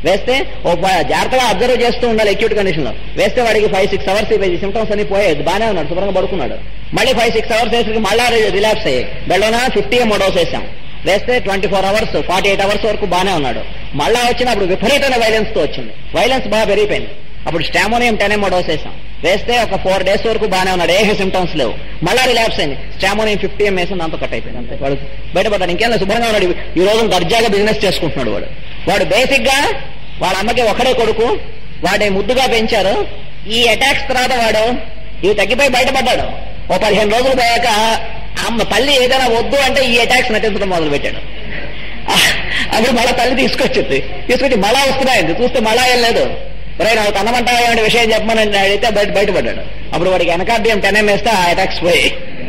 వేస్తే ఓ ప- జాగ్రత్తగా అబ్జర్వ్ చేస్తూ ఉండాలి ఎక్యూట్ కండిషన్ లో వేస్తే వాడికి ఫైవ్ సిక్స్ అవర్స్ సిమ్టమ్స్ అన్ని పోయేది బాగానే ఉన్నాడు శుభ్రంగా పడుకున్నాడు మళ్ళీ ఫైవ్ సిక్స్ అవర్స్ వేసరికి మళ్ళీ రిలాక్స్ అయ్యాయి బెల్లోనా ఫిఫ్టీ ఎంఓ డోస్ వేసాం వేస్తే twenty four hours forty eight hours వరకు బాగానే ఉన్నాడు మళ్ళా వచ్చినప్పుడు విపరీతమైన వైలెన్స్ తో వచ్చింది వైలెన్స్ బాగా పెరిగిపోయింది అప్పుడు స్టామోనియం టెన్ ఎంఓ డోస్ వేసాం వేస్తే ఒక ఫోర్ డేస్ వరకు బాగానే ఉన్నాడు ఏ సిమ్టమ్స్ లేవు మళ్ళా రిలాప్స్ అయింది స్టామోనియం ఫిఫ్టీ ఎం వేసి దాంతో కట్ అయిపోయింది అంతే వాడు బయటపడ్డాడు ఇంకేం లేదు, శుభ్రంగా ఉన్నాడు ఈ రోజు దర్జాగా బిజినెస్ చేసుకుంటున్నాడు వాడు వాడు బేసిక్ గా వాళ్ళ అమ్మకి ఒకడే కొడుకు వాడే ముద్దుగా పెంచారు ఈ అటాక్స్ తర్వాత వాడు ఇవి తగ్గిపోయి బయటపడ్డాడు ఓ పదిహేను రోజులు పోయాక అమ్మ తల్లి ఏదైనా వద్దు అంటే ఈ అటాక్స్ నటించడం మొదలు పెట్టాడు అప్పుడు మళ్ళా తల్లి తీసుకొచ్చింది తీసుకొచ్చి మళ్ళా వస్తున్నాయండి చూస్తే మళ్ళా ఏం లేదు ఒరే నాకు తనమంటా ఏమంటే విషయం చెప్పమని అడిగితే బయట బయటపడ్డాడు అప్పుడు వాడికి వెనకార్డియం టెన్ వేస్తే ఆ అటాక్స్ పోయి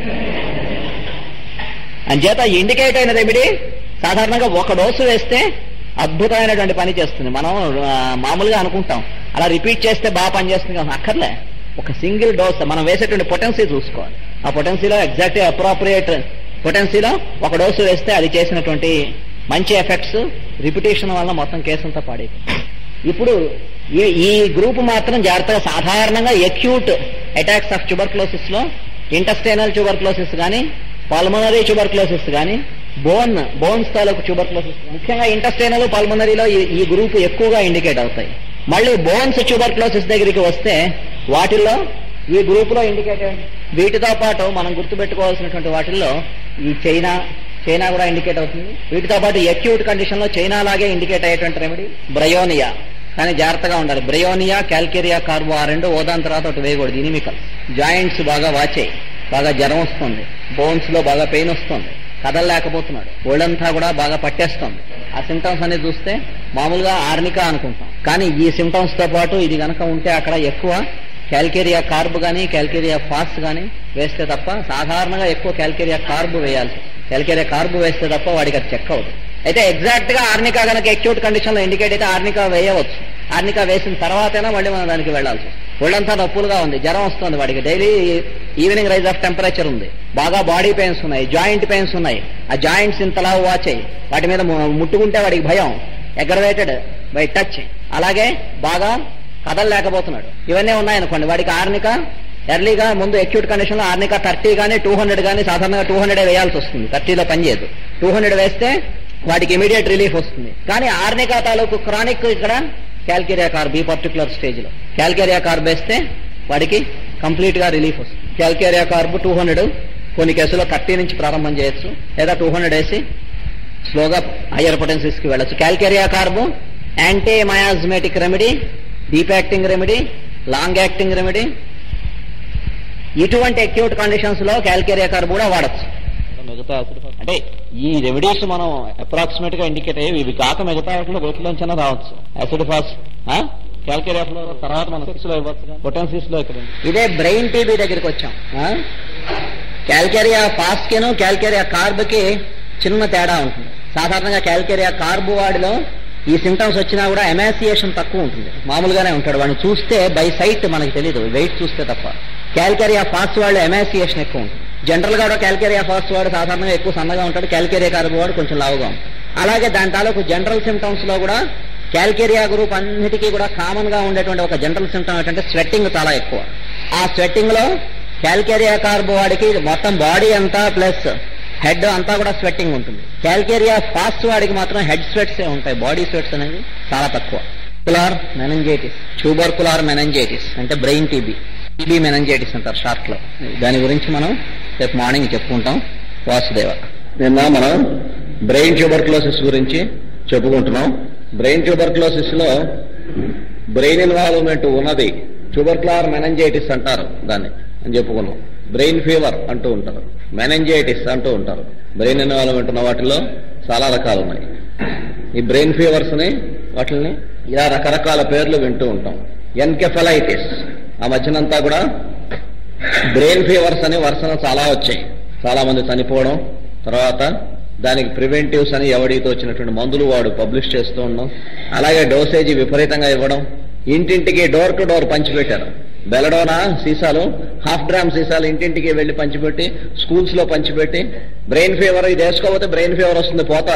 అంచేత ఇండికేట్ అయిన రెమెడీ సాధారణంగా ఒక డోసు వేస్తే అద్భుతమైనటువంటి పని చేస్తుంది మనం ఆ, మామూలుగా అనుకుంటాం అలా రిపీట్ చేస్తే బాగా పనిచేస్తుంది కదా అక్కర్లే ఒక సింగిల్ డోస్ మనం వేసేటువంటి పొటెన్సీ చూసుకోవాలి ఆ పొటెన్సీలో ఎగ్జాక్ట్ అప్రోప్రియేట్ పొటెన్సీలో ఒక డోసు వేస్తే అది చేసినటువంటి మంచి ఎఫెక్ట్స్ రిపిటేషన్ వల్ల మొత్తం కేసు అంతా పాడే ఇప్పుడు ఈ ఈ గ్రూప్ మాత్రం జాగ్రత్తగా సాధారణంగా ఎక్యూట్ అటాక్స్ ఆఫ్ ట్యూబర్క్లోసిస్ లో ఇంటస్టైనల్ ట్యూబర్క్లోసిస్ కానీ పల్మనరీ ట్యూబర్క్లోసిస్ కానీ బోన్ బోన్స్ తాలూకు ట్యూబర్క్లోసిస్ ముఖ్యంగా ఇంటస్టైనల్ పల్మనరీలో ఈ- ఈ గ్రూప్ ఎక్కువగా ఇండికేట్ అవుతాయి మళ్ళీ బోన్స్ ట్యూబర్క్లోసిస్ దగ్గరికి వస్తే వాటిల్లో ఈ గ్రూప్ లో ఇండికేట్ వీటితో పాటు మనం గుర్తుపెట్టుకోవాల్సినటువంటి వాటిల్లో ఈ చైనా చైనా కూడా ఇండికేట్ అవుతుంది వీటితో పాటు ఎక్యూట్ కండిషన్ లో చైనా లాగే ఇండికేట్ అయ్యేటువంటి రెమెడీ బ్రయోనియా కానీ జాగ్రత్తగా ఉండాలి బ్రయోనియా క్యాల్కేరియా కార్బో ఆ రెండు ఓదాన్ తర్వాత ఒకటి వేయకూడదు ఇనిమికల్ జాయింట్స్ బాగా వాచాయి బాగా జ్వరం వస్తుంది బోన్స్ లో బాగా పెయిన్ వస్తుంది కదలలేకపోతున్నాడు ఒళ్ళంతా కూడా బాగా పట్టేస్తుంది ఆ సిమ్టమ్స్ అనేది చూస్తే మామూలుగా ఆర్నికా అనుకుంటాం కానీ ఈ సిమ్టమ్స్ తో పాటు ఇది గనక ఉంటే అక్కడ ఎక్కువ క్యాల్కేరియా కార్బ్ కానీ క్యాల్కేరియా ఫాస్ట్ కానీ వేస్తే తప్ప సాధారణంగా ఎక్కువ క్యాల్కేరియా కార్బ్ వేయాల్సి క్యాల్కేరియా కార్బ్ వేస్తే తప్ప వాడికి అది చెక్ అవ్వదు అయితే ఎగ్జాక్ట్ గా ఆర్నికా కనుక ఎక్యూట్ కండిషన్ లో ఇండికేట్ అయితే ఆర్నికా వేయవచ్చు ఆర్నికా వేసిన తర్వాతైనా మళ్ళీ మనం దానికి వెళ్ళాల్సి వస్తుంది. ఒళ్ళంతా నొప్పులుగా ఉంది జ్వరం వస్తుంది వాడికి daily evening rise of temperature ఉంది బాగా బాడీ పెయిన్స్ ఉన్నాయి జాయింట్ పెయిన్స్ ఉన్నాయి ఆ జాయింట్స్ ఇంతలా వాచాయి వాటి మీద ము- ముట్టుకుంటే వాడికి భయం ఎగరవేటెడ్ బై టచ్ అలాగే బాగా కదలలేకపోతున్నాడు ఇవన్నీ ఉన్నాయనుకోండి వాడికి ఆర్నిక ఎర్లీగా ముందు అక్యూట్ కండిషన్ లో ఆర్నిక థర్టీ కానీ టూ హండ్రెడ్ కానీ సాధారణంగా టూ హండ్రెడ్ వేయాల్సి వస్తుంది థర్టీలో పనిచేయదు టూ హండ్రెడ్ వేస్తే వాడికి ఇమీడియట్ రిలీఫ్ వస్తుంది కానీ ఆర్నికా తాలూకు క్రానిక్ ఇక్కడ క్యాల్కేరియా కార్బ్ ఈ పర్టికులర్ స్టేజ్ లో క్యాల్కేరియా కార్బ్ వేస్తే వాడికి కంప్లీట్ గా రిలీఫ్ వస్తుంది క్యాల్కేరియా కార్బ్ టూ హండ్రెడ్ కొన్ని కేసుల్లో థర్టీ నుంచి ప్రారంభం చేయొచ్చు లేదా టూ హండ్రెడ్ వేసి స్లోగా హయ్యర్ పొటెన్సీస్ కి వెళ్ళొచ్చు Calcarea carb anti miasmatic remedy deep acting remedy long acting remedy ఇటువంటి అక్యూట్ కండిషన్స్ లో క్యాల్కేరియా కార్బ్ కూడా వాడచ్చు మిగతా అంటే ఈ రెమెడీస్ మనం అప్రాక్సిమేట్ గా ఇండికేట్ అయ్యి ఇవి కాక మిగతా వాటిలో వీటిలోంచైనా రావచ్చు యాసిడ్ ఫాస్ క్యాల్కేరియా ఫ్లో తర్వాత మనం సిక్స్ లో ఇవ్వచ్చు పొటెన్సీస్ లో ఇక్కడ ఇదే బ్రెయిన్ టీబీ దగ్గరికి వచ్చాం క్యాల్కేరియా ఫాస్ట్ కిను క్యాల్కేరియా కార్బ్ కి చిన్న తేడా ఉంటుంది సాధారణంగా క్యాల్కేరియా కార్బ్ వాడిలో ఈ సిమ్టమ్స్ వచ్చినా కూడా ఎమాసియేషన్ తక్కువ ఉంటుంది మామూలుగానే ఉంటాడు వాడిని చూస్తే బై సైట్ మనకి తెలియదు వెయిట్ చూస్తే తప్ప క్యాల్కేరియా ఫాస్ట్ వాళ్ళు ఎమాసియేషన్ ఎక్కువ ఉంటుంది జనరల్ గా కూడా క్యాల్కేరియా ఫాస్ట్ వాడు సాధారణంగా ఎక్కువ సన్నగా ఉంటాడు క్యాల్కేరియా కార్బ్ వాడు కొంచెం లావుగా ఉంటాడు అలాగే దాని తాలూకు జనరల్ సిమ్టమ్స్ లో కూడా క్యాల్కేరియా గ్రూప్ అన్నిటికీ కూడా కామన్ గా ఉండేటువంటి ఒక జనరల్ సిమ్టమ్ ఏంటంటే స్వెట్టింగ్ చాలా ఎక్కువ ఆ స్వెట్టింగ్ లో క్యాల్కేరియా కార్బ్ వాడికి మొత్తం బాడీ అంతా ప్లస్ హెడ్ అంతా కూడా స్వెట్టింగ్ ఉంటుంది క్యాల్కేరియా ఫాస్ట్ వాడికి మాత్రం హెడ్ స్వెట్స్ ఉంటాయి బాడీ స్వెట్స్ అనేది చాలా తక్కువ కులార్ మెనంజైటిస్ ట్యూబర్కులార్ మెనంజైటిస్ అంటే బ్రెయిన్ టీబీ టీబీ మెనంజైటిస్ అంటారు షార్ట్ లో దాని గురించి మనం రేపు మార్నింగ్ చెప్పుకుంటాం వాసుదేవ నిన్న మనం బ్రెయిన్ ట్యూబర్క్లోసిస్ గురించి చెప్పుకుంటున్నాం బ్రెయిన్ ట్యూబర్క్లోసిస్ లో బ్రెయిన్ ఇన్వాల్వ్మెంట్ ఉన్నది ట్యూబర్క్లార్ మెనంజైటిస్ అంటారు దాన్ని అని చెప్పుకున్నాం బ్రెయిన్ ఫీవర్ అంటూ ఉంటారు మెనంజైటిస్ అంటూ ఉంటారు బ్రెయిన్ ఇన్వాల్వ్మెంట్ ఉన్న వాటిలో చాలా రకాలు ఉన్నాయి ఈ బ్రెయిన్ ఫీవర్స్ ని వాటిని ఇలా రకరకాల పేర్లు వింటూ ఉంటాం ఎన్కెఫలైటిస్ ఆ మధ్యనంతా కూడా బ్రెయిన్ ఫీవర్స్ అని వరుసన చాలా వచ్చాయి చాలా మంది చనిపోవడం తర్వాత దానికి ప్రివెంటివ్స్ అని ఎవడితో వచ్చినటువంటి మందులు వాడు పబ్లిష్ చేస్తూ ఉండడం అలాగే డోసేజీ విపరీతంగా ఇవ్వడం ఇంటింటికి డోర్ టు డోర్ పంచిపెట్టారు బెలడోనా సీసాలు హాఫ్ డ్రామ్ సీసాలు ఇంటింటికి వెళ్లి పంచిపెట్టి స్కూల్స్ లో పంచిపెట్టి బ్రెయిన్ ఫీవర్ ఇది వేసుకోకపోతే బ్రెయిన్ ఫీవర్ వస్తుంది పోతారు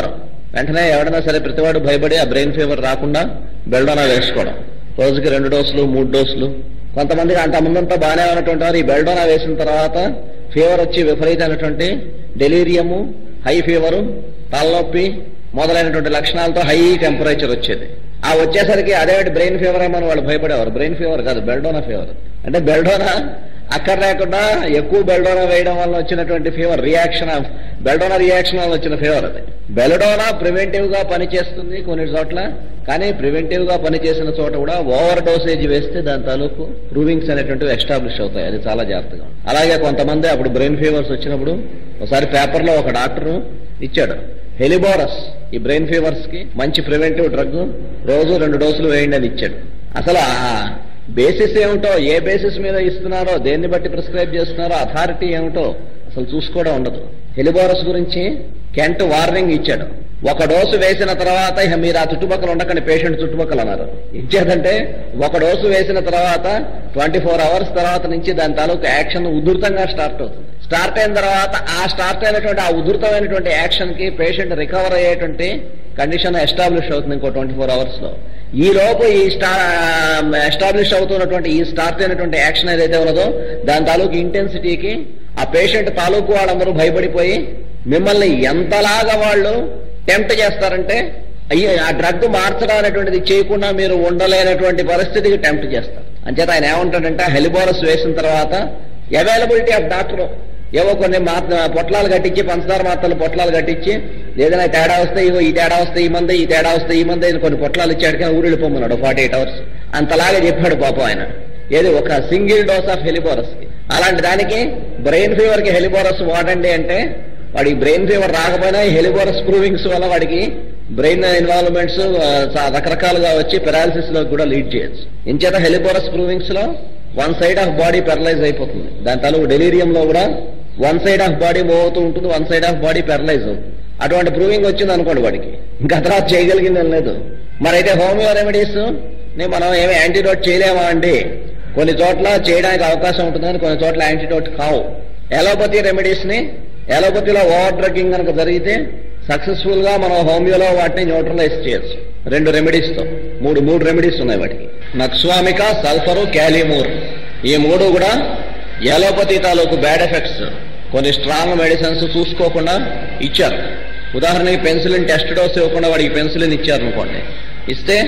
వెంటనే ఎవడైనా సరే ప్రతివాడు భయపడి ఆ బ్రెయిన్ ఫీవర్ రాకుండా బెల్డోనా వేసుకోవడం రోజుకి రెండు డోసులు మూడు డోసులు కొంతమందికి అంత ముందంతా బాగానే ఉన్నటువంటి వారు ఈ బెల్డోనా వేసిన తర్వాత ఫీవర్ వచ్చి విపరీతమైనటువంటి డెలీరియము హై ఫీవరు తలనొప్పి మొదలైనటువంటి లక్షణాలతో హై టెంపరేచర్ వచ్చేది ఆ వచ్చేసరికి అదే బ్రెయిన్ ఫీవర్ ఏమని వాళ్ళు భయపడేవారు బ్రెయిన్ ఫీవర్ కాదు బెల్డోనా ఫీవర్ అంటే బెల్డోనా అక్కడ లేకుండా ఎక్కువ బెల్డోనా వేయడం వల్ల వచ్చినటువంటి fever reaction of Belladonna reaction వల్ల వచ్చిన ఫీవర్ అది బెల్డోనా ప్రివెంటివ్ గా పనిచేస్తుంది కొన్ని చోట్ల కానీ ప్రివెంటివ్ గా పనిచేసిన చోట కూడా ఓవర్ డోసేజ్ వేస్తే దాని తాలూకు ప్రూవింగ్స్ అనేటువంటివి ఎస్టాబ్లిష్ అవుతాయి అది చాలా జాగ్రత్తగా ఉంది. అలాగే కొంతమంది అప్పుడు బ్రెయిన్ ఫీవర్స్ వచ్చినప్పుడు ఒకసారి పేపర్లో ఒక డాక్టర్ ఇచ్చాడు హెలిబోరస్ ఈ బ్రెయిన్ ఫీవర్స్ కి మంచి ప్రివెంటివ్ డ్రగ్ రోజు రెండు డోసులు వేయండి అని ఇచ్చాడు అసలు ఆ బేసిస్ ఏమిటో ఏ బేసిస్ మీద ఇస్తున్నారో దేన్ని బట్టి ప్రిస్క్రైబ్ చేస్తున్నారో అథారిటీ ఏమిటో అసలు చూసుకోవడం ఉండదు హెలిబోరస్ గురించి కెంట్ వార్నింగ్ ఇచ్చాడు ఒక డోసు వేసిన తర్వాత ఇక మీరు ఆ చుట్టుపక్కల ఉండకండి పేషెంట్ చుట్టుపక్కల అన్నారు ఇచ్చేదంటే ఒక డోసు వేసిన తర్వాత ట్వంటీ ఫోర్ అవర్స్ తర్వాత నుంచి దాని తాలూకు యాక్షన్ ఉధృతంగా స్టార్ట్ అవుతుంది స్టార్ట్ అయిన తర్వాత ఆ స్టార్ట్ అయినటువంటి ఆ ఉధృతమైనటువంటి యాక్షన్ కి పేషెంట్ రికవర్ అయ్యేటువంటి కండిషన్ ఎస్టాబ్లిష్ అవుతుంది ఇంకో ట్వంటీ ఫోర్ అవర్స్ లో ఈ లోపు ఈ స్టా ఎస్టాబ్లిష్ అవుతున్నటువంటి ఈ స్టార్ట్ అయినటువంటి యాక్షన్ ఏదైతే ఉన్నదో దాని తాలూకు ఇంటెన్సిటీకి ఆ పేషెంట్ తాలూకు వాళ్ళందరూ భయపడిపోయి మిమ్మల్ని ఎంతలాగా వాళ్ళు టెంప్ట్ చేస్తారంటే అయ్యో ఆ డ్రగ్ మార్చడం అనేటువంటిది చేయకుండా మీరు ఉండలేనటువంటి పరిస్థితికి టెంప్ట్ చేస్తారు అంచేత ఆయన ఏమంటాడంటే హెలిబోరస్ వేసిన తర్వాత అవైలబిలిటీ ఆఫ్ డాక్టర్ ఏవో కొన్ని మాత్ర పొట్లాలు కట్టించి పంచదార మాత్రలు పొట్లాలు కట్టించి ఏదైనా తేడా వస్తే ఇగో ఈ తేడా వస్తే ఈ మంది ఈ తేడా వస్తే ఈ మంది అని కొన్ని పొట్లాలు ఇచ్చాడు కానీ ఊరిళ్ళిపోమన్నాడు ఫార్టీ ఎయిట్ అవర్స్ అంతలాగా చెప్పాడు పాపం ఆయన ఏది ఒక సింగిల్ డోస్ ఆఫ్ హెలిబోరస్ కి అలాంటి దానికి బ్రెయిన్ ఫీవర్ కి హెలిబోరస్ వాడండి అంటే వాడికి బ్రెయిన్ ఫీవర్ రాకపోయినా ఈ హెలిబోరస్ ప్రూవింగ్స్ వల్ల వాడికి బ్రెయిన్ ఇన్వాల్వ్మెంట్స్ రకరకాలుగా వచ్చి పెరాలసిస్ లో కూడా లీడ్ చేయొచ్చు ఇంచేత హెలిబోరస్ ప్రూవింగ్స్ లో one side of body paralyse అయిపోతుంది దాని తాలూకు డెలీరియం లో కూడా one side of body move అవుతూ ఉంటుంది one side of body paralyse అవుతుంది అటువంటి ప్రూవింగ్ వచ్చింది అనుకోండి వాడికి ఇంకా తర్వాత చేయగలిగింది ఏం లేదు మరైతే హోమియో రెమెడీస్ ని మనం ఏమి యాంటీడోట్ చేయలేమా అండి కొన్ని చోట్ల చేయడానికి అవకాశం ఉంటుంది కానీ కొన్ని చోట్ల యాంటీడోట్ కావు ఎలోపతి రెమెడీస్ ని ఎలోపతిలో ఓవర్ డ్రగ్గింగ్ కనుక జరిగితే సక్సెస్ఫుల్ గా మనం హోమియోలో వాటిని న్యూట్రలైజ్ చేయొచ్చు రెండు రెమెడీస్ తో మూడు మూడు రెమెడీస్ ఉన్నాయి వాటికి నక్స్వామిక సల్ఫరు క్యాలిమూర్ ఈ మూడు కూడా ఎలోపతి తాలూకు బ్యాడ్ ఎఫెక్ట్స్ కొన్ని స్ట్రాంగ్ మెడిసిన్స్ చూసుకోకుండా ఇచ్చారు ఉదాహరణకి పెన్సిలిన్ టెస్ట్ డోస్ ఇవ్వకుండా వాడికి పెన్సిలిన్ ఇచ్చారు అనుకోండి ఇస్తే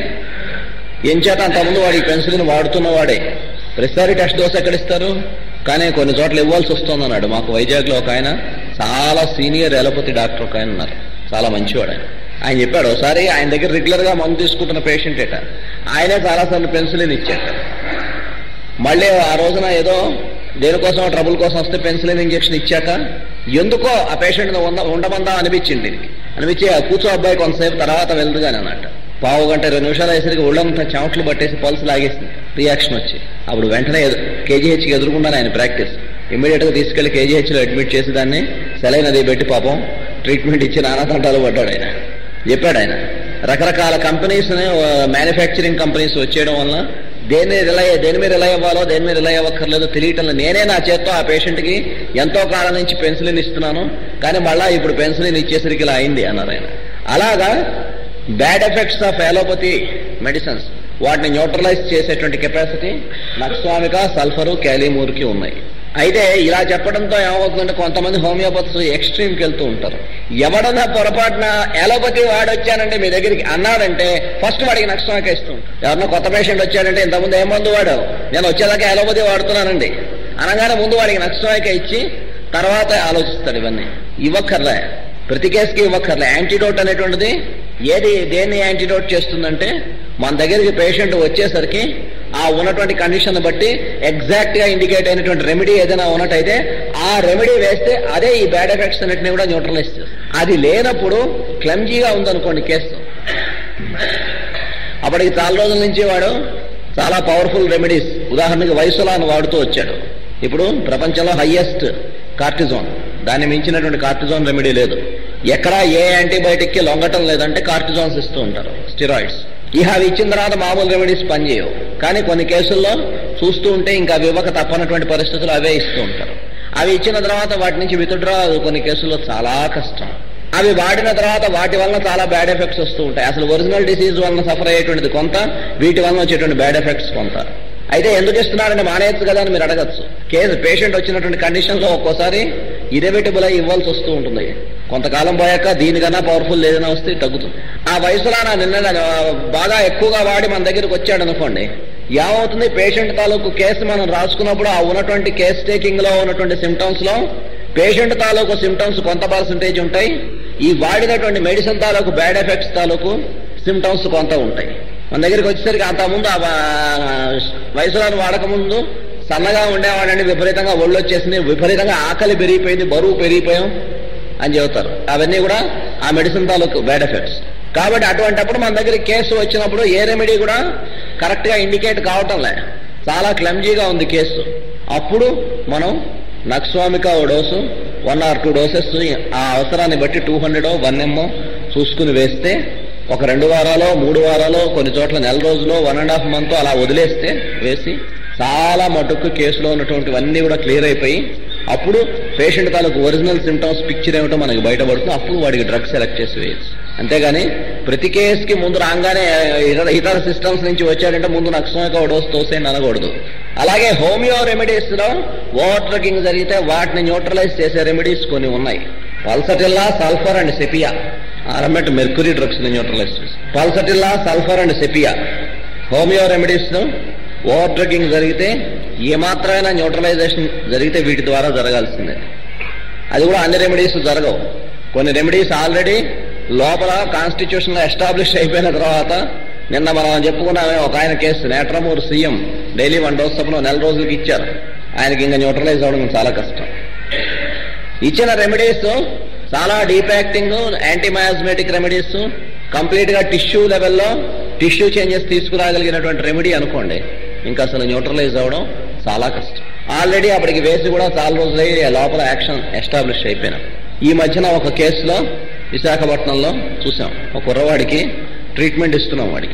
ఏం చేత అంతకుముందు వాడికి పెన్సిలిన్ వాడుతున్న వాడే ప్రతిసారి టెస్ట్ డోస్ ఎక్కడ ఇస్తారు కానీ కొన్ని చోట్ల ఇవ్వాల్సి వస్తుంది అన్నాడు మాకు వైజాగ్లో ఒక ఆయన చాలా సీనియర్ ఎలపతి డాక్టర్ ఒక ఆయన ఉన్నారు చాలా మంచివాడు ఆయన ఆయన చెప్పాడు ఒకసారి ఆయన దగ్గర రెగ్యులర్ గా మందు తీసుకుంటున్న పేషెంట్ ఏట ఆయనే చాలాసార్లు పెన్సిలిన్ ఇచ్చాట మళ్ళీ ఆ రోజున ఏదో దేనికోసం ట్రబుల్ కోసం వస్తే పెన్సిలిన్ ఇంజెక్షన్ ఇచ్చాక ఎందుకో ఆ పేషెంట్ ఉండమందా అనిపించింది దీనికి అనిపించి "ఆ కూర్చో అబ్బాయి కొంతసేపు తర్వాత వెళ్తుగానే అన్నట్ట పావు గంట ఇరవై నిమిషాలు అయ్యేసరికి ఒళ్ళంతా చెమట్లు పట్టేసి పల్స్ లాగేసింది రియాక్షన్ వచ్చి అప్పుడు వెంటనే కేజీహెచ్కి ఎదురుకుండానే ఆయన ప్రాక్టీస్ ఇమ్మీడియట్ గా తీసుకెళ్లి కేజీహెచ్ లో అడ్మిట్ చేసి దాన్ని సెలైన్ అది పెట్టి పాపం ట్రీట్మెంట్ ఇచ్చి నానా తంటాలు పడ్డాడు ఆయన చెప్పాడు ఆయన రకరకాల కంపెనీస్ మ్యానుఫ్యాక్చరింగ్ కంపెనీస్ వచ్చేయడం వల్ల దేని రిలై దేని మీద రిలై అవ్వాలో దేని మీద రిలై అవ్వక్కర్లేదో తెలియటం లేదు. నేనే నా చేత్తో ఆ పేషెంట్ కి ఎంతో కాలం నుంచి పెన్సిలిన్ ఇస్తున్నాను కానీ మళ్ళా ఇప్పుడు పెన్సిలిన్ ఇచ్చేసరికి ఇలా అయింది అన్నారు ఆయన అలాగా bad effects of allopathy medicines వాటిని న్యూట్రలైజ్ చేసేటువంటి కెపాసిటీ నక్స్వామిక సల్ఫరు క్యాలిమూర్కి ఉన్నాయి అయితే ఇలా చెప్పడంతో ఏమవుతుందంటే కొంతమంది హోమియోపతిస్ ఎక్స్ట్రీమ్కి వెళ్తూ ఉంటారు ఎవడన్నా పొరపాటున ఎలోపతి వాడొచ్చానంటే మీ దగ్గరికి అన్నాడంటే ఫస్ట్ వాడికి నక్స్వామిక ఇస్తూ ఉంటారు ఎవరన్నా కొత్త పేషెంట్ వచ్చాడంటే ఇంతకుముందు ఏ మందు వాడావు నేను వచ్చేదాకా ఎలోపతి వాడుతున్నానండి అనగానే ముందు వాడికి నక్స్వామిక ఇచ్చి తర్వాత ఆలోచిస్తాడు ఇవన్నీ ఇవ్వక్కర్లే ప్రతి కేసుకి ఇవ్వక్కర్లే యాంటీడోట్ అనేటువంటిది ఏది దేన్ని యాంటీడోట్ చేస్తుందంటే మన దగ్గరికి పేషెంట్ వచ్చేసరికి ఆ ఉన్నటువంటి కండిషన్ బట్టి ఎగ్జాక్ట్ గా ఇండికేట్ అయినటువంటి రెమెడీ ఏదైనా ఉన్నట్టయితే ఆ రెమెడీ వేస్తే అదే ఈ బ్యాడ్ ఎఫెక్ట్స్ అన్నింటినీ కూడా న్యూట్రలైజ్ చేస్తుంది అది లేనప్పుడు క్లమ్జీగా ఉందనుకోండి కేసు అప్పటికి చాలా రోజుల నుంచి వాడు చాలా పవర్ఫుల్ రెమెడీస్ ఉదాహరణకి వయసులాను వాడుతూ వచ్చాడు ఇప్పుడు ప్రపంచంలో హైయెస్ట్ కార్టిజోన్ దాన్ని మించినటువంటి కార్టిజోన్ రెమెడీ లేదు ఎక్కడ ఏ యాంటీబయాటిక్ కి లొంగటం లేదంటే కార్టిజోన్స్ ఇస్తూ ఉంటారు స్టిరాయిడ్స్ ఇక అవి ఇచ్చిన తర్వాత మామూలు రెమెడీస్ పనిచేయవు కానీ కొన్ని కేసుల్లో చూస్తూ ఉంటే ఇంకా అవి ఇవ్వక తప్పనటువంటి పరిస్థితులు అవే ఇస్తూ ఉంటారు అవి ఇచ్చిన తర్వాత వాటి నుంచి విత్డ్రా కొన్ని కేసుల్లో చాలా కష్టం అవి వాడిన తర్వాత వాటి వలన చాలా బ్యాడ్ ఎఫెక్ట్స్ వస్తూ ఉంటాయి అసలు ఒరిజినల్ డిసీజ్ వలన సఫర్ అయ్యేటువంటిది కొంత వీటి వలన వచ్చేటువంటి బ్యాడ్ ఎఫెక్ట్స్ కొంత అయితే ఎందుకు ఇస్తున్నారంటే మానేయచ్చు కదా అని మీరు అడగచ్చు కేసు పేషెంట్ వచ్చినటువంటి కండిషన్ లో ఒక్కోసారి ఇరెవిటబుల్ అయి ఇవ్వాల్సి వస్తూ ఉంటుంది కొంతకాలం పోయాక దీనికన్నా పవర్ఫుల్ ఏదైనా వస్తే తగ్గుతుంది ఆ వయసులో నా నిన్న బాగా ఎక్కువగా వాడి మన దగ్గరికి వచ్చాడు అనుకోండి ఏమవుతుంది పేషెంట్ తాలూకు కేసు మనం రాసుకున్నప్పుడు ఆ ఉన్నటువంటి కేస్ టేకింగ్ లో ఉన్నటువంటి సిమ్టమ్స్ లో పేషెంట్ తాలూకు సిమ్టమ్స్ కొంత పర్సంటేజ్ ఉంటాయి ఈ వాడినటువంటి మెడిసిన్ తాలూకు బ్యాడ్ ఎఫెక్ట్స్ తాలూకు సిమ్టమ్స్ కొంత ఉంటాయి మన దగ్గరికి వచ్చేసరికి అంతకుముందు ఆ వా- వయసులో వాడకముందు సన్నగా ఉండేవాడండి విపరీతంగా ఒళ్ళు వచ్చేసింది విపరీతంగా ఆకలి పెరిగిపోయింది బరువు పెరిగిపోయాం అని చెబుతారు అవన్నీ కూడా ఆ మెడిసిన్ తాలూకు బ్యాడ్ ఎఫెక్ట్స్ కాబట్టి అటువంటప్పుడు మన దగ్గర కేసు వచ్చినప్పుడు ఏ రెమెడీ కూడా కరెక్ట్ గా ఇండికేట్ కావటం లే చాలా క్లమ్జీగా ఉంది కేసు అప్పుడు మనం నక్స్వామిక ఓ dose one or two doses ఆ అవసరాన్ని బట్టి టూ హండ్రెడ్ వన్ ఎమ్మో చూసుకుని వేస్తే ఒక రెండు వారాలు మూడు వారాలు కొన్ని చోట్ల నెల రోజులు వన్ అండ్ హాఫ్ మంత్ అలా వదిలేస్తే వేసి చాలా మటుకు కేసులో ఉన్నటువంటివన్నీ కూడా క్లియర్ అయిపోయి అప్పుడు పేషెంట్ తాలూకు ఒరిజినల్ సిమ్టమ్స్ పిక్చర్ ఏమిటో మనకి బయటపడుతుంది అప్పుడు వాడికి డ్రగ్ సెలెక్ట్ చేసి వేయచ్చు అంతేగాని ప్రతి కేసుకి ముందు రాగానే ఇతర ఇతర సిస్టమ్స్ నుంచి వచ్చాడంటే ముందు నక్సమిక డోస్ తోసేయండి అనకూడదు అలాగే హోమియో రెమెడీస్ లో ఓవర్ డ్రగ్గింగ్ జరిగితే వాటిని న్యూట్రలైజ్ చేసే రెమెడీస్ కొన్ని ఉన్నాయి pulsatilla sulphur and sepia aurum met mercury drugs ని న్యూట్రలైజ్ చేసి pulsatilla sulphur and sepia homeo remedies ను ఓవర్ డ్రగ్గింగ్ జరిగితే ఏమాత్రమైనా న్యూట్రలైజేషన్ జరిగితే వీటి ద్వారా జరగాల్సిందే అది కూడా అన్ని రెమెడీస్ జరగవు కొన్ని రెమెడీస్ ఆల్రెడీ లోపల కాన్స్టిట్యూషన్ లో ఎస్టాబ్లిష్ అయిపోయిన తర్వాత నిన్న మనం చెప్పుకున్నామే ఒక ఆయన case Natrum mur CM daily one dose చొప్పున నెల రోజులకి ఇచ్చారు ఆయనకి ఇంకా న్యూట్రలైజ్ అవ్వడం చాలా కష్టం ఇచ్చిన రెమెడీస్ చాలా deep acting antimiasmatic remedies complete గా టిష్యూ లెవెల్లో టిష్యూ చేంజెస్ తీసుకురాగలిగినటువంటి రెమెడీ అనుకోండి ఇంకా అసలు న్యూట్రలైజ్ అవ్వడం చాలా కష్టం ఆల్రెడీ అప్పటికి వేసి కూడా చాలా రోజులై లోపల యాక్షన్ ఎస్టాబ్లిష్ అయిపోయినా ఈ మధ్యన ఒక కేసులో విశాఖపట్నంలో చూసాం ఒక కుర్రవాడికి ట్రీట్మెంట్ ఇస్తున్నాం వాడికి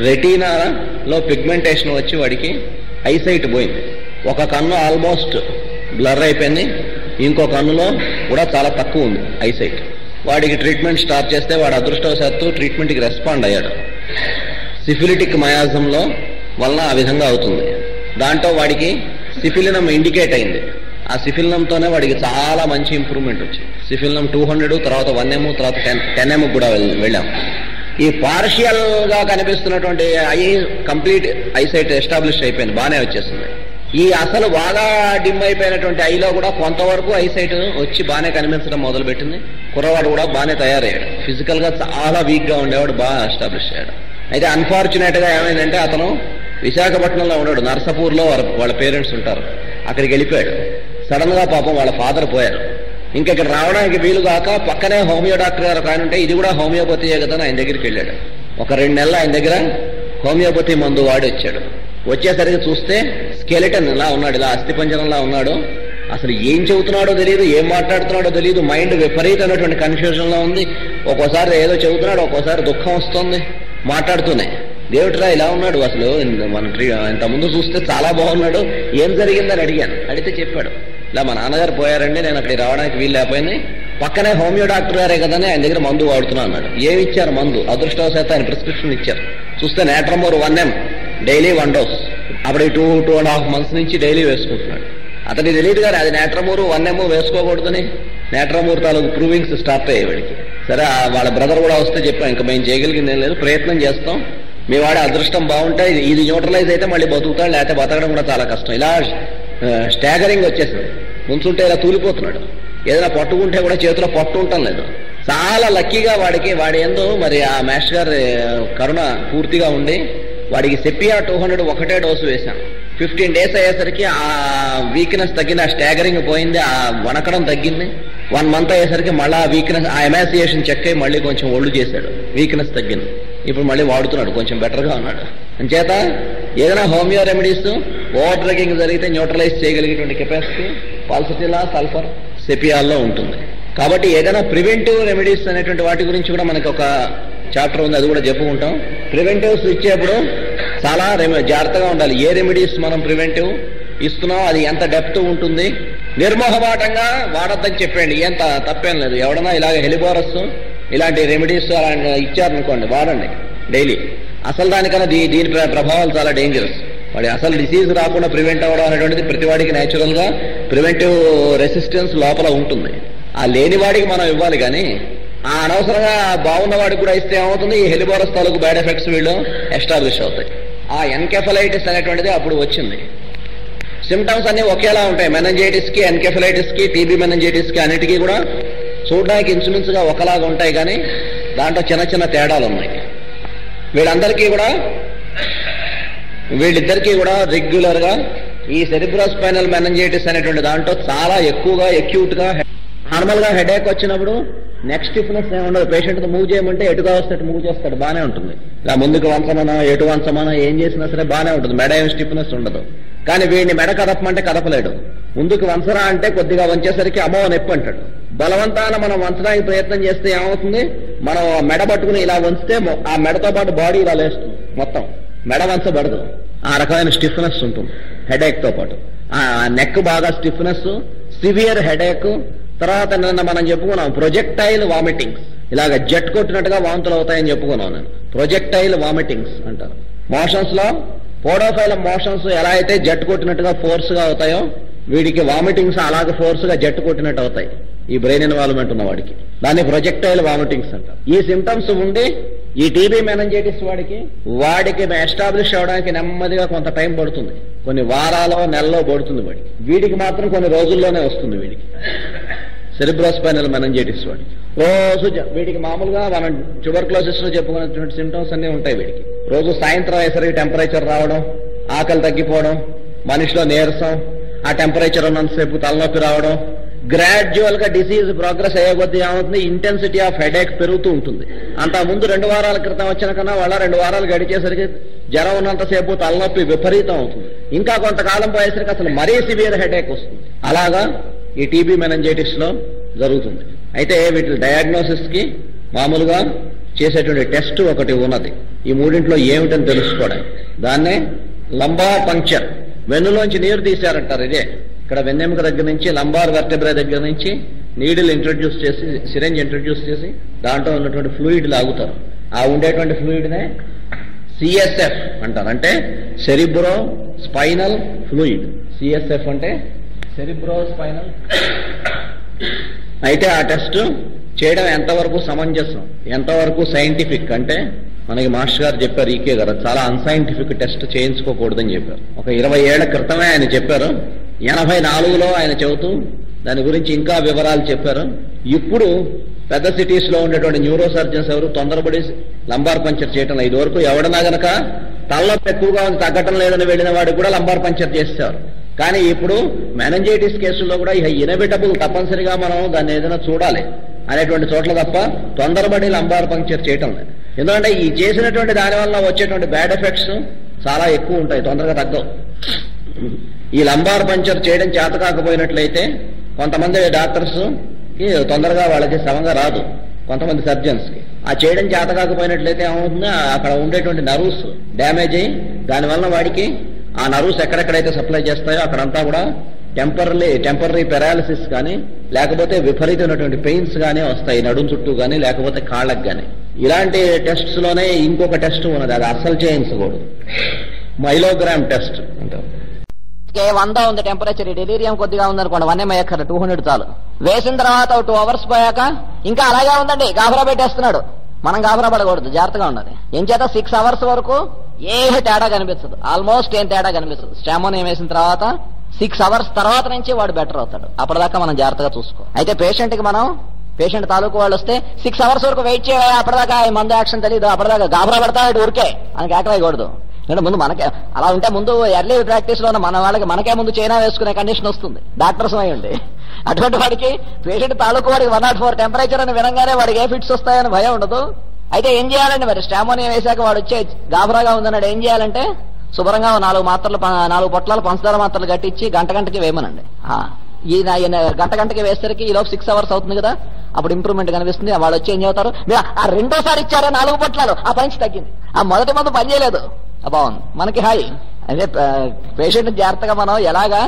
రెటీనాలో పిగ్మెంటేషన్ వచ్చి వాడికి ఐసైట్ పోయింది ఒక కన్ను ఆల్మోస్ట్ బ్లర్ అయిపోయింది ఇంకో కన్నులో కూడా చాలా తక్కువ ఉంది ఐసైట్ వాడికి ట్రీట్మెంట్ స్టార్ట్ చేస్తే వాడు అదృష్టవశాత్తు ట్రీట్మెంట్కి రెస్పాండ్ అయ్యాడు సిఫిలిటిక్ మయాజంలో వలన ఆ విధంగా అవుతుంది దాంట్లో వాడికి సిఫిలినం ఇండికేట్ అయింది ఆ సిఫిలినంతోనే వాడికి చాలా మంచి ఇంప్రూవ్మెంట్ వచ్చింది సిఫిలినం టూ హండ్రెడ్ తర్వాత వన్ ఎమ్ తర్వాత టెన్ టెన్ ఎమ్ కూడా వెళ్- వెళ్ళాం ఈ పార్షియల్ గా కనిపిస్తున్నటువంటి ఐ కంప్లీట్ ఐసైట్ ఎస్టాబ్లిష్ అయిపోయింది బాగానే వచ్చేసింది ఈ అసలు బాగా డిమ్ అయిపోయినటువంటి ఐలో కూడా కొంతవరకు ఐసైట్ వచ్చి బాగానే కనిపించడం మొదలుపెట్టింది కుర్రవాడు కూడా బాగానే తయారయ్యాడు ఫిజికల్ గా చాలా వీక్ గా ఉండేవాడు బాగా ఎస్టాబ్లిష్ అయ్యాడు అయితే అన్ఫార్చునేట్ గా ఏమైందంటే అతను విశాఖపట్నంలో ఉన్నాడు నర్సపూర్లో వాళ్ళ వాళ్ళ పేరెంట్స్ ఉంటారు అక్కడికి వెళ్ళిపోయాడు సడన్ గా పాపం వాళ్ళ ఫాదర్ పోయారు ఇంకా ఇక్కడ రావడానికి వీలు కాక పక్కనే హోమియో డాక్టర్ గారు ఒక ఆయన ఉంటే ఇది కూడా హోమియోపతియే కదా అని ఆయన దగ్గరికి వెళ్ళాడు ఒక రెండు నెలలు ఆయన దగ్గర హోమియోపతి మందు వాడి వచ్చాడు వచ్చేసరికి చూస్తే స్కెలిటన్ ఇలా ఉన్నాడు ఇలా అస్థిపంజరంలా ఉన్నాడు అసలు ఏం చెబుతున్నాడో తెలియదు ఏం మాట్లాడుతున్నాడో తెలియదు మైండ్ విపరీతమైనటువంటి కన్ఫ్యూజన్ లో ఉంది ఒక్కోసారి ఏదో చెబుతున్నాడు ఒక్కోసారి దుఃఖం వస్తుంది మాట్లాడుతూనే దేవుట్రా ఇలా ఉన్నాడు అసలు ఇంత మన ట్రీ- ఇంత ముందు చూస్తే చాలా బాగున్నాడు ఏం జరిగిందని అడిగాను అడిగితే చెప్పాడు ఇలా మా నాన్నగారు పోయారండి నేను అక్కడికి రావడానికి వీలు లేకపోయింది పక్కనే హోమియో డాక్టర్ గారే కదని ఆయన దగ్గర మందు వాడుతున్నా అన్నాడు ఏమి ఇచ్చారు మందు అదృష్టవశాత్తు ఆయన ప్రిస్క్రిప్షన్ ఇచ్చారు చూస్తే natrum mur one M daily one dose అప్పుడు two two and half months నుంచి డైలీ వేసుకుంటున్నాడు అతనికి తెలియదు కానీ అది నేట్రమూరు వన్ ఎమ్ వేసుకోకూడదని నేట్రమూరు తాలూకు ప్రూవింగ్స్ స్టాప్ అయ్యాయి వాడికి సరే ఆ వాళ్ళ బ్రదర్ కూడా వస్తే చెప్పాం ఇంకా మేము చేయగలిగింది ఏం లేదు ప్రయత్నం చేస్తాం మీ వాడి అదృష్టం బాగుంటే ఇది- ఇది న్యూట్రలైజ్ అయితే మళ్ళీ బతుకుతాడు లేకపోతే బతకడం కూడా చాలా కష్టం ఇలా స్టాగరింగ్ వచ్చేసింది ముంచుంటే ఇలా తూలిపోతున్నాడు ఏదైనా పట్టుకుంటే కూడా చేతిలో పట్టు ఉండటం లేదు చాలా లక్కీగా వాడికి వాడి ఎందు మరి ఆ మాస్టర్ గారి కరుణ పూర్తిగా ఉండి వాడికి సెపియా టూ హండ్రెడ్ ఒకటే డోసు వేశాను ఫిఫ్టీన్ డేస్ అయ్యేసరికి ఆ వీక్నెస్ తగ్గింది ఆ స్టాగరింగ్ పోయింది ఆ వణకడం తగ్గింది వన్ మంత్ అయ్యేసరికి మళ్ళీ ఆ వీక్నెస్ ఆ ఎమాసియేషన్ చెక్ అయ్యి మళ్ళీ కొంచెం ఒళ్ళు చేశాడు వీక్నెస్ తగ్గింది ఇప్పుడు మళ్ళీ వాడుతున్నాడు కొంచెం బెటర్ గా ఉన్నాడు అంచేత ఏదైనా హోమియో రెమెడీస్ ఓవర్ డ్రగింగ్ జరిగితే న్యూట్రలైజ్ చేయగలిగేటువంటి కెపాసిటీ పాల్సటిలా సల్ఫర్ సెపియాల్లో ఉంటుంది కాబట్టి ఏదైనా ప్రివెంటివ్ రెమెడీస్ అనేటువంటి వాటి గురించి కూడా మనకి ఒక చాప్టర్ ఉంది అది కూడా చెప్పుకుంటాం ప్రివెంటివ్స్ ఇచ్చేప్పుడు చాలా రెమె- జాగ్రత్తగా ఉండాలి ఏ రెమెడీస్ మనం ప్రివెంటివ్ ఇస్తున్నాం అది ఎంత డెప్త్ ఉంటుంది నిర్మోహమాటంగా వాడొద్దని చెప్పండి ఏం త- తప్పేం లేదు ఎవడన్నా ఇలాగ హెలిబోరస్ ఇలాంటి రెమెడీస్ అలాంటి ఇచ్చారనుకోండి వాడండి డైలీ అసలు దానికన్నా దీ దీని ప్ర- ప్రభావాలు చాలా డేంజరస్ వాడి అసలు డిసీజ్ రాకుండా ప్రివెంట్ అవ్వడం అనేటువంటిది ప్రతి వాడికి న్యాచురల్ గా ప్రివెంటివ్ రెసిస్టెన్స్ లోపల ఉంటుంది ఆ లేని వాడికి మనం ఇవ్వాలి కానీ ఆ అనవసరంగా బాగున్న వాడికి కూడా ఇస్తే ఏమవుతుంది ఈ హెలిబోరస్ తాలూకు బ్యాడ్ ఎఫెక్ట్స్ వీళ్ళు ఎస్టాబ్లిష్ అవుతాయి ఆ ఎన్కెఫలైటిస్ అనేటువంటిది అప్పుడు వచ్చింది సిమ్టమ్స్ అన్ని ఒకేలా ఉంటాయి మెనంజైటిస్ కి ఎన్కెఫలైటిస్ కి టీబీ మెనంజైటిస్ కి అన్నిటికీ కూడా చూడడానికి ఇన్సులిన్స్గా ఒకలాగా ఉంటాయి కానీ దాంట్లో చిన్న చిన్న తేడాలు ఉన్నాయి వీళ్ళందరికీ కూడా వీళ్ళిద్దరికీ కూడా రెగ్యులర్ గా ఈ సెరిబ్రోస్పైనల్ మెనంజైటిస్ అనేటువంటి దాంట్లో చాలా ఎక్కువగా ఎక్యూట్ గా నార్మల్ గా హెడేక్ వచ్చినప్పుడు నెక్స్ట్ స్టిఫ్నెస్ ఏమి ఉండదు పేషెంట్ మూవ్ చేయమంటే ఎటుగా వస్తే మూవ్ చేస్తాడు బానే ఉంటుంది ఇలా ముందుకు వంచమనో ఎటు వంచమనో ఏం చేసినా సరే బానే ఉంటుంది మెడ ఏం స్టిఫ్నెస్ ఉండదు కానీ వీడిని మెడ కదపమంటే కదపలేడు ముందుకు వంచరా అంటే కొద్దిగా వంచేసరికి అమ్మో నొప్పి అంటాడు బలవంతాన మనం వంచడానికి ప్రయత్నం చేస్తే ఏమవుతుంది మనం ఆ మెడ పట్టుకుని ఇలా వంచితే మొ- ఆ మెడతో పాటు బాడీ ఇలా లేస్తుంది మొత్తం మెడ వంచబడదు ఆ రకమైన స్టిఫ్నెస్ ఉంటుంది హెడేక్ తో పాటు ఆ నెక్ బాగా స్టిఫ్నెస్ సివియర్ హెడేక్ తర్వాత నిన్న మనం చెప్పుకున్నాం ప్రొజెక్టైల్ వామిటింగ్స్ ఇలాగ జట్ కొట్టినట్టుగా వాంతులు అవుతాయని చెప్పుకున్నాం నేను ప్రొజెక్టైల్ వామిటింగ్స్ అంటారు మోషన్స్ లో పోడోఫైల్ మోషన్స్ ఎలా అయితే జట్ కొట్టినట్టుగా ఫోర్స్ గా అవుతాయో వీడికి వామిటింగ్స్ అలాగే ఫోర్స్ గా జట్టు కొట్టినట్టు అవుతాయి ఈ బ్రెయిన్ ఇన్వాల్వ్మెంట్ ఉన్న వాడికి దాన్ని ప్రొజెక్టైల్ వామిటింగ్స్ అంటారు ఈ సిమ్టమ్స్ ఉండి ఈ టీబీ మెనంజైటిస్ వాడికి వాడికి ఎస్టాబ్లిష్ అవడానికి నెమ్మదిగా కొంత టైం పడుతుంది కొన్ని వారాలో నెలలో పడుతుంది వాడికి వీడికి మాత్రం కొన్ని రోజుల్లోనే వస్తుంది వీడికి సెరిబ్రోస్పైనల్ మెనంజైటిస్ వాడి రోజు జ- వీడికి మామూలుగా మనం ట్యూబర్క్లోసిస్ లో చెప్పుకున్నటువంటి సిమ్టమ్స్ అన్ని ఉంటాయి వీడికి రోజు సాయంత్రం అయ్యేసరికి టెంపరేచర్ రావడం ఆకలి తగ్గిపోవడం మనిషిలో నీరసం ఆ టెంపరేచర్ ఉన్నంతసేపు తలనొప్పి రావడం గ్రాడ్యువల్ గా డిసీజ్ ప్రోగ్రెస్ అయ్యే కొద్దీ ఏమవుతుంది ఇంటెన్సిటీ ఆఫ్ హెడేక్ పెరుగుతూ ఉంటుంది అంత ముందు రెండు వారాల క్రితం వచ్చిన కన్నా వాళ్ళ రెండు వారాలు గడిచేసరికి జ్వరం ఉన్నంతసేపు తలనొప్పి విపరీతం అవుతుంది ఇంకా కొంతకాలం పోయేసరికి అసలు మరీ సివియర్ హెడేక్ వస్తుంది అలాగా ఈ టీబీ మెనంజైటిస్ లో జరుగుతుంది అయితే వీటి డయాగ్నోసిస్ కి మామూలుగా చేసేటువంటి టెస్ట్ ఒకటి ఉన్నది ఈ మూడింట్లో ఏమిటని తెలుసుకోవడానికి దాన్నే లంబార్ పంక్చర్ వెన్నులోంచి నీరు తీశారంటారు ఇదే ఇక్కడ వెన్నెముక దగ్గర నుంచి లంబార్ వెర్టెబ్రా దగ్గర నుంచి నీడిల్ ఇంట్రొడ్యూస్ చేసి సిరెంజ్ ఇంట్రొడ్యూస్ చేసి దాంట్లో ఉన్నటువంటి ఫ్లూయిడ్ లాగుతారు ఆ ఉండేటువంటి ఫ్లూయిడ్ నే సిఎస్ఎఫ్ అంటారు అంటే సెరిబ్రో స్పైనల్ ఫ్లూయిడ్ సిఎస్ఎఫ్ అంటే సెరిబ్రో స్పైనల్ అయితే ఆ టెస్ట్ చేయడం ఎంతవరకు సమంజసం ఎంతవరకు సైంటిఫిక్ అంటే మనకి మాస్టర్ గారు చెప్పారు ఈకే గారు చాలా అన్సైంటిఫిక్ టెస్ట్ చేయించుకోకూడదని చెప్పారు ఒక ఇరవై ఏళ్ల క్రితమే ఆయన చెప్పారు ఎనభై నాలుగులో ఆయన చెబుతూ దాని గురించి ఇంకా వివరాలు చెప్పారు ఇప్పుడు పెద్ద సిటీస్ లో ఉండేటువంటి న్యూరో సర్జన్స్ ఎవరు తొందరపడి లంబార్ పంచర్ చేయటం లేదు ఇదివరకు ఎవడన్నా గనక తలనొప్పి ఎక్కువగా ఉంది తగ్గటం లేదని వెళ్ళిన వాడు కూడా లంబార్ పంచర్ చేస్తారు కానీ ఇప్పుడు మెనంజైటిస్ కేసుల్లో కూడా ఇక ఇనవిటబుల్ తప్పనిసరిగా మనం దాన్ని ఏదైనా చూడాలి అనేటువంటి చోట్ల తప్ప తొందరపడి లంబార్ పంక్చర్ చేయటం లేదు ఎందుకంటే ఈ చేసినటువంటి దాని వల్ల వచ్చేటువంటి బ్యాడ్ ఎఫెక్ట్స్ చాలా ఎక్కువ ఉంటాయి తొందరగా తగ్గవు ఈ లంబార్ పంచర్ చేయడం చేత కాకపోయినట్లయితే కొంతమంది డాక్టర్స్ కి తొందరగా వాళ్ళకి సమంగా రాదు కొంతమంది సర్జన్స్ కి ఆ చేయడం చేత కాకపోయినట్లయితే ఏమవుతుంది ఆ అక్కడ ఉండేటువంటి నర్వ్స్ డ్యామేజ్ అయ్యి దానివల్ల వాడికి ఆ నర్వ్స్ ఎక్కడెక్కడైతే సప్లై చేస్తాయో అక్కడంతా కూడా టెంపరీ టెంపరీ పెరాలిసిస్ కానీ లేకపోతే విపరీతమైనటువంటి పెయిన్స్ కానీ వస్తాయి నడుం చుట్టూ కానీ లేకపోతే కాళ్ళకు కానీ ఇలాంటి టెస్ట్స్ లోనే ఇంకొక టెస్ట్ ఉన్నది అది అస్సలు చేయించకూడదు మైలోగ్రామ్ టెస్ట్ అంటారు ఏ వంద ఉంది టెంపరేచర్ డెలీరియం కొద్దిగా ఉందనుకోండి వన్ ఎంఐ ఎక్కర్ టూ హండ్రెడ్ చాలు వేసిన తర్వాత టూ అవర్స్ పోయాక ఇంకా అలాగే ఉందండి గాబరా పెట్టేస్తున్నాడు మనం గాబరా పడకూడదు జాగ్రత్తగా ఉండాలి ఏం చేత సిక్స్ అవర్స్ వరకు ఏ తేడా కనిపించదు ఆల్మోస్ట్ ఏం తేడా కనిపించదు స్టామోనియం వేసిన తర్వాత సిక్స్ అవర్స్ తర్వాత నుంచి వాడు బెటర్ అవుతాడు అప్పటిదాకా మనం జాగ్రత్తగా చూసుకో అయితే పేషెంట్ కి మనం పేషెంట్ తాలూకు వాళ్ళు వస్తే సిక్స్ అవర్స్ వరకు వెయిట్ చేయాలి అప్పటిదాకా ఈ మందు యాక్షన్ తెలియదు అప్పటిదాకా గాబరా పడతాడు ఊరికే అని కేకలేయకూడదు ఎందుకంటే ముందు మనకే అలా ఉంటే ముందు ఎర్లీ ప్రాక్టీస్ లో ఉన్న మన వాళ్ళకి మనకే ముందు చైనా వేసుకునే కండిషన్ వస్తుంది డాక్టర్స్ అయి ఉండి అటువంటి వాడికి పేషెంట్ తాలూకు వాడికి వన్ నాట్ ఫోర్ టెంపరేచర్ అని వినంగానే వాడికి ఏ ఫిట్స్ వస్తాయని భయం ఉండదు అయితే ఏం చేయాలండి మరి స్టామోనియా వేశాక వాడు వచ్చే గాబరాగా ఉందన్నాడు ఏం చేయాలంటే శుభ్రంగా ఓ నాలుగు మాత్రలు ప- నాలుగు పొట్లాలు పంచదార మాత్రలు కట్టించి గంట గంటకి వేయమనండి ఆ, ఈయన ఈయన గంట గంటకి వేసరికి ఈ లోపు సిక్స్ అవర్స్ అవుతుంది కదా అప్పుడు ఇంప్రూవ్మెంట్ కనిపిస్తుంది వాళ్ళు వచ్చి ఏం చెబుతారు "మీరు ఆ రెండోసారి ఇచ్చారే నాలుగు పొట్లాలు ఆ పంచి తగ్గింది ఆ మొదటి మందు పనిచేయలేదు ఆ, బాగుంది మనకి హాయి అదే పేషెంట్ జాగ్రత్తగా మనం ఎలాగా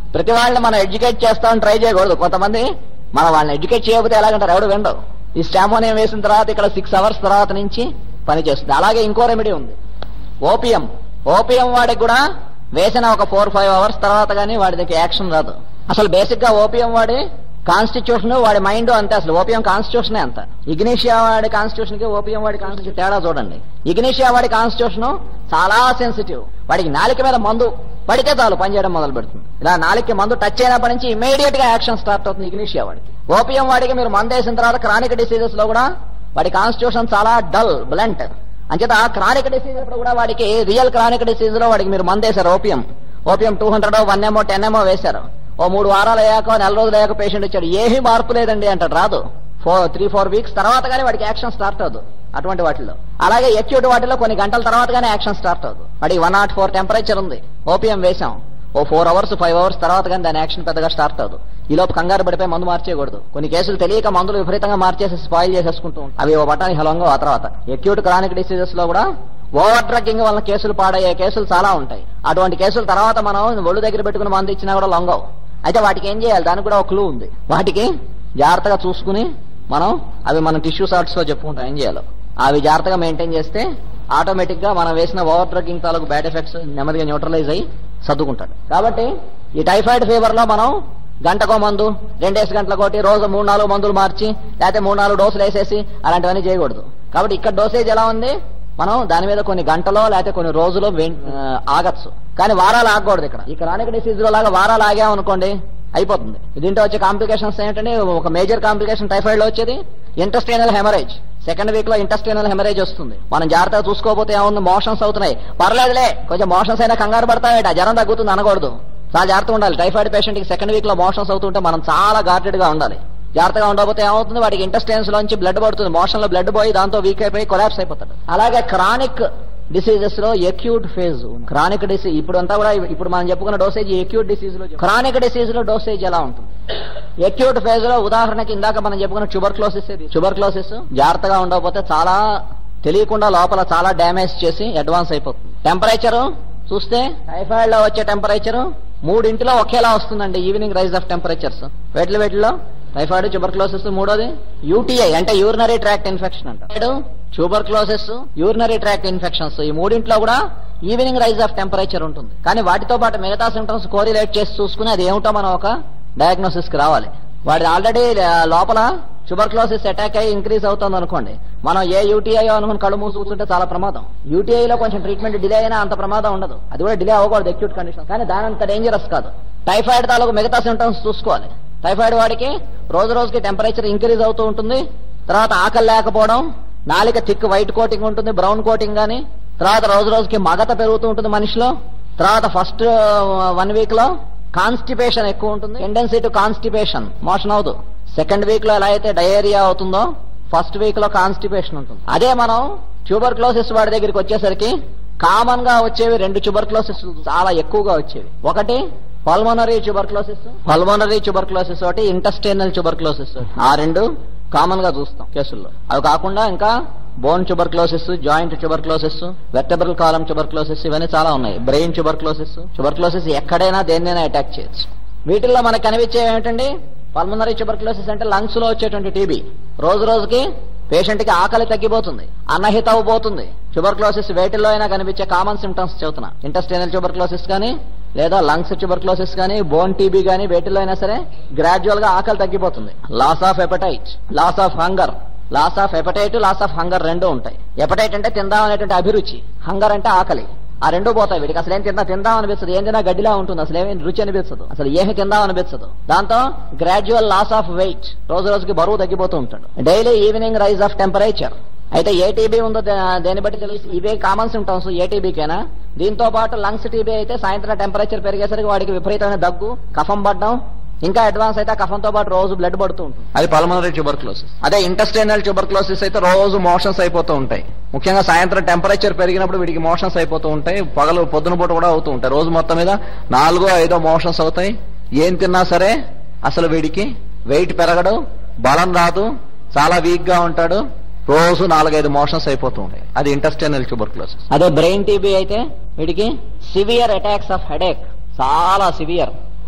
ప్రతి వాళ్ళని మనం ఎడ్యుకేట్ చేస్తామని ట్రై చేయకూడదు కొంతమంది మనం వాళ్ళని ఎడ్యుకేట్ చేయకపోతే ఎలాగంటారు ఎవడు వినడు ఈ స్టామోనియం వేసిన తర్వాత ఇక్కడ సిక్స్ అవర్స్ తర్వాత నుంచి పని చేస్తుంది అలాగే ఇంకో రెమెడీ ఉంది ఓపియం ఓపియం వాడికి కూడా వేసిన ఒక ఫోర్ ఫైవ్ అవర్స్ తర్వాత కానీ వాడి దగ్గర యాక్షన్ రాదు అసలు బేసిక్ గా ఓపియం వాడి కాన్స్టిట్యూషన్ వాడి మైండ్ అంతే అసలు ఓపియం కాన్స్టిట్యూషన్ అంత ఇగ్నీషియా వాడి కాన్స్టిట్యూషన్ కి ఓపియం వాడి కాన్స్టిట్యూషన్ తేడా చూడండి ఇగ్నీషియా వాడి కాన్స్టిట్యూషన్ చాలా సెన్సిటివ్ వాడికి నాలిక మీద మందు పడితే చాలు పనిచేయడం మొదలు పెడుతుంది ఇలా నాలిక మందు టచ్ అయినప్పటి నుంచి ఇమీడియట్ గా యాక్షన్ స్టార్ట్ అవుతుంది ఇగ్నీషియా వాడికి ఓపియం వాడికి మీరు మందు వేసిన తర్వాత క్రానిక్ డిసీజెస్ లో కూడా వాడి కాన్స్టిట్యూషన్ చాలా డల్ బ్లంట్ అంచేత క్రానిక్ డిసీజ్ కూడా వాడికి రియల్ క్రానిక్ డిసీజ్ లో వాడికి మీరు మందేశారు opium opium two hundred one ఏమో టెన్ ఏమో వేశారు ఓ మూడు వారాలు అయ్యాక నెల రోజులు అయ్యాక పేషెంట్ వచ్చాడు ఏమీ మార్పు లేదండి అంటాడు రాదు ఫోర్ త్రీ ఫోర్ వీక్స్ తర్వాత కానీ వాడికి యాక్షన్ స్టార్ట్ అవుతుంది అటువంటి వాటిలో అలాగే ఎక్యూట్ వాటిలో కొన్ని గంటల తర్వాత కానీ యాక్షన్ స్టార్ట్ అవుతుంది వాడికి వన్ నాట్ ఫోర్ టెంపరేచర్ ఉంది ఓపియం వేశాం ఓ ఫోర్ అవర్స్ ఫైవ్ అవర్స్ తర్వాత కానీ దాని యాక్షన్ పెద్దగా స్టార్ట్ అవుతుంది ఈ లోపు కంగారు పడిపోయి మందు మార్చేయకూడదు కొన్ని కేసులు తెలియక మందులు విపరీతంగా మార్చేసి స్పాయిల్ చేసేసుకుంటూ ఉంటాయి. అవి ఓ బటాని హలంగా ఆ తర్వాత ఎక్యూట్ క్రానిక్ డిసీజెస్ లో కూడా ఓవర్ డ్రగ్గింగ్ వల్ల కేసులు పాడయ్యే కేసులు చాలా ఉంటాయి అటువంటి కేసుల తర్వాత మనం ఒళ్ళు దగ్గర పెట్టుకుని మందు ఇచ్చినా కూడా లొంగవు అయితే వాటికి ఏం చేయాలి దానికి కూడా ఒక క్లూ ఉంది వాటికి జాగ్రత్తగా చూసుకుని మనం అవి మన టిష్యూ సార్ట్స్ లో చెప్పుకుంటాం ఏం చేయాలో అవి జాగ్రత్తగా మెయింటైన్ చేస్తే ఆటోమేటిక్ గా మనం వేసిన ఓవర్ డ్రగ్గింగ్ తాలూకు బ్యాడ్ ఎఫెక్ట్స్ నెమ్మదిగా న్యూట్రలైజ్ అయ్యి సర్దుకుంటాడు కాబట్టి ఈ టైఫాయిడ్ ఫీవర్ లో మనం గంటకో మందు రెండేసి గంటల కోటి రోజు మూడు నాలుగు మందులు మార్చి లేకపోతే మూడు నాలుగు డోసులు వేసేసి అలాంటివన్నీ చేయకూడదు కాబట్టి ఇక్కడ డోసేజ్ ఎలా ఉంది మనం దాని మీద కొన్ని గంటలో లేకపోతే కొన్ని రోజులు వెన్- ఆ, ఆగచ్చు కానీ వారాలు ఆగకూడదు ఇక్కడ ఈ క్రానిక్ డిసీజ్ లో లాగా వారాలు ఆగామనుకోండి అయిపోతుంది దీంట్లో వచ్చే కాంప్లికేషన్స్ ఏంటంటే ఒక మేజర్ కాంప్లికేషన్ టైఫాయిడ్ లో వచ్చేది ఇంటస్టైనల్ హెమరేజ్ సెకండ్ వీక్ లో ఇంటస్టైనల్ హెమరేజ్ వస్తుంది మనం జాగ్రత్తగా చూసుకోకపోతే ఏముంది మోషన్స్ అవుతున్నాయి పర్లేదులే కొంచెం మోషన్స్ అయినా కంగారు పడతామేట జ్వరం తగ్గుతుంది అనకూడదు చాలా జాగ్రత్తగా ఉండాలి టైఫాయిడ్ పేషెంట్ కి సెకండ్ వీక్ లో మోషన్స్ అవుతుంటే మనం చాలా గార్డెడ్ గా ఉండాలి జాగ్రత్తగా ఉండకపోతే ఏమవుతుంది వాడికి ఇంటెస్టైన్స్ లోంచి బ్లడ్ పడుతుంది మోషన్ లో బ్లడ్ పోయి దాంతో వీక్ అయిపోయి కొలాప్స్ అయిపోతాడు అలాగే క్రానిక్ డిసీజెస్ లో ఎక్యూట్ ఫేజ్ క్రానిక్ డిసీజ్ ఇప్పుడు అంతా కూడా ఇప్పుడు మనం చెప్పుకున్న డోసేజ్ ఎక్యూట్ డిసీజ్ లో క్రానిక్ డిసీజ్ లో డోసేజ్ ఎలా ఉంటుంది ఎక్యూట్ ఫేజ్ లో ఉదాహరణకి ఇందాక మనం చెప్పుకున్న ట్యూబర్ క్లోసిస్ ట్యూబర్ క్లోసిస్ జాగ్రత్తగా ఉండకపోతే చాలా తెలియకుండా లోపల చాలా డ్యామేజ్ చేసి అడ్వాన్స్ అయిపోతుంది టెంపరేచర్ చూస్తే టైఫాయిడ్ లో వచ్చే టెంపరేచర్ మూడింటిలో ఒకేలా వస్తుందండి ఈవినింగ్ రైజ్ ఆఫ్ టెంపరేచర్స్ వేటిలో వేటిలో టైఫాయిడ్ ట్యూబర్క్లోసిస్ మూడోది యూటీఐ అంటే యూరినరీ ట్రాక్ట్ ఇన్ఫెక్షన్ అంట ట్యూబర్క్లోసిస్ యూరినరీ ట్రాక్ట్ ఇన్ఫెక్షన్స్ ఈ మూడింట్లో కూడా ఈవినింగ్ రైజ్ ఆఫ్ టెంపరేచర్ ఉంటుంది కానీ వాటితో పాటు మిగతా సిమ్టమ్స్ కోరిలేట్ చేసి చూసుకుని అది ఏమిటో మనం ఒక డయాగ్నోసిస్ కి రావాలి వాడి ఆల్రెడీ లోపల ట్యూబర్క్లోసిస్ అటాక్ అయ్యి ఇంక్రీజ్ అవుతుంది అనుకోండి మనం ఏ యూటీఐ అనుకుని కళ్ళు మూసి కూర్చుంటే చాలా ప్రమాదం యూటీఐ లో కొంచెం ట్రీట్మెంట్ డిలే అయినా అంత ప్రమాదం ఉండదు అది కూడా డిలే అవ్వకూడదు ఎక్యూట్ కండిషన్ కానీ దాని అంత డేంజరస్ కాదు టైఫాయిడ్ తాలూకు మిగతా సిమ్టమ్స్ చూసుకోవాలి టైఫాయిడ్ వాడికి రోజు రోజుకి టెంపరేచర్ ఇంక్రీజ్ అవుతూ ఉంటుంది తర్వాత ఆకలి లేకపోవడం నాలిక థిక్ వైట్ కోటింగ్ ఉంటుంది బ్రౌన్ కోటింగ్ గాని తర్వాత రోజు రోజుకి మగత పెరుగుతూ ఉంటుంది మనిషిలో తర్వాత ఫస్ట్ వన్ వీక్ లో కాన్స్టిపేషన్ ఎక్కువ ఉంటుంది టెండెన్సీ టు కాన్స్టిపేషన్ మోషన్ అవదు సెకండ్ వీక్ లో ఎలా అయితే డయేరియా అవుతుందో ఫస్ట్ వీక్ లో కాన్స్టిపేషన్ ఉంటుంది అదే మనం ట్యూబర్ క్లోసిస్ వాడి దగ్గరికి వచ్చేసరికి కామన్ గా వచ్చేవి రెండు ట్యూబర్ క్లోసిస్ చాలా ఎక్కువగా వచ్చేవి ఒకటి పల్మోనరీ ట్యూబర్క్లోసిస్ పల్మోనరీ ట్యూబర్క్లోసిస్ ఒకటి ఇంటస్టైనల్ ట్యూబర్క్లోసిస్ ఆ రెండు కామన్ గా చూస్తాం కేసుల్లో అవి కాకుండా ఇంకా bone tuberculosis joint tuberculosis vertebral column tuberculosis ఇవన్నీ చాలా ఉన్నాయి బ్రెయిన్ ట్యూబర్క్లోసిస్ ట్యూబర్క్లోసిస్ ఎక్కడైనా దేన్నైనా అటాక్ చేయొచ్చు వీటిల్లో మనకు కనిపించే ఏమిటండి పల్మనరీ ట్యూబర్క్లోసిస్ అంటే లంగ్స్ లో వచ్చేటువంటి టీబీ రోజు రోజుకి పేషెంట్ కి ఆకలి తగ్గిపోతుంది అన్నహిత అవ్వబోతుంది ట్యూబర్క్లోసిస్ వేటిల్లో అయినా కనిపించే కామన్ సిమ్టమ్స్ చెబుతున్నా ఇంటస్టైనల్ ట్యూబర్క్లోసిస్ కానీ లేదా లంగ్స్ ట్యూబర్క్లోసిస్ కానీ బోన్ టీబీ కానీ వేటిల్లో అయినా సరే గ్రాడ్యువల్ గా ఆకలి తగ్గిపోతుంది loss of appetite loss of hunger loss of appetite loss of hunger రెండు ఉంటాయి హెపటైట్ అంటే తిందాం అనేటువంటి అభిరుచి హంగర్ అంటే ఆకలి ఆ రెండు పోతాయి వీడికి అసలు ఏం తిందా తిందాం అనిపిస్తుంది ఏం తిన్నా గడ్డిలా ఉంటుంది అసలు ఏమీ రుచి అనిపించదు అసలు ఏమి తిందాం అనిపించదు దాంతో గ్రాడ్యువల్ లాస్ ఆఫ్ వెయిట్ రోజు రోజుకి బరువు తగ్గిపోతూ ఉంటాడు daily evening rise of temperature అయితే ఏ టీబీ ఉందో దే- దేన్ని బట్టి తెలుసు ఇవే కామన్ సిమ్టమ్స్ ఏ టీబీకైనా దీంతో పాటు లంగ్స్ టీబీ అయితే సాయంత్రం టెంపరేచర్ పెరిగేసరికి వాడికి విపరీతమైన దగ్గు కఫం పడడం ఇంకా అడ్వాన్స్ అయితే ఆ కఫంతో పాటు రోజు బ్లడ్ పడుతూ ఉంటుంది అది పల్మనరీ ట్యూబర్క్లోసిస్ అదే ఇంటెస్టైనల్ ట్యూబర్క్లోసిస్ అయితే రోజు మోషన్స్ అయిపోతూ ఉంటాయి ముఖ్యంగా సాయంత్రం టెంపరేచర్ పెరిగినప్పుడు వీడికి మోషన్స్ అయిపోతూ ఉంటాయి పగలు పొద్దున పూట కూడా అవుతూ ఉంటాయి రోజు మొత్తం మీద నాలుగో ఐదో మోషన్స్ అవుతాయి ఏం తిన్నా సరే అసలు వీడికి వెయిట్ పెరగడు బలం రాదు చాలా వీక్ గా ఉంటాడు రోజు నాలుగైదు మోషన్స్ అయిపోతూ ఉంటాయి అది ఇంటెస్టైనల్ ట్యూబర్క్లోసిస్ అదే బ్రెయిన్ టీబీ అయితే వీడికి సివియర్ అటాక్స్ ఆఫ్ హెడేక్ చాలా సివియర్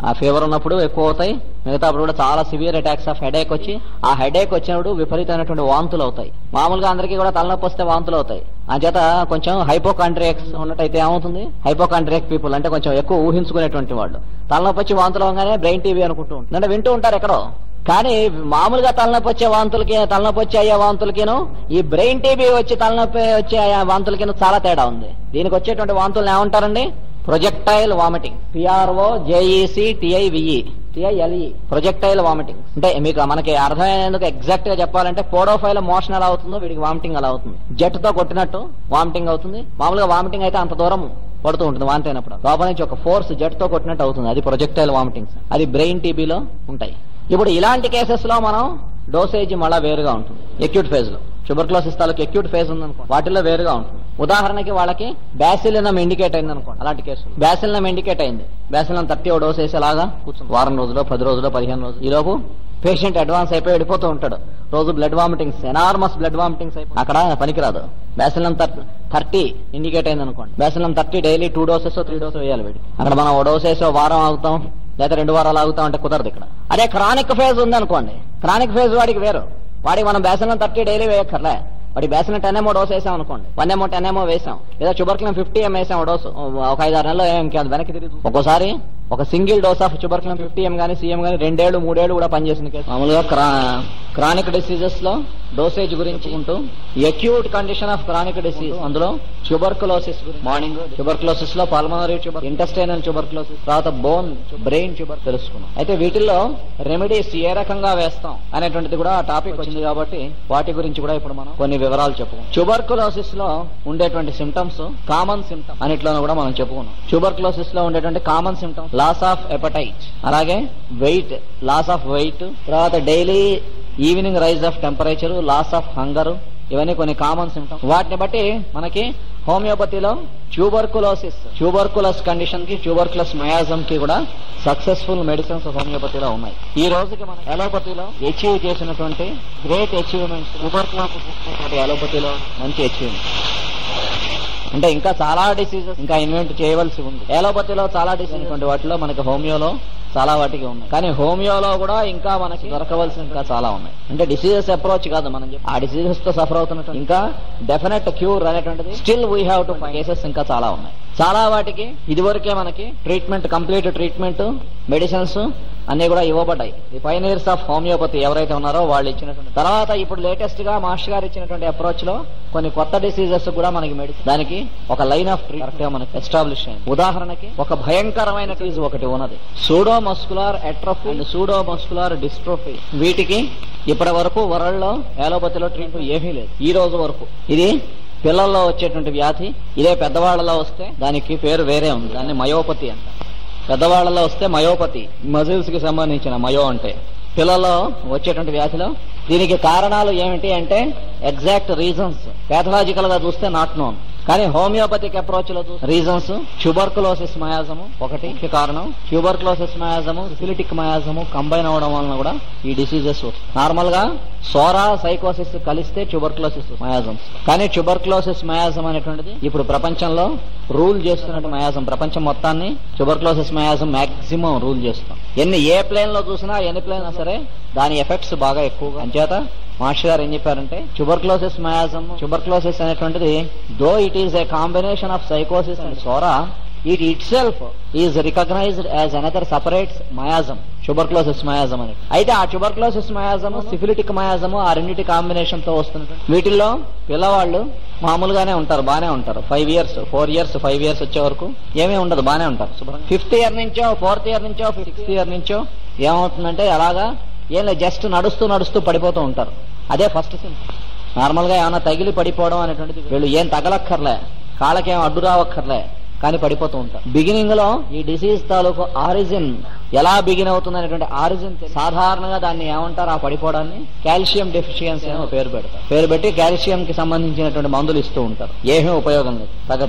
ఆ ఫీవర్ ఉన్నప్పుడు ఎక్కువ అవుతాయి మిగతా అప్పుడు కూడా చాలా సివియర్ అటాక్స్ ఆఫ్ హెడేక్ వచ్చి ఆ హెడేక్ వచ్చినప్పుడు విపరీతమైనటువంటి వాంతులు అవుతాయి మామూలుగా అందరికీ కూడా తలనొప్పి వస్తే వాంతులు అవుతాయి ఆ చేత కొంచెం హైపోకాంట్రియాక్స్ ఉన్నట్టయితే ఏమవుతుంది హైపోకాంట్రియాక్ పీపుల్ అంటే కొంచెం ఎక్కువ ఊహించుకునేటువంటి వాళ్ళు తలనొప్పి వచ్చి వాంతులు అవగానే బ్రెయిన్ టీవీ అనుకుంటూ ఉంటుంది అంటే వింటూ ఉంటారు ఎక్కడో కానీ మామూలుగా తలనొప్పి వచ్చే వాంతులకి తలనొప్పి వచ్చే అయ్యే వాంతులకిను ఈ బ్రెయిన్ టీబీ వచ్చి తలనొప్పి వచ్చే అయ్యే వాంతులకిను చాలా తేడా ఉంది దీనికి వచ్చేటువంటి వాంతులను ఏమంటారండి projectile vomiting P R O J E C T I V E T I L E projectile vomiting అంటే మీకు మనకి అర్థమైనందుకు ఎగ్జాక్ట్ గా చెప్పాలంటే పోడోఫైల్ మోషన్ ఎలా అవుతుందో వీడికి వామిటింగ్ అలా అవుతుంది జట్టుతో కొట్టినట్టు వామిటింగ్ అవుతుంది మామూలుగా వామిటింగ్ అయితే అంత దూరం పడుతూ ఉంటుంది వాంతి అయినప్పుడు లోపల నుంచి ఒక ఫోర్స్ జట్టుతో కొట్టినట్టు అవుతుంది అది ప్రొజెక్టైల్ వామిటింగ్స్ అది బ్రెయిన్ టీబీలో ఉంటాయి ఇప్పుడు ఇలాంటి కేసెస్ లో మనం డోసేజ్ మళ్ళా వేరుగా ఉంటుంది ఎక్యూట్ ఫేజ్ లో ట్యూబర్క్లోసిస్ తాలూకు ఎక్యూట్ ఫేజ్ ఉందనుకో వాటిలో వేరుగా ఉంటుంది ఉదాహరణకి వాళ్ళకి బ్యాసిలినం ఇండికేట్ అయింది అనుకోండి అలాంటి కేసు బ్యాసిలినం ఇండికేట్ అయింది బ్యాసిలినం థర్టీ ఓ డోస్ వేసేలాగా కూర్చుంది వారం రోజులు పది రోజులు పదిహేను రోజులు ఈ లోపు పేషెంట్ అడ్వాన్స్ అయిపోయి వెళ్ళిపోతూ ఉంటాడు రోజు blood vomitings enormous blood vomitings అయిపోయి అక్కడ పనికిరాదు బ్యాసిలినం థర్టీ ఇండికేట్ అయింది అనుకోండి bacillinum thirty daily two doses three dose వేయాలి వీడి అక్కడ మనం ఓ డోస్ వేసి ఓ వారం ఆగుతాం లేదా రెండు వారాలు ఆగుతాం అంటే కుదరదు ఇక్కడ అదే క్రానిక్ ఫేజ్ ఉంది అనుకోండి క్రానిక్ ఫేజ్ వాడికి వేరు వాడికి మనం బ్యాసిలినం థర్టీ డైలీ వేయక్కర్లే వాడి బ్యాసిలినం టెన్ ఎంఓ డోస్ వేసాం అనుకోండి వన్ ఎంఓ టెన్ ఎంఓ వేసాం లేదా చుబర్క్లం ఫిఫ్టీ ఎం వేసాం ఓ డోస్ ఒక ఐదు ఆరు నెలలో ఏం కాదు వెనక్కి తిరిగి ఒక్కోసారి ఒక single dose of tuberculinum fifty M కానీ సీఎం కానీ రెండేళ్లు మూడేళ్లు కూడా పనిచేసింది కేసు మామూలుగా క్రానిక్ డిసీజెస్ లో డోసేజ్ గురించి ఉంటూ acute condition of chronic disease అందులో ట్యూబర్కులోసిస్ మార్నింగ్ ట్యూబర్కులోసిస్ లో పల్మనరీ ట్యూబర్ ఇంటెస్టైనల్ ట్యూబర్కులోసిస్ తర్వాత బోన్ బ్రెయిన్ ట్యూబర్ తెలుసుకున్నాం అయితే వీటిల్లో రెమెడీస్ ఏ రకంగా వేస్తాం అనేటువంటిది కూడా ఆ టాపిక్ వచ్చింది కాబట్టి వాటి గురించి కూడా ఇప్పుడు మనం కొన్ని వివరాలు చెప్పుకున్నాం ట్యూబర్కులోసిస్ లో ఉండేటువంటి సిమ్టమ్స్ కామన్ సిమ్టమ్ అన్నిట్లోనూ కూడా మనం చెప్పుకున్నాం ట్యూబర్కులోసిస్ లో ఉండేటువంటి common symptoms loss of appetite అలాగే వెయిట్ లాస్ ఆఫ్ వెయిట్ తర్వాత daily evening rise of temperature loss of hunger ఇవన్నీ కొన్ని కామన్ సిమ్టమ్స్ వాటిని బట్టి మనకి హోమియోపతిలో ట్యూబర్కులోసిస్ ట్యూబర్కులస్ కండిషన్ కి ట్యూబర్కులస్ మయాజం కి కూడా సక్సెస్ఫుల్ మెడిసిన్స్ హోమియోపతిలో ఉన్నాయి ఈ రోజుకి మన ఎలోపతిలో అచీవ్ చేసినటువంటి గ్రేట్ అచీవ్మెంట్స్ ట్యూబర్కులోసిస్ ఎలోపతిలో మంచి అచీవ్మెంట్ అంటే ఇంకా చాలా డిసీజెస్ ఇంకా ఇన్వెంట్ చేయవలసి ఉంది ఏలోపతిలో చాలా డిసీజ్ వాటిలో మనకి హోమియోలో చాలా వాటికి ఉన్నాయి కానీ హోమియోలో కూడా ఇంకా మనకి దొరకవలసిన ఇంకా చాలా ఉన్నాయి అంటే డిసీజెస్ అప్రోచ్ కాదు మనం చెప్పి ఆ డిసీజెస్ తో సఫర్ అవుతున్నట్టు ఇంకా డెఫినెట్ క్యూర్ అనేటువంటిది still we have to cases ఇంకా చాలా ఉన్నాయి చాలా వాటికి ఇదివరకే మనకి ట్రీట్మెంట్ కంప్లీట్ ట్రీట్మెంట్ మెడిసిన్స్ అన్ని కూడా ఇవ్వబడ్డాయి ది పైనీర్స్ ఆఫ్ హోమియోపతి ఎవరైతే ఉన్నారో వాళ్ళు ఇచ్చినటువంటి తర్వాత ఇప్పుడు లేటెస్ట్ గా మాస్టర్ గారు ఇచ్చినటువంటి అప్రోచ్ లో కొన్ని కొత్త డిసీజెస్ కూడా మనకి మెడిసిన్ దానికి ఒక లైన్ ఆఫ్ ట్రీట్మెంట్ గా మనకి ఎస్టాబ్లిష్ అయింది ఉదాహరణకి ఒక భయంకరమైన డిసీజ్ ఒకటి ఉన్నది pseudo muscular atrophy and pseudo muscular dystrophy వీటికి ఇప్పటి వరకు వరల్డ్ లో ఏలోపతిలో ట్రీట్మెంట్ ఏమీ లేదు ఈ రోజు వరకు ఇది పిల్లల్లో వచ్చేటువంటి వ్యాధి ఇదే పెద్దవాళ్లలో వస్తే దానికి పేరు వేరే ఉంది దాన్ని మయోపతి అంట పెద్దవాళ్లలో వస్తే మయోపతి మజిల్స్ కి సంబంధించిన మయో అంటే పిల్లల్లో వచ్చేటువంటి వ్యాధిలో దీనికి కారణాలు ఏమిటి అంటే ఎగ్జాక్ట్ రీజన్స్ పాథలాజికల్ గా చూస్తే నాట్ నోన్ కానీ హోమియోపతిక్ అప్రోచ్ లో చూస్తే రీజన్స్ ట్యూబర్కులోసిస్ మయాజము ఒకటి ముఖ్య కారణం ట్యూబర్కులోసిస్ మయాజము సిలిటిక్ మయాజము కంబైన్ అవడం వలన కూడా ఈ డిసీజెస్ నార్మల్ గా సోరా సైకోసిస్ కలిస్తే ట్యూబర్కులోసిస్ మయాజమ్స్ కానీ ట్యూబర్కులోసిస్ మయాజం అనేటువంటిది ఇప్పుడు ప్రపంచంలో రూల్ చేస్తున్నట్టు మయాజం ప్రపంచం మొత్తాన్ని ట్యూబర్కులోసిస్ మయాజం మాక్సిమం రూల్ చేస్తాం ఎన్ని ఏ ప్లేన్ లో చూసినా ఎన్ని ప్లేన్ సరే దాని ఎఫెక్ట్స్ బాగా ఎక్కువగా అంచేత మాస్టర్ గారు ఏం చెప్పారంటే ట్యూబర్క్లోసిస్ మయాజం ట్యూబర్క్లోసిస్ అనేటువంటిది though it is a combination of sycosis and psora it itself is recognised as another separate miasm tuberculosis miasm అని అయితే ఆ ట్యూబర్క్లోసిస్ మయాజము సిఫిలిటిక్ మయాజము ఆ రెండింటి కాంబినేషన్ తో వస్తుంది వీటిల్లో పిల్లవాళ్ళు మామూలుగానే ఉంటారు బానే ఉంటారు five years four years five years వచ్చే వరకు ఏమీ ఉండదు బానే ఉంటారు శుభ్రంగా ఫిఫ్త్ ఇయర్ నుంచో ఫోర్త్ ఇయర్ నుంచో సిక్స్త్ ఇయర్ నుంచో ఏమవుతుందంటే అలాగా ఏం లేదు జస్ట్ నడుస్తూ నడుస్తూ పడిపోతూ ఉంటారు అదే ఫస్ట్ సింప్టమ్ నార్మల్ గా ఏమైనా తగిలి పడిపోవడం అనేటువంటిది వీళ్ళు ఏం తగలక్కర్లే కాళ్ళకేం అడ్డు రావక్కర్లే కానీ పడిపోతూ ఉంటారు బిగినింగ్ లో ఈ డిసీజ్ తాలూకు ఆరిజిన్ ఎలా బిగిన్ అవుతుంది అనేటువంటి ఆరిజిన్ సాధారణంగా దాన్ని ఏమంటారు ఆ పడిపోవడాన్ని కాల్షియం డెఫిషియన్సీ అని ఒక పేరు పెడతారు పేరు పెట్టి కాల్షియం కి సంబంధించినటువంటి మందులు ఇస్తూ ఉంటారు ఏమీ ఉపయోగం లేదు తగదు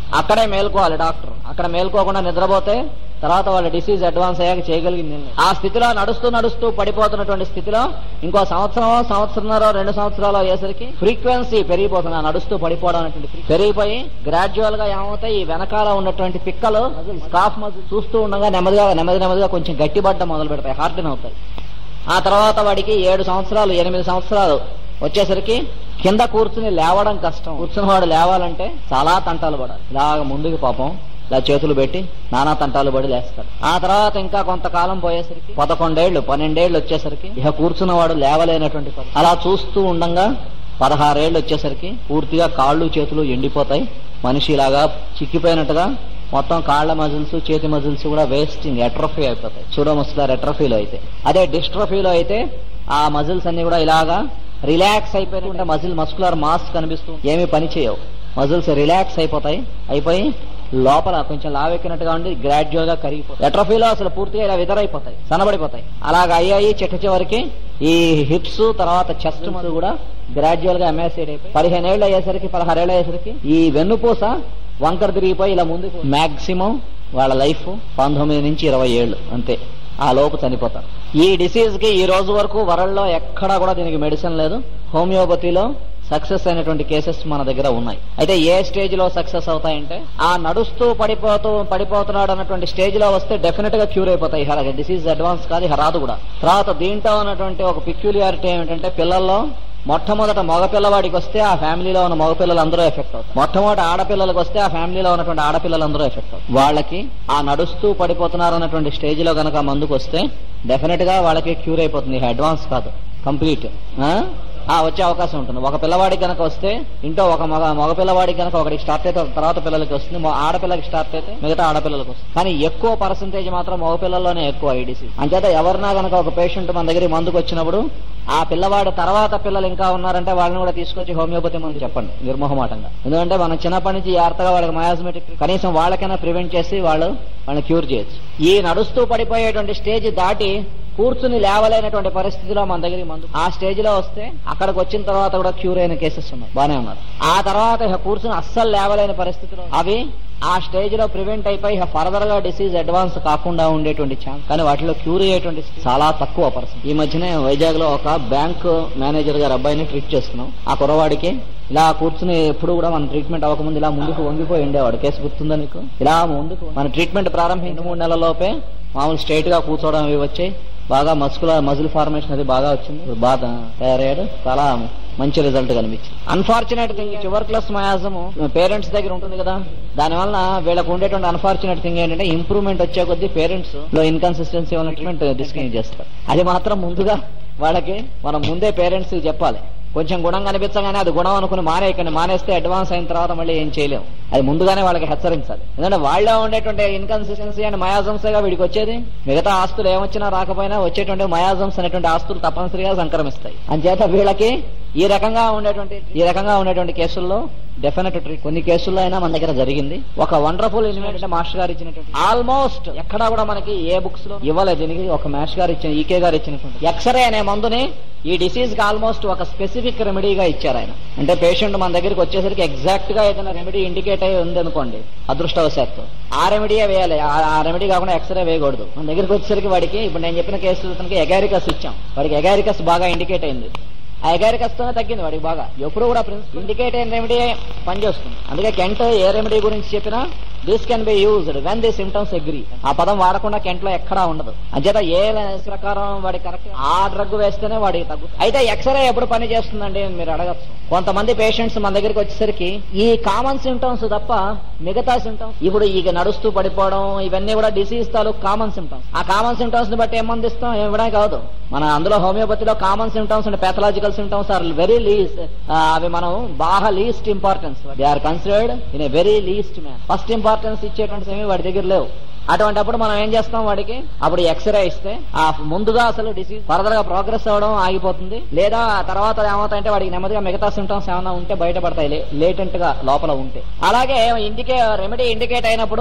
అక్కడే మేల్కోవాలి డాక్టర్ అక్కడ మేల్కోకుండా నిద్రపోతే తర్వాత వాళ్ళ డిసీజ్ అడ్వాన్స్ అయ్యాక చేయగలిగింది ఏం లేదు. ఆ స్థితిలో నడుస్తూ నడుస్తూ పడిపోతున్నటువంటి స్థితిలో ఇంకో సంవత్సరం సంవత్సరంన్నర రెండు సంవత్సరాలు అయ్యేసరికి ఫ్రీక్వెన్సీ పెరిగిపోతుంది ఆ నడుస్తూ పడిపోవడం అనేటువంటి ఫ్రీ- పెరిగిపోయి గ్రాడ్యువల్ గా ఏమవుతాయి ఈ వెనకాల ఉన్నటువంటి పిక్కలు స్కాఫ్ మజిల్ చూస్తూ ఉండగా నెమ్మదిగా నెమ్మది నెమ్మదిగా కొంచెం గట్టిపడ్డ మొదలు పెడతాయి హార్డెన్ అవుతాయి ఆ తర్వాత వాడికి ఏడు సంవత్సరాలు ఎనిమిది సంవత్సరాలు వచ్చేసరికి కింద కూర్చుని లేవడం కష్టం కూర్చుని వాడు లేవాలంటే చాలా తంటాలు పడాలి ఇలాగ ముందుకు పాపం ఇలా చేతులు పెట్టి నానా తంటాలు పడి లేస్తాడు ఆ తర్వాత ఇంకా కొంతకాలం పోయేసరికి పదకొండేళ్లు పన్నెండేళ్లు వచ్చేసరికి ఇక కూర్చున్నవాడు లేవలేనటువంటి పరిస్థితి. అలా చూస్తూ ఉండంగా పదహారేళ్లు వచ్చేసరికి పూర్తిగా కాళ్ళు చేతులు ఎండిపోతాయి మనిషి ఇలాగా చిక్కిపోయినట్టుగా మొత్తం కాళ్ల మజిల్స్ చేతి మజిల్స్ కూడా వేస్టింగ్ ఎట్రఫీ అయిపోతాయి సూడోమస్కులర్ ఎట్రఫీలో అయితే అదే డిస్ట్రఫీలో అయితే ఆ మజిల్స్ అన్ని కూడా ఇలాగా రిలాక్స్ అయిపోయినట్టు మజిల్ మస్కులర్ మాస్ కనిపిస్తూ ఏమీ పని చేయవు మజిల్స్ రిలాక్స్ అయిపోతాయి అయిపోయి లోపల కొంచెం లావెక్కినట్టుగా ఉండి గ్రాడ్యువల్ గా కరిగిపోతాయి ఎట్రఫీలో అసలు పూర్తిగా ఇలా విదరైపోతాయి సన్నబడిపోతాయి అలాగ అయ్యాయి చిట్ట చివరికి ఈ హిప్స్ తర్వాత చెస్ట్ మందు కూడా గ్రాడ్యువల్ గా ఎమ్మెస్సీడ్ అయిపోయి పదిహేను ఏళ్ళు అయ్యేసరికి పదహారేళ్ళు అయ్యేసరికి ఈ వెన్నుపూస వంకర తిరిగిపోయి ఇలా ముందుకు మాక్సిమం వాళ్ళ లైఫ్ పంతొమ్మిది నుంచి ఇరవై ఏళ్ళు అంతే ఆ లోపు చనిపోతారు ఈ డిసీజ్ కి ఈ రోజు వరకు వరల్డ్ లో ఎక్కడా కూడా దీనికి మెడిసిన్ లేదు హోమియోపతిలో సక్సెస్ అయినటువంటి కేసెస్ మన దగ్గర ఉన్నాయి అయితే ఏ స్టేజ్ లో సక్సెస్ అవుతాయంటే ఆ నడుస్తూ పడిపోతూ పడిపోతున్నాడు అన్నటువంటి స్టేజ్ లో వస్తే డెఫినెట్ గా క్యూర్ అయిపోతాయి ఇక డిసీజ్ అడ్వాన్స్ కాదు ఇక రాదు కూడా తర్వాత దీంట్లో ఉన్నటువంటి ఒక పిక్యులియారిటీ ఏమిటంటే పిల్లల్లో మొట్టమొదట మగపిల్లవాడికి వస్తే ఆ ఫ్యామిలీలో ఉన్న మగపిల్లలు అందరూ ఎఫెక్ట్ అవుతారు మొట్టమొదటి ఆడపిల్లలకు వస్తే ఆ ఫ్యామిలీలో ఉన్నటువంటి ఆడపిల్లలు అందరూ ఎఫెక్ట్ అవుతారు వాళ్ళకి ఆ నడుస్తూ పడిపోతున్నారు అన్నటువంటి స్టేజ్ లో గనక మందుకు వస్తే డెఫినెట్ గా వాళ్ళకి క్యూర్ అయిపోతుంది అడ్వాన్స్ కాదు కంప్లీట్ ఆ వచ్చే అవకాశం ఉంటుంది ఒక పిల్లవాడికి కనుక వస్తే ఇంట్లో ఒక మగ మగ పిల్లవాడికి కనుక ఒకటికి స్టార్ట్ అయితే ఒక తర్వాత పిల్లలకి వస్తుంది మొ- ఆడపిల్లకి స్టార్ట్ అయితే మిగతా ఆడపిల్లలకు వస్తుంది కానీ ఎక్కువ పర్సంటేజ్ మాత్రం మగ పిల్లల్లోనే ఎక్కువ ఈ డిసీజ్ అంచేత ఎవరినా కనుక ఒక పేషెంట్ మన దగ్గర మందుకు వచ్చినప్పుడు ఆ పిల్లవాడు తర్వాత పిల్లలు ఇంకా ఉన్నారంటే వాళ్ళని కూడా తీసుకొచ్చి హోమియోపతి మందు చెప్పండి నిర్మోహమాటంగా ఎందుకంటే మనం చిన్నప్పటి నుంచి జాగ్రత్తగా వాళ్ళకి మయాస్మెటిక్ కనీసం వాళ్ళకైనా ప్రివెంట్ చేసి వాళ్ళు వాళ్ళని క్యూర్ చేయొచ్చు ఈ నడుస్తూ పడిపోయేటువంటి స్టేజ్ దాటి కూర్చుని లేవలేనటువంటి పరిస్థితిలో మన దగ్గరికి మందు ఆ స్టేజ్ లో వస్తే అక్కడికి వచ్చిన తర్వాత కూడా క్యూర్ అయిన కేసెస్ ఉన్నాయి బానే ఉన్నారు ఆ తర్వాత ఇక కూర్చుని అస్సలు లేవలేని పరిస్థితిలో అవి ఆ స్టేజ్ లో ప్రివెంట్ అయిపోయి ఇక ఫర్దర్ గా డిసీజ్ అడ్వాన్స్ కాకుండా ఉండేటువంటి ఛాన్స్ కానీ వాటిలో క్యూర్ అయ్యేటువంటి చాలా తక్కువ పర్సెంట్ ఈ మధ్యనే వైజాగ్ లో ఒక బ్యాంక్ మేనేజర్ గారు అబ్బాయిని ట్రీట్ చేస్తున్నాం ఆ కురవాడికి ఇలా కూర్చుని ఎప్పుడు కూడా మన ట్రీట్మెంట్ అవ్వకముందు ఇలా ముందుకు వంగిపోయి ఉండేవాడు కేసు గుర్తుందా నీకు ఇలా ముందుకు మన ట్రీట్మెంట్ ప్రారంభించిన మూడు నెలల లోపే మామూలు స్ట్రైట్ గా కూర్చోవడం ఇవి వచ్చాయి బాగా మస్కులర్ మజిల్ ఫార్మేషన్ అది బాగా వచ్చింది ఇప్పుడు బాగా తయారయ్యాడు చాలా మంచి రిజల్ట్ కనిపించింది unfortunate thing tuberculous miasm parents దగ్గర ఉంటుంది కదా దాని వలన వీళ్ళకు ఉండేటువంటి అన్ఫార్చునేట్ థింగ్ ఏంటంటే ఇంప్రూవ్మెంట్ వచ్చే కొద్దీ పేరెంట్స్ లో ఇన్కన్సిస్టెన్సీ ఉన్న ట్రీట్మెంట్ డిస్కంటిన్యూ చేస్తారు అది మాత్రం ముందుగా వాళ్ళకి మనం ముందే పేరెంట్స్ చెప్పాలి కొంచెం గుణం కనిపించగానే అది గుణం అనుకుని మానేయకండి మానేస్తే అడ్వాన్స్ అయిన తర్వాత మళ్ళీ ఏం చేయలేము అది ముందుగానే వాళ్ళకి హెచ్చరించాలి ఎందుకంటే వాళ్ళలో ఉండేటువంటి ఇన్కన్సిస్టెన్సీ అండ్ మయాజమ్స్గా వీడికి వచ్చేది మిగతా ఆస్తులు ఏమొచ్చినా రాకపోయినా వచ్చేటువంటి మయాజమ్స్ అనేటువంటి ఆస్తులు తప్పనిసరిగా సంక్రమిస్తాయి అంచేత వీళ్ళకి ఈ రకంగా ఉండేటువంటి ఈ రకంగా ఉండేటువంటి కేసుల్లో డెఫినెట్ ట్రీట్ కొన్ని కేసుల్లో అయినా మన దగ్గర జరిగింది ఒక వండర్ఫుల్ ఇన్వెంట్ మాస్టర్ గారు ఇచ్చినటువంటి ఆల్మోస్ట్ ఎక్కడా కూడా మనకి ఏ బుక్స్ లో ఇవ్వలేదు దీనికి ఒక మాస్టర్ గారు ఇచ్చిన ఈకే గారు ఇచ్చినటువంటి ఎక్స్రే అనే మందుని ఈ డిసీజ్ కి ఆల్మోస్ట్ ఒక స్పెసిఫిక్ రెమెడీగా ఇచ్చారు ఆయన అంటే పేషెంట్ మన దగ్గరికి వచ్చేసరికి ఎగ్జాక్ట్ గా ఏదైనా రెమెడీ ఇండికేట్ అయి ఉంది అనుకోండి అదృష్టవశాత్తు ఆ రెమెడీయే వేయాలి ఆ- ఆ రెమెడీ కాకుండా ఎక్స్రే వేయకూడదు మన దగ్గరికి వచ్చేసరికి వాడికి ఇప్పుడు నేను చెప్పిన కేసులు అతనికి ఎగారికస్ ఇచ్చాం వాడికి ఎగారికస్ బాగా ఇండికేట్ అయింది ఆ ఎగారికస్ తోనే తగ్గింది వాడికి బాగా ఎప్పుడు కూడా ఇండికేట్ అయిన రెమెడీ పనిచేస్తుంది అందుకే కెంట్ ఏ రెమెడీ గురించి చెప్పినా this can be used when the symptoms agree ఆ పదం వాడకుండా కెంట్ లో ఎక్కడా ఉండదు అంచేత ఏ ప్రకారం వాడి కరెక్ట్ ఆ డ్రగ్ వేస్తేనే వాడికి తగ్గుతుంది అయితే ఎక్స్రే ఎప్పుడు పని చేస్తుందండి అని మీరు అడగచ్చు కొంతమంది పేషెంట్స్ మన దగ్గరికి వచ్చేసరికి ఈ కామన్ సిమ్టమ్స్ తప్ప మిగతా సిమ్టమ్స్ ఇప్పుడు ఇక నడుస్తూ పడిపోవడం ఇవన్నీ కూడా డిసీజ్ తాలూకు కామన్ సిమ్టమ్స్ ఆ కామన్ సిమ్టమ్స్ ని బట్టి ఏం మందిస్తాం ఏం ఇవ్వడానికి కాదు మన అందులో హోమియోపతిలో common symptoms and pathological symptoms are very least అవి మనం బాగా least importance they are considered in a very least man first importance ఇచ్చేటువంటి ఏమి వాడి దగ్గర లేవు అటువంటిప్పుడు మనం ఏం చేస్తాం వాడికి అప్పుడు ఎక్స్రే ఇస్తే ఆ ముందుగా అసలు డిసీజ్ ఫర్దర్ గా ప్రోగ్రెస్ అవ్వడం ఆగిపోతుంది లేదా ఆ తర్వాత ఏమవుతాయంటే వాడికి నెమ్మదిగా మిగతా సిమ్టమ్స్ ఏమైనా ఉంటే బయటపడతాయి లేటెంట్ గా లోపల ఉంటే అలాగే ఇండికే రెమెడీ ఇండికేట్ అయినప్పుడు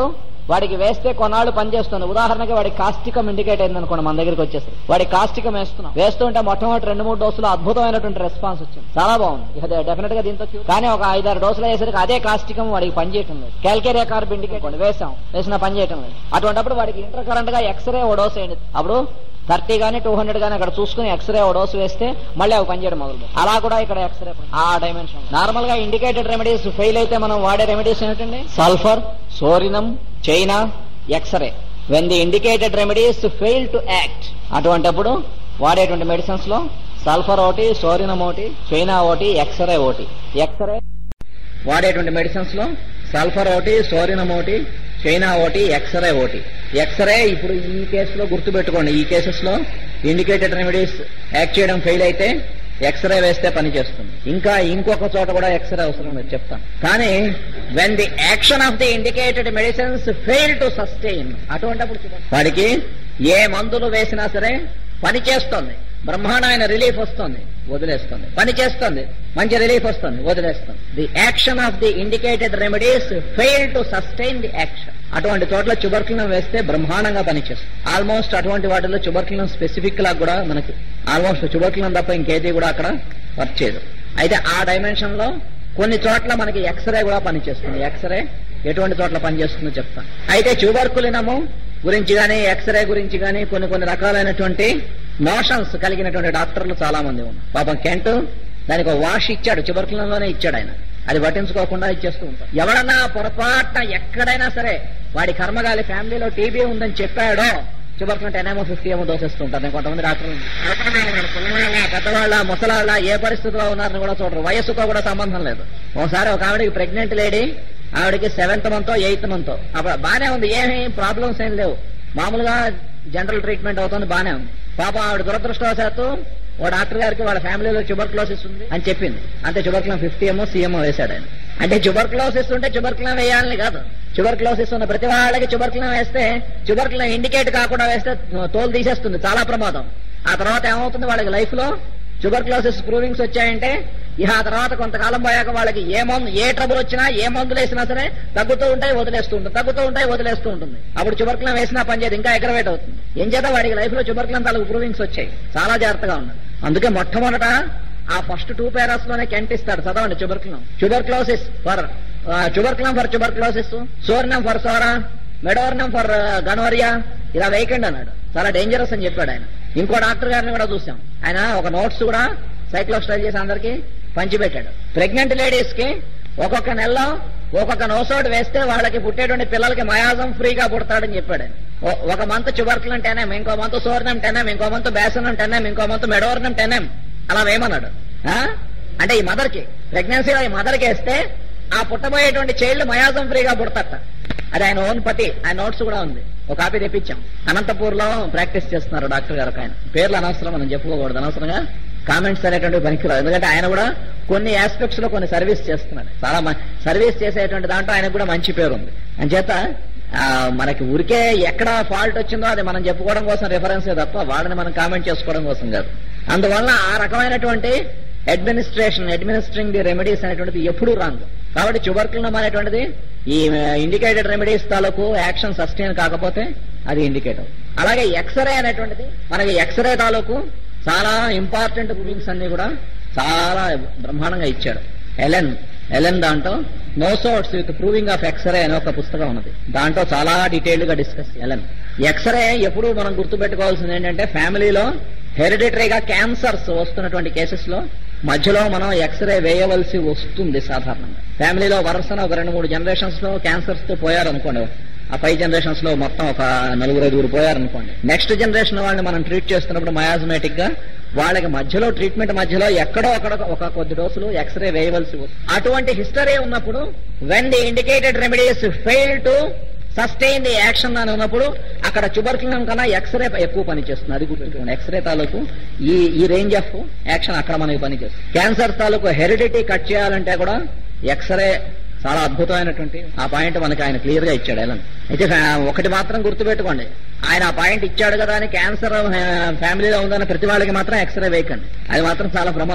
వాడికి వేస్తే కొన్నాళ్ళు పనిచేస్తుంది ఉదాహరణకి వాడికి కాస్టికం ఇండికేట్ అయింది అనుకోండి మన దగ్గరికి వచ్చేసి వాడి కాస్టికం వేస్తున్నాం వేస్తుంటే మొట్టమొదటి రెండు మూడు డోసులు అద్భుతమైనటువంటి రెస్పాన్స్ వచ్చింది చాలా బాగుంది ఇక డెఫినెట్ గా దీంతో cure. కానీ ఒక ఐదారు డోసులు వేసరికి అదే కాస్టికం వాడికి పనిచేయటం లేదు క్యాల్కేరియా కార్బ్ ఇండికేట్ వేసాం వేసినా పనిచేయటం లేదు అటువంటిప్పుడు వాడికి ఇంటర్ కరెంట్ గా ఎక్స్రే ఓ డోస్ వేయండి అప్పుడు థర్టీ గానీ టూ హండ్రెడ్ గానీ అక్కడ చూసుకుని ఎక్స్రే ఓ డోసు వేస్తే మళ్ళీ అవి పనిచేయడం మొదలు పెడతాయి. అలా కూడా ఇక్కడ ఎక్స్రే ఆ డైమెన్షన్ నార్మల్ గా ఇండికేటెడ్ రెమెడీస్ ఫెయిల్ అయితే మనం వాడే రెమెడీస్ ఏమిటండి sulphur psorinum china X ray when the indicated remedies fail to act అటువంటప్పుడు వాడేటువంటి మెడిసిన్స్ లో సల్ఫర్ ఒకటి సోరినం ఒకటి చైనా ఒకటి ఎక్స్రే ఒకటి ఎక్స్రే వాడేటువంటి మెడిసిన్స్ లో సల్ఫర్ ఒకటి సోరినం ఒకటి చైనా ఒకటి ఎక్స్రే ఒకటి ఎక్స్రే ఇప్పుడు ఈ కేసులో గుర్తుపెట్టుకోండి ఈ కేసెస్ లో ఇండికేటెడ్ రెమెడీస్ యాక్ట్ చేయడం ఫెయిల్ అయితే ఎక్స్రే వేస్తే పని చేస్తుంది ఇంకా ఇంకొక చోట కూడా ఎక్స్రే అవసరం లేదు చెప్తాను కానీ when the action of the indicated medicines fail to sustain అటువంటిప్పుడు చూడండి. వాడికి ఏ మందులు వేసినా సరే పని చేస్తుంది బ్రహ్మాండమైన రిలీఫ్ వస్తుంది వదిలేస్తుంది పని చేస్తుంది మంచి రిలీఫ్ వస్తుంది వదిలేస్తుంది the action of the indicated remedies fail to sustain the action అటువంటి చోట్ల చుబర్కిలం వేస్తే బ్రహ్మాండంగా పనిచేస్తుంది ఆల్మోస్ట్ అటువంటి వాటిలో చుబర్కిలం స్పెసిఫిక్ లా కూడా మనకి ఆల్మోస్ట్ చుబర్కిలం తప్ప ఇంకేది కూడా అక్కడ వర్క్ చేయదు అయితే ఆ డైమెన్షన్ లో కొన్ని చోట్ల మనకి ఎక్స్రే కూడా పనిచేస్తుంది ఎక్స్రే ఎటువంటి చోట్ల పనిచేస్తుందో చెప్తాను అయితే ట్యూబర్కులినము గురించి గానీ ఎక్స్రే గురించి గానీ కొన్ని కొన్ని రకాలైనటువంటి నోషన్స్ కలిగినటువంటి డాక్టర్లు చాలా మంది ఉన్నారు పాపం కెంట్ దానికి ఒక వాష్ ఇచ్చాడు చిబర్కులంలోనే ఇచ్చాడు ఆయన అది పట్టించుకోకుండా ఇచ్చేస్తూ ఉంటాడు ఎవడన్నా పొరపాటున ఎక్కడైనా సరే వాడి కర్మగాలి ఫ్యామిలీలో టీబీ ఉందని చెప్పాడో చివరికి టెన్ ఏమో ఫిఫ్టీ ఏమో దోసేస్తూ ఉంటారు నేను కొంతమంది డాక్టర్లు పిల్లవాళ్ళ, పెద్దవాళ్ళ ముసలాళ్ళ ఏ పరిస్థితిలో ఉన్నారని కూడా చూడరు వయస్సుతో కూడా సంబంధం లేదు ఒకసారి ఒక ఆవిడకి ప్రెగ్నెంట్ లేడీ ఆవిడకి సెవెంత్ మంత్ ఎయిత్ మంత్ అప్పుడు బానే ఉంది ఏమీ ప్రాబ్లమ్స్ ఏం లేవు మామూలుగా జనరల్ ట్రీట్మెంట్ అవుతుంది బానే ఉంది పాపం ఆవిడ దురదృష్టవశాత్తు ఓ డాక్టర్ గారికి వాళ్ళ ఫ్యామిలీలో ట్యూబర్క్లోసిస్ ఉంది అని చెప్పింది అంటే ట్యూబర్క్లం ఫిఫ్టీ ఏమో సీఎంఓ వేశాడు ఆయన అంటే ట్యూబర్క్లోసిస్ ఉంటే ట్యూబర్క్లం వేయాలని కాదు ట్యూబర్క్లోసిస్ ఉన్న ప్రతి వాళ్ళకి ట్యూబర్క్లం వేస్తే ట్యూబర్క్లం ఇండికేట్ కాకుండా వేస్తే తోలు తీసేస్తుంది చాలా ప్రమాదం ఆ తర్వాత ఏమవుతుంది వాళ్ళకి లైఫ్ లో ట్యూబర్క్లోసిస్ ప్రూవింగ్స్ వచ్చాయంటే ఇక ఆ తర్వాత కొంతకాలం పోయాక వాళ్ళకి ఏ మందు ఏ ట్రబుల్ వచ్చినా ఏ మందులు వేసినా సరే తగ్గుతూ ఉంటాయి వదిలేస్తూ ఉంటుంది తగ్గుతూ ఉంటాయి వదిలేస్తూ ఉంటుంది అప్పుడు చుబర్కులం వేసినా పనిచేది ఇంకా ఎగ్రవేట్ అవుతుంది ఏం చేత వాడికి లైఫ్ లో చుబర్కులం తాలూకు ప్రూవింగ్స్ వచ్చాయి చాలా జాగ్రత్తగా ఉన్నాయి అందుకే మొట్టమొదట ఆ ఫస్ట్ టూ పేరాస్ లోనే కెంట్ ఇస్తాడు చదవండి tuberculinum tuberculosis for tuberculinum for tuberculosis psorinum for psora medorrhinum for gonorrhoea ఇలా వేయకండి అన్నాడు చాలా డేంజరస్ అని చెప్పాడు ఆయన ఇంకో డాక్టర్ గారిని కూడా చూసాం ఆయన ఒక నోట్స్ కూడా సైక్లోస్టైల్ చేసి అందరికి పంచిపెట్టాడు ప్రెగ్నెంట్ లేడీస్ కి ఒక్కొక్క నెలలో ఒక్కొక్క నోసోడ్ వేస్తే వాళ్ళకి పుట్టేటువంటి పిల్లలకి మయాజం ఫ్రీగా పుడతాడని చెప్పాడు ఆయన. ఓ- ఒక మంత్ చుబర్కులం టెన్ఎం ఇంకో మంత్ సోర్నం టెన్ఎం ఇంకో మంత్ బేసనం టెన్ఎం ఇంకో మంత్ మెడోర్నం టెన్ఎం అలా వేయమన్నాడు ఆ? అంటే ఈ మదర్ కి ప్రెగ్నెన్సీలో ఈ మదర్ కి వేస్తే ఆ పుట్టబోయేటువంటి చైల్డ్ మయాజం ఫ్రీగా పుడతట అది ఆయన ఓన్ పతి ఆయన నోట్స్ కూడా ఉంది ఒక కాపీ తెప్పించాం అనంతపూర్ లో ప్రాక్టీస్ చేస్తున్నారు డాక్టర్ గారు ఒక ఆయన పేర్లు అనవసరం మనం చెప్పుకోకూడదు అనవసరంగా కామెంట్స్ అనేటువంటి పనికిరాదు ఎందుకంటే ఆయన కూడా కొన్ని ఆస్పెక్ట్స్ లో కొన్ని సర్వీస్ చేస్తున్నాడు చాలా మ- సర్వీస్ చేసేటువంటి దాంట్లో ఆయనకు కూడా మంచి పేరు ఉంది అంచేత ఆ, మనకి ఊరికే ఎక్కడ ఫాల్ట్ వచ్చిందో అది మనం చెప్పుకోవడం కోసం రిఫరెన్సే తప్ప వాళ్ళని మనం కామెంట్ చేసుకోవడం కోసం కాదు అందువల్ల ఆ రకమైనటువంటి అడ్మినిస్ట్రేషన్ అడ్మినిస్ట్రింగ్ ది రెమెడీస్ అనేటువంటిది ఎప్పుడూ రాంగ్ కాబట్టి ట్యూబర్కులం అనేటువంటిది ఈ ఇండికేటెడ్ రెమెడీస్ తాలూకు యాక్షన్ సస్టైన్ కాకపోతే అది ఇండికేటర్ అలాగే ఎక్స్రే అనేటువంటిది మనకి ఎక్స్రే తాలూకు చాలా ఇంపార్టెంట్ రూలింగ్స్ అన్ని కూడా చాలా బ్రహ్మాండంగా ఇచ్చాడు ఎలెన్ ఎలెన్ దాంట్లో nosodes with proving of X ray అనే ఒక పుస్తకం ఉన్నది దాంట్లో చాలా డీటెయిల్డ్ గా డిస్కస్ ఎలెన్ ఎక్స్రే ఎప్పుడు మనం గుర్తుపెట్టుకోవాల్సింది ఏంటంటే ఫ్యామిలీలో హెరిడిటరీగా క్యాన్సర్స్ వస్తున్నటువంటి కేసెస్ లో మధ్యలో మనం ఎక్స్రే వేయవలసి వస్తుంది సాధారణంగా ఫ్యామిలీలో వరుసన ఒక రెండు మూడు జనరేషన్స్ లో క్యాన్సర్స్ తో పోయారనుకోండి ఆ ఫైవ్ జనరేషన్స్ లో మొత్తం ఒక నలుగురు ఐదుగురు పోయారనుకోండి నెక్స్ట్ జనరేషన్ వాళ్ళని మనం ట్రీట్ చేస్తున్నప్పుడు మయాజమేటిక్ గా వాళ్ళకి మధ్యలో ట్రీట్మెంట్ మధ్యలో ఎక్కడో అక్కడ ఒక కొద్ది డోసులు ఎక్స్రే వేయవలసి వస్తుంది అటువంటి హిస్టరీ ఉన్నప్పుడు when the indicated remedies fail to sustain the action అని ఉన్నప్పుడు అక్కడ ట్యూబర్కులం కన్నా ఎక్స్రే ఎక్కువ పనిచేస్తుంది అది గుర్తుంచుకోండి ఎక్స్రే తాలూకు ఈ ఈ రేంజ్ ఆఫ్ యాక్షన్ అక్కడ మనకి పనిచేస్తుంది క్యాన్సర్ తాలూకు హెరిడిటీ కట్ చేయాలంటే కూడా ఎక్స్రే చాలా అద్భుతమైనటువంటి ఆ పాయింట్ మనకి ఆయన క్లియర్ గా ఇచ్చాడు ఎలా అయితే ఫ్యా- ఒకటి మాత్రం గుర్తుపెట్టుకోండి ఆయన ఆ పాయింట్ ఇచ్చాడు కదా అని క్యాన్సర్ ఫ్యామిలీలో ఉందని ప్రతి వాళ్ళకి మాత్రం ఎక్స్రే వేయకండి అది మాత్రం చాలా ప్రమాదం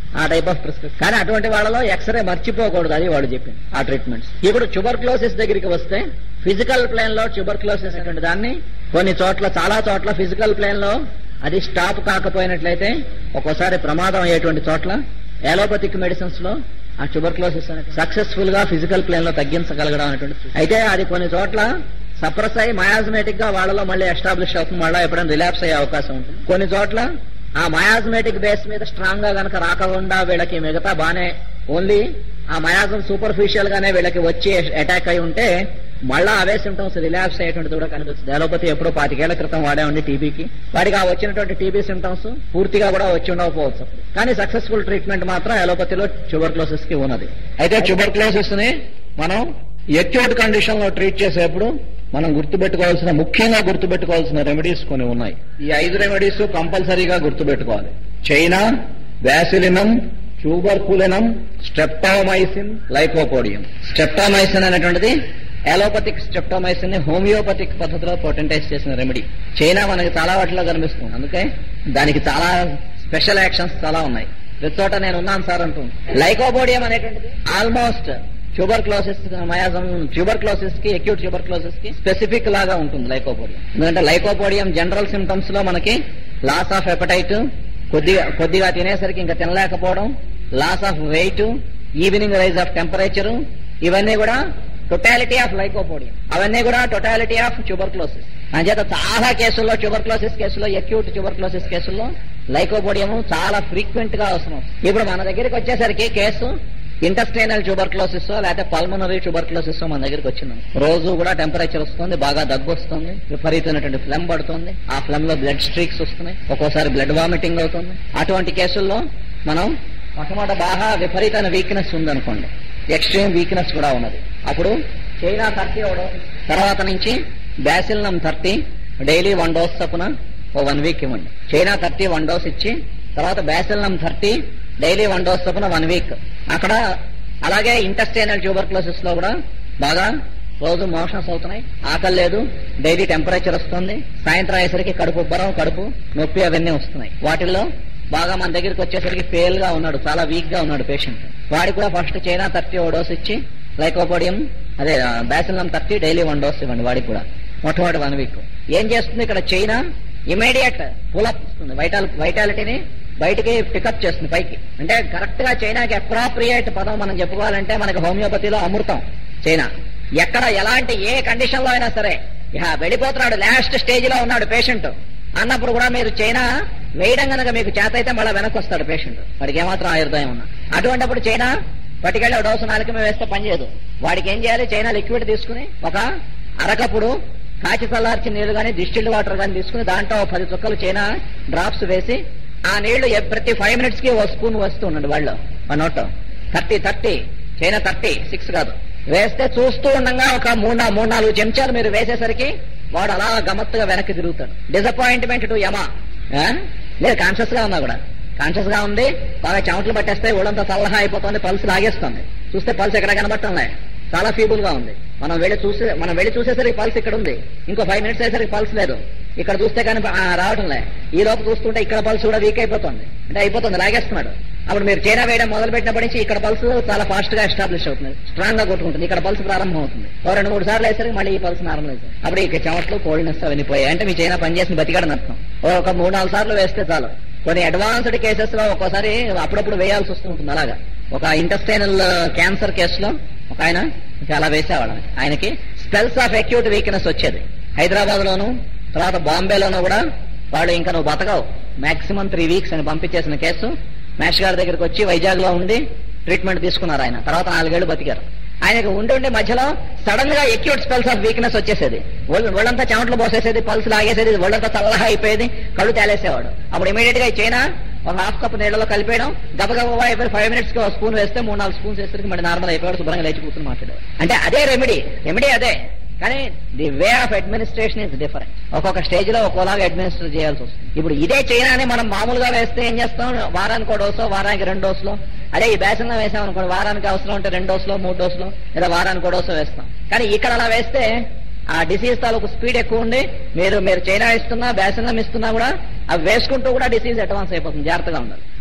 ఆ టైప్ ఆఫ్ ప్రిస్క్రిప్షన్ కానీ అటువంటి వాళ్ళలో ఎక్స్రే మర్చిపోకూడదు అది వాడు చెప్పింది ఆ ట్రీట్మెంట్స్ ఇప్పుడు ట్యూబర్క్లోసిస్ దగ్గరికి వస్తే ఫిజికల్ ప్లేన్ లో ట్యూబర్క్లోసిస్ అటువంటి దాన్ని కొన్ని చోట్ల చాలా చోట్ల ఫిజికల్ ప్లేన్ లో అది స్టాప్ కాకపోయినట్లయితే ఒక్కోసారి ప్రమాదం అయ్యేటువంటి చోట్ల ఎలోపతిక్ మెడిసిన్స్ లో ఆ ట్యూబర్క్లోసిస్ అనేది సక్సెస్ఫుల్ గా ఫిజికల్ ప్లేన్ లో తగ్గించగలగడం అనేటువంటి అయితే అది కొన్ని చోట్ల సప్రెస్ అయ్యి మయాజమేటిక్ గా వాళ్ళలో మళ్ళీ ఎస్టాబ్లిష్ అవుతుంది మళ్ళీ ఎప్పుడైనా రిలాప్స్ అయ్యే అవకాశం ఉంటుంది కొన్ని చోట్ల ఆ మయాజమేటిక్ బేస్ మీద స్ట్రాంగ్ గా గనక రాకుండా వీళ్ళకి మిగతా బానే ఓన్లీ ఆ మయాజం సూపర్ఫిషియల్ గానే వీళ్ళకి వచ్చి అటాక్ అయి ఉంటే మళ్ళా అవే సిమ్టమ్స్ రిలాప్స్ అయ్యేటువంటి కూడా కనిపిస్తుంది అలోపతి ఎప్పుడో పాతికేళ్ల క్రితం వాడే ఉండి టీబీకి వాడికి ఆ వచ్చినటువంటి టీబీ సిమ్టమ్స్ పూర్తిగా కూడా వచ్చి ఉండకపోవచ్చు కానీ సక్సెస్ఫుల్ ట్రీట్మెంట్ మాత్రం అలోపతిలో ట్యూబర్క్లోసిస్ కి ఉన్నది అయితే ట్యూబర్క్లోసిస్ ని మనం ఎక్యూట్ కండిషన్ లో ట్రీట్ చేసేప్పుడు మనం గుర్తుపెట్టుకోవాల్సిన ముఖ్యంగా గుర్తుపెట్టుకోవాల్సిన రెమెడీస్ కొన్ని ఉన్నాయి ఈ ఐదు రెమెడీస్ కంపల్సరీగా గుర్తుపెట్టుకోవాలి చైనా వ్యాసిలినం ట్యూబర్కులినం స్టెప్టామైసిన్ లైకోపోడియం స్టెప్టామైసిన్ అనేటువంటిది అలోపతిక్ స్టెప్టోమైసిన్ ని హోమియోపతిక్ పద్ధతిలో పొటెంటైజ్ చేసిన రెమెడీ చైనా మనకి చాలా వాటిలో కనిపిస్తుంది అందుకే దానికి చాలా స్పెషల్ యాక్షన్స్ చాలా ఉన్నాయి ప్రతి చోట నేను ఉన్నాను సార్ అంటుంది లైకోపోడియం అనేటువంటిది almost tuberculosis miasm tuberculosis కి అక్యూట్ ట్యూబర్ క్లోసిస్ కి స్పెసిఫిక్ లాగా ఉంటుంది లైకోపోడియం ఎందుకంటే లైకోపోడియం జనరల్ సిమ్టమ్స్ లో మనకి లాస్ ఆఫ్ హెపటైట్ కొద్దిగా కొద్దిగా తినేసరికి ఇంకా తినలేకపోవడం loss of weight evening rise of temperature ఇవన్నీ కూడా టొటాలిటీ ఆఫ్ లైకోపోడియం అవన్నీ కూడా టొటాలిటీ ఆఫ్ ట్యూబర్క్లోసిస్ అంచేత చాలా కేసుల్లో ట్యూబర్క్లోసిస్ కేసుల్లో అక్యూట్ ట్యూబర్క్లోసిస్ కేసుల్లో లైకోపోడియం చాలా ఫ్రీక్వెంట్ గా అవసరం ఇప్పుడు మన దగ్గరికి వచ్చేసరికి కేసు ఇంటస్టైనల్ ట్యూబర్క్లోసిస్ లేకపోతే పల్మనరీ ట్యూబర్క్లోసిస్ మన దగ్గరికి వచ్చింది రోజు కూడా టెంపరేచర్ వస్తుంది బాగా దగ్గు వస్తుంది విపరీతమైనటువంటి ఫ్లెమ్ పడుతుంది ఆ ఫ్లెమ్ లో బ్లడ్ స్ట్రీక్స్ వస్తున్నాయి ఒక్కోసారి బ్లడ్ వామిటింగ్ అవుతుంది అటువంటి కేసుల్లో మనం మొట్టమొదట బాగా విపరీతమైన వీక్నెస్ ఉందనుకోండి ఎక్స్ట్రీమ్ వీక్నెస్ కూడా ఉన్నది అప్పుడు చైనా థర్టీ అవడం తర్వాత నుంచి bacillinum thirty daily one dose చొప్పున ఓ వన్ వీక్ ఇవ్వండి చైనా థర్టీ వన్ డోస్ ఇచ్చి తర్వాత bacillinum thirty daily one dose చొప్పున వన్ వీక్ అక్కడ అలాగే ఇంటస్టైనల్ ట్యూబర్క్లోసిస్ లో కూడా బాగా రోజు మోషన్స్ అవుతున్నాయి ఆకలి లేదు డైలీ టెంపరేచర్ వస్తుంది సాయంత్రం అయ్యేసరికి కడుపు ఉబ్బరం కడుపు నొప్పి అవన్నీ వస్తున్నాయి వాటిల్లో బాగా మన దగ్గరికి వచ్చేసరికి ఫెయిల్ గా ఉన్నాడు చాలా వీక్ గా ఉన్నాడు పేషెంట్ వాడికి కూడా ఫస్ట్ చైనా థర్టీ ఓ డోస్ ఇచ్చి లైకోపోడియం అదే bacillinum thirty daily one dose ఇవ్వండి వాడికి కూడా మొట్టమొదటి వన్ వీక్ ఏం చేస్తుంది ఇక్కడ చైనా ఇమీడియట్ పులప్ ఇస్తుంది వైటాల్ వైటాలిటీని బయటికి పికప్ చేస్తుంది పైకి అంటే కరెక్ట్ గా చైనాకి అప్రాప్రియేట్ పదం మనం చెప్పుకోవాలంటే మనకి హోమియోపతిలో అమృతం చైనా ఎక్కడ ఎలాంటి ఏ కండిషన్ లో అయినా సరే ఇహ వెళ్ళిపోతున్నాడు లాస్ట్ స్టేజ్ లో ఉన్నాడు పేషెంట్ అన్నప్పుడు కూడా మీరు చైనా వేయడం గనక మీకు చేత అయితే మళ్ళీ వెనక్కి వస్తాడు పేషెంట్ వాడికి ఏమాత్రం ఆయుర్దాయం ఉన్నా అటువంటిప్పుడు చైనా పట్టుకెళ్ళి ఒక డోసు నాలుగు మీద వేస్తే పనిచేయదు వాడికి ఏం చేయాలి చైనా లిక్విడ్ తీసుకుని ఒక అరకప్పుడు కాచి చల్లార్చిన నీళ్లు కానీ డిస్టిల్డ్ వాటర్ కానీ తీసుకుని దాంట్లో ఓ పది చుక్కలు చైనా డ్రాప్స్ వేసి ఆ నీళ్లు ఎ- ప్రతి ఫైవ్ మినిట్స్ కి ఓ స్పూన్ వస్తూ ఉండండి వాళ్ళు ఆ note thirty thirty china thirty six కాదు వేస్తే చూస్తూ ఉండగా ఒక మూడు నా- మూడు నాలుగు చెంచాలు మీరు వేసేసరికి వాడు అలా గమ్మత్తుగా వెనక్కి తిరుగుతాడు డిసప్పాయింట్మెంట్ టు యమా ఆ? లేదు కాన్షియస్ గా ఉన్నా కూడా కాన్షియస్ గా ఉంది బాగా చెమటలు పట్టేస్తే ఒళ్ళంతా చల్లగా అయిపోతుంది పల్స్ లాగేస్తుంది చూస్తే పల్స్ ఎక్కడ కనబట్టంలే చాలా ఫీబుల్ గా ఉంది మనం వెళ్ళి చూసే మనం వెళ్ళి చూసేసరికి పల్స్ ఇక్కడ ఉంది ఇంకో ఫైవ్ మినిట్స్ అయ్యేసరికి పల్స్ లేదు ఇక్కడ చూస్తే కానీ ఆ, రావటంలే ఈ లోపు చూస్తుంటే ఇక్కడ పల్స్ కూడా వీక్ అయిపోతుంది అంటే అయిపోతుంది లాగేస్తున్నాడు అప్పుడు మీరు చైనా వేయడం మొదలు పెట్టినప్పటి నుంచి ఇక్కడ పల్స్ చాలా ఫాస్ట్ గా ఎస్టాబ్లిష్ అవుతుంది స్ట్రాంగ్ గా కొట్టుకుంటుంది ఇక్కడ పల్స్ ప్రారంభం అవుతుంది ఓ రెండు మూడు సార్లు వేసరికి మళ్ళీ ఈ పల్స్ నార్మల్ అవుతుంది అప్పుడు ఇక చెమట్లు కోల్డ్నెస్ అవన్నీ పోయాయి అంటే మీ చైనా పనిచేసిన బతికాడని అర్థం ఓ ఒక మూడు నాలుగు సార్లు వేస్తే చాలు కొన్ని అడ్వాన్స్డ్ కేసెస్ లో ఒక్కోసారి అప్పుడప్పుడు వేయాల్సి వస్తూ ఉంటుంది అలాగా ఒక ఇంటెస్టైనల్ క్యాన్సర్ కేసులో ఒక ఆయన చాలా వేసేవాడు ఆయనకి స్పెల్స్ ఆఫ్ అక్యూట్ వీక్నెస్ వచ్చేది హైదరాబాద్ లోను తర్వాత బాంబేలోనూ కూడా వాడు ఇంకా నువ్వు బతకవు మాక్సిమం త్రీ వీక్స్ అని పంపించేసిన కేసు మేష్ గారి దగ్గరికి వచ్చి వైజాగ్ లో ఉండి ట్రీట్మెంట్ తీసుకున్నారు ఆయన తర్వాత నాలుగేళ్లు బతికారు ఆయనకు ఉండి ఉండి మధ్యలో సడన్ గా ఎక్యూట్ స్పెల్స్ ఆఫ్ వీక్నెస్ వచ్చేసేది ఒళ్ళు- ఒళ్ళంతా చెమటలు పోసేసేది పల్స్ లాగేసేది ఒళ్ళంతా చల్లగా అయిపోయేది కళ్ళు తేలేసేవాడు అప్పుడు ఇమీడియట్ గా ఈ చైనా ఒక హాఫ్ కప్ నీళ్ళలో కలిపేయడం గబగబా అయిపోయి ఫైవ్ మినిట్స్ కి ఒక స్పూన్ వేస్తే మూడు నాలుగు స్పూన్స్ వేసరికి మళ్ళీ నార్మల్ అయిపోయాడు శుభ్రంగా లేచి కూర్చొని మాట్లాడాడు అంటే అదే రెమెడీ రెమెడీ అదే కానీ the way of administration is different ఒక్కొక్క స్టేజ్ లో ఒక్కోలాగా అడ్మినిస్టర్ చేయాల్సి వస్తుంది ఇప్పుడు ఇదే చైనాని మనం మామూలుగా వేస్తే ఏం చేస్తాం వారానికి ఒక డోసో వారానికి రెండు డోసులో అదే ఈ బ్యాసంలో వేసాం అనుకోండి వారానికి అవసరం ఉంటే రెండు డోసులో మూడు డోసులో లేదా వారానికి ఒక డోసో వేస్తాం కానీ ఇక్కడ అలా వేస్తే ఆ డిసీజ్ తాలూకు స్పీడ్ ఎక్కువ ఉండి మీరు మీరు చైనా ఇస్తున్నా బ్యాసనం ఇస్తున్నా కూడా అవి వేసుకుంటూ కూడా డిసీజ్ అడ్వాన్స్ అయిపోతుంది జాగ్రత్తగా ఉండాలి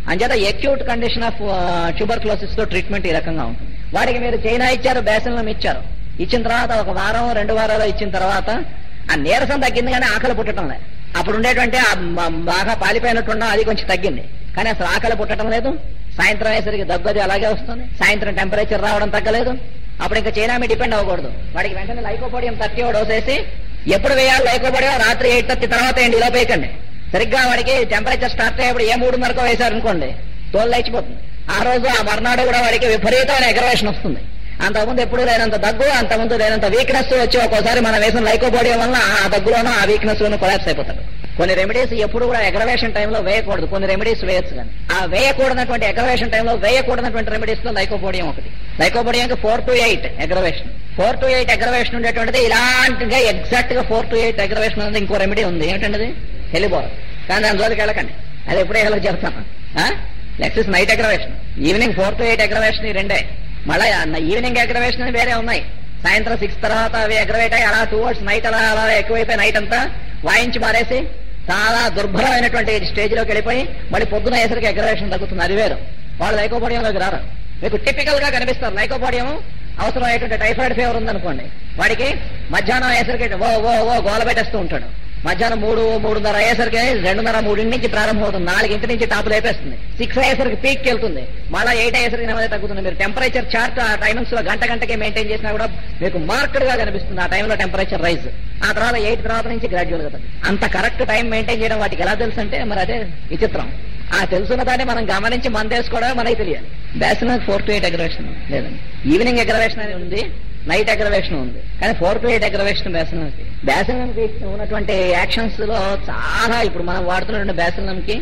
అంచేత ఎక్యూట్ కండిషన్ ఆఫ్ ట్యూబర్క్లోసిస్ లో ట్రీట్మెంట్ ఈ రకంగా ఉంటుంది వాడికి మీరు చైనా ఇచ్చారు బేసన్లం ఇచ్చారు ఇచ్చిన తర్వాత ఒక వారం రెండు వారాలు ఇచ్చిన తర్వాత ఆ నీరసం తగ్గింది కానీ ఆకలి పుట్టడం లేదు అప్పుడు ఉండేటువంటి ఆ మ- బాగా పాలిపోయినట్టున్న అది కొంచెం తగ్గింది కానీ అసలు ఆకలి పుట్టడం లేదు సాయంత్రం అయ్యేసరికి దగ్గది అలాగే వస్తుంది సాయంత్రం టెంపరేచర్ రావడం తగ్గలేదు అప్పుడు ఇంకా చైనా మీద డిపెండ్ అవ్వకూడదు వాడికి వెంటనే లైకోపోడియం థర్టీ డోస్ వేసి ఎప్పుడు వేయాలి లైకోపోడియం రాత్రి ఎయిట్ థర్టీ తర్వాత ఏంటి ఇలా వేయకండి సరిగ్గా వాడికి టెంపరేచర్ స్టార్ట్ అయ్యేప్పుడు ఏ మూడున్నరకు వేశారు అనుకోండి తోలు లేచిపోతుంది ఆ రోజు ఆ మర్నాడు కూడా వాడికి విపరీతమైన ఎగరవేషన్ వస్తుంది అంతకుముందు ఎప్పుడు లేనంత దగ్గు అంతకుముందు లేనంత వీక్నెస్ వచ్చి ఒక్కోసారి మనం వేసిన లైకోపోడియం వల్ల ఆ దగ్గులోనూ ఆ వీక్నెస్ లోనూ కొలాప్స్ అయిపోతాడు కొన్ని రెమెడీస్ ఎప్పుడు కూడా ఎగ్రవేషన్ టైంలో వేయకూడదు కొన్ని రెమెడీస్ వేయచ్చు కానీ ఆ వేయకూడనటువంటి ఎగ్రవేషన్ టైంలో వేయకూడనటువంటి రెమెడీస్ లో లైకోపోడియం ఒకటి లైకోపోడియంకి four to eight aggravation four to eight aggravation ఉండేటువంటిది ఇలాంటిగా ఎగ్జాక్ట్ గా ఫోర్ టు ఎయిట్ ఎగ్రవేషన్ అనేది ఇంకో రెమెడీ ఉంది ఏంటంటే వెళ్ళిపోవాలి కానీ దాని రోజుకి వెళ్ళకండి అది ఎప్పుడే వెళ్ళక చెప్తాను next night aggravation evening four to eight aggravation ఈ రెండే మళ్ళీ ఈవినింగ్ ఎగ్రవేషన్ అని వేరే ఉన్నాయి సాయంత్రం సిక్స్ తర్వాత అవి ఎగ్రవేట్ అయ్యి అలా టూ అవర్స్ నైట్ అలా అలా ఎక్కువైపోయి నైట్ అంతా వాయించి మారేసి చాలా దుర్భరమైనటువంటి స్టేజ్ లోకి వెళ్ళిపోయి మళ్ళీ పొద్దున అయ్యేసరికి ఎగ్రవేషన్ తగ్గుతుంది అది వేరు వాళ్ళు లైకోపోడియంలోకి రారు మీకు టిపికల్ గా కనిపిస్తారు లైకోపోడియం అవసరమైనటువంటి టైఫాయిడ్ ఫీవర్ ఉందనుకోండి వాడికి మధ్యాహ్నం అయ్యేసరికి ఓ ఓ ఓ గోల పెట్టేస్తూ ఉంటాడు మధ్యాహ్నం మూడు మూడున్నర అయ్యేసరికి రెండున్నర మూడింటి నుంచి ప్రారంభమవుతుంది నాలుగింటి నుంచి టాప్ లేపేస్తుంది సిక్స్ అయ్యేసరికి పీక్ వెళ్తుంది మళ్ళీ ఎయిట్ అయ్యేసరికి నెమ్మది తగ్గుతుంది మీరు టెంపరేచర్ చార్ట్ ఆ టైమింగ్స్ లో గంట గంటకి మెయింటైన్ చేసినా కూడా మీకు మార్క్డ్ గా కనిపిస్తుంది ఆ టైంలో టెంపరేచర్ రైజ్ ఆ తర్వాత ఎయిట్ తర్వాత నుంచి గ్రాడ్యువల్ గా తగ్గుతుంది. అంత కరెక్ట్ టైం మెయింటైన్ చేయడం వాటికి ఎలా తెలుసు అంటే మరి అదే విచిత్రం ఆ తెలుసున్న దాన్ని మనం గమనించి మందేసుకోవడమే మనకి తెలియాలి బ్యాసిల్ ఫోర్ టు ఎయిట్ ఎగ్రవేషన్ లేదండి ఈవినింగ్ ఎగ్రవేషన్ అని ఉంది నైట్ ఎగ్రవేషన్ ఉంది కానీ ఫోర్ టు ఎయిట్ ఎగ్రవేషన్ బ్యాసిలంకి బ్యాసిలంకి ఉన్నటువంటి యాక్షన్స్ లో చాలా ఇప్పుడు మనం వాడుతున్నటువంటి బ్యాసిలంకి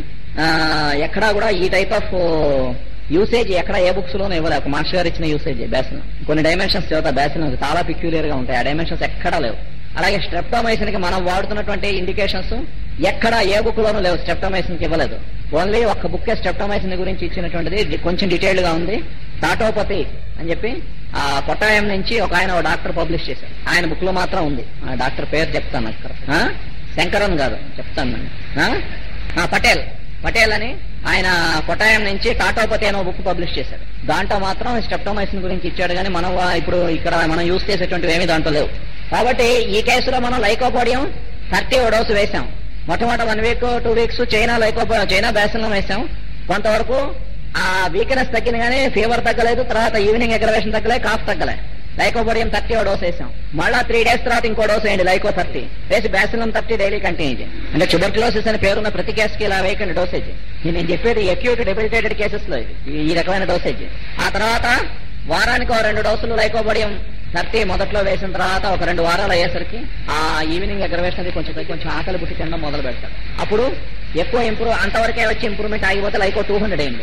ఎక్కడా కూడా ఈ టైప్ ఆఫ్ యూసేజ్ ఎక్కడ ఏ బుక్స్ లోనూ ఇవ్వలేదు ఒక మాస్టర్ గారు ఇచ్చిన యూసేజ్ బ్యాసిలం కొన్ని డైమెన్షన్స్ చదువుతా బ్యాసిలం చాలా పిక్యులియర్ గా ఉంటాయి ఆ డైమెన్షన్స్ ఎక్కడా లేవు అలాగే స్ట్రెప్టోమైసిన్ కి మనం వాడుతున్నటువంటి ఇండికేషన్స్ ఎక్కడ ఏ బుక్ లోనూ లేవు స్ట్రెప్టోమైసిన్ కి ఇవ్వలేదు ఓన్లీ ఒక బుక్ స్ట్రెప్టోమైసిన్ గురించి ఇచ్చినటువంటిది డి- కొంచెం డీటెయిల్డ్ గా ఉంది టాటోపతి అని చెప్పి ఆ కొట్టాయం నుంచి ఒక ఆయన ఒక డాక్టర్ పబ్లిష్ చేశారు ఆయన బుక్ లో మాత్రం ఉంది ఆ డాక్టర్ పేరు చెప్తాను అక్కడ ఆ? శంకరన్ కాదు చెప్తాను నేను. ఆ? ఆ, పటేల్ పటేల్ అని ఆయన కొట్టాయం నుంచి టాటోపతి అనే బుక్ పబ్లిష్ చేశారు దాంట్లో మాత్రం స్టెప్టోమైసిన్ గురించి ఇచ్చాడు కానీ మనం వా- ఇప్పుడు ఇక్కడ మనం యూజ్ చేసేటువంటివి ఏమీ దాంట్లో లేవు కాబట్టి ఈ కేసులో మనం లైకోపోడియం థర్టీ డోసు వేశాం మొట్టమొదటి one week two weeks China lyco China bacillum వేశాం కొంతవరకు ఆ వీక్నెస్ తగ్గింది కానీ ఫీవర్ తగ్గలేదు తర్వాత ఈవినింగ్ ఎగ్రవేషన్ తగ్గలేదు కాఫ్ తగ్గలే లైకోపోడియం థర్టీ ఓ డోస్ వేసాం మళ్ళా త్రీ డేస్ తర్వాత ఇంకో డోస్ వేయండి లైకో థర్టీ వేసి బ్యాసిలం థర్టీ డైలీ కంటిన్యూ చేయండి అంటే ట్యూబర్క్లోసిస్ అని పేరున్న ప్రతి కేసుకి ఇలా వేయకండి డోసేజ్ ఇది నేను చెప్పేది అక్యూట్ డెబిలిటేటెడ్ కేసెస్ లో ఇది. ఈ- ఈ రకమైన డోసేజ్ ఆ తర్వాత వారానికి ఒక రెండు డోసులు లైకోబడియం థర్టీ మొదట్లో వేసిన తర్వాత ఒక రెండు వారాలు అయ్యేసరికి ఆ ఈవినింగ్ ఎగ్రవేషన్ అది కొంచెం కొంచెం ఆకలి పుట్టి తినడం మొదలు పెడతారు అప్పుడు ఎక్కువ ఇంప్రూవ్ అంతవరకే వచ్చి ఇంప్రూవ్మెంట్ ఆగిపోతే లైకో టూ హండ్రెడ్ అయింది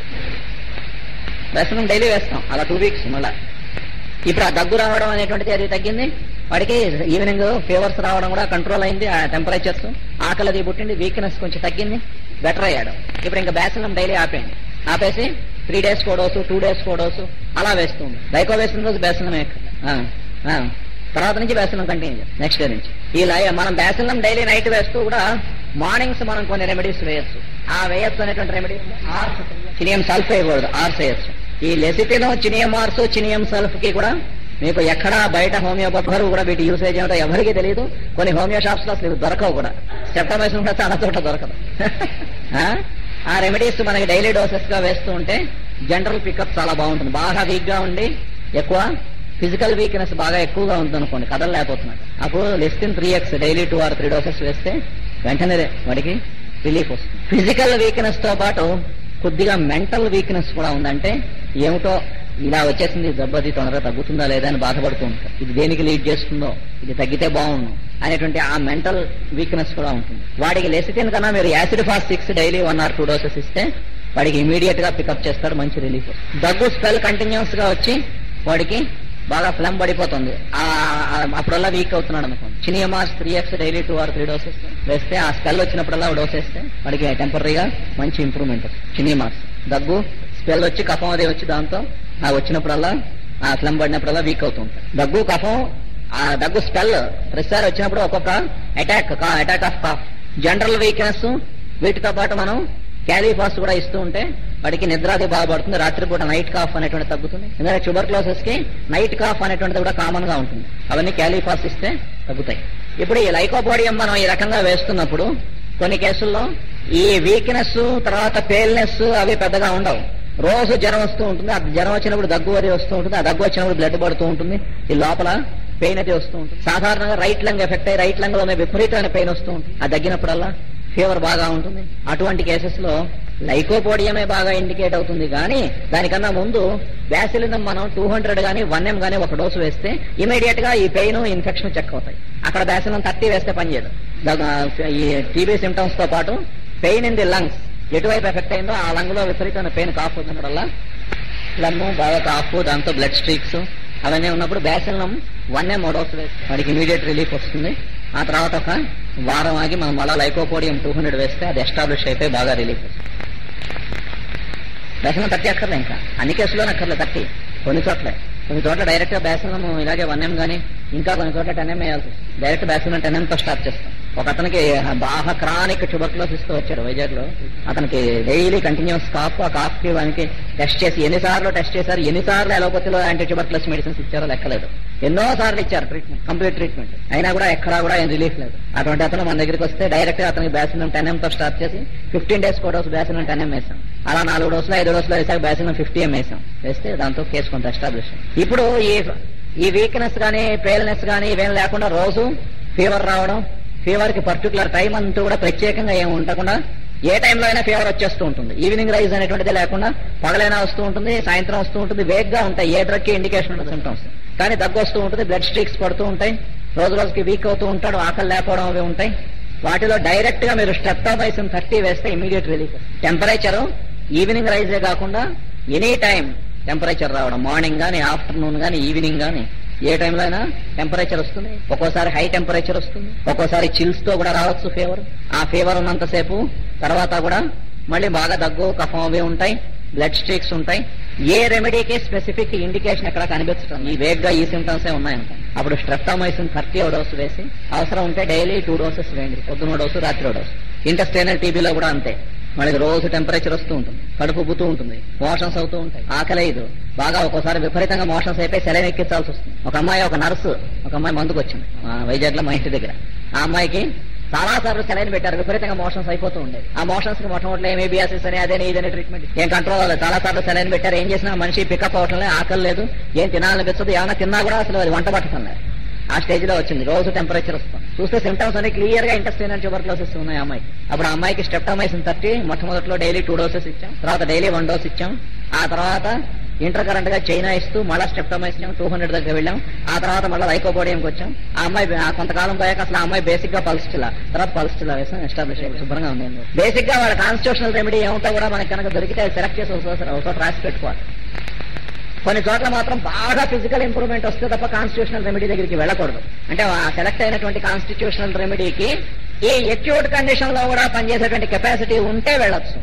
వ్యసనం డైలీ వేస్తాం అలా టూ వీక్స్ మళ్ళా ఇప్పుడు ఆ దగ్గు రావడం అనేటువంటిది అది తగ్గింది వాడికి ఈవినింగ్ ఫీవర్స్ రావడం కూడా కంట్రోల్ అయింది ఆ టెంపరేచర్స్ ఆకలి అది పుట్టింది వీక్నెస్ కొంచెం తగ్గింది బెటర్ అయ్యాడు ఇప్పుడు ఇంకా బ్యాసిలం డైలీ ఆపేయండి ఆపేసి త్రీ డేస్ కోడోసు టూ డేస్ కోడోసు అలా వేస్తుంది లైకో వేసిన రోజు బ్యాసిలం తర్వాత నుంచి బ్యాసిలం కంటిన్యూ నెక్స్ట్ డే నుంచి ఈ లై మనం బ్యాసిలం డైలీ నైట్ వేస్తూ కూడా మార్నింగ్స్ మనం కొన్ని రెమెడీస్ వేయచ్చు ఆ వేయచ్చు అనేటువంటి రెమెడీ ఆర్స్ చినియం సల్ఫ్ వేయకూడదు ఆర్స్ వేయచ్చు ఈ లెసిపిన్ చినియం ఆర్స్ చినియం సల్ఫ్ కి కూడా మీకు ఎక్కడ బయట హోమియోపతి కూడా వీటి యూసేజ్ ఏమిటో ఎవరికీ తెలియదు కొన్ని హోమియో షాప్స్ లో అసలు ఇవి దొరకవు కూడా సెప్టమైసిన్ కూడా చాలా చోట దొరకదు ఆ? ఆ రెమెడీస్ మనకి డైలీ డోసెస్ గా వేస్తూ ఉంటే జనరల్ పికప్ చాలా బాగుంటుంది బాగా వీక్ గా ఉండి ఎక్కువ ఫిజికల్ వీక్నెస్ బాగా ఎక్కువగా ఉంటుంది అనుకోండి కదలలేకపోతున్నాడు అప్పుడు less than three X daily two or three doses వేస్తే వెంటనే వాడికి రిలీఫ్ వస్తుంది ఫిజికల్ వీక్నెస్ తో పాటు కొద్దిగా మెంటల్ వీక్నెస్ కూడా ఉందంటే ఏమిటో ఇలా వచ్చేసింది జబ్బది తొందరగా తగ్గుతుందా లేదా అని బాధపడుతూ ఉంటారు ఇది దేనికి లీడ్ చేస్తుందో ఇది తగ్గితే బాగుండు అనేటువంటి ఆ మెంటల్ వీక్నెస్ కూడా ఉంటుంది వాడికి లెసిటిన్ కన్నా మీరు acid phos six daily one or two doses ఇస్తే వాడికి ఇమీడియట్ గా పికప్ చేస్తాడు మంచి రిలీఫ్ వస్తుంది. దగ్గు స్పెల్ కంటిన్యూస్ గా వచ్చి వాడికి బాగా ఫ్లమ్ పడిపోతుంది ఆ- ఆ- అప్పుడల్లా వీక్ అవుతున్నాడు అనుకోండి చినియమాస్ three X daily two or three doses వేస్తే ఆ స్పెల్ వచ్చినప్పుడల్లా డోస్ వేస్తే వాడికి టెంపరీగా మంచి ఇంప్రూవ్మెంట్ వస్తుంది చినియమాస్ దగ్గు స్పెల్ వచ్చి కఫం అది వచ్చి దాంతో ఆ వచ్చినప్పుడల్లా ఆ ఫ్లమ్ పడినప్పుడల్లా వీక్ అవుతుంది దగ్గు కఫం ఆ దగ్గు స్పెల్ ప్రతిసారి వచ్చినప్పుడు ఒక్కొక్క attack attack of cough general weakness వీటితో పాటు మనం క్యాలీఫాస్ కూడా ఇస్తూ ఉంటే వాడికి నిద్ర అది బాగుపడుతుంది రాత్రిపూట నైట్ కాఫ్ అనేటువంటి తగ్గుతుంది ఎందుకంటే ట్యూబర్ క్లోసెస్ కి నైట్ కాఫ్ అనేటువంటిది కూడా కామన్ గా ఉంటుంది అవన్నీ క్యాలిఫాస్ ఇస్తే తగ్గుతాయి ఇప్పుడు ఈ లైకోపోడియం మనం ఈ రకంగా వేస్తున్నప్పుడు కొన్ని కేసుల్లో ఈ వీక్నెస్ తర్వాత పేల్నెస్ అవి పెద్దగా ఉండవు రోజు జ్వరం వస్తూ ఉంటుంది ఆ జ్వరం వచ్చినప్పుడు దగ్గు అది వస్తూ ఉంటుంది ఆ దగ్గు వచ్చినప్పుడు బ్లడ్ పడుతూ ఉంటుంది ఈ లోపల పెయిన్ అది వస్తూ ఉంటుంది సాధారణంగా రైట్ లంగ్ ఎఫెక్ట్ అయ్యి రైట్ లంగ్ లోనే విపరీతమైన పెయిన్ వస్తూ ఉంటుంది ఆ దగ్గినప్పుడల్లా ఫీవర్ బాగా ఉంటుంది అటువంటి కేసెస్ లో లైకోపోడియమే బాగా ఇండికేట్ అవుతుంది కానీ దానికన్నా ముందు బ్యాసిలినం మనం టూ హండ్రెడ్ గానీ వన్ ఎం గానీ ఒక డోసు వేస్తే ఇమీడియట్ గా ఈ పెయిన్ ఇన్ఫెక్షన్ చెక్ అవుతాయి అక్కడ బ్యాసిలినం థర్టీ వేస్తే పనిచేయదు దగ్గ- ఈ టీబీ సిమ్టమ్స్ తో పాటు పెయిన్ ఇన్ ది లంగ్స్ ఎటువైపు ఎఫెక్ట్ అయిందో ఆ లంగ్ లో విపరీతమైన పెయిన్ కాఫ్ వచ్చినప్పుడల్లా లమ్ము బాగా కాఫ్ దాంతో బ్లడ్ స్ట్రీక్స్ అవన్నీ ఉన్నప్పుడు బ్యాసిలం వన్ ఏ మోడోస్ వేస్తే వాడికి ఇమీడియట్ రిలీఫ్ వస్తుంది ఆ తర్వాత ఒక వారం ఆగి మనం మళ్ళా లైకోపోడియం టూ హండ్రెడ్ వేస్తే అది ఎస్టాబ్లిష్ అయితే బాగా రిలీఫ్ వస్తుంది బ్యాసిలం థర్టీ అక్కర్లే ఇంకా అన్ని కేసుల్లో అక్కర్లే థర్టీ కొన్ని చోట్ల కొన్ని చోట్ల డైరెక్ట్ గా బ్యాసిలం ఇలాగే వన్ ఎం గానీ ఇంకా కొన్ని చోట్ల టెన్ ఎం వేయాల్సి వస్తుంది డైరెక్ట్ బ్యాసిలం టెన్ తో స్టార్ట్ చేస్తాం ఒక అతనికి బాగా క్రానిక్ ట్యూబర్క్లోసిస్ తో వచ్చాడు వైజాగ్ లో అతనికి డైలీ కంటిన్యూస్ కాఫ్ ఆ కాఫ్ కి వానికి టెస్ట్ చేసి ఎన్నిసార్లు టెస్ట్ చేశారు ఎన్నిసార్లు అలోపతిలో యాంటీ ట్యూబర్క్లోస్ మెడిసిన్స్ ఇచ్చారో లెక్కలేదు ఎన్నో సార్లు ఇచ్చారు ట్రీట్మెంట్ కంప్లీట్ ట్రీట్మెంట్ అయినా కూడా ఎక్కడా కూడా ఏం రిలీఫ్ లేదు అటువంటి అతను మన దగ్గరికి వస్తే డైరెక్ట్ గా అతనికి బ్యాసినం టెన్ ఎం తో స్టార్ట్ చేసి ఫిఫ్టీన్ డేస్ కో డోస్ బ్యాసినం టెన్ ఎం వేసాం అలా నాలుగు డోసులు ఐదు డోసులు వేసాక బ్యాసినం ఫిఫ్టీ ఎం వేసాం వేస్తే దాంతో కేసు కొంత ఎస్టాబ్లిష్ ఇప్పుడు ఈ ఈ వీక్నెస్ గానీ పేల్నెస్ గానీ ఇవేం లేకుండా రోజు ఫీవర్ రావడం ఫీవర్ కి పర్టికులర్ టైం అంటూ కూడా ప్రత్యేకంగా ఏమి ఉండకుండా ఏ టైంలో అయినా ఫీవర్ వచ్చేస్తూ ఉంటుంది ఈవినింగ్ రైజ్ అనేటువంటిది లేకుండా పగలైనా వస్తూ ఉంటుంది సాయంత్రం వస్తూ ఉంటుంది వేగ్గా ఉంటాయి ఏ డ్రగ్ కి ఇండికేషన్ ఉంటుంది సిమ్టమ్స్ కానీ దగ్గు వస్తూ ఉంటుంది బ్లడ్ స్ట్రీక్స్ పడుతూ ఉంటాయి రోజు రోజుకి వీక్ అవుతూ ఉంటాడు ఆకలి లేకపోవడం అవి ఉంటాయి వాటిలో డైరెక్ట్ గా మీరు స్టెప్టాబైసిన్ థర్టీ వేస్తే ఇమీడియట్ రిలీఫ్ టెంపరేచర్ ఈవినింగ్ రైజే కాకుండా ఎనీ టైం టెంపరేచర్ రావడం మార్నింగ్ గానీ ఆఫ్టర్నూన్ గానీ ఈవినింగ్ గానీ ఏ టైంలో అయినా టెంపరేచర్ వస్తుంది ఒక్కోసారి హై టెంపరేచర్ వస్తుంది ఒక్కోసారి చిల్స్ తో కూడా రావచ్చు ఫీవర్ ఆ ఫీవర్ ఉన్నంతసేపు తర్వాత కూడా మళ్ళీ బాగా దగ్గు కఫం అవి ఉంటాయి బ్లడ్ స్ట్రీక్స్ ఉంటాయి ఏ రెమెడీకి స్పెసిఫిక్ ఇండికేషన్ ఎక్కడ కనిపించడం ఈ వేగ్గా ఈ సిమ్టమ్స్ ఉన్నాయంట అప్పుడు స్ట్రెప్టామైసిన్ థర్టీ డోస్ వేసి అవసరం ఉంటే డైలీ టూ డోసెస్ వేయండి పొద్దున డోసు రాత్రి డోసు ఇంటెస్టైనల్ టీబీలో కూడా అంతే మనకి రోజు టెంపరేచర్ వస్తూ ఉంటుంది కడుపు ఉబ్బుతూ ఉంటుంది మోషన్స్ అవుతూ ఉంటాయి ఆకలి ఐదు బాగా ఒక్కోసారి విపరీతంగా మోషన్స్ అయిపోయి సెలైన్ ఎక్కించాల్సి వస్తుంది ఒక అమ్మాయి ఒక నర్సు ఒక అమ్మాయి మందుకు వచ్చింది ఆ వైజాగ్ లో మా ఇంటి దగ్గర ఆ అమ్మాయికి చాలా సార్లు సెలైన్ పెట్టారు విపరీతంగా మోషన్స్ అయిపోతూ ఉండేది ఆ మోషన్స్ కి మొట్టమొదటి ఏమేబియాసిస్ అని అదే ఇదని ట్రీట్మెంట్ ఏం కంట్రోల్ అవ్వలేదు చాలా సార్లు సెలైన్ పెట్టారు ఏం చేసినా మనిషి పికప్ అవటం లేదు ఆకలి లేదు ఏం తినాలనిపించదు ఏమైనా తిన్నా కూడా అసలు అది వంట పట్టడం లేదు ఆ స్టేజ్ లో వచ్చింది రోజు టెంపరేచర్ వస్తుంది చూస్తే సిమ్టమ్స్ అన్ని క్లియర్ గా ఇంటెస్టైనల్ ట్యూబర్క్లోసిస్ ఉన్నాయి ఆ అమ్మాయికి అప్పుడు ఆ అమ్మాయికి స్టెప్టమైసిన్ థర్టీ మొట్టమొదటిలో డైలీ టూ డోసెస్ ఇచ్చాం తర్వాత డైలీ వన్ డోస్ ఇచ్చాం ఆ తర్వాత ఇంటర్ కరెంట్ గా చైనా ఇస్తూ మళ్ళా స్టెప్టమైసిన్ టూ హండ్రెడ్ దగ్గర వెళ్ళాం ఆ తర్వాత మళ్ళీ లైకోపోడియంకి వచ్చాం ఆ అమ్మాయి ఆ కొంతకాలం పోయాక అసలు ఆ అమ్మాయి బేసిక్ గా పల్స్టిలా తర్వాత పల్స్టిలా వేసాం ఎస్టాబ్లిష్ అయ్యి శుభ్రంగా ఉంది బేసిక్ గా వాళ్ళ కాన్స్టిట్యూషనల్ రెమెడీ ఏముంటో కూడా మనకి కనుక దొరికితే సెలెక్ట్ చేసి ఒకసారి ఒకసారి రాసి పెట్టుకోవాలి కొన్ని చోట్ల మాత్రం బాగా ఫిజికల్ ఇంప్రూవ్మెంట్ వస్తే తప్ప కాన్స్టిట్యూషనల్ రెమెడీ దగ్గరికి వెళ్ళకూడదు అంటే ఆ సెలెక్ట్ అయినటువంటి కాన్స్టిట్యూషనల్ రెమెడీకి ఈ ఎక్యూట్ కండిషన్ లో కూడా పనిచేసేటువంటి కెపాసిటీ ఉంటే వెళ్ళొచ్చు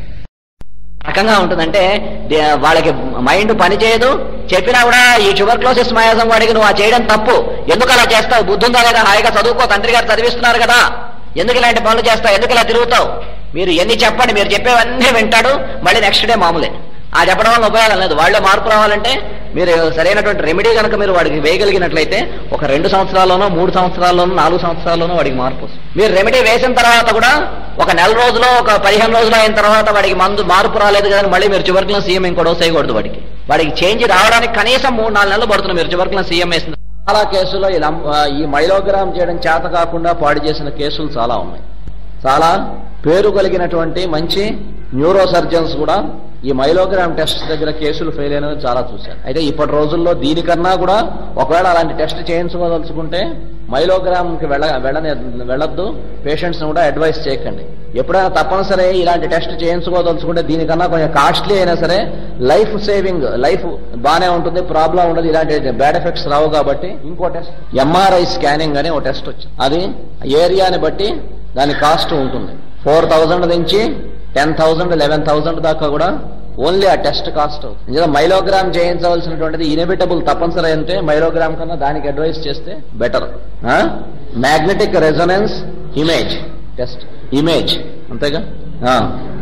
రకంగా ఉంటుందంటే దే- వాళ్ళకి మైండ్ పని చేయదు చెప్పినా కూడా ఈ ట్యూబర్ క్లోసిస్ మయాసం వాడికి నువ్వు ఆ చేయడం తప్పు ఎందుకు అలా చేస్తావు బుద్ధి ఉందా లేదా హాయిగా చదువుకో తండ్రి గారు చదివిస్తున్నారు కదా ఎందుకు ఇలాంటి పనులు చేస్తావు ఎందుకు ఇలా తిరుగుతావు మీరు ఎన్ని చెప్పండి మీరు చెప్పేవన్నీ వింటాడు మళ్ళీ నెక్స్ట్ డే మామూలే ఆ చెప్పడం వల్ల ఉపయోగం లేదు వాళ్ళే మార్పు రావాలంటే మీరు సరైనటువంటి రెమెడీ కనుక మీరు వాడికి వేయగలిగినట్లయితే ఒక రెండు సంవత్సరాల్లోనో మూడు సంవత్సరాల్లోనో నాలుగు సంవత్సరాల్లోనో వాడికి మార్పు వస్తుంది మీరు రెమెడీ వేసిన తర్వాత కూడా ఒక నెల రోజులో ఒక పదిహేను రోజులు అయిన తర్వాత వాడికి మందు మార్పు రాలేదు కదా మళ్ళీ మీరు చివరికి సీఎం ఇంకో డోస్ వేయకూడదు వాడికి వాడికి చేంజ్ రావడానికి కనీసం మూడు నాలుగు నెలలు పడుతుంది మీరు చివరికి సీఎం వేసిన చాలా కేసుల్లో ఈ లం- ఆ, ఈ మైలోగ్రామ్ చేయడం చేత కాకుండా పాడు చేసిన కేసులు చాలా ఉన్నాయి చాలా పేరు కలిగినటువంటి మంచి న్యూరో సర్జన్స్ కూడా ఈ మైలోగ్రామ్ టెస్ట్ దగ్గర కేసులు ఫెయిల్ అయినవి చాలా చూశాను అయితే ఇప్పటి రోజుల్లో దీనికన్నా కూడా ఒకవేళ అలాంటి టెస్ట్ చేయించుకోదలుచుకుంటే మైలోగ్రామ్ కి వెళ్ళ వెళ్ళని వెళ్ళొద్దు పేషెంట్స్ కూడా అడ్వైస్ చేయకండి ఎప్పుడైనా తప్పనిసరి ఇలాంటి టెస్ట్ చేయించుకోదలుచుకుంటే దీనికన్నా కొంచెం కాస్ట్లీ అయినా సరే లైఫ్ సేవింగ్ లైఫ్ బానే ఉంటుంది ప్రాబ్లం ఉండదు ఇలాంటి బ్యాడ్ ఎఫెక్ట్స్ రావు కాబట్టి ఇంకో టెస్ట్ ఎంఆర్ఐ స్కానింగ్ అని ఒక టెస్ట్ వచ్చింది అది ఏరియాని బట్టి దాని కాస్ట్ ఉంటుంది ఫోర్ థౌజండ్ నుంచి టెన్ థౌజండ్ లెవెన్ థౌజండ్ దాకా కూడా ఓన్లీ ఆ టెస్ట్ కాస్ట్ అవుతుంది మైలోగ్రామ్ చేయించవలసినటువంటిది ఇనిబిటబుల్ తప్పనిసరి అంటే మైలోగ్రామ్ కన్నా దానికి అడ్వైస్ చేస్తే better magnetic resonance image test image అంతేగా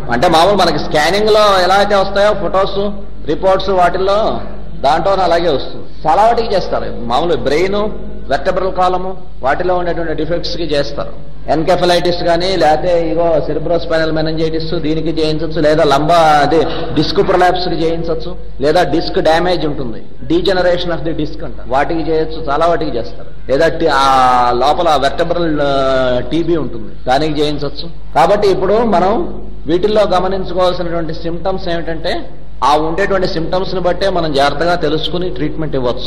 అంటే మామూలు మనకి స్కానింగ్ లో ఎలా అయితే వస్తాయో ఫొటోస్ రిపోర్ట్స్ వాటిల్లో దాంట్లో అలాగే వస్తుంది చాలా వాటికి చేస్తారు మామూలు బ్రెయిన్ వెర్టబ్రల్ కాలము వాటిలో ఉండేటువంటి డిఫెక్ట్స్ కి చేస్తారు ఎన్కెఫలైటిస్ కానీ లేకపోతే ఇగో సెరిబ్రోస్పైనల్ మెనంజైటిస్ దీనికి చేయించవచ్చు లేదా లంబా అదే డిస్క్ ప్రొలాప్స్ కి చేయించవచ్చు లేదా డిస్క్ డ్యామేజ్ ఉంటుంది డీజనరేషన్ ఆఫ్ ది డిస్క్ అంట వాటికి చేయొచ్చు చాలా వాటికి చేస్తారు లేదా టి- ఆ లోపల వెర్టబ్రల్ టీబీ ఉంటుంది దానికి చేయించవచ్చు కాబట్టి ఇప్పుడు మనం వీటిల్లో గమనించుకోవాల్సినటువంటి సిమ్టమ్స్ ఏమిటంటే ఆ ఉండేటువంటి సిమ్టమ్స్ ని బట్టే మనం జాగ్రత్తగా తెలుసుకుని ట్రీట్మెంట్ ఇవ్వచ్చు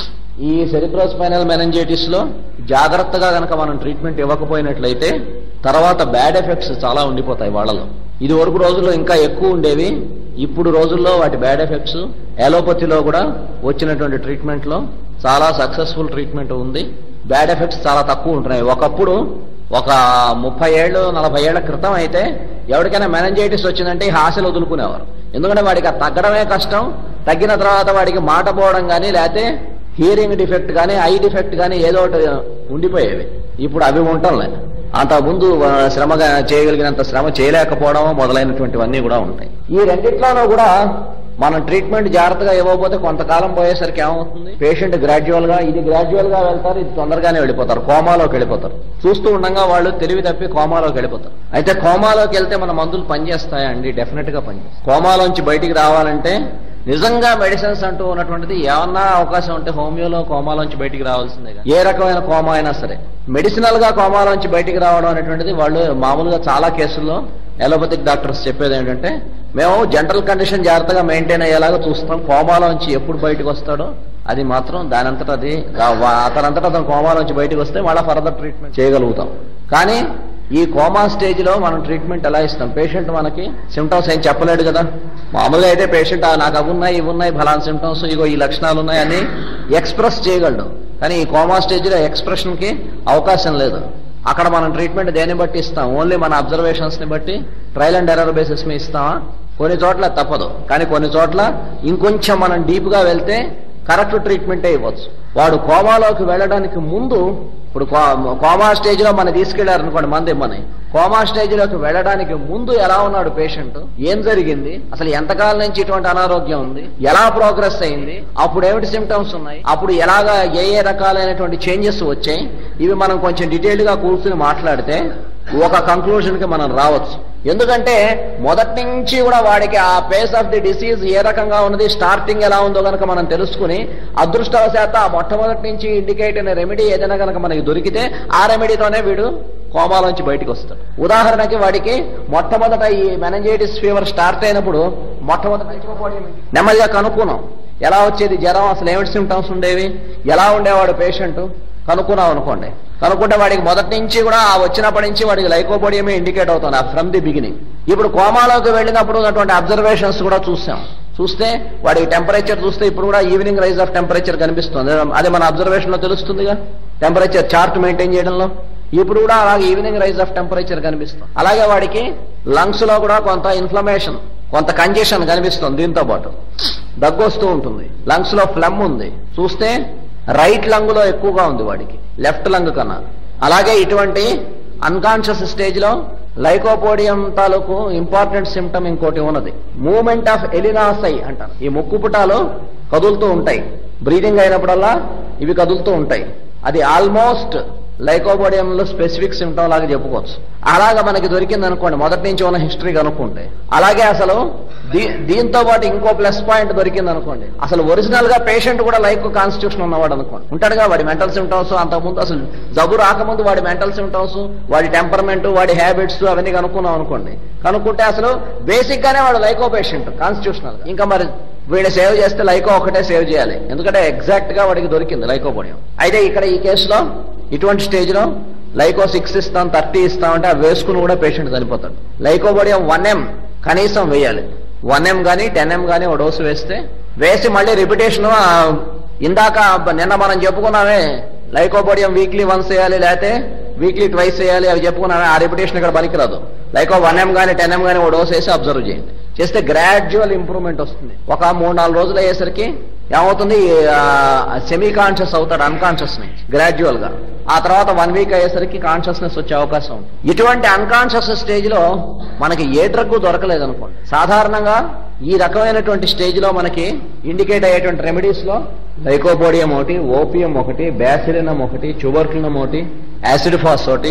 ఈ సెరిబ్రోస్పైనల్ మెనంజైటిస్ లో జాగ్రత్తగా గనక మనం ట్రీట్మెంట్ ఇవ్వకపోయినట్లయితే తర్వాత బ్యాడ్ ఎఫెక్ట్స్ చాలా ఉండిపోతాయి వాళ్ళలో ఇది వరకు రోజుల్లో ఇంకా ఎక్కువ ఉండేవి ఇప్పుడు రోజుల్లో వాటి బ్యాడ్ ఎఫెక్ట్స్ ఎలోపతిలో కూడా వచ్చినటువంటి ట్రీట్మెంట్ లో చాలా సక్సెస్ఫుల్ ట్రీట్మెంట్ ఉంది బ్యాడ్ ఎఫెక్ట్స్ చాలా తక్కువ ఉంటున్నాయి ఒకప్పుడు ఒక ముప్పై ఏళ్ళు నలభై ఏళ్ల క్రితం అయితే ఎవరికైనా మెనంజైటిస్ వచ్చిందంటే ఈ హాస్యలు వదులుకునేవారు ఎందుకంటే వాడికి అది తగ్గడమే కష్టం తగ్గిన తర్వాత వాడికి మాట పోవడం కానీ లేకపోతే హియరింగ్ డిఫెక్ట్ కానీ ఐ డిఫెక్ట్ కానీ ఏదో ఒకటి ఉండిపోయేవి ఇప్పుడు అవి ఉండటంలే అంతకుముందు ఆ, శ్రమగా చేయగలిగినంత శ్రమ చేయలేకపోవడం మొదలైనటువంటివన్నీ కూడా ఉంటాయి ఈ రెండిట్లోనూ కూడా మనం ట్రీట్మెంట్ జాగ్రత్తగా ఇవ్వకపోతే కొంతకాలం పోయేసరికి ఏమవుతుంది పేషెంట్ గ్రాడ్యువల్ గా ఇది గ్రాడ్యువల్ గా వెళ్తారు ఇది తొందరగానే వెళ్ళిపోతారు కోమాలోకి వెళ్ళిపోతారు చూస్తూ ఉండగా వాళ్ళు తెలివి తప్పి కోమాలోకి వెళ్ళిపోతారు అయితే కోమాలోకి వెళ్తే మన మందులు పనిచేస్తాయా అండి డెఫినెట్ గా పనిచేస్తాయి కోమాలోంచి బయటికి రావాలంటే నిజంగా మెడిసిన్స్ అంటూ ఉన్నటువంటిది ఏమన్నా అవకాశం ఉంటే హోమియోలో కోమాలోంచి బయటికి రావాల్సిందే కదా. ఏ రకమైన కోమా అయినా సరే మెడిసినల్ గా కోమాలోంచి బయటికి రావడం అనేటువంటిది వాళ్ళు మామూలుగా చాలా కేసుల్లో ఎలోపతిక్ డాక్టర్స్ చెప్పేది ఏంటంటే మేము జనరల్ కండిషన్ జాగ్రత్తగా మెయింటైన్ అయ్యేలాగా చూస్తాం కోమాలోంచి ఎప్పుడు బయటకు వస్తాడో అది మాత్రం దానంతట అది దా- వా- అతనంతట అతను కోమాలోంచి బయటకు వస్తే మళ్ళీ ఫర్దర్ ట్రీట్మెంట్ చేయగలుగుతాం కానీ ఈ కోమా స్టేజ్ లో మనం ట్రీట్మెంట్ ఎలా ఇస్తాం పేషెంట్ మనకి సిమ్టమ్స్ ఏం చెప్పలేడు కదా మామూలుగా అయితే పేషెంట్ నాకు అవి ఉన్నాయి ఇవి ఉన్నాయి ఫలానా సిమ్టమ్స్ ఇగో ఈ లక్షణాలు ఉన్నాయి అని ఎక్స్ప్రెస్ చేయగలడు కానీ ఈ కోమా స్టేజ్ లో ఎక్స్ప్రెషన్ కి అవకాశం లేదు అక్కడ మనం ట్రీట్మెంట్ దేన్ని బట్టి ఇస్తాం ఓన్లీ మన అబ్జర్వేషన్స్ ని బట్టి ట్రయల్ అండ్ ఎర్రర్ బేసిస్ మీద ఇస్తామా కొన్ని చోట్ల తప్పదు కానీ కొన్ని చోట్ల ఇంకొంచెం మనం డీప్ గా వెళ్తే కరెక్ట్ ట్రీట్మెంటే ఇవ్వచ్చు వాడు కోమాలోకి వెళ్ళడానికి ముందు ఇప్పుడు కో- కోమా స్టేజ్ లో మనం తీసుకెళ్లారు అనుకోండి మంది ఇమ్మని కోమా స్టేజ్ లోకి వెళ్ళడానికి ముందు ఎలా ఉన్నాడు పేషెంట్ ఏం జరిగింది అసలు ఎంతకాలం నుంచి ఇటువంటి అనారోగ్యం ఉంది ఎలా ప్రోగ్రెస్ అయింది అప్పుడు ఏమిటి సిమ్టమ్స్ ఉన్నాయి అప్పుడు ఎలాగా ఏ ఏ రకాలైనటువంటి చేంజెస్ వచ్చాయి ఇవి మనం కొంచెం డీటెయిల్డ్ గా కూర్చుని మాట్లాడితే ఒక కంక్లూజన్ కి మనం రావచ్చు ఎందుకంటే మొదటి నుంచి కూడా వాడికి ఆ పేస్ ఆఫ్ ది డిసీజ్ ఏ రకంగా ఉన్నది స్టార్టింగ్ ఎలా ఉందో కనుక మనం తెలుసుకుని అదృష్టవశాత్తు ఆ మొట్టమొదటి నుంచి ఇండికేట్ అయిన రెమెడీ ఏదైనా కనుక మనకి దొరికితే ఆ రెమెడీతోనే వీడు కోమాలోంచి బయటికి వస్తాడు ఉదాహరణకి వాడికి మొట్టమొదట ఈ మెనంజైటిస్ ఫీవర్ స్టార్ట్ అయినప్పుడు మొట్టమొదట నెమ్మదిగా కనుక్కున్నాం ఎలా వచ్చేది జ్వరం అసలు ఏమిటి సిమ్టమ్స్ ఉండేవి ఎలా ఉండేవాడు పేషెంట్ కనుక్కున్నాం అనుకోండి కనుక్కుంటే వాడికి మొదటి నుంచి కూడా ఆ వచ్చినప్పటి నుంచి వాడికి లైకోపోడియమే ఇండికేట్ అవుతుంది ఫ్రమ్ ది బిగినింగ్ ఇప్పుడు కోమాలోకి వెళ్ళినప్పుడు ఉన్నటువంటి అబ్జర్వేషన్స్ కూడా చూసాం చూస్తే వాడికి టెంపరేచర్ చూస్తే ఇప్పుడు కూడా ఈవినింగ్ రైజ్ ఆఫ్ టెంపరేచర్ కనిపిస్తుంది అది మన అబ్జర్వేషన్ లో తెలుస్తుందిగా టెంపరేచర్ చార్ట్ మెయింటైన్ చేయడంలో ఇప్పుడు కూడా అలాగే ఈవినింగ్ రైజ్ ఆఫ్ టెంపరేచర్ కనిపిస్తుంది అలాగే వాడికి లంగ్స్ లో కూడా కొంత ఇన్ఫ్లమేషన్ కొంత కంజెషన్ కనిపిస్తుంది దీంతో పాటు దగ్గు వస్తూ ఉంటుంది లంగ్స్ లో ఫ్లమ్ ఉంది చూస్తే రైట్ లంగ్ లో ఎక్కువగా ఉంది వాడికి లెఫ్ట్ లంగ్ కన్నా అలాగే ఇటువంటి అన్కాన్షియస్ స్టేజ్ లో లైకోపోడియం తాలూకు ఇంపార్టెంట్ సిమ్టమ్ ఇంకోటి ఉన్నది మూమెంట్ ఆఫ్ ఎలినాసై అంటారు ఈ ముక్కు పుటాలు కదులుతూ ఉంటాయి బ్రీదింగ్ అయినప్పుడల్లా ఇవి కదులుతూ ఉంటాయి అది ఆల్మోస్ట్ లైకోబోడియంలో స్పెసిఫిక్ సిమ్టమ్ లాగా చెప్పుకోవచ్చు అలాగా మనకి దొరికింది అనుకోండి మొదటి నుంచి ఉన్న హిస్టరీ కనుక్కుంటే అలాగే అసలు దీ- దీంతో పాటు ఇంకో ప్లస్ పాయింట్ దొరికింది అనుకోండి అసలు ఒరిజినల్ గా పేషెంట్ కూడా లైక్ కాన్స్టిట్యూషన్ ఉన్నవాడు అనుకోండి ఉంటాడుగా వాడి మెంటల్ సిమ్టమ్స్ అంతకుముందు అసలు జబ్బు రాకముందు వాడి మెంటల్ సిమ్టమ్స్ వాడి టెంపర్మెంట్ వాడి హ్యాబిట్స్ అవన్నీ కనుక్కున్నాం అనుకోండి కనుక్కుంటే అసలు బేసిక్ గానే వాడు లైకో పేషెంట్ కాన్స్టిట్యూషనల్ ఇంకా మరి వీడిని సేవ్ చేస్తే లైకో ఒకటే సేవ్ చేయాలి ఎందుకంటే ఎగ్జాక్ట్ గా వాడికి దొరికింది లైకోపోడియం అయితే ఇక్కడ ఈ కేసులో ఇటువంటి స్టేజ్ లో లైకో సిక్స్ ఇస్తాం థర్టీ ఇస్తాం అంటే అవి వేసుకుని కూడా పేషెంట్ చనిపోతాడు లైకోబోడియం వన్ ఎం కనీసం వేయాలి వన్ ఎం కానీ టెన్ ఎం కానీ ఒక డోసు వేస్తే వేసి మళ్ళీ రిపిటేషన్ ఇందాక నిన్న మనం చెప్పుకున్నామే లైకోబోడియం వీక్లీ వన్స్ వేయాలి లేకపోతే వీక్లీ ట్వైస్ వేయాలి అవి చెప్పుకున్నామే ఆ రిపిటేషన్ ఇక్కడ పనికిరాదు లైకో వన్ ఎం కానీ టెన్ ఎం కానీ ఒక డోస్ వేసి అబ్జర్వ్ చేయండి చేస్తే గ్రాడ్యువల్ ఇంప్రూవ్మెంట్ వస్తుంది ఒక మూడు నాలుగు రోజులు అయ్యేసరికి ఏమవుతుంది సెమీ కాన్షియస్ అవుతాడు అన్కాన్షియస్ నుంచి గ్రాడ్యువల్ గా ఆ తర్వాత వన్ వీక్ అయ్యేసరికి కాన్షియస్నెస్ వచ్చే అవకాశం ఉంది ఇటువంటి అన్కాన్షియస్ స్టేజ్ లో మనకి ఏ డ్రగ్ దొరకలేదు అనుకోండి సాధారణంగా ఈ రకమైనటువంటి స్టేజ్ లో మనకి ఇండికేట్ అయ్యేటువంటి రెమెడీస్ లో లైకోపోడియం ఒకటి ఓపియం ఒకటి బ్యాసిలినం ఒకటి చుబర్క్లినం ఒకటి యాసిడ్ ఫాస్ ఒకటి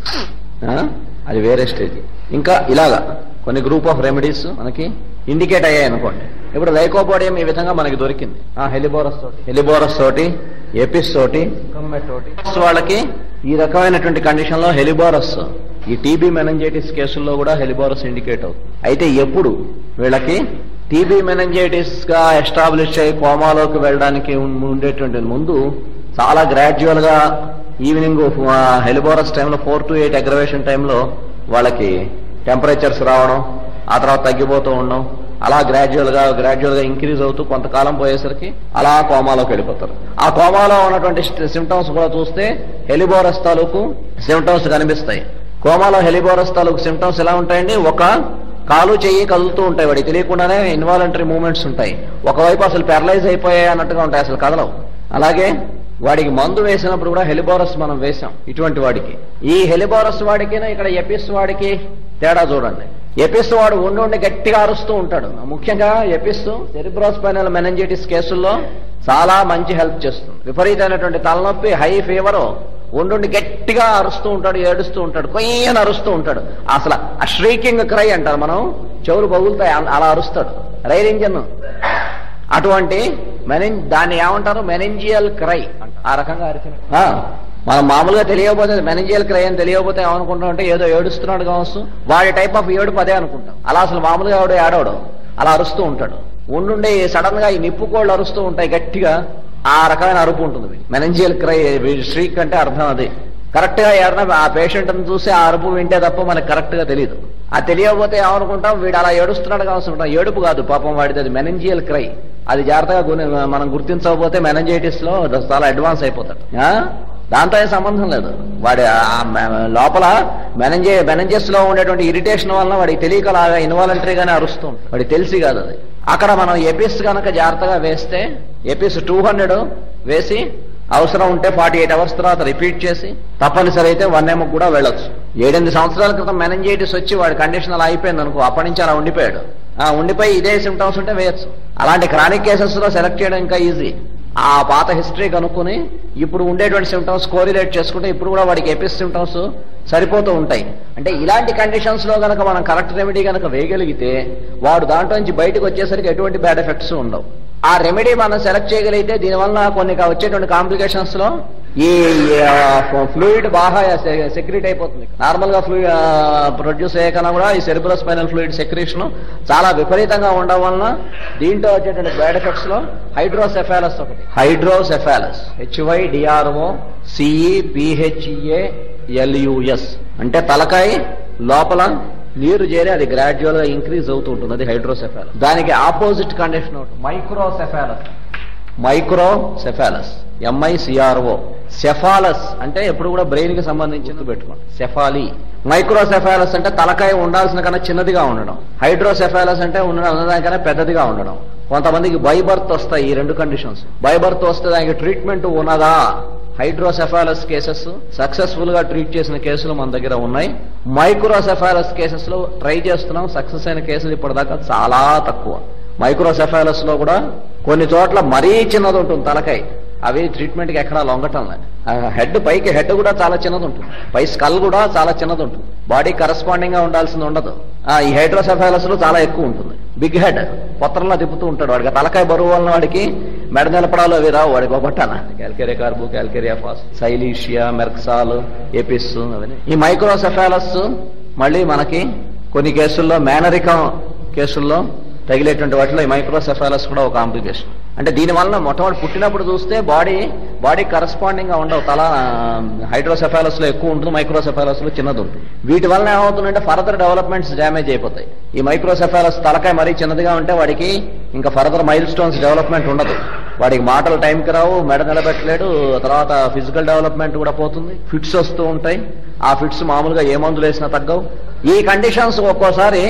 ఆ, అది వేరే స్టేజ్ ఇంకా ఇలాగా కొన్ని గ్రూప్ ఆఫ్ రెమెడీస్ మనకి ఇండికేట్ అయ్యాయి అనుకోండి ఇప్పుడు లైకోపోడియం ఈ విధంగా మనకి దొరికింది ఆ హెలిబోరస్ తోటి హెలిబోరస్ తోటి ఎపిస్ తోటి కమ్మెట్ తోటి వాళ్ళకి ఈ రకమైనటువంటి కండిషన్ లో హెలిబోరస్ ఈ టీబీ మెనంజైటిస్ కేసుల్లో కూడా హెలిబోరస్ ఇండికేట్ అవుతుంది అయితే ఎప్పుడు వీళ్ళకి టీబీ మెనంజైటిస్ గా ఎస్టాబ్లిష్ అయ్యి కోమాలోకి వెళ్ళడానికి ఉం- ఉండేటువంటి ముందు చాలా గ్రాడ్యువల్ గా ఈవినింగ్ హెలిబోరస్ టైంలో ఫోర్ టు ఎయిట్ అగ్రవేషన్ టైంలో వాళ్ళకి టెంపరేచర్స్ రావడం ఆ తర్వాత తగ్గిపోతూ ఉండడం అలా గ్రాడ్యువల్ గా గ్రాడ్యువల్ గా ఇంక్రీజ్ అవుతూ కొంతకాలం పోయేసరికి అలా కోమాలోకి వెళ్ళిపోతారు ఆ కోమాలో ఉన్నటువంటి సిమ్టమ్స్ కూడా చూస్తే హెలిబోరస్ తాలూకు సిమ్టమ్స్ కనిపిస్తాయి కోమాలో హెలిబోరస్ తాలూకు సిమ్టమ్స్ ఎలా ఉంటాయండి ఒక కాలు చెయ్యి కదులుతూ ఉంటాయి వాడికి తెలియకుండానే ఇన్వాలంటరీ మూమెంట్స్ ఉంటాయి ఒకవైపు అసలు పెరలైజ్ అయిపోయాయి అన్నట్టుగా ఉంటాయి అసలు కదలవు అలాగే వాడికి మందు వేసినప్పుడు కూడా హెలిబోరస్ మనం వేసాం ఇటువంటి వాడికి ఈ హెలిబోరస్ వాడికి ఇక్కడ ఎపిస్ వాడికి తేడా చూడండి ఎపిస్ వాడు ఉండి ఉండి గట్టిగా అరుస్తూ ఉంటాడు ముఖ్యంగా ఎపిస్ సెరిబ్రోస్పైనల్ మెనంజైటిస్ కేసుల్లో చాలా మంచి హెల్ప్ చేస్తుంది విపరీతమైనటువంటి తలనొప్పి హై ఫీవర్ ఉండుండి గట్టిగా అరుస్తూ ఉంటాడు ఏడుస్తూ ఉంటాడు కొయ్యని అరుస్తూ ఉంటాడు అసలు ఆ ష్రీకింగ్ క్రై అంటారు మనం చెవులు పగులుతాయి అ- అలా అరుస్తాడు రైల్ ఇంజన్ అటువంటి మెనిన్ దాన్ని ఏమంటారు మెనింజియల్ క్రై ఆ రకంగా అరిచిన ఆ, మనం మామూలుగా తెలియకపోతే మెనింజియల్ క్రై అని తెలియకపోతే ఏమనుకుంటాం అంటే ఏదో ఏడుస్తున్నాడు కావచ్చు వాడి టైప్ ఆఫ్ ఏడుపు అదే అనుకుంటాం అలా అసలు మామూలుగా ఎవడు ఏడవడు అలా అరుస్తూ ఉంటాడు ఉండుండి సడన్ గా ఈ నిప్పు కోళ్ళు అరుస్తూ ఉంటాయి గట్టిగా ఆ రకమైన అరుపు ఉంటుంది మెనంజియల్ క్రై స్ట్రీక్ అంటే అర్థం అది కరెక్ట్ గా ఎవరైనా ఆ పేషెంట్ చూసి ఆ అరుపు వింటే తప్ప మనకు కరెక్ట్ గా తెలియదు ఆ తెలియకపోతే ఏమనుకుంటాం వీడు అలా ఏడుస్తున్నాడు కావాల్సి ఉంటాం ఏడుపు కాదు పాపం వాడిది అది మెనంజియల్ క్రై అది జాగ్రత్తగా గుని- మనం గుర్తించకపోతే మెనంజైటిస్ లో చాలా అడ్వాన్స్ అయిపోతాడు ఆ? దాంతో ఏం సంబంధం లేదు వాడి ఆ మె- లోపల మెనంజే మెనంజెస్ లో ఉండేటువంటి ఇరిటేషన్ వలన వాడికి తెలియక లాగా ఇన్వాలంటరీగానే అరుస్తూ ఉంటాడు. వాడికి తెలిసి కాదు అది అక్కడ మనం ఎపిస్ కనుక జాగ్రత్తగా వేస్తే ఎపిస్ టూ హండ్రెడ్ వేసి అవసరం ఉంటే ఫార్టీ ఎయిట్ అవర్స్ తర్వాత రిపీట్ చేసి తప్పనిసరి అయితే వన్ ఎమ్ కూడా వెళ్ళొచ్చు ఏడెనిమిది సంవత్సరాల క్రితం మెనంజైటిస్ వచ్చి వాడి కండిషన్ అలా అయిపోయింది అనుకో అప్పటి నుంచి అలా ఉండిపోయాడు ఆ ఉండిపోయి ఇదే సిమ్టమ్స్ ఉంటే వేయచ్చు అలాంటి క్రానిక్ కేసెస్ లో సెలెక్ట్ చేయడం ఇంకా ఈజీ ఆ పాత హిస్టరీ కనుక్కొని ఇప్పుడు ఉండేటువంటి సిమ్టమ్స్ కోరిలేట్ చేసుకుంటే ఇప్పుడు కూడా వాడికి ఎపిస్ సిమ్టమ్స్ సరిపోతూ ఉంటాయి అంటే ఇలాంటి కండిషన్స్ లో గనక మనం కరెక్ట్ రెమెడీ గనక వేయగలిగితే వాడు దాంట్లో నుంచి బయటకు వచ్చేసరికి ఎటువంటి బ్యాడ్ ఎఫెక్ట్స్ ఉండవు ఆ రెమెడీ మనం సెలెక్ట్ చేయగలిగితే దీనివల్ల కొన్ని కా- వచ్చేటువంటి కాంప్లికేషన్స్ లో ఈ ఫ్లూయిడ్ బాగా సెక్రెట్ అయిపోతుంది నార్మల్ గా ఫ్లూయిడ్ ప్రొడ్యూస్ అయ్యాకన్నా కూడా ఈ సెరిబ్రో స్పైనల్ ఫ్లూయిడ్ సెక్రేషన్ చాలా విపరీతంగా ఉండడం వలన దీంట్లో వచ్చేటువంటి బ్యాడ్ ఎఫెక్ట్స్ లో హైడ్రోసెఫాలస్ ఒకటి hydrocephalus H Y D R O C E P H A L U S అంటే తలకాయ లోపల నీరు చేరి అది గ్రాడ్యువల్ గా ఇంక్రీజ్ అవుతూ ఉంటుంది అది హైడ్రోసెఫాలస్ దానికి ఆపోజిట్ కండిషన్ ఒకటి మైక్రోసెఫాలస్ మైక్రోసెఫాలస్ ఎంఐసిఆర్ఓ సెఫాలస్ అంటే ఎప్పుడు కూడా బ్రెయిన్ కి సంబంధించి పెట్టుకోండి సెఫాలి మైక్రోసెఫాలస్ అంటే తలకాయ ఉండాల్సిన కన్నా చిన్నదిగా ఉండడం హైడ్రోసెఫాలస్ అంటే ఉండడం ఉన్నదానికన్నా పెద్దదిగా ఉండడం కొంతమందికి బైబర్త్ వస్తాయి ఈ రెండు కండిషన్స్ బైబర్త్ వస్తే దానికి ట్రీట్మెంట్ ఉన్నదా హైడ్రోసెఫాలస్ కేసెస్ సక్సెస్ఫుల్ గా ట్రీట్ చేసిన కేసులు మన దగ్గర ఉన్నాయి మైక్రోసెఫాలస్ కేసెస్ లో ట్రై చేస్తున్నాం సక్సెస్ అయిన కేసులు ఇప్పటిదాకా చాలా తక్కువ మైక్రోసెఫాలస్ లో కూడా కొన్ని చోట్ల మరీ చిన్నది ఉంటుంది తలకాయ అవి ట్రీట్మెంట్ కి ఎక్కడా లొంగటం లేదు హెడ్ పైకి హెడ్ కూడా చాలా చిన్నది ఉంటుంది పై స్కల్ కూడా చాలా చిన్నది ఉంటుంది బాడీ కరస్పాండింగ్ గా ఉండాల్సింది ఉండదు ఆ, ఈ హైడ్రోసెఫాలస్ లో చాలా ఎక్కువ ఉంటుంది బిగ్ హెడ్ పొత్రంలో తిప్పుతూ ఉంటాడు వాడికి ఆ తలకాయ బరువు వలన వాడికి మెడ నిలపడాలు అవి రావు వాడికి ఒకటాన calcarea carb calcarea phos silicea merc sol apis అవన్నీ ఈ మైక్రోసెఫాలస్ మళ్ళీ మనకి కొన్ని కేసుల్లో మేనరికం కేసుల్లో తగిలేటువంటి వాటిలో ఈ మైక్రోసెఫాలస్ కూడా ఒక కాంప్లికేషన్ అంటే దీని వలన మొట్టమొదటి పుట్టినప్పుడు చూస్తే బాడీ బాడీ కరస్పాండింగ్ గా ఉండవు తల హైడ్రోసెఫాలస్ లో ఎక్కువ ఉంటుంది మైక్రోసెఫాలస్ లో చిన్నది ఉంటుంది వీటి వలన ఏమవుతుందంటే ఫర్దర్ డెవలప్మెంట్స్ డ్యామేజ్ అయిపోతాయి ఈ మైక్రోసెఫాలస్ తలకాయ మరీ చిన్నదిగా ఉంటే వాడికి ఇంకా ఫర్దర్ మైల్ స్టోన్స్ డెవలప్మెంట్ ఉండదు వాడికి మాటలు టైంకి రావు మెడ నిలబెట్టలేడు తర్వాత ఫిజికల్ డెవలప్మెంట్ కూడా పోతుంది ఫిట్స్ వస్తూ ఉంటాయి ఆ ఫిట్స్ మామూలుగా ఏ మందులు వేసినా తగ్గవు ఈ కండిషన్స్ ఒక్కోసారి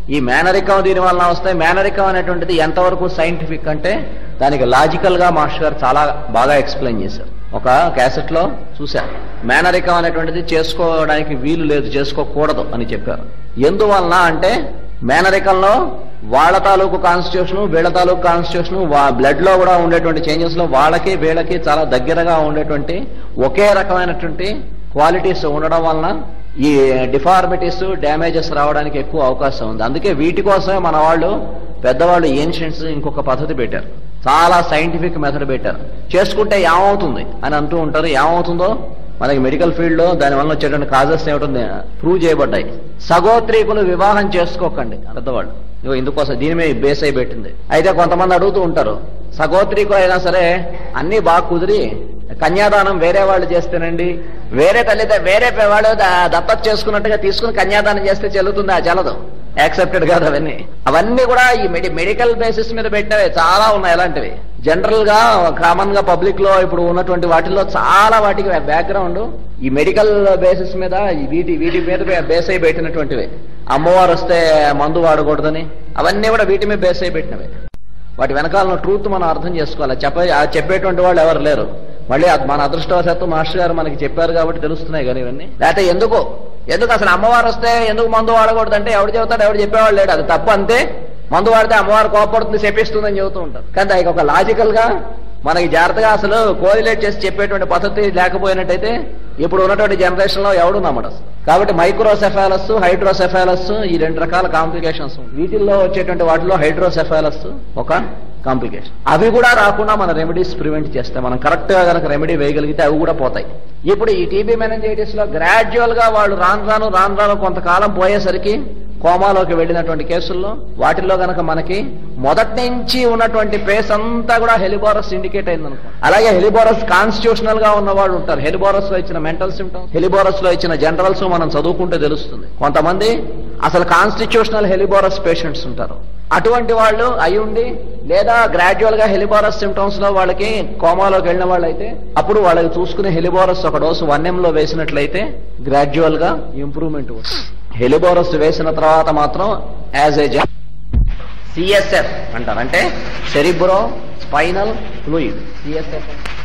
ఈ మేనరికం దీని వలన వస్తాయి మేనరికం అనేటువంటిది ఎంతవరకు సైంటిఫిక్ అంటే దానికి లాజికల్ గా మాస్టర్ గారు చాలా బాగా ఎక్స్ప్లెయిన్ చేశారు ఒక క్యాసెట్ లో చూశారు మేనరికం అనేటువంటిది చేసుకోవడానికి వీలు లేదు చేసుకోకూడదు అని చెప్పారు ఎందువలన అంటే మేనరికంలో వాళ్ళ తాలూకు కాన్స్టిట్యూషన్ వీళ్ళ తాలూకు కాన్స్టిట్యూషన్ బ్లడ్ లో కూడా ఉండేటువంటి చేంజెస్ లో వాళ్ళకి వీళ్ళకి చాలా దగ్గరగా ఉండేటువంటి ఒకే రకమైనటువంటి క్వాలిటీస్ ఉండడం వలన ఈ డిఫార్మిటీస్ డ్యామేజెస్ రావడానికి ఎక్కువ అవకాశం ఉంది అందుకే వీటి కోసమే మన వాళ్ళు పెద్దవాళ్ళు ఏన్షియన్స్ ఇంకొక పద్ధతి పెట్టారు చాలా సైంటిఫిక్ మెథడ్ పెట్టారు చేసుకుంటే ఏమవుతుంది అని అంటూ ఉంటారు ఏమవుతుందో మనకి మెడికల్ ఫీల్డ్ లో దాని వల్ల వచ్చేటువంటి కాజెస్ ఏమిటో ప్రూవ్ చేయబడ్డాయి సగోత్రీకులు వివాహం చేసుకోకండి పెద్దవాళ్ళు ఇగో ఇందుకోసం దీని మీద బేస్ అయి పెట్టింది అయితే కొంతమంది అడుగుతూ ఉంటారు సగోత్రీకులు అయినా సరే అన్ని బాగా కుదిరి కన్యాదానం వేరే వాళ్ళు చేస్తేనండి వేరే తల్లి వేరే వాళ్ళు ద- దత్తత చేసుకున్నట్టుగా తీసుకుని కన్యాదానం చేస్తే చెల్లుతుంది ఆ చల్లదు యాక్సెప్టెడ్ కాదు అవన్నీ అవన్నీ కూడా ఈ మెడి మెడికల్ బేసిస్ మీద పెట్టినవే చాలా ఉన్నాయి అలాంటివి జనరల్ గా కామన్ గా పబ్లిక్ లో ఇప్పుడు ఉన్నటువంటి వాటిల్లో చాలా వాటికి బ్యాక్గ్రౌండ్ ఈ మెడికల్ బేసిస్ మీద ఈ వీటి వీటి మీద బేస్ అయి పెట్టినటువంటివి అమ్మవారు వస్తే మందు వాడకూడదని అవన్నీ కూడా వీటి మీద బేస్ అయి పెట్టినవే వాటి వెనకాల ట్రూత్ మనం అర్థం చేసుకోవాలి చెప్పే ఆ చెప్పేటువంటి వాళ్ళు ఎవరు లేరు మళ్ళీ అది మన అదృష్టవశాత్తు మాస్టర్ గారు మనకి చెప్పారు కాబట్టి తెలుస్తున్నాయి కానీ ఇవన్నీ లేకపోతే ఎందుకు ఎందుకు అసలు అమ్మవారు వస్తే ఎందుకు మందు వాడకూడదు అంటే ఎవడు చెబుతాడు ఎవడు చెప్పేవాడు లేడు అది తప్పు అంతే మందు వాడితే అమ్మవారు కోపడుతుంది చెప్పిస్తుందని చెబుతూ ఉంటారు కానీ దానికి ఒక లాజికల్ గా మనకి జాగ్రత్తగా అసలు కోరిలేట్ చేసి చెప్పేటువంటి పద్ధతి లేకపోయినట్టయితే ఇప్పుడు ఉన్నటువంటి జనరేషన్ లో ఎవడు నమ్మడు అసలు. కాబట్టి మైక్రోసెఫాలస్ హైడ్రోసెఫాలస్ ఈ రెండు రకాల కాంప్లికేషన్స్ వీటిల్లో వచ్చేటువంటి వాటిలో హైడ్రోసెఫాలస్ ఒక కాంప్లికేషన్ అవి కూడా రాకుండా మన రెమెడీస్ ప్రివెంట్ చేస్తాయి మనం కరెక్ట్ గా కనుక రెమెడీ వేయగలిగితే అవి కూడా పోతాయి ఇప్పుడు ఈ టీబీ మెనంజైటిస్ లో గ్రాడ్యువల్ గా వాళ్ళు రాను రాను రాను రాను కొంతకాలం పోయేసరికి కోమాలోకి వెళ్ళినటువంటి కేసుల్లో వాటిల్లో గనక మనకి మొదటి నుంచి ఉన్నటువంటి పేస్ అంతా కూడా హెలిబోరస్ ఇండికేట్ అయిందనుకో అలాగే హెలిబోరస్ కాన్స్టిట్యూషనల్ గా ఉన్న వాళ్ళు ఉంటారు హెలిబోరస్ లో ఇచ్చిన మెంటల్ సిమ్టమ్స్ హెలిబోరస్ లో ఇచ్చిన జనరల్స్ మనం చదువుకుంటే తెలుస్తుంది కొంతమంది అసలు కాన్స్టిట్యూషనల్ హెలిబోరస్ పేషెంట్స్ ఉంటారు అటువంటి వాళ్ళు అయి ఉండి లేదా గ్రాడ్యువల్ గా హెలిబోరస్ సిమ్టమ్స్ లో వాళ్ళకి కోమాలోకి వెళ్ళిన వాళ్ళైతే అప్పుడు వాళ్ళకి చూసుకునే హెలిబోరస్ ఒక డోసు వన్ లో వేసినట్లయితే గ్రాడ్యువల్ గా ఇంప్రూవ్మెంట్ హెలిబోరస్ వేసిన తర్వాత మాత్రం యాజ్ ఏ సిఎస్ఎఫ్ అంటారు అంటే సెరిబ్రో స్పైనల్ ఫ్లూయిడ్ సిఎస్ఎఫ్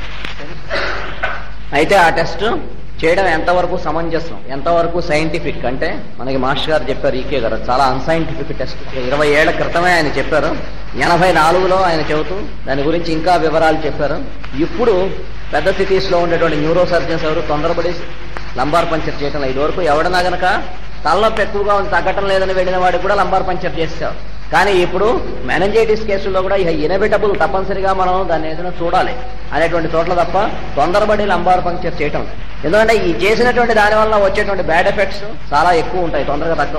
అయితే ఆ టెస్ట్ చేయడం ఎంతవరకు సమంజసం ఎంతవరకు సైంటిఫిక్ అంటే మనకి మాస్టర్ గారు చెప్పారు ఈకే గారు చాలా అన్సైంటిఫిక్ టెస్ట్ ఇరవై ఏళ్ల క్రితమే ఆయన చెప్పారు ఎనభై నాలుగులో ఆయన చెబుతూ దాని గురించి ఇంకా వివరాలు చెప్పారు ఇప్పుడు పెద్ద సిటీస్ లో ఉండేటువంటి న్యూరో సర్జన్స్ ఎవరు తొందరపడి లంబార్ పంచర్ చేయటం ఇది వరకు ఎవడన్నా గనక తలనొప్పి ఎక్కువగా ఉంది తగ్గటం లేదని వెళ్ళిన వాడికి కూడా లంబార్ పంచర్ చేసేవారు కానీ ఇప్పుడు మెనంజైటిస్ కేసుల్లో కూడా ఇక ఇనబిటబుల్ తప్పనిసరిగా మనం దాన్ని ఏదైనా చూడాలి అనేటువంటి చోట్ల తప్ప తొందరపడి లంబార్ పంక్చర్ చేయటం లేదు. ఎందుకంటే ఈ చేసినటువంటి దాని వల్ల వచ్చేటువంటి బ్యాడ్ ఎఫెక్ట్స్ చాలా ఎక్కువ ఉంటాయి తొందరగా తగ్గవు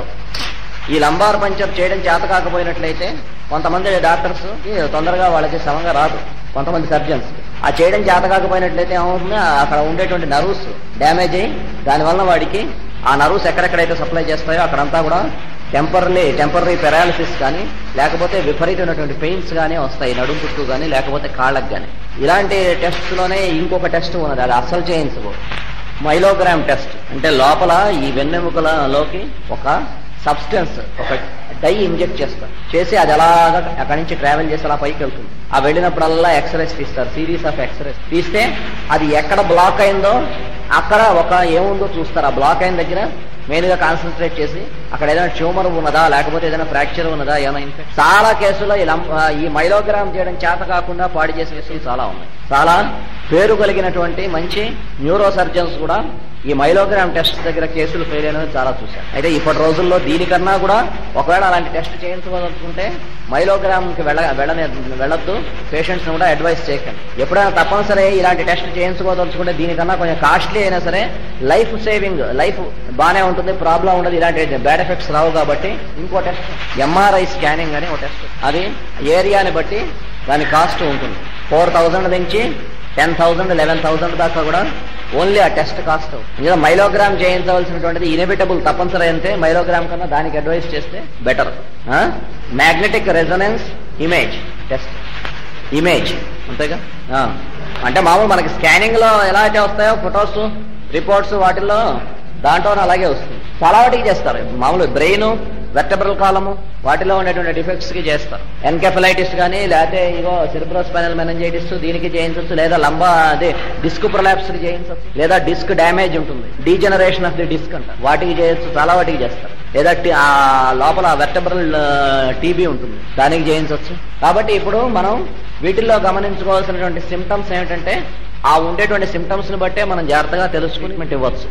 ఈ లంబార్ పంచర్ చేయడం చేత కాకపోయినట్లయితే కొంతమంది డాక్టర్స్ తొందరగా వాళ్ళకి సమంగా రాదు కొంతమంది సర్జన్స్ ఆ చేయడం చేత కాకపోయినట్లయితే ఏమవుతుంది అక్కడ ఉండేటువంటి నర్వ్స్ డ్యామేజ్ అయ్యి దానివల్ల వాడికి ఆ నర్వ్స్ ఎక్కడెక్కడైతే సప్లై చేస్తాయో అక్కడంతా కూడా టెంపరీ టెంపరీ పెరాలిసిస్ కానీ లేకపోతే విపరీతమైనటువంటి పెయిన్స్ కానీ వస్తాయి నడుము చుట్టూ కానీ లేకపోతే కాళ్ళకు కానీ ఇలాంటి టెస్ట్ లోనే ఇంకొక టెస్ట్ ఉన్నది అది అసలు చేయించకూడదు మైలోగ్రామ్ టెస్ట్ అంటే లోపల ఈ వెన్నెముకలలోకి ఒక సబ్స్టెన్స్ ఒక డై ఇంజెక్ట్ చేస్తారు చేసి అది అలాగా అక్కడి నుంచి ట్రావెల్ చేసి అలా పైకి వెళ్తుంది ఆ వెళ్ళినప్పుడల్లా ఎక్స్రేస్ తీస్తారు సిరీస్ ఆఫ్ ఎక్స్రేస్ తీస్తే అది ఎక్కడ బ్లాక్ అయిందో అక్కడ ఒక ఏముందో చూస్తారు ఆ బ్లాక్ అయిన దగ్గర మెయిన్ గా కాన్సన్ట్రేట్ చేసి అక్కడ ఏదైనా ట్యూమర్ ఉన్నదా లేకపోతే ఏదైనా ఫ్రాక్చర్ ఉన్నదా ఏమైనా ఇన్ఫెక్షన్ చాలా కేసుల్లో ఈ లం- ఆ, ఈ మైలోగ్రామ్ చేయడం చేత కాకుండా పాడు చేసే కేసులు చాలా ఉన్నాయి చాలా పేరు కలిగినటువంటి మంచి న్యూరో సర్జన్స్ కూడా ఈ మైలోగ్రామ్ టెస్ట్ దగ్గర కేసులు ఫెయిల్ అయినవి చాలా చూశారు అయితే ఇప్పటి రోజుల్లో దీనికన్నా కూడా ఒకవేళ అలాంటి టెస్ట్ చేయించుకోదలుచుకుంటే మైలోగ్రామ్ కి వెళ్ళ వెళ్ళనే వెళ్ళొద్దు పేషెంట్స్ కూడా అడ్వైస్ చేయకండి ఎప్పుడైనా తప్పనిసరి ఇలాంటి టెస్ట్ చేయించుకోదలుచుకుంటే దీనికన్నా కొంచెం కాస్ట్లీ అయినా సరే లైఫ్ సేవింగ్ లైఫ్ బాగానే ఉంటుంది ప్రాబ్లం ఉండదు ఇలాంటి బ్యాడ్ ఎఫెక్ట్స్ రావు కాబట్టి ఇంకో టెస్ట్ ఎంఆర్ఐ స్కానింగ్ అని ఒక టెస్ట్ అది ఏరియాని బట్టి దాని కాస్ట్ ఉంటుంది ఫోర్ థౌజండ్ నుంచి టెన్ థౌసండ్ లెవెన్ థౌసండ్ దాకా కూడా ఓన్లీ ఆ టెస్ట్ కాస్ట్ ఇంకా మైలోగ్రామ్ చేయించవలసినటువంటిది ఇనిబిటబుల్ తప్పనిసరి అయితే మైలోగ్రామ్ కన్నా దానికి అడ్వైస్ చేస్తే better magnetic resonance image test image అంతేగా ఆ. అంటే మామూలు మనకి స్కానింగ్ లో ఎలా అయితే వస్తాయో ఫొటోస్ రిపోర్ట్స్ వాటిల్లో దాంట్లో అలాగే వస్తుంది చాలా వాటికి చేస్తారు మామూలు బ్రెయిన్ వెర్టబ్రల్ కాలము వాటిలో ఉండేటువంటి డిఫెక్ట్స్ కి చేస్తారు ఎన్కెఫలైటిస్ కానీ లేకపోతే ఇగో సిరిబ్రోస్పైనల్ మెనంజైటిస్ దీనికి చేయించవచ్చు లేదా లంబా అదే డిస్క్ ప్రొలాప్స్ కి చేయించవచ్చు లేదా డిస్క్ డ్యామేజ్ ఉంటుంది డీజనరేషన్ ఆఫ్ ది డిస్క్ అంట వాటికి చేయొచ్చు చాలా వాటికి చేస్తారు లేదా టి- ఆ లోపల వెర్టబ్రల్ టీబీ ఉంటుంది దానికి చేయించవచ్చు కాబట్టి ఇప్పుడు మనం వీటిల్లో గమనించుకోవాల్సినటువంటి సిమ్టమ్స్ ఏమిటంటే ఆ ఉండేటువంటి సిమ్టమ్స్ ని బట్టే మనం జాగ్రత్తగా తెలుసుకుని ట్రీట్మెంట్ ఇవ్వచ్చు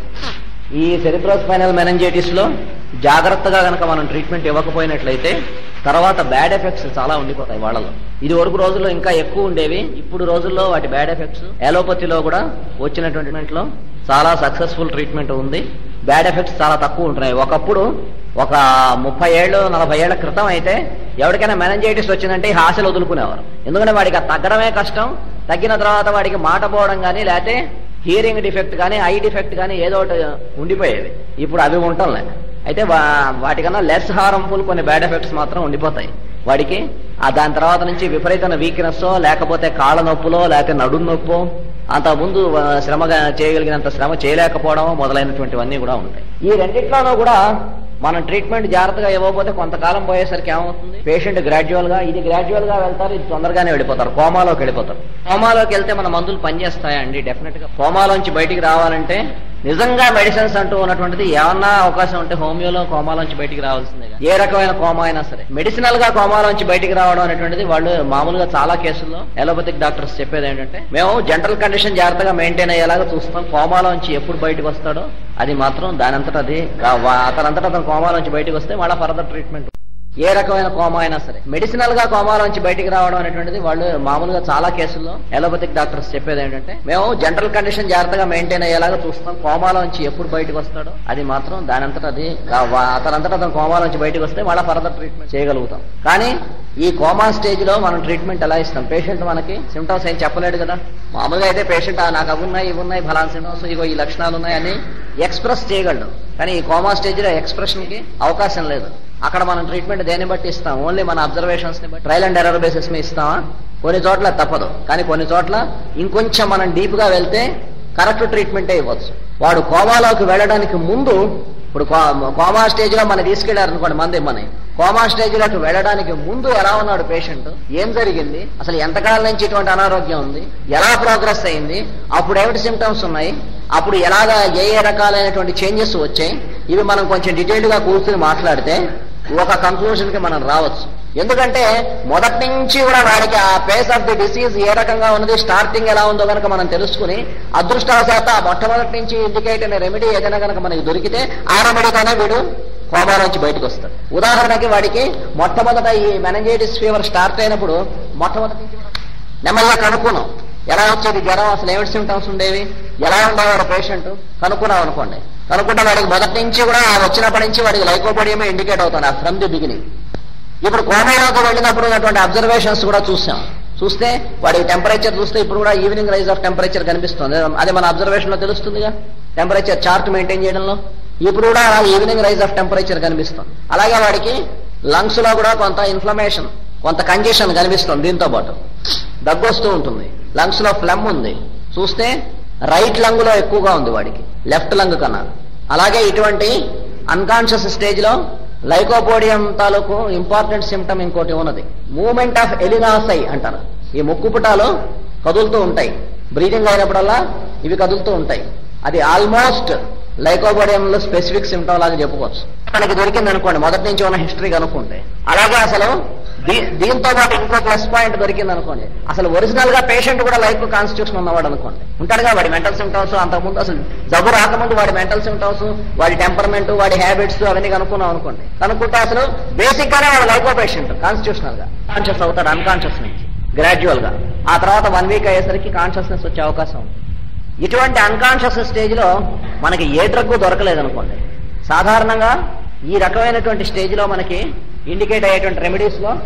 ఈ సెరిబ్రోస్పైనల్ మెనంజైటిస్ లో జాగ్రత్తగా గనక మనం ట్రీట్మెంట్ ఇవ్వకపోయినట్లయితే తర్వాత బ్యాడ్ ఎఫెక్ట్స్ చాలా ఉండిపోతాయి వాళ్ళలో ఇది వరకు రోజుల్లో ఇంకా ఎక్కువ ఉండేవి ఇప్పుడు రోజుల్లో వాటి బ్యాడ్ ఎఫెక్ట్స్ ఎలోపతిలో కూడా వచ్చినటువంటి treatment లో చాలా సక్సెస్ఫుల్ ట్రీట్మెంట్ ఉంది బ్యాడ్ ఎఫెక్ట్స్ చాలా తక్కువ ఉంటున్నాయి ఒకప్పుడు ఒక ముప్పై ఏళ్ళు నలభై ఏళ్ల క్రితం అయితే ఎవరికైనా మెనంజైటిస్ వచ్చిందంటే ఈ ఆశలు వదులుకునేవారు ఎందుకంటే వాడికి అది తగ్గడమే కష్టం తగ్గిన తర్వాత వాడికి మాట పోవడం కానీ లేకపోతే హియరింగ్ డిఫెక్ట్ కానీ ఐ డిఫెక్ట్ కానీ ఏదో ఒకటి ఉండిపోయేవి ఇప్పుడు అవి ఉండటంలే అయితే వా- వాటికన్నా లెస్ హార్మ్ఫుల్ కొన్ని బ్యాడ్ ఎఫెక్ట్స్ మాత్రం ఉండిపోతాయి వాడికి ఆ దాని తర్వాత నుంచి విపరీతమైన వీక్నెస్ లేకపోతే కాళ్ళ నొప్పులో లేకపోతే నడుం నొప్పో అంత ముందు ఆ, శ్రమగా చేయగలిగినంత శ్రమ చేయలేకపోవడం మొదలైనటువంటివన్నీ కూడా ఉంటాయి ఈ రెండిట్లోనూ కూడా మనం ట్రీట్మెంట్ జాగ్రత్తగా ఇవ్వకపోతే కొంతకాలం పోయేసరికి ఏమవుతుంది పేషెంట్ గ్రాడ్యువల్ గా ఇది గ్రాడ్యువల్ గా వెళ్తారు ఇది తొందరగానే వెళ్ళిపోతారు కోమాలోకి వెళ్ళిపోతారు కోమాలోకి వెళ్తే మన మందులు పనిచేస్తాయండి డెఫినెట్ గా కోమాలోంచి బయటికి రావాలంటే నిజంగా మెడిసిన్స్ అంటూ ఉన్నటువంటిది ఏమన్నా అవకాశం ఉంటే హోమియోలో కోమాలోంచి బయటికి రావాల్సిందే ఏ రకమైన కోమా అయినా సరే మెడిసినల్ గా కోమాలోంచి బయటికి రావడం అనేటువంటిది వాళ్ళు మామూలుగా చాలా కేసుల్లో ఎలోపతిక్ డాక్టర్స్ చెప్పేది ఏంటంటే మేము జనరల్ కండిషన్ జాగ్రత్తగా మెయింటైన్ అయ్యేలాగా చూస్తాం కోమాలోంచి ఎప్పుడు బయటకు వస్తాడో అది మాత్రం దానంతట అది కా- వా- అతనంతట అతను కోమాలోంచి బయటకు వస్తే వాళ్ళ ఫర్దర్ ట్రీట్మెంట్ ఏ రకమైన కోమా అయినా సరే మెడిసినల్ గా కోమాలోంచి బయటికి రావడం అనేటువంటిది వాళ్ళు మామూలుగా చాలా కేసుల్లో ఎలోపతిక్ డాక్టర్స్ చెప్పేది ఏంటంటే మేము జనరల్ కండిషన్ జాగ్రత్తగా మెయింటైన్ అయ్యేలాగా చూస్తాం కోమాలోంచి ఎప్పుడు బయటకు వస్తాడో అది మాత్రం దానంతట అది కా- వా- అతనంతట అతను కోమాలోంచి బయటకు వస్తే వాళ్ళ ఫర్దర్ ట్రీట్మెంట్ చేయగలుగుతాం కానీ ఈ కోమా స్టేజ్ లో మనం ట్రీట్మెంట్ ఎలా ఇస్తాం పేషెంట్ మనకి సిమ్టమ్స్ ఏం చెప్పలేడు కదా మామూలుగా అయితే పేషెంట్ నాకు అవి ఉన్నాయి ఇవి ఉన్నాయి ఫలానా సిమ్టమ్స్ ఇగో ఈ లక్షణాలు ఉన్నాయి అని ఎక్స్ప్రెస్ చేయగలడు కానీ ఈ కోమా స్టేజ్ లో ఎక్స్ప్రెషన్ కి అవకాశం లేదు అక్కడ మనం ట్రీట్మెంట్ దేన్ని బట్టి ఇస్తాం ఓన్లీ మన అబ్జర్వేషన్స్ ని బట్టి ట్రయల్ అండ్ ఎర్రర్ బేసిస్ మీద ఇస్తామా కొన్ని చోట్ల తప్పదు కానీ కొన్ని చోట్ల ఇంకొంచెం మనం డీప్ గా వెళ్తే కరెక్ట్ ట్రీట్మెంటే ఇవ్వచ్చు వాడు కోమాలోకి వెళ్ళడానికి ముందు ఇప్పుడు కో- కోమా స్టేజ్ లో మనం తీసుకెళ్లారు అనుకోండి మంది ఇమ్మని కోమా స్టేజ్ లోకి వెళ్ళడానికి ముందు ఎలా ఉన్నాడు పేషెంట్ ఏం జరిగింది అసలు ఎంతకాలం నుంచి ఇటువంటి అనారోగ్యం ఉంది ఎలా ప్రోగ్రెస్ అయింది అప్పుడు ఏమిటి సిమ్టమ్స్ ఉన్నాయి అప్పుడు ఎలాగా ఏ ఏ రకాలైనటువంటి చేంజెస్ వచ్చాయి ఇవి మనం కొంచెం డీటెయిల్డ్ గా కూర్చుని మాట్లాడితే ఒక కంక్లూజన్ కి మనం రావచ్చు ఎందుకంటే మొదటి నుంచి కూడా వాడికి ఆ ఫేస్ ఆఫ్ ది డిసీజ్ ఏ రకంగా ఉన్నది స్టార్టింగ్ ఎలా ఉందో కనుక మనం తెలుసుకుని అదృష్టవశాత్తు ఆ మొట్టమొదటి నుంచి ఇండికేట్ అయిన రెమెడీ ఏదైనా కనుక మనకి దొరికితే ఆ రెమెడీతోనే వీడు కోమా నుంచి బయటకు వస్తాడు ఉదాహరణకి వాడికి మొట్టమొదట ఈ మెనంజైటిస్ ఫీవర్ స్టార్ట్ అయినప్పుడు మొట్టమొదటి నుంచి కూడా నెమ్మదిగా కనుక్కున్నాం ఎలా వచ్చేది జ్వరం అసలు ఏమిటి సిమ్టమ్స్ ఉండేవి ఎలా ఉండేవాడు పేషెంట్ కనుక్కున్నాం అనుకోండి కనుక్కుంటే వాడికి మొదటి నుంచి కూడా ఆ వచ్చినప్పటి నుంచి వాడికి లైకోపడియమే ఇండికేట్ అవుతాడు ఫ్రమ్ ది బిగినింగ్ ఇప్పుడు కోమాలోకి వెళ్ళినప్పుడు ఉన్నటువంటి అబ్జర్వేషన్స్ కూడా చూసాం చూస్తే వాడి టెంపరేచర్ చూస్తే ఇప్పుడు కూడా ఈవినింగ్ రైజ్ ఆఫ్ టెంపరేచర్ కనిపిస్తుంది అది మన అబ్జర్వేషన్ లో తెలుస్తుందిగా టెంపరేచర్ చార్ట్ మెయింటైన్ చేయడంలో ఇప్పుడు కూడా ఈవినింగ్ రైజ్ ఆఫ్ టెంపరేచర్ కనిపిస్తుంది అలాగే వాడికి లంగ్స్ లో కూడా కొంత ఇన్ఫ్లమేషన్ కొంత కంజెషన్ కనిపిస్తుంది దీంతో పాటు దగ్గు వస్తూ ఉంటుంది లంగ్స్ లో ఫ్లమ్ ఉంది చూస్తే రైట్ లంగ్ లో ఎక్కువగా ఉంది వాడికి లెఫ్ట్ లంగ్ కన్నా అలాగే ఇటువంటి అన్కాన్షియస్ స్టేజ్ లో లైకోపోడియం తాలూకు ఇంపార్టెంట్ సిమ్టమ్ ఇంకోటి ఉన్నది మూమెంట్ ఆఫ్ ఎలినాసై అంటారు ఈ ముక్కు పుటాలు కదులుతూ ఉంటాయి బ్రీదింగ్ అయినప్పుడల్లా ఇవి కదులుతూ ఉంటాయి అది ఆల్మోస్ట్ లైకోబోడియంలో స్పెసిఫిక్ సిమ్టమ్ లాగా చెప్పుకోవచ్చు మనకి దొరికింది అనుకోండి మొదటి నుంచి ఉన్న హిస్టరీ కనుక్కుంటే అలాగే అసలు దీ- దీంతో పాటు ఇంకో ప్లస్ పాయింట్ దొరికింది అనుకోండి అసలు ఒరిజినల్ గా పేషెంట్ కూడా లైఫ్ కాన్స్టిట్యూషన్ ఉన్నవాడు అనుకోండి ఉంటాడుగా వాడి మెంటల్ సిమ్టమ్స్ అంతకుముందు అసలు జబ్బు రాకముందు వాడి మెంటల్ సిమ్టమ్స్ వాడి టెంపర్మెంట్ వాడి హ్యాబిట్స్ అవన్నీ కనుక్కున్నాం అనుకోండి కనుక్కుంటే అసలు బేసిక్ గానే వాడు లైఫ్ పేషెంట్ కాన్స్టిట్యూషనల్ గా కాన్షియస్ అవుతాడు అన్కాన్షియస్ నుంచి గ్రాడ్యువల్ గా ఆ తర్వాత వన్ వీక్ అయ్యేసరికి కాన్షియస్నెస్ వచ్చే అవకాశం ఉంది ఇటువంటి అన్కాన్షియస్ స్టేజ్ లో మనకి ఏ డ్రగ్ దొరకలేదు అనుకోండి సాధారణంగా ఈ రకమైనటువంటి స్టేజ్ లో మనకి ఇండికేట్ అయ్యేటువంటి రెమెడీస్ లో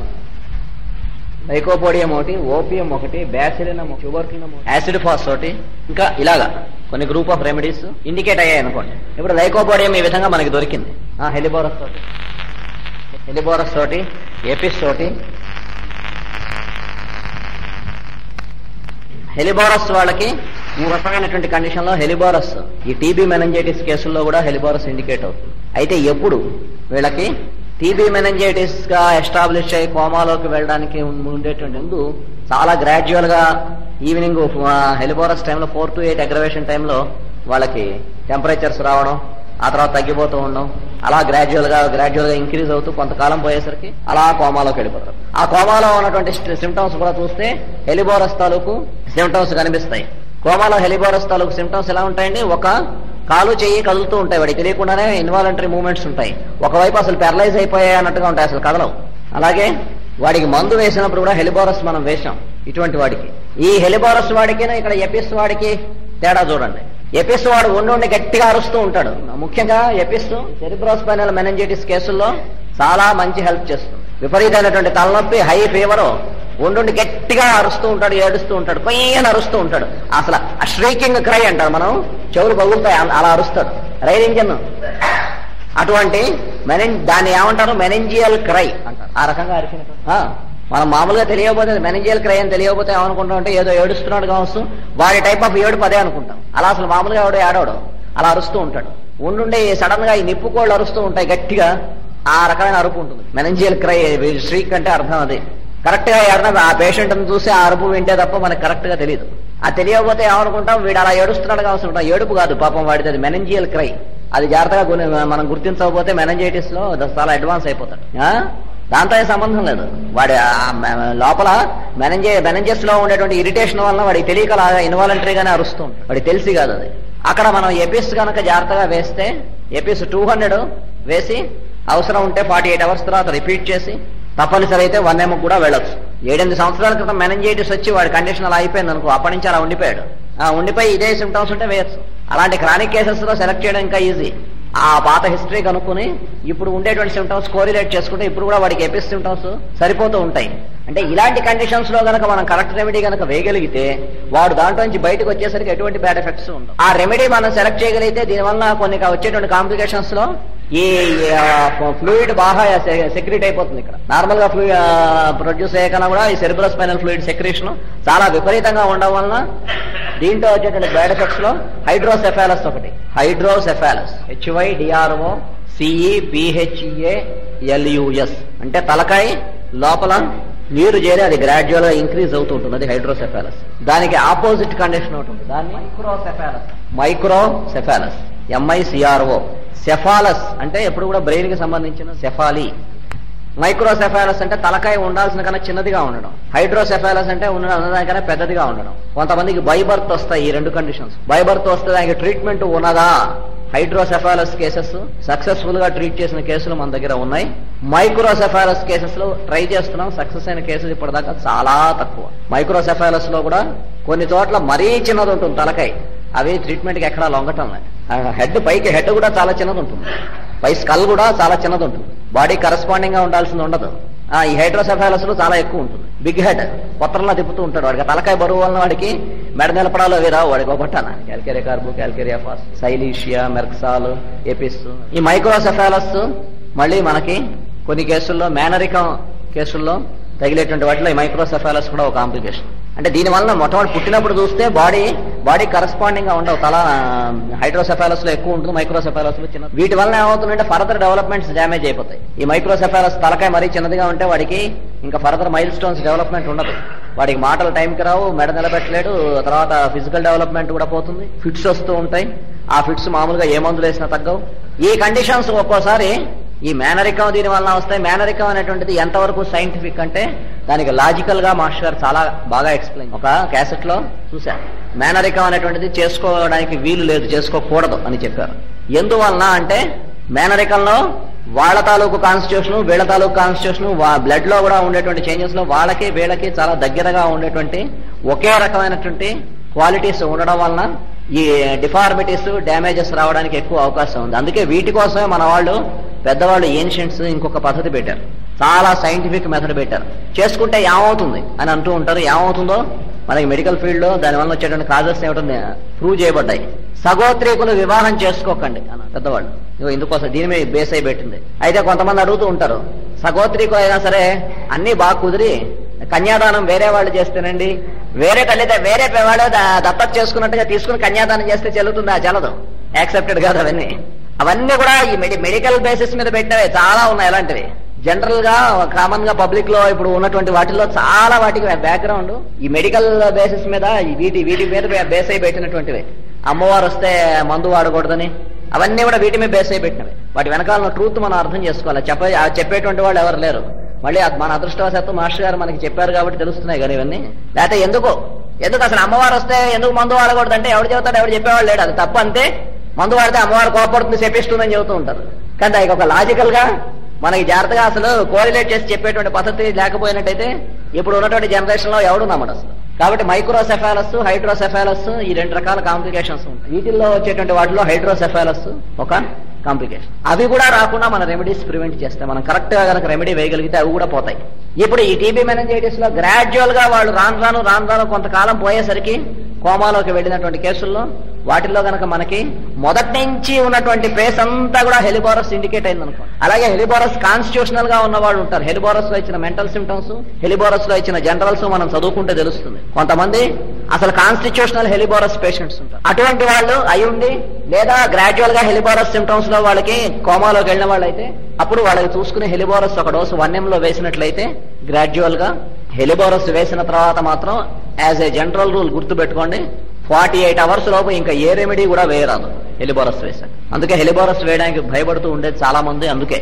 లైకోపోడియం ఒకటి ఓపియం ఒకటి బ్యాసిలినం ట్యూబర్కినం యాసిడ్ ఫాస్ ఒకటి ఇంకా ఇలాగా కొన్ని గ్రూప్ ఆఫ్ రెమెడీస్ ఇండికేట్ అయ్యాయి అనుకోండి ఇప్పుడు లైకోపోడియం ఈ విధంగా మనకి దొరికింది ఆ హెలిబోరస్ తోటి హెలిబోరస్ తోటి ఏపిస్ తోటి హెలిబోరస్ వాళ్ళకి ఈ రకమైనటువంటి కండిషన్ లో హెలిబోరస్ ఈ టీబీ మెనంజైటిస్ కేసుల్లో కూడా హెలిబోరస్ ఇండికేట్ అవుతుంది అయితే ఎప్పుడు వీళ్ళకి టీబీ మెనంజైటిస్ గా ఎస్టాబ్లిష్ అయ్యి కోమాలోకి వెళ్ళడానికి ఉం- ఉండేటువంటి ముందు చాలా గ్రాడ్యువల్ గా ఈవినింగ్ హెలిపోరస్ టైంలో ఫోర్ టు ఎయిట్ అగ్రవేషన్ టైంలో వాళ్ళకి టెంపరేచర్స్ రావడం ఆ తర్వాత తగ్గిపోతూ ఉండడం అలా గ్రాడ్యువల్ గా గ్రాడ్యువల్ గా ఇంక్రీజ్ అవుతూ కొంతకాలం పోయేసరికి అలా కోమాలోకి వెళ్ళిపోతారు ఆ కోమాలో ఉన్నటువంటి సిమ్టమ్స్ కూడా చూస్తే హెలిబోరస్ తాలూకు సిమ్టమ్స్ కనిపిస్తాయి కోమాలో హెలిబోరస్ తాలూకు సిమ్టమ్స్ ఎలా ఉంటాయండి ఒక కాలు చెయ్యి కదులుతూ ఉంటాయి వాడికి తెలియకుండానే ఇన్వాలంటరీ మూవ్మెంట్స్ ఉంటాయి ఒకవైపు అసలు పెరలైజ్ అయిపోయాయి అన్నట్టుగా ఉంటాయి అసలు కదలవు అలాగే వాడికి మందు వేసినప్పుడు కూడా హెలిబోరస్ మనం వేశాం ఇటువంటి వాడికి ఈ హెలిబోరస్ వాడికి ఇక్కడ ఎపిస్ వాడికి తేడా చూడండి ఎపిస్ వాడు ఉండి ఉండి గట్టిగా అరుస్తూ ఉంటాడు ముఖ్యంగా ఎపిస్ సెరిబ్రోస్పైనల్ మెనంజైటిస్ కేసుల్లో చాలా మంచి హెల్ప్ చేస్తుంది విపరీతమైనటువంటి తలనొప్పి హై ఫీవర్ ఉండుండి గట్టిగా అరుస్తూ ఉంటాడు ఏడుస్తూ ఉంటాడు కొయ్యని అరుస్తూ ఉంటాడు అసలు ఆ ష్రీకింగ్ క్రై అంటారు మనం చెవులు పగులుతాయి అ- అలా అరుస్తాడు రైల్ ఇంజన్ అటువంటి మెనెన్ దాన్ని ఏమంటారు మెనెంజియల్ క్రై అంటారు ఆ రకంగా అరిచినట్టు ఆ, మనం మామూలుగా తెలియకపోతే మెనెంజియల్ క్రై అని తెలియకపోతే ఏమనుకుంటాం అంటే ఏదో ఏడుస్తున్నాడు కావచ్చు వాడి టైప్ ఆఫ్ ఏడుపు అదే అనుకుంటాం అలా అసలు మామూలుగా ఎవడో ఏడవడు అలా అరుస్తూ ఉంటాడు ఉండుండే సడన్ గా ఈ నిప్పుకోళ్ళు అరుస్తూ ఉంటాయి గట్టిగా ఆ రకమైన అరుపు ఉంటుంది మెనెంజియల్ క్రై శ్రీక్ అంటే అర్థం అది కరెక్ట్ గా ఎవరైనా ఆ పేషెంట్ చూసి ఆ అరుపు వింటే తప్ప మనకు కరెక్ట్ గా తెలియదు ఆ తెలియకపోతే ఏమనుకుంటాం వీడు అలా ఏడుస్తున్నాడు కావాల్సి ఉంటాం ఏడుపు కాదు పాపం వాడిది అది మెనెంజియల్ క్రై అది జాగ్రత్తగా గుని- మనం గుర్తించకపోతే మెనంజైటిస్ లో అది చాలా అడ్వాన్స్ అయిపోతాడు ఆ? దాంతో ఏం సంబంధం లేదు వాడి ఆ మె- లోపల మెనంజే మెనంజెస్ లో ఉండేటువంటి ఇరిటేషన్ వల్ల వాడికి తెలియక ఇన్వాలంటరీగానే అరుస్తూ ఉంటాడు వాడికి తెలిసి కాదు అది అక్కడ మనం ఎపిస్ కనుక జాగ్రత్తగా వేస్తే ఎపిస్ టూ హండ్రెడ్ వేసి అవసరం ఉంటే ఫార్టీ ఎయిట్ అవర్స్ తర్వాత రిపీట్ చేసి తప్పనిసరి అయితే వన్ ఎమ్ కూడా వెళ్ళొచ్చు ఏడెనిమిది సంవత్సరాల క్రితం మెనంజైటిస్ వచ్చి వాడి కండిషన్ అలా అయిపోయింది అనుకో అప్పటి నుంచి అలా ఉండిపోయాడు ఆ ఉండిపోయి ఇదే సిమ్టమ్స్ ఉంటే వేయచ్చు అలాంటి క్రానిక్ కేసెస్ లో సెలెక్ట్ చేయడం ఇంకా ఈజీ ఆ పాత హిస్టరీ కనుక్కుని ఇప్పుడు ఉండేటువంటి సిమ్టమ్స్ కోరిలేట్ చేసుకుంటే ఇప్పుడు కూడా వాడికి ఎపిస్ సిమ్టమ్స్ సరిపోతూ ఉంటాయి అంటే ఇలాంటి కండిషన్స్ లో గనక మనం కరెక్ట్ రెమెడీ గనక వేయగలిగితే వాడు దాంట్లో నుంచి బయటకు వచ్చేసరికి ఎటువంటి బ్యాడ్ ఎఫెక్ట్స్ ఉండవు ఆ రెమెడీ మనం సెలెక్ట్ చేయగలిగితే దీనివల్ల కొన్ని వచ్చేటువంటి కాంప్లికేషన్స్ లో ఈ ఫ్లూయిడ్ బాగా సెక్రెట్ అయిపోతుంది ఇక్కడ నార్మల్ గా ఫ్లూయిడ్ ప్రొడ్యూస్ అయ్యాకన్నా కూడా ఈ సెరిబ్రస్ స్పైనల్ ఫ్లూయిడ్ సెక్రేషన్ చాలా విపరీతంగా ఉండడం వలన దీంట్లో వచ్చేటువంటి బ్యాడ్ ఎఫెక్ట్స్ లో హైడ్రోసెఫాలస్ ఒకటి hydrocephalus H Y D R O C E B H A L U S అంటే తలకాయ లోపల నీరు చేరి అది గ్రాడ్యువల్ గా ఇంక్రీజ్ అవుతూ ఉంటుంది అది హైడ్రోసెఫాలస్ దానికి ఆపోజిట్ కండిషన్ ఒకటి ఉంటుంది దాన్ని మైక్రోసెఫాలస్ మైక్రోసెఫాలస్ ఎంఐసిఆర్ఓ సెఫాలస్ అంటే ఎప్పుడు కూడా బ్రెయిన్ కి సంబంధించిన సెఫాలి మైక్రోసెఫాలస్ అంటే తలకాయ ఉండాల్సిన కన్నా చిన్నదిగా ఉండడం హైడ్రోసెఫాలస్ అంటే ఉన్న ఉన్నదానికన్నా పెద్దదిగా ఉండడం కొంతమందికి బైబర్త్ వస్తాయి ఈ రెండు కండిషన్స్ బైబర్త్ వస్తే దానికి ట్రీట్మెంట్ ఉన్నదా హైడ్రోసెఫాలస్ కేసెస్ సక్సెస్ఫుల్ గా ట్రీట్ చేసిన కేసులు మన దగ్గర ఉన్నాయి మైక్రోసెఫాలస్ కేసెస్ లో ట్రై చేస్తున్నాం సక్సెస్ అయిన కేసులు ఇప్పటిదాకా చాలా తక్కువ మైక్రోసెఫాలస్ లో కూడా కొన్ని చోట్ల మరీ చిన్నది ఉంటుంది తలకాయ అవి ట్రీట్మెంట్ కి ఎక్కడా లొంగటం లేదు హెడ్ పైకి హెడ్ కూడా చాలా చిన్నది ఉంటుంది పై స్కల్ కూడా చాలా చిన్నది ఉంటుంది బాడీ కరస్పాండింగ్ గా ఉండాల్సింది ఉండదు ఆ, ఈ హైడ్రోసెఫాలస్ లో చాలా ఎక్కువ ఉంటుంది బిగ్ హెడ్ పొత్రంలా తిప్పుతూ ఉంటాడు వాడికి ఆ తలకాయ బరువు వలన వాడికి మెడ నిలపడాలు అవి రావు వాడికి ఒకటాన calcarea carb calcarea phos silicea merc sol apis ఈ మైక్రోసెఫాలస్ మళ్ళీ మనకి కొన్ని కేసుల్లో మేనరికం కేసుల్లో తగిలేటువంటి వాటిలో ఈ మైక్రోసెఫాలస్ కూడా ఒక కాంప్లికేషన్ అంటే దీని వలన మొట్టమొదటి పుట్టినప్పుడు చూస్తే బాడీ బాడీ కరస్పాండింగ్ గా ఉండవు తల హైడ్రోసెఫాలస్ లో ఎక్కువ ఉంటుంది మైక్రోసెఫాలస్ లో చిన్న వీటి వలన ఏమవుతుందంటే ఫర్దర్ డెవలప్మెంట్స్ డ్యామేజ్ అయిపోతాయి ఈ మైక్రోసెఫాలస్ తలకాయ మరీ చిన్నదిగా ఉంటే వాడికి ఇంకా ఫర్దర్ మైల్ స్టోన్స్ డెవలప్మెంట్ ఉండదు వాడికి మాటలు టైంకి రావు మెడ నిలబెట్టలేడు తర్వాత ఫిజికల్ డెవలప్మెంట్ కూడా పోతుంది ఫిట్స్ వస్తూ ఉంటాయి ఆ ఫిట్స్ మామూలుగా ఏ మందులు వేసినా తగ్గవు ఈ కండిషన్స్ ఒక్కోసారి ఈ మేనరికం దీని వలన వస్తాయి మేనరికం అనేటువంటిది ఎంతవరకు సైంటిఫిక్ అంటే దానికి లాజికల్ గా మాస్టర్ గారు చాలా బాగా ఎక్స్ప్లెయిన్ ఒక క్యాసెట్ లో చూశాను మేనరికం అనేటువంటిది చేసుకోవడానికి వీలు లేదు చేసుకోకూడదు అని చెప్పారు ఎందువలన అంటే మేనరికంలో వాళ్ళ తాలూకు కాన్స్టిట్యూషన్ వీళ్ళ తాలూకు కాన్స్టిట్యూషన్ బ్లడ్ లో కూడా ఉండేటువంటి చేంజెస్ లో వాళ్ళకి వీళ్ళకి చాలా దగ్గరగా ఉండేటువంటి ఒకే రకమైనటువంటి క్వాలిటీస్ ఉండడం వలన ఈ డిఫార్మిటీస్ డ్యామేజెస్ రావడానికి ఎక్కువ అవకాశం ఉంది అందుకే వీటి కోసమే మన వాళ్ళు పెద్దవాళ్ళు ఏన్షియంట్స్ ఇంకొక పద్ధతి పెట్టారు చాలా సైంటిఫిక్ మెథడ్ పెట్టారు చేసుకుంటే ఏమవుతుంది అని అంటూ ఉంటారు ఏమవుతుందో మనకి మెడికల్ ఫీల్డ్ లో దానివల్ల వచ్చేటువంటి కాజెస్ ఏమిటో ప్రూవ్ చేయబడ్డాయి సగోత్రీకులు వివాహం చేసుకోకండి అన్న పెద్దవాళ్ళు ఇగో ఇందుకోసం దీని మీద బేస్ అయి పెట్టింది అయితే కొంతమంది అడుగుతూ ఉంటారు సగోత్రీకులు అయినా సరే అన్ని బాగా కుదిరి కన్యాదానం వేరే వాళ్ళు చేస్తేనండి వేరే తల్లిద వేరే వాళ్ళు ద- దత్తత చేసుకున్నట్టుగా తీసుకుని కన్యాదానం చేస్తే చెల్లుతుందా చల్లదు యాక్సెప్టెడ్ కాదు అవన్నీ అవన్నీ కూడా ఈ మెడి మెడికల్ బేసిస్ మీద పెట్టినవే చాలా ఉన్నాయి అలాంటివి జనరల్ గా కామన్ గా పబ్లిక్ లో ఇప్పుడు ఉన్నటువంటి వాటిల్లో చాలా వాటికి బ్యాక్గ్రౌండ్ ఈ మెడికల్ బేసిస్ మీద ఈ వీటి వీటి మీద బేస్ అయి పెట్టినటువంటివి అమ్మవారు వస్తే మందు వాడకూడదని అవన్నీ కూడా వీటి మీద బేస్ అయి పెట్టినవి వాటి వెనకాల ట్రూత్ మనం అర్థం చేసుకోవాలి చెప్పే ఆ చెప్పేటువంటి వాళ్ళు ఎవరు లేరు మళ్ళీ అది మన అదృష్టవశాత్తు మాస్టర్ గారు మనకి చెప్పారు కాబట్టి తెలుస్తున్నాయి కానీ ఇవన్నీ లేకపోతే ఎందుకు ఎందుకు అసలు అమ్మవారు వస్తే ఎందుకు మందు వాడకూడదు అంటే ఎవడు చెబుతాడు ఎవడు చెప్పేవాడు లేడు అది తప్పు అంతే మందు వాడితే అమ్మవారు కోపడుతుంది చెప్పిస్తుందని చెబుతూ ఉంటారు కానీ దానికి ఒక లాజికల్ గా మనకి జాగ్రత్తగా అసలు కోరిలేట్ చేసి చెప్పేటువంటి పద్ధతి లేకపోయినట్టయితే ఇప్పుడు ఉన్నటువంటి జనరేషన్ లో ఎవడు నమ్మడు అసలు కాబట్టి మైక్రోసెఫాలస్ హైడ్రోసెఫాలస్ ఈ రెండు రకాల కాంప్లికేషన్స్ ఉంటాయి వీటిల్లో వచ్చేటువంటి వాటిలో హైడ్రోసెఫాలస్ ఒక కాంప్లికేషన్ అవి కూడా రాకుండా మన రెమెడీస్ ప్రివెంట్ చేస్తాయి మనం కరెక్ట్ గా కనుక రెమెడీ వేయగలిగితే అవి కూడా పోతాయి ఇప్పుడు ఈ టీబీ మెనంజైటిస్ లో గ్రాడ్యువల్ గా వాళ్ళు రాను రాను రాను రాను కొంతకాలం పోయేసరికి కోమాలోకి వెళ్ళినటువంటి కేసుల్లో వాటిల్లో గనక మనకి మొదటి నుంచి ఉన్నటువంటి ఫేస్ అంతా కూడా హెలిబోరస్ ఇండికేట్ అయింది అనుకో అలాగే హెలిబోరస్ కాన్స్టిట్యూషనల్ గా ఉన్న వాళ్ళు ఉంటారు హెలిబోరస్ లో ఇచ్చిన మెంటల్ సిమ్టమ్స్ హెలిబోరస్ లో ఇచ్చిన జనరల్స్ మనం చదువుకుంటే తెలుస్తుంది కొంతమంది అసలు కాన్స్టిట్యూషనల్ హెలిబోరస్ పేషెంట్స్ ఉంటారు అటువంటి వాళ్ళు అయి ఉండి లేదా గ్రాడ్యువల్ గా హెలిబోరస్ సిమ్టమ్స్ లో వాళ్ళకి కోమాలోకి వెళ్ళిన వాళ్ళైతే అప్పుడు వాళ్ళకి చూసుకుని హెలిబోరస్ ఒక డోసు వన్ లో వేసినట్లయితే గ్రాడ్యువల్ గా హెలిబోరస్ వేసిన తర్వాత మాత్రం యాజ్ ఏ జనరల్ రూల్ గుర్తు పెట్టుకోండి ఫార్టీ ఎయిట్ అవర్స్ లోపు ఇంకా ఏ రెమెడీ కూడా వేయరాదు హెలిబోరస్ వేసాక అందుకే హెలిబోరస్ వేయడానికి భయపడుతూ ఉండేది చాలా మంది అందుకే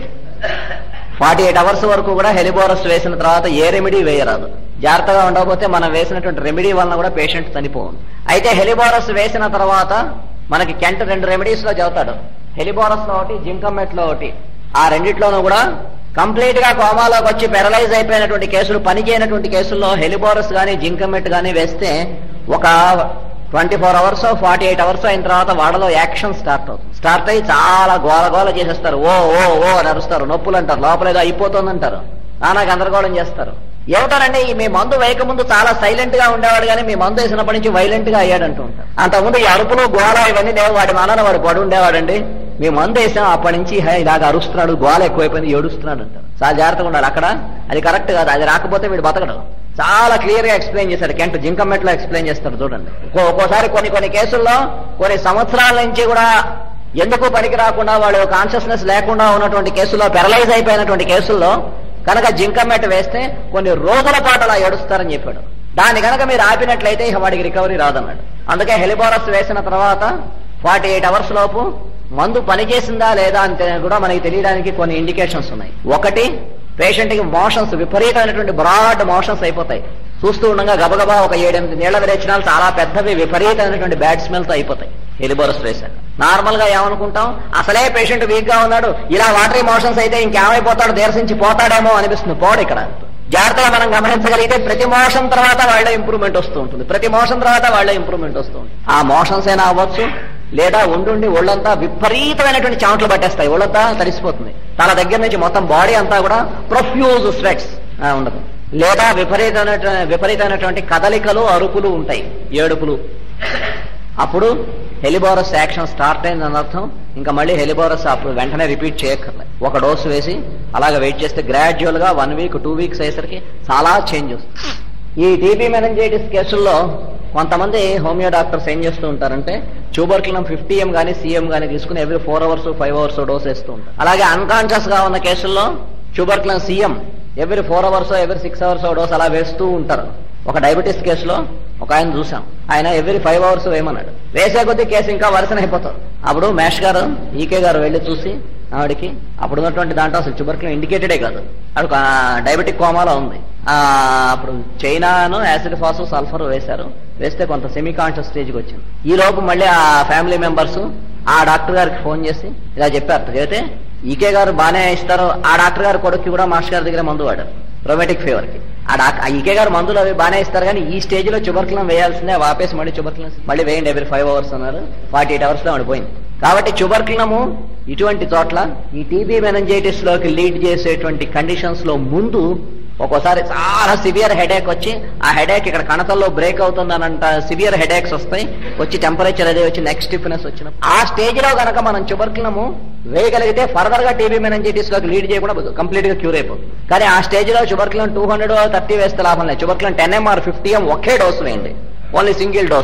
ఫార్టీ ఎయిట్ అవర్స్ వరకు కూడా హెలిబోరస్ వేసిన తర్వాత ఏ రెమెడీ వేయరాదు జాగ్రత్తగా ఉండకపోతే మనం వేసినటువంటి రెమెడీ వలన కూడా పేషెంట్ చనిపోవు అయితే హెలిబోరస్ వేసిన తర్వాత మనకి కెంట్ రెండు రెమెడీస్ లో చదువుతాడు హెలిబోరస్ లో ఒకటి జింకమెట్ లో ఒకటి ఆ రెండిట్లోనూ కూడా కంప్లీట్ గా కోమాలోకి వచ్చి పెరలైజ్ అయిపోయినటువంటి కేసులు పని చేయనటువంటి కేసుల్లో హెలిబోరస్ గానీ జింకమెట్ గానీ వేస్తే ఒక twenty four hours forty eight hours అయిన తర్వాత వాడలో యాక్షన్ స్టార్ట్ అవుతుంది స్టార్ట్ అయ్యి చాలా గోల గోల చేసేస్తారు ఓ ఓ ఓ అని అరుస్తారు నొప్పులు అంటారు లోపల ఏదో అయిపోతుంది అంటారు నానా గందరగోళం చేస్తారు ఏమిటారండి ఈ మీ మందు వేయకముందు చాలా సైలెంట్ గా ఉండేవాడు కానీ మీ మందు వేసినప్పటి నుంచి వైలెంట్ గా అయ్యాడు అంటూ ఉంటారు అంతకుముందు ఈ అరుపులు గోళ ఇవన్నీ లేవు వాడి మానాన వాడు పడి ఉండేవాడండి మీ మందు వేసాం అప్పటి నుంచి హే, ఇలాగ అరుస్తున్నాడు గోల ఎక్కువైపోయింది ఏడుస్తున్నాడు అంటారు చాలా జాగ్రత్తగా ఉండాలి అక్కడ అది కరెక్ట్ కాదు అది రాకపోతే వీడు బతకడు చాలా క్లియర్ గా ఎక్స్ప్లెయిన్ చేశాడు కెంట్ జింకమెట్లో ఎక్స్ప్లెయిన్ చేస్తాడు చూడండి ఒక్కో- ఒక్కోసారి కొన్ని కొన్ని కేసుల్లో కొన్ని సంవత్సరాల నుంచి కూడా ఎందుకు పనికి రాకుండా వాడు కాన్షియస్నెస్ లేకుండా ఉన్నటువంటి కేసుల్లో పెరలైజ్ అయిపోయినటువంటి కేసుల్లో కనుక జింకమెట్ వేస్తే కొన్ని రోజుల పాటు అలా ఏడుస్తారని చెప్పాడు దాన్ని కనుక మీరు ఆపినట్లయితే ఇక వాడికి రికవరీ రాదన్నాడు అందుకే హెలిబోరస్ వేసిన తర్వాత ఫార్టీ ఎయిట్ అవర్స్ లోపు మందు పనిచేసిందా లేదా అంటే కూడా మనకి తెలియడానికి కొన్ని ఇండికేషన్స్ ఉన్నాయి ఒకటి పేషెంట్ కి మోషన్స్ విపరీతమైనటువంటి బ్రాడ్ మోషన్స్ అయిపోతాయి చూస్తూ ఉండగా గబగబా ఒక ఏడెనిమిది నీళ్ల విరేచనాలు చాలా పెద్దవి విపరీతమైనటువంటి బ్యాడ్ స్మెల్ తో అయిపోతాయి ఎలిబోరస్ వేశాక నార్మల్ గా ఏమనుకుంటాం అసలే పేషెంట్ వీక్ గా ఉన్నాడు ఇలా వాటరీ మోషన్స్ అయితే ఇంకేమైపోతాడు దేశించి పోతాడేమో అనిపిస్తుంది పోడు ఇక్కడ జాగ్రత్తగా మనం గమనించగలిగితే ప్రతి మోషన్ తర్వాత వాళ్ళ ఇంప్రూవ్మెంట్ వస్తూ ఉంటుంది ప్రతి మోషన్ తర్వాత వాళ్ళ ఇంప్రూవ్మెంట్ వస్తూ ఉంటుంది ఆ మోషన్స్ అయినా అవ్వచ్చు లేదా ఉండుండి ఒళ్ళంతా విపరీతమైనటువంటి చెమటలు పట్టేస్తాయి ఒళ్ళంతా తడిసిపోతుంది తన దగ్గర నుంచి మొత్తం బాడీ అంతా కూడా ప్రొఫ్యూజ్ స్వెట్స్ ఉండదు లేదా విపరీతమైన విపరీతమైనటువంటి కదలికలు అరుపులు ఉంటాయి ఏడుపులు అప్పుడు హెలిబోరస్ యాక్షన్ స్టార్ట్ అయిందని అర్థం ఇంకా మళ్ళీ హెలిబోరస్ అప్పుడు వెంటనే రిపీట్ చేయక్కర్లేదు ఒక డోసు వేసి అలాగే వెయిట్ చేస్తే గ్రాడ్యువల్ గా వన్ వీక్ టూ వీక్స్ అయ్యేసరికి చాలా చేంజ్ వస్తుంది ఈ టీబీ మెనంజైటిస్ కేసుల్లో కొంతమంది హోమియో డాక్టర్స్ ఏం చేస్తూ ఉంటారంటే ట్యూబర్క్లం ఫిఫ్టీ ఎం గానీ సీఎం గానీ తీసుకుని every four hours five hours dose వేస్తూ ఉంటారు అలాగే అన్కాన్షియస్ గా ఉన్న కేసుల్లో tuberculum CM every four hours every six hours dose అలా వేస్తూ ఉంటారు ఒక డయాబెటీస్ కేసులో ఒక ఆయన చూసాం ఆయన ఎవ్రీ ఫైవ్ అవర్స్ వేయమన్నాడు వేసే కొద్దీ కేసు ఇంకా వరుసన అయిపోతుంది అప్పుడు మేష్ గారు ఈకే గారు వెళ్ళి చూసి ఆవిడికి అప్పుడు ఉన్నటువంటి దాంట్లో అసలు ట్యూబర్క్లం ఇండికేటెడే కాదు అక్కడ డయాబెటిక్ కోమాలో ఉంది ఆ, అప్పుడు చైనాను యాసిడ్ ఫాసు సల్ఫర్ వేశారు వేస్తే కొంత సెమీ కాన్షియస్ స్టేజ్కి వచ్చింది ఈ లోపు మళ్ళీ ఆ ఫ్యామిలీ మెంబర్స్ ఆ డాక్టర్ గారికి ఫోన్ చేసి ఇలా చెప్పారు చెబితే ఈకే గారు బాగానే ఇస్తారు ఆ డాక్టర్ గారు కొడుక్కి కూడా మాస్టర్ గారి దగ్గర మందు వాడారు రొమాటిక్ ఫీవర్ కి ఆ డాక్ ఆ ఈకే గారు మందులు అవి బాగానే ఇస్తారు కానీ ఈ స్టేజ్ లో చుబర్కులం వేయాల్సిందే అవి ఆపేసి మళ్ళీ చుబర్కులం మళ్ళీ వేయండి ఎవ్రీ ఫైవ్ అవర్స్ అన్నారు ఫార్టీ ఎయిట్ అవర్స్ లో పడిపోయింది కాబట్టి చుబర్కులము ఇటువంటి చోట్ల ఈ టీబీ మెనంజైటిస్ లోకి లీడ్ చేసేటువంటి కండిషన్స్ లో ముందు ఒక్కోసారి చాలా సివియర్ హెడేక్ వచ్చి ఆ హెడేక్ ఇక్కడ కణతల్లో బ్రేక్ అవుతుందనంట సివియర్ హెడేక్స్ వస్తాయి వచ్చి టెంపరేచర్ అదే వచ్చి నెక్ స్టిఫ్నెస్ వచ్చిన ఆ స్టేజ్ లో గనక మనం చుబర్కులము వేయగలిగితే ఫర్దర్ గా టీబీ మెనంజైటిస్ లోకి లీడ్ చేయకుండా కంప్లీట్ గా క్యూర్ అయిపోతుంది కానీ ఆ స్టేజ్ లో చుబర్కులం టూ హండ్రెడ్ థర్టీ వేస్తే లాభం లేదు tuberculum ten M or fifty M ఒకే డోస్ వేయండి ఓన్లీ సింగిల్ డోస్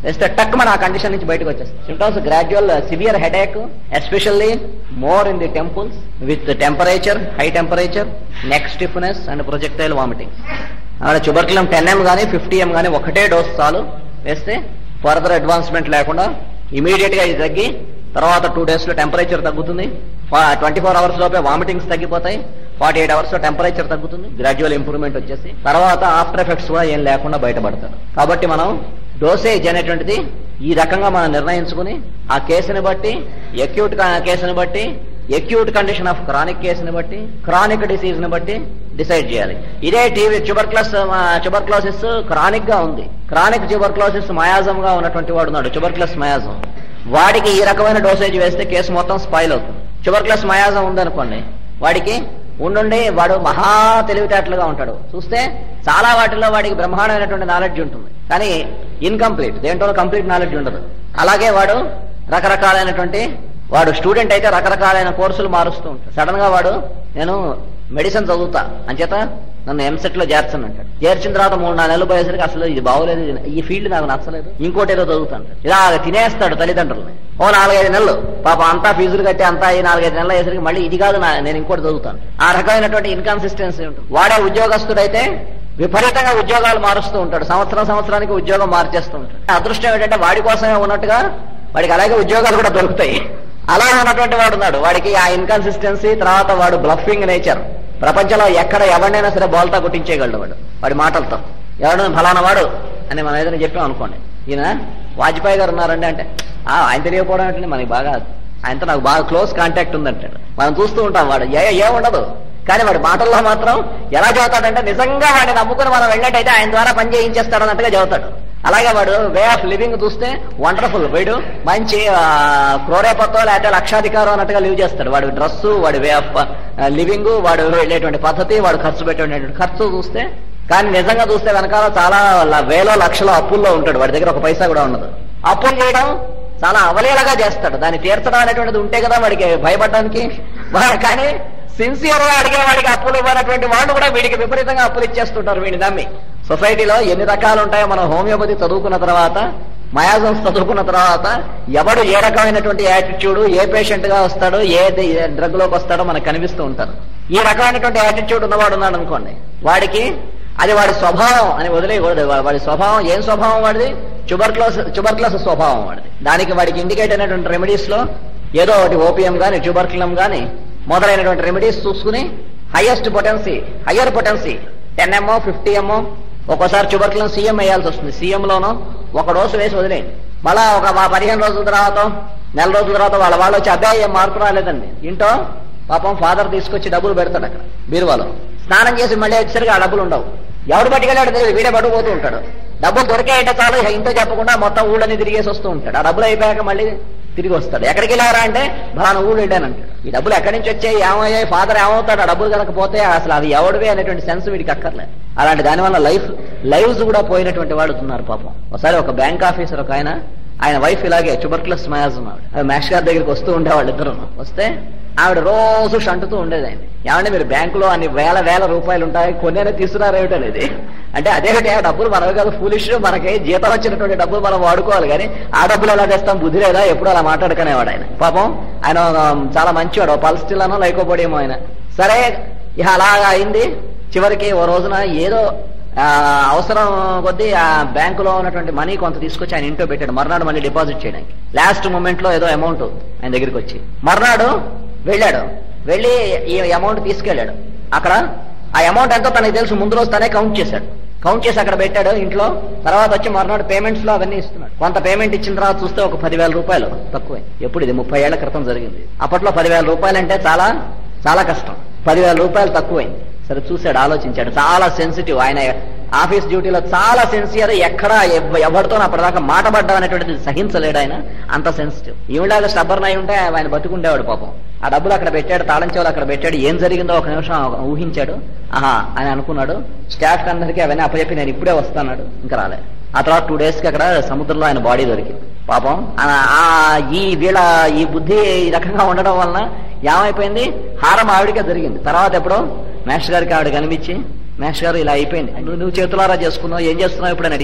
వేస్తే టక్ మన ఆ కండిషన్ నుంచి బయటకు వచ్చేస్తాం symptoms gradual severe headache especially more in the temples with temperature high temperature neck stiffness and projectile vomiting అక్కడ చుబర్కులం టెన్ ఎం కానీ ఫిఫ్టీ ఎం కానీ ఒకటే డోస్ చాలు వేస్తే ఫర్దర్ అడ్వాన్స్మెంట్ లేకుండా ఇమీడియట్ గా ఇది తగ్గి తర్వాత టూ డేస్ లో టెంపరేచర్ తగ్గుతుంది ట్వంటీ ఫోర్ అవర్స్ లోపే వామిటింగ్స్ తగ్గిపోతాయి ఫార్టీ ఎయిట్ అవర్స్ లో టెంపరేచర్ తగ్గుతుంది గ్రాడ్యువల్ ఇంప్రూవ్మెంట్ వచ్చేసి తర్వాత ఆఫ్టర్ ఎఫెక్ట్స్ కూడా ఏం లేకుండా బయటపడతారు కాబట్టి మనం డోసేజ్ అనేటువంటిది ఈ రకంగా మనం నిర్ణయించుకుని ఆ కేసుని బట్టి ఎక్యూట్ కేసుని బట్టి ఎక్యూట్ కండిషన్ ఆఫ్ క్రానిక్ కేసుని బట్టి క్రానిక్ డిసీజ్ ని బట్టి డిసైడ్ చేయాలి ఇదే టీవీ ట్యూబర్క్లస్ ట్యూబర్క్లోసిస్ క్రానిక్ గా ఉంది క్రానిక్ ట్యూబర్క్లోసిస్ మయాజం గా ఉన్నటువంటి వాడు ఉన్నాడు ట్యూబర్క్లస్ మయాజం వాడికి ఈ రకమైన డోసేజ్ వేస్తే కేసు మొత్తం స్పాయిల్ అవుతుంది ట్యూబర్క్లస్ మయాజం ఉందనుకోండి వాడికి ఉండుండి వాడు మహా తెలివితేటలుగా ఉంటాడు చూస్తే చాలా వాటిల్లో వాడికి బ్రహ్మాండమైనటువంటి నాలెడ్జ్ ఉంటుంది కానీ ఇన్కంప్లీట్ దేంట్లో కంప్లీట్ నాలెడ్జ్ ఉండదు అలాగే వాడు రకరకాలైనటువంటి వాడు స్టూడెంట్ అయితే రకరకాలైన కోర్సులు మారుస్తూ ఉంటాడు సడన్ గా వాడు నేను మెడిసిన్ చదువుతా అంచేత నన్ను ఎంసెట్ లో చేర్చను అంటాడు చేర్చిన తర్వాత మూడు నాలుగు నెలలు పోయేసరికి అసలు ఇది బాగోలేదు ఇది- ఈ ఫీల్డ్ నాకు నచ్చలేదు ఇంకోటి ఏదో చదువుతాను ఇలా తినేస్తాడు తల్లిదండ్రులని ఓ నాలుగైదు నెలలు పాప అంతా ఫీజులు కట్టి అంతా ఈ నాలుగైదు నెలలు అయ్యేసరికి మళ్ళీ ఇది కాదు నా- నేను ఇంకోటి చదువుతాను ఆ రకమైనటువంటి ఇన్కన్సిస్టెన్సీ ఉంటుంది వాడే ఉద్యోగస్తుడైతే విపరీతంగా ఉద్యోగాలు మారుస్తూ ఉంటాడు సంవత్సరం సంవత్సరానికి ఉద్యోగం మార్చేస్తూ ఉంటాడు అదృష్టం ఏంటంటే వాడి కోసమే ఉన్నట్టుగా వాడికి అలాగే ఉద్యోగాలు కూడా దొరుకుతాయి అలా ఉన్నటువంటి వాడు ఉన్నాడు వాడికి ఆ ఇన్కన్సిస్టెన్సీ తర్వాత వాడు బ్లఫింగ్ నేచర్ ప్రపంచంలో ఎక్కడ ఎవరినైనా సరే బోల్తా కొట్టించేయగలడు వాడు వాడి మాటలతో ఎవడైనా ఫలానా వాడు అని మనం ఏదైనా చెప్పాం అనుకోండి ఈయన వాజ్పేయి గారు ఉన్నారండి అంటే "ఆ, ఆయన తెలియకపోవడం ఏంటంటే మనకి బాగా ఆయనతో నాకు బాగా క్లోజ్ కాంటాక్ట్ ఉందంటాడు మనం చూస్తూ ఉంటాం వాడు ఏ ఏముండదు కానీ వాడి మాటల్లో మాత్రం ఎలా చదువుతాడంటే నిజంగా వాడిని నమ్ముకుని మనం వెళ్ళినట్టయితే ఆయన ద్వారా పని చేయించేస్తాడు అన్నట్టుగా చదువుతాడు అలాగే వాడు వే ఆఫ్ లివింగ్ చూస్తే వండర్ఫుల్ వీడు మంచి క్రోరేపతో లేకపోతే లక్షాధికారం అన్నట్టుగా లివ్ చేస్తాడు వాడి డ్రెస్సు వాడి వే ఆఫ్ లివింగ్ వాడు వెళ్ళేటువంటి పద్ధతి వాడు ఖర్చు పెట్టేటువంటి ఖర్చు చూస్తే కానీ నిజంగా చూస్తే వెనకాల చాలా ల- వేలో లక్షల అప్పుల్లో ఉంటాడు వాడి దగ్గర ఒక పైసా కూడా ఉండదు అప్పులు చేయడం చాలా అవలీలగా చేస్తాడు దాన్ని తీర్చడం అనేటువంటిది ఉంటే కదా వాడికి భయపడడానికి వా- కానీ సిన్సియర్ గా అడిగే వాడికి అప్పులు ఇవ్వనటువంటి వాళ్ళు కూడా వీడికి విపరీతంగా అప్పులు ఇచ్చేస్తుంటారు వీడిని నమ్మి సొసైటీలో ఎన్ని రకాలు ఉంటాయో మనం హోమియోపతి చదువుకున్న తర్వాత మయాజమ్స్ చదువుకున్న తర్వాత ఎవడు ఏ రకమైనటువంటి యాటిట్యూడ్ ఏ పేషెంట్ గా వస్తాడో ఏ డ్రగ్ లోకి వస్తాడో మనకు కనిపిస్తూ ఉంటారు ఈ రకమైనటువంటి యాటిట్యూడ్ ఉన్నవాడు ఉన్నాడు అనుకోండి వాడికి అది వాడి స్వభావం అని వదిలేయకూడదు వా- వాడి స్వభావం ఏం స్వభావం వాడిది ట్యూబర్క్లోస్ ట్యూబర్క్లోస్ స్వభావం వాడిది దానికి వాడికి ఇండికేట్ అయినటువంటి రెమెడీస్ లో ఏదో ఒకటి ఓపియం గాని ట్యూబర్క్లం గాని మొదలైనటువంటి రెమెడీస్ చూసుకుని highest potency higher potency ten M O fifty M O ఒక్కోసారి ట్యూబర్క్లం సీఎం వేయాల్సి వస్తుంది సీఎం లోనో ఒక డోసు వేసి వదిలేయండి మళ్ళా ఒక మా పదిహేను రోజుల తర్వాత నెల రోజుల తర్వాత వాళ్ళ వాళ్ళు వచ్చి అబ్బాయి ఏం మార్పు రాలేదండి ఇంటో పాపం ఫాదర్ తీసుకొచ్చి డబ్బులు పెడతాడు అక్కడ బీరువాలో స్నానం చేసి మళ్ళీ వచ్చేసరికి ఆ డబ్బులు ఉండవు ఎవడు పట్టుకెళ్ళాడు తెలియదు వీడే పట్టుకుపోతూ ఉంటాడు డబ్బులు దొరికాయంటే చాలు ఇక ఇంట్లో చెప్పకుండా మొత్తం ఊళ్ళని తిరిగేసి వస్తూ ఉంటాడు ఆ డబ్బులు అయిపోయాక మళ్ళీ తిరిగి వస్తాడు ఎక్కడికి వెళ్ళారా అంటే బలానా ఊళ్ళు వెళ్ళానంటాడు ఈ డబ్బులు ఎక్కడి నుంచి వచ్చాయి ఏమయ్యాయి ఫాదర్ ఏమవుతాడు ఆ డబ్బులు కనుకపోతే అసలు అది ఎవడివే అనేటువంటి సెన్స్ వీడికి అక్కర్లేదు అలాంటి దానివల్ల లైఫ్ లైవ్స్ కూడా పోయినటువంటి వాడు ఉన్నారు పాపం ఒకసారి ఒక బ్యాంక్ ఆఫీసర్ ఒక ఆయన ఆయన వైఫ్ ఇలాగే ట్యూబర్క్లస్ మయాజం ఆవిడ మ్యాక్స్ గారి దగ్గరికి వస్తూ ఉండేవాళ్ళు ఇద్దరు వస్తే ఆవిడ రోజు షంటుతూ ఉండేది ఆయన ఏమంటే మీరు బ్యాంకులో అన్ని వేల వేల రూపాయలు ఉంటాయి కొన్నేనే తీసుకురారేమిటనేది అంటే అదేమిటి ఆ డబ్బులు మనవి కాదు ఫూలిష్ మనకి జీతం వచ్చినటువంటి డబ్బులు మనం వాడుకోవాలి కానీ ఆ డబ్బులు ఎలా తెస్తాం బుద్ధి లేదా ఎప్పుడు అలా మాట్లాడుకునేవాడు ఆయన పాపం ఆయన ఆ, చాలా మంచివాడు పల్స్టిల్లానో లైకోపోడేమో ఆయన సరే ఇక అలాగా అయింది చివరికి ఓ రోజున ఏదో ఆ, అవసరం కొద్దీ ఆ బ్యాంకులో ఉన్నటువంటి మనీ కొంత తీసుకొచ్చి ఆయన ఇంట్లో పెట్టాడు మర్నాడు మళ్ళీ డిపాజిట్ చేయడానికి లాస్ట్ మూమెంట్ లో ఏదో అమౌంట్ ఆయన దగ్గరికి వచ్చి మర్నాడు వెళ్ళాడు వెళ్ళి ఈ అమౌంట్ తీసుకెళ్ళాడు అక్కడ ఆ అమౌంట్ ఎంతో తనకి తెలుసు ముందు రోజు తనే కౌంట్ చేశాడు కౌంట్ చేసి అక్కడ పెట్టాడు ఇంట్లో తర్వాత వచ్చి మర్నాడు పేమెంట్స్ లో అవన్నీ ఇస్తున్నాడు కొంత పేమెంట్ ఇచ్చిన తర్వాత చూస్తే ఒక పదివేల రూపాయలు తక్కువే ఎప్పుడు ఇది ముప్పై ఏళ్ల క్రితం జరిగింది అప్పట్లో పదివేల రూపాయలు అంటే చాలా చాలా కష్టం పదివేల రూపాయలు తక్కువైంది సరే చూశాడు ఆలోచించాడు చాలా సెన్సిటివ్ ఆయన ఆఫీస్ డ్యూటీలో చాలా సిన్సియర్ ఎక్కడ ఎవ- ఎవరితో అప్పటిదాకా మాట పడ్డం అనేటువంటిది సహించలేడు ఆయన అంత సెన్సిటివ్ ఈవిడాగా స్టబ్బర్న్ అయి ఉంటే ఆయన బతుకుండేవాడు పాపం ఆ డబ్బులు అక్కడ పెట్టాడు తాళం చెవులు అక్కడ పెట్టాడు ఏం జరిగిందో ఒక నిమిషం ఊహించాడు ఆహా అని అనుకున్నాడు స్టాఫ్ అందరికీ అవన్నీ అప్పచెప్పి నేను ఇప్పుడే వస్తాన్నాడు ఇంకా రాలేదు ఆ తర్వాత టూ డేస్ కి అక్కడ సముద్రంలో ఆయన బాడీ దొరికింది పాపం ఆ- ఆ ఈ వీళ్ళ ఈ బుద్ధి ఈ రకంగా ఉండడం వలన ఏమైపోయింది హారం ఆవిడికే జరిగింది తర్వాత ఎప్పుడో మేస్టర్ గారికి ఆవిడ కనిపించి మేస్టర్ గారు ఇలా అయిపోయింది నువ్వు నువ్వు చేతులారా చేసుకున్నావు ఏం చేస్తున్నావు ఇప్పుడు అని అడిగారు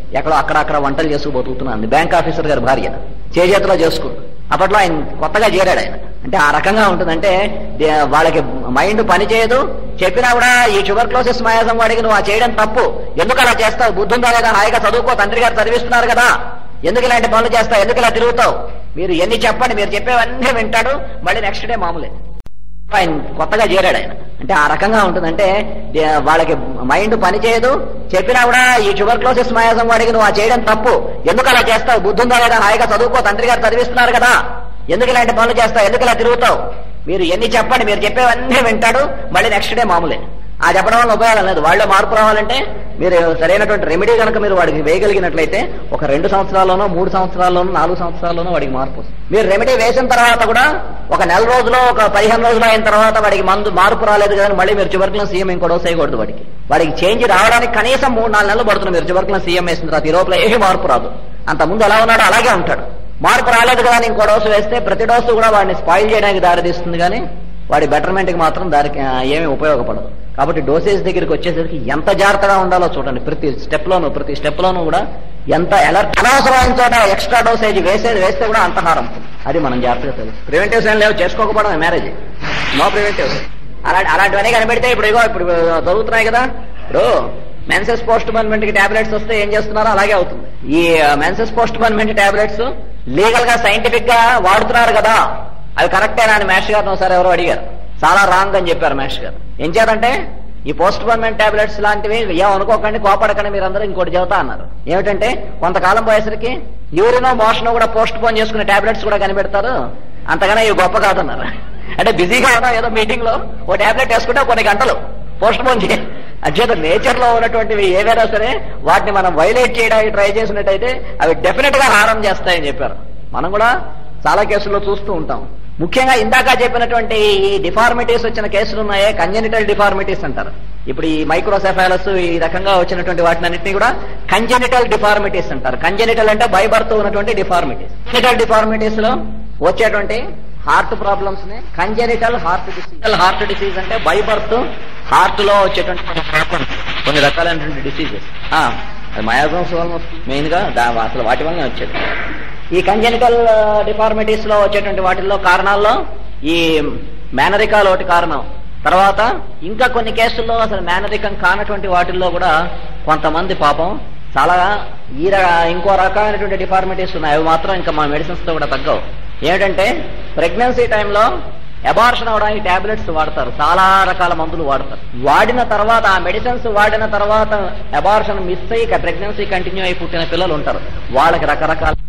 ఎక్కడో అక్కడ అక్కడ వంటలు చేసుకు బతుకుతున్నాను బ్యాంక్ ఆఫీసర్ గారి భార్య చేజేతిలో చేసుకుంటూ అప్పట్లో ఆయన కొత్తగా చేరాడు ఆయన అంటే ఆ రకంగా ఉంటుందంటే దే- వాళ్ళకి మైండ్ పని చేయదు చెప్పినా కూడా ఈ షుగర్ క్లోసిస్ మయాసం వాడికి నువ్వు ఆ చేయడం తప్పు ఎందుకు అలా చేస్తావు బుద్ధి ఉందా లేదా హాయిగా చదువుకో తండ్రి గారు చదివిస్తున్నారు కదా ఎందుకు ఇలాంటి పనులు చేస్తావు ఎందుకు ఇలా తిరుగుతావు మీరు ఎన్ని చెప్పండి మీరు చెప్పేవన్నీ వింటాడు మళ్ళీ నెక్స్ట్ డే మామూలే ఆయన కొత్తగా చేరాడు ఆయన అంటే ఆ రకంగా ఉంటుందంటే దే- వాళ్ళకి మైండ్ పని చేయదు చెప్పినా కూడా ఈ షుగర్ క్లోసిస్ మయాసం వాడికి నువ్వు ఆ చేయడం తప్పు ఎందుకు అలా చేస్తావు బుద్ధి ఉందా లేదా హాయిగా చదువుకో తండ్రి గారు చదివిస్తున్నారు కదా ఎందుకు ఇలాంటి పనులు చేస్తావు ఎందుకు ఇలా తిరుగుతావు మీరు ఎన్ని చెప్పండి మీరు చెప్పేవన్నీ వింటాడు మళ్ళీ నెక్స్ట్ డే మామూలే ఆ చెప్పడం వల్ల ఉపయోగం లేదు వాళ్ళు మార్పు రావాలంటే మీరు సరైనటువంటి రెమెడీ కనుక మీరు వాడికి వేయగలిగినట్లయితే ఒక రెండు సంవత్సరాల్లోనో మూడు సంవత్సరాల్లోనో నాలుగు సంవత్సరాల్లోనో వాడికి మార్పు వస్తుంది. మీరు రెమెడీ వేసిన తర్వాత కూడా ఒక నెల రోజులో ఒక పదిహేను రోజులు అయిన తర్వాత వాడికి మందు మార్పు రాలేదు కదా మళ్ళీ మీరు చివరికి సీఎం ఇంకో డోస్ వేయకూడదు వాడికి వాడికి చేంజ్ రావడానికి కనీసం మూడు నాలుగు నెలలు పడుతుంది మీరు చివరికి సీఎం వేసిన తర్వాత ఈ లోపల ఏమీ మార్పు రాదు అంత ముందు ఎలా ఉన్నాడో అలాగే ఉంటాడు మార్పు రాలేదు కదా అని ఇంకో డోసు వేస్తే ప్రతి డోసు కూడా వాడిని స్పాయిల్ చేయడానికి దారితీస్తుంది కానీ వాడి బెటర్మెంట్ కి మాత్రం దానికి ఆ, ఏమీ ఉపయోగపడదు కాబట్టి డోసేజ్ దగ్గరికి వచ్చేసరికి ఎంత జాగ్రత్తగా ఉండాలో చూడండి ప్రతి స్టెప్ లోను ప్రతి స్టెప్ లోను కూడా ఎంత అలర్ట్ అనవసరమైన చోట ఎక్స్ట్రా డోసేజ్ వేసేది వేస్తే కూడా అంత హారం అది మనం జాగ్రత్తగా తెలుసు ప్రివెంటివ్స్ ఏం లేవు చేసుకోకపోవడం మ్యారేజ్ నో ప్రివెంటివ్స్ అలాంటి అలాంటివన్నీ కనిపెడితే ఇప్పుడు ఇగో ఇప్పుడు జరుగుతున్నాయి కదా ఇప్పుడు మెన్సెస్ పోస్ట్ పోన్మెంట్ కి టాబ్లెట్స్ వస్తే ఏం చేస్తున్నారో అలాగే అవుతుంది ఈ menses postponement tablets legal గా సైంటిఫిక్ గా వాడుతున్నారు కదా అవి కరెక్టేనా అని మేష్ గారిని ఒకసారి ఎవరో అడిగారు చాలా రాంగ్ అని చెప్పారు మేష్ గారు ఏం చేయాలంటే ఈ పోస్ట్ పోన్మెంట్ టాబ్లెట్స్ లాంటివి ఏం అనుకోకండి కోపడకండి మీరందరూ ఇంకోటి చెబుతా అన్నారు ఏమిటంటే కొంతకాలం పోయేసరికి యూరినో మోషన్ కూడా పోస్ట్ పోన్ చేసుకునే టాబ్లెట్స్ కూడా కనిపెడతారు అంతగానే ఇవి గొప్ప కాదన్నారు అంటే బిజీగా ఉన్నా ఏదో మీటింగ్ లో ఓ టాబ్లెట్ వేసుకుంటే కొన్ని గంటలు పోస్ట్ పోన్ చేయాలి అధ్యత నేచర్ లో ఉన్నటువంటివి ఏవైనా సరే వాటిని మనం వైలేట్ చేయడానికి ట్రై చేసినట్టయితే అవి డెఫినెట్ గా హారం చేస్తాయని చెప్పారు మనం కూడా చాలా కేసుల్లో చూస్తూ ఉంటాం ముఖ్యంగా ఇందాక చెప్పినటువంటి ఈ డిఫార్మిటీస్ వచ్చిన కేసులు ఉన్నాయే కంజెనిటల్ డిఫార్మిటీస్ అంటారు ఇప్పుడు ఈ మైక్రోసెఫాలస్ ఈ రకంగా వచ్చినటువంటి వాటినన్నింటినీ కూడా కంజెనిటల్ డిఫార్మిటీస్ అంటారు కంజెనిటల్ అంటే బై బర్త్ ఉన్నటువంటి డిఫార్మిటీస్ కంజెనిటల్ డిఫార్మిటీస్ లో వచ్చేటువంటి హార్ట్ ప్రాబ్లమ్స్ ని congenital heart disease heart disease అంటే బై బర్త్ హార్ట్ లో వచ్చేటువంటి కొన్ని ప్రాబ్లమ్స్ కొన్ని రకాలైనటువంటి డిసీజెస్ అది మయాజమ్స్ వల్ల మెయిన్ గా దా- అసలు వాటి వల్లనే వచ్చేది ఈ కంజెనిటల్ డిఫార్మిటీస్ లో వచ్చేటువంటి వాటిల్లో కారణాల్లో ఈ మేనరికాలు ఒకటి కారణం తర్వాత ఇంకా కొన్ని కేసుల్లో అసలు మేనరికం కానటువంటి వాటిల్లో కూడా కొంతమంది పాపం చాలా ఈ ర- ఇంకో రకమైనటువంటి డిఫార్మిటీస్ ఉన్నాయి అవి మాత్రం ఇంకా మా మెడిసిన్స్ తో కూడా తగ్గవు ఏమిటంటే ప్రెగ్నెన్సీ టైంలో అబార్షన్ అవడానికి టాబ్లెట్స్ వాడతారు చాలా రకాల మందులు వాడతారు వాడిన తర్వాత ఆ మెడిసిన్స్ వాడిన తర్వాత అబార్షన్ మిస్ అయ్యి ప్రెగ్నెన్సీ కంటిన్యూ అయి పుట్టిన పిల్లలు ఉంటారు వాళ్ళకి రకరకాల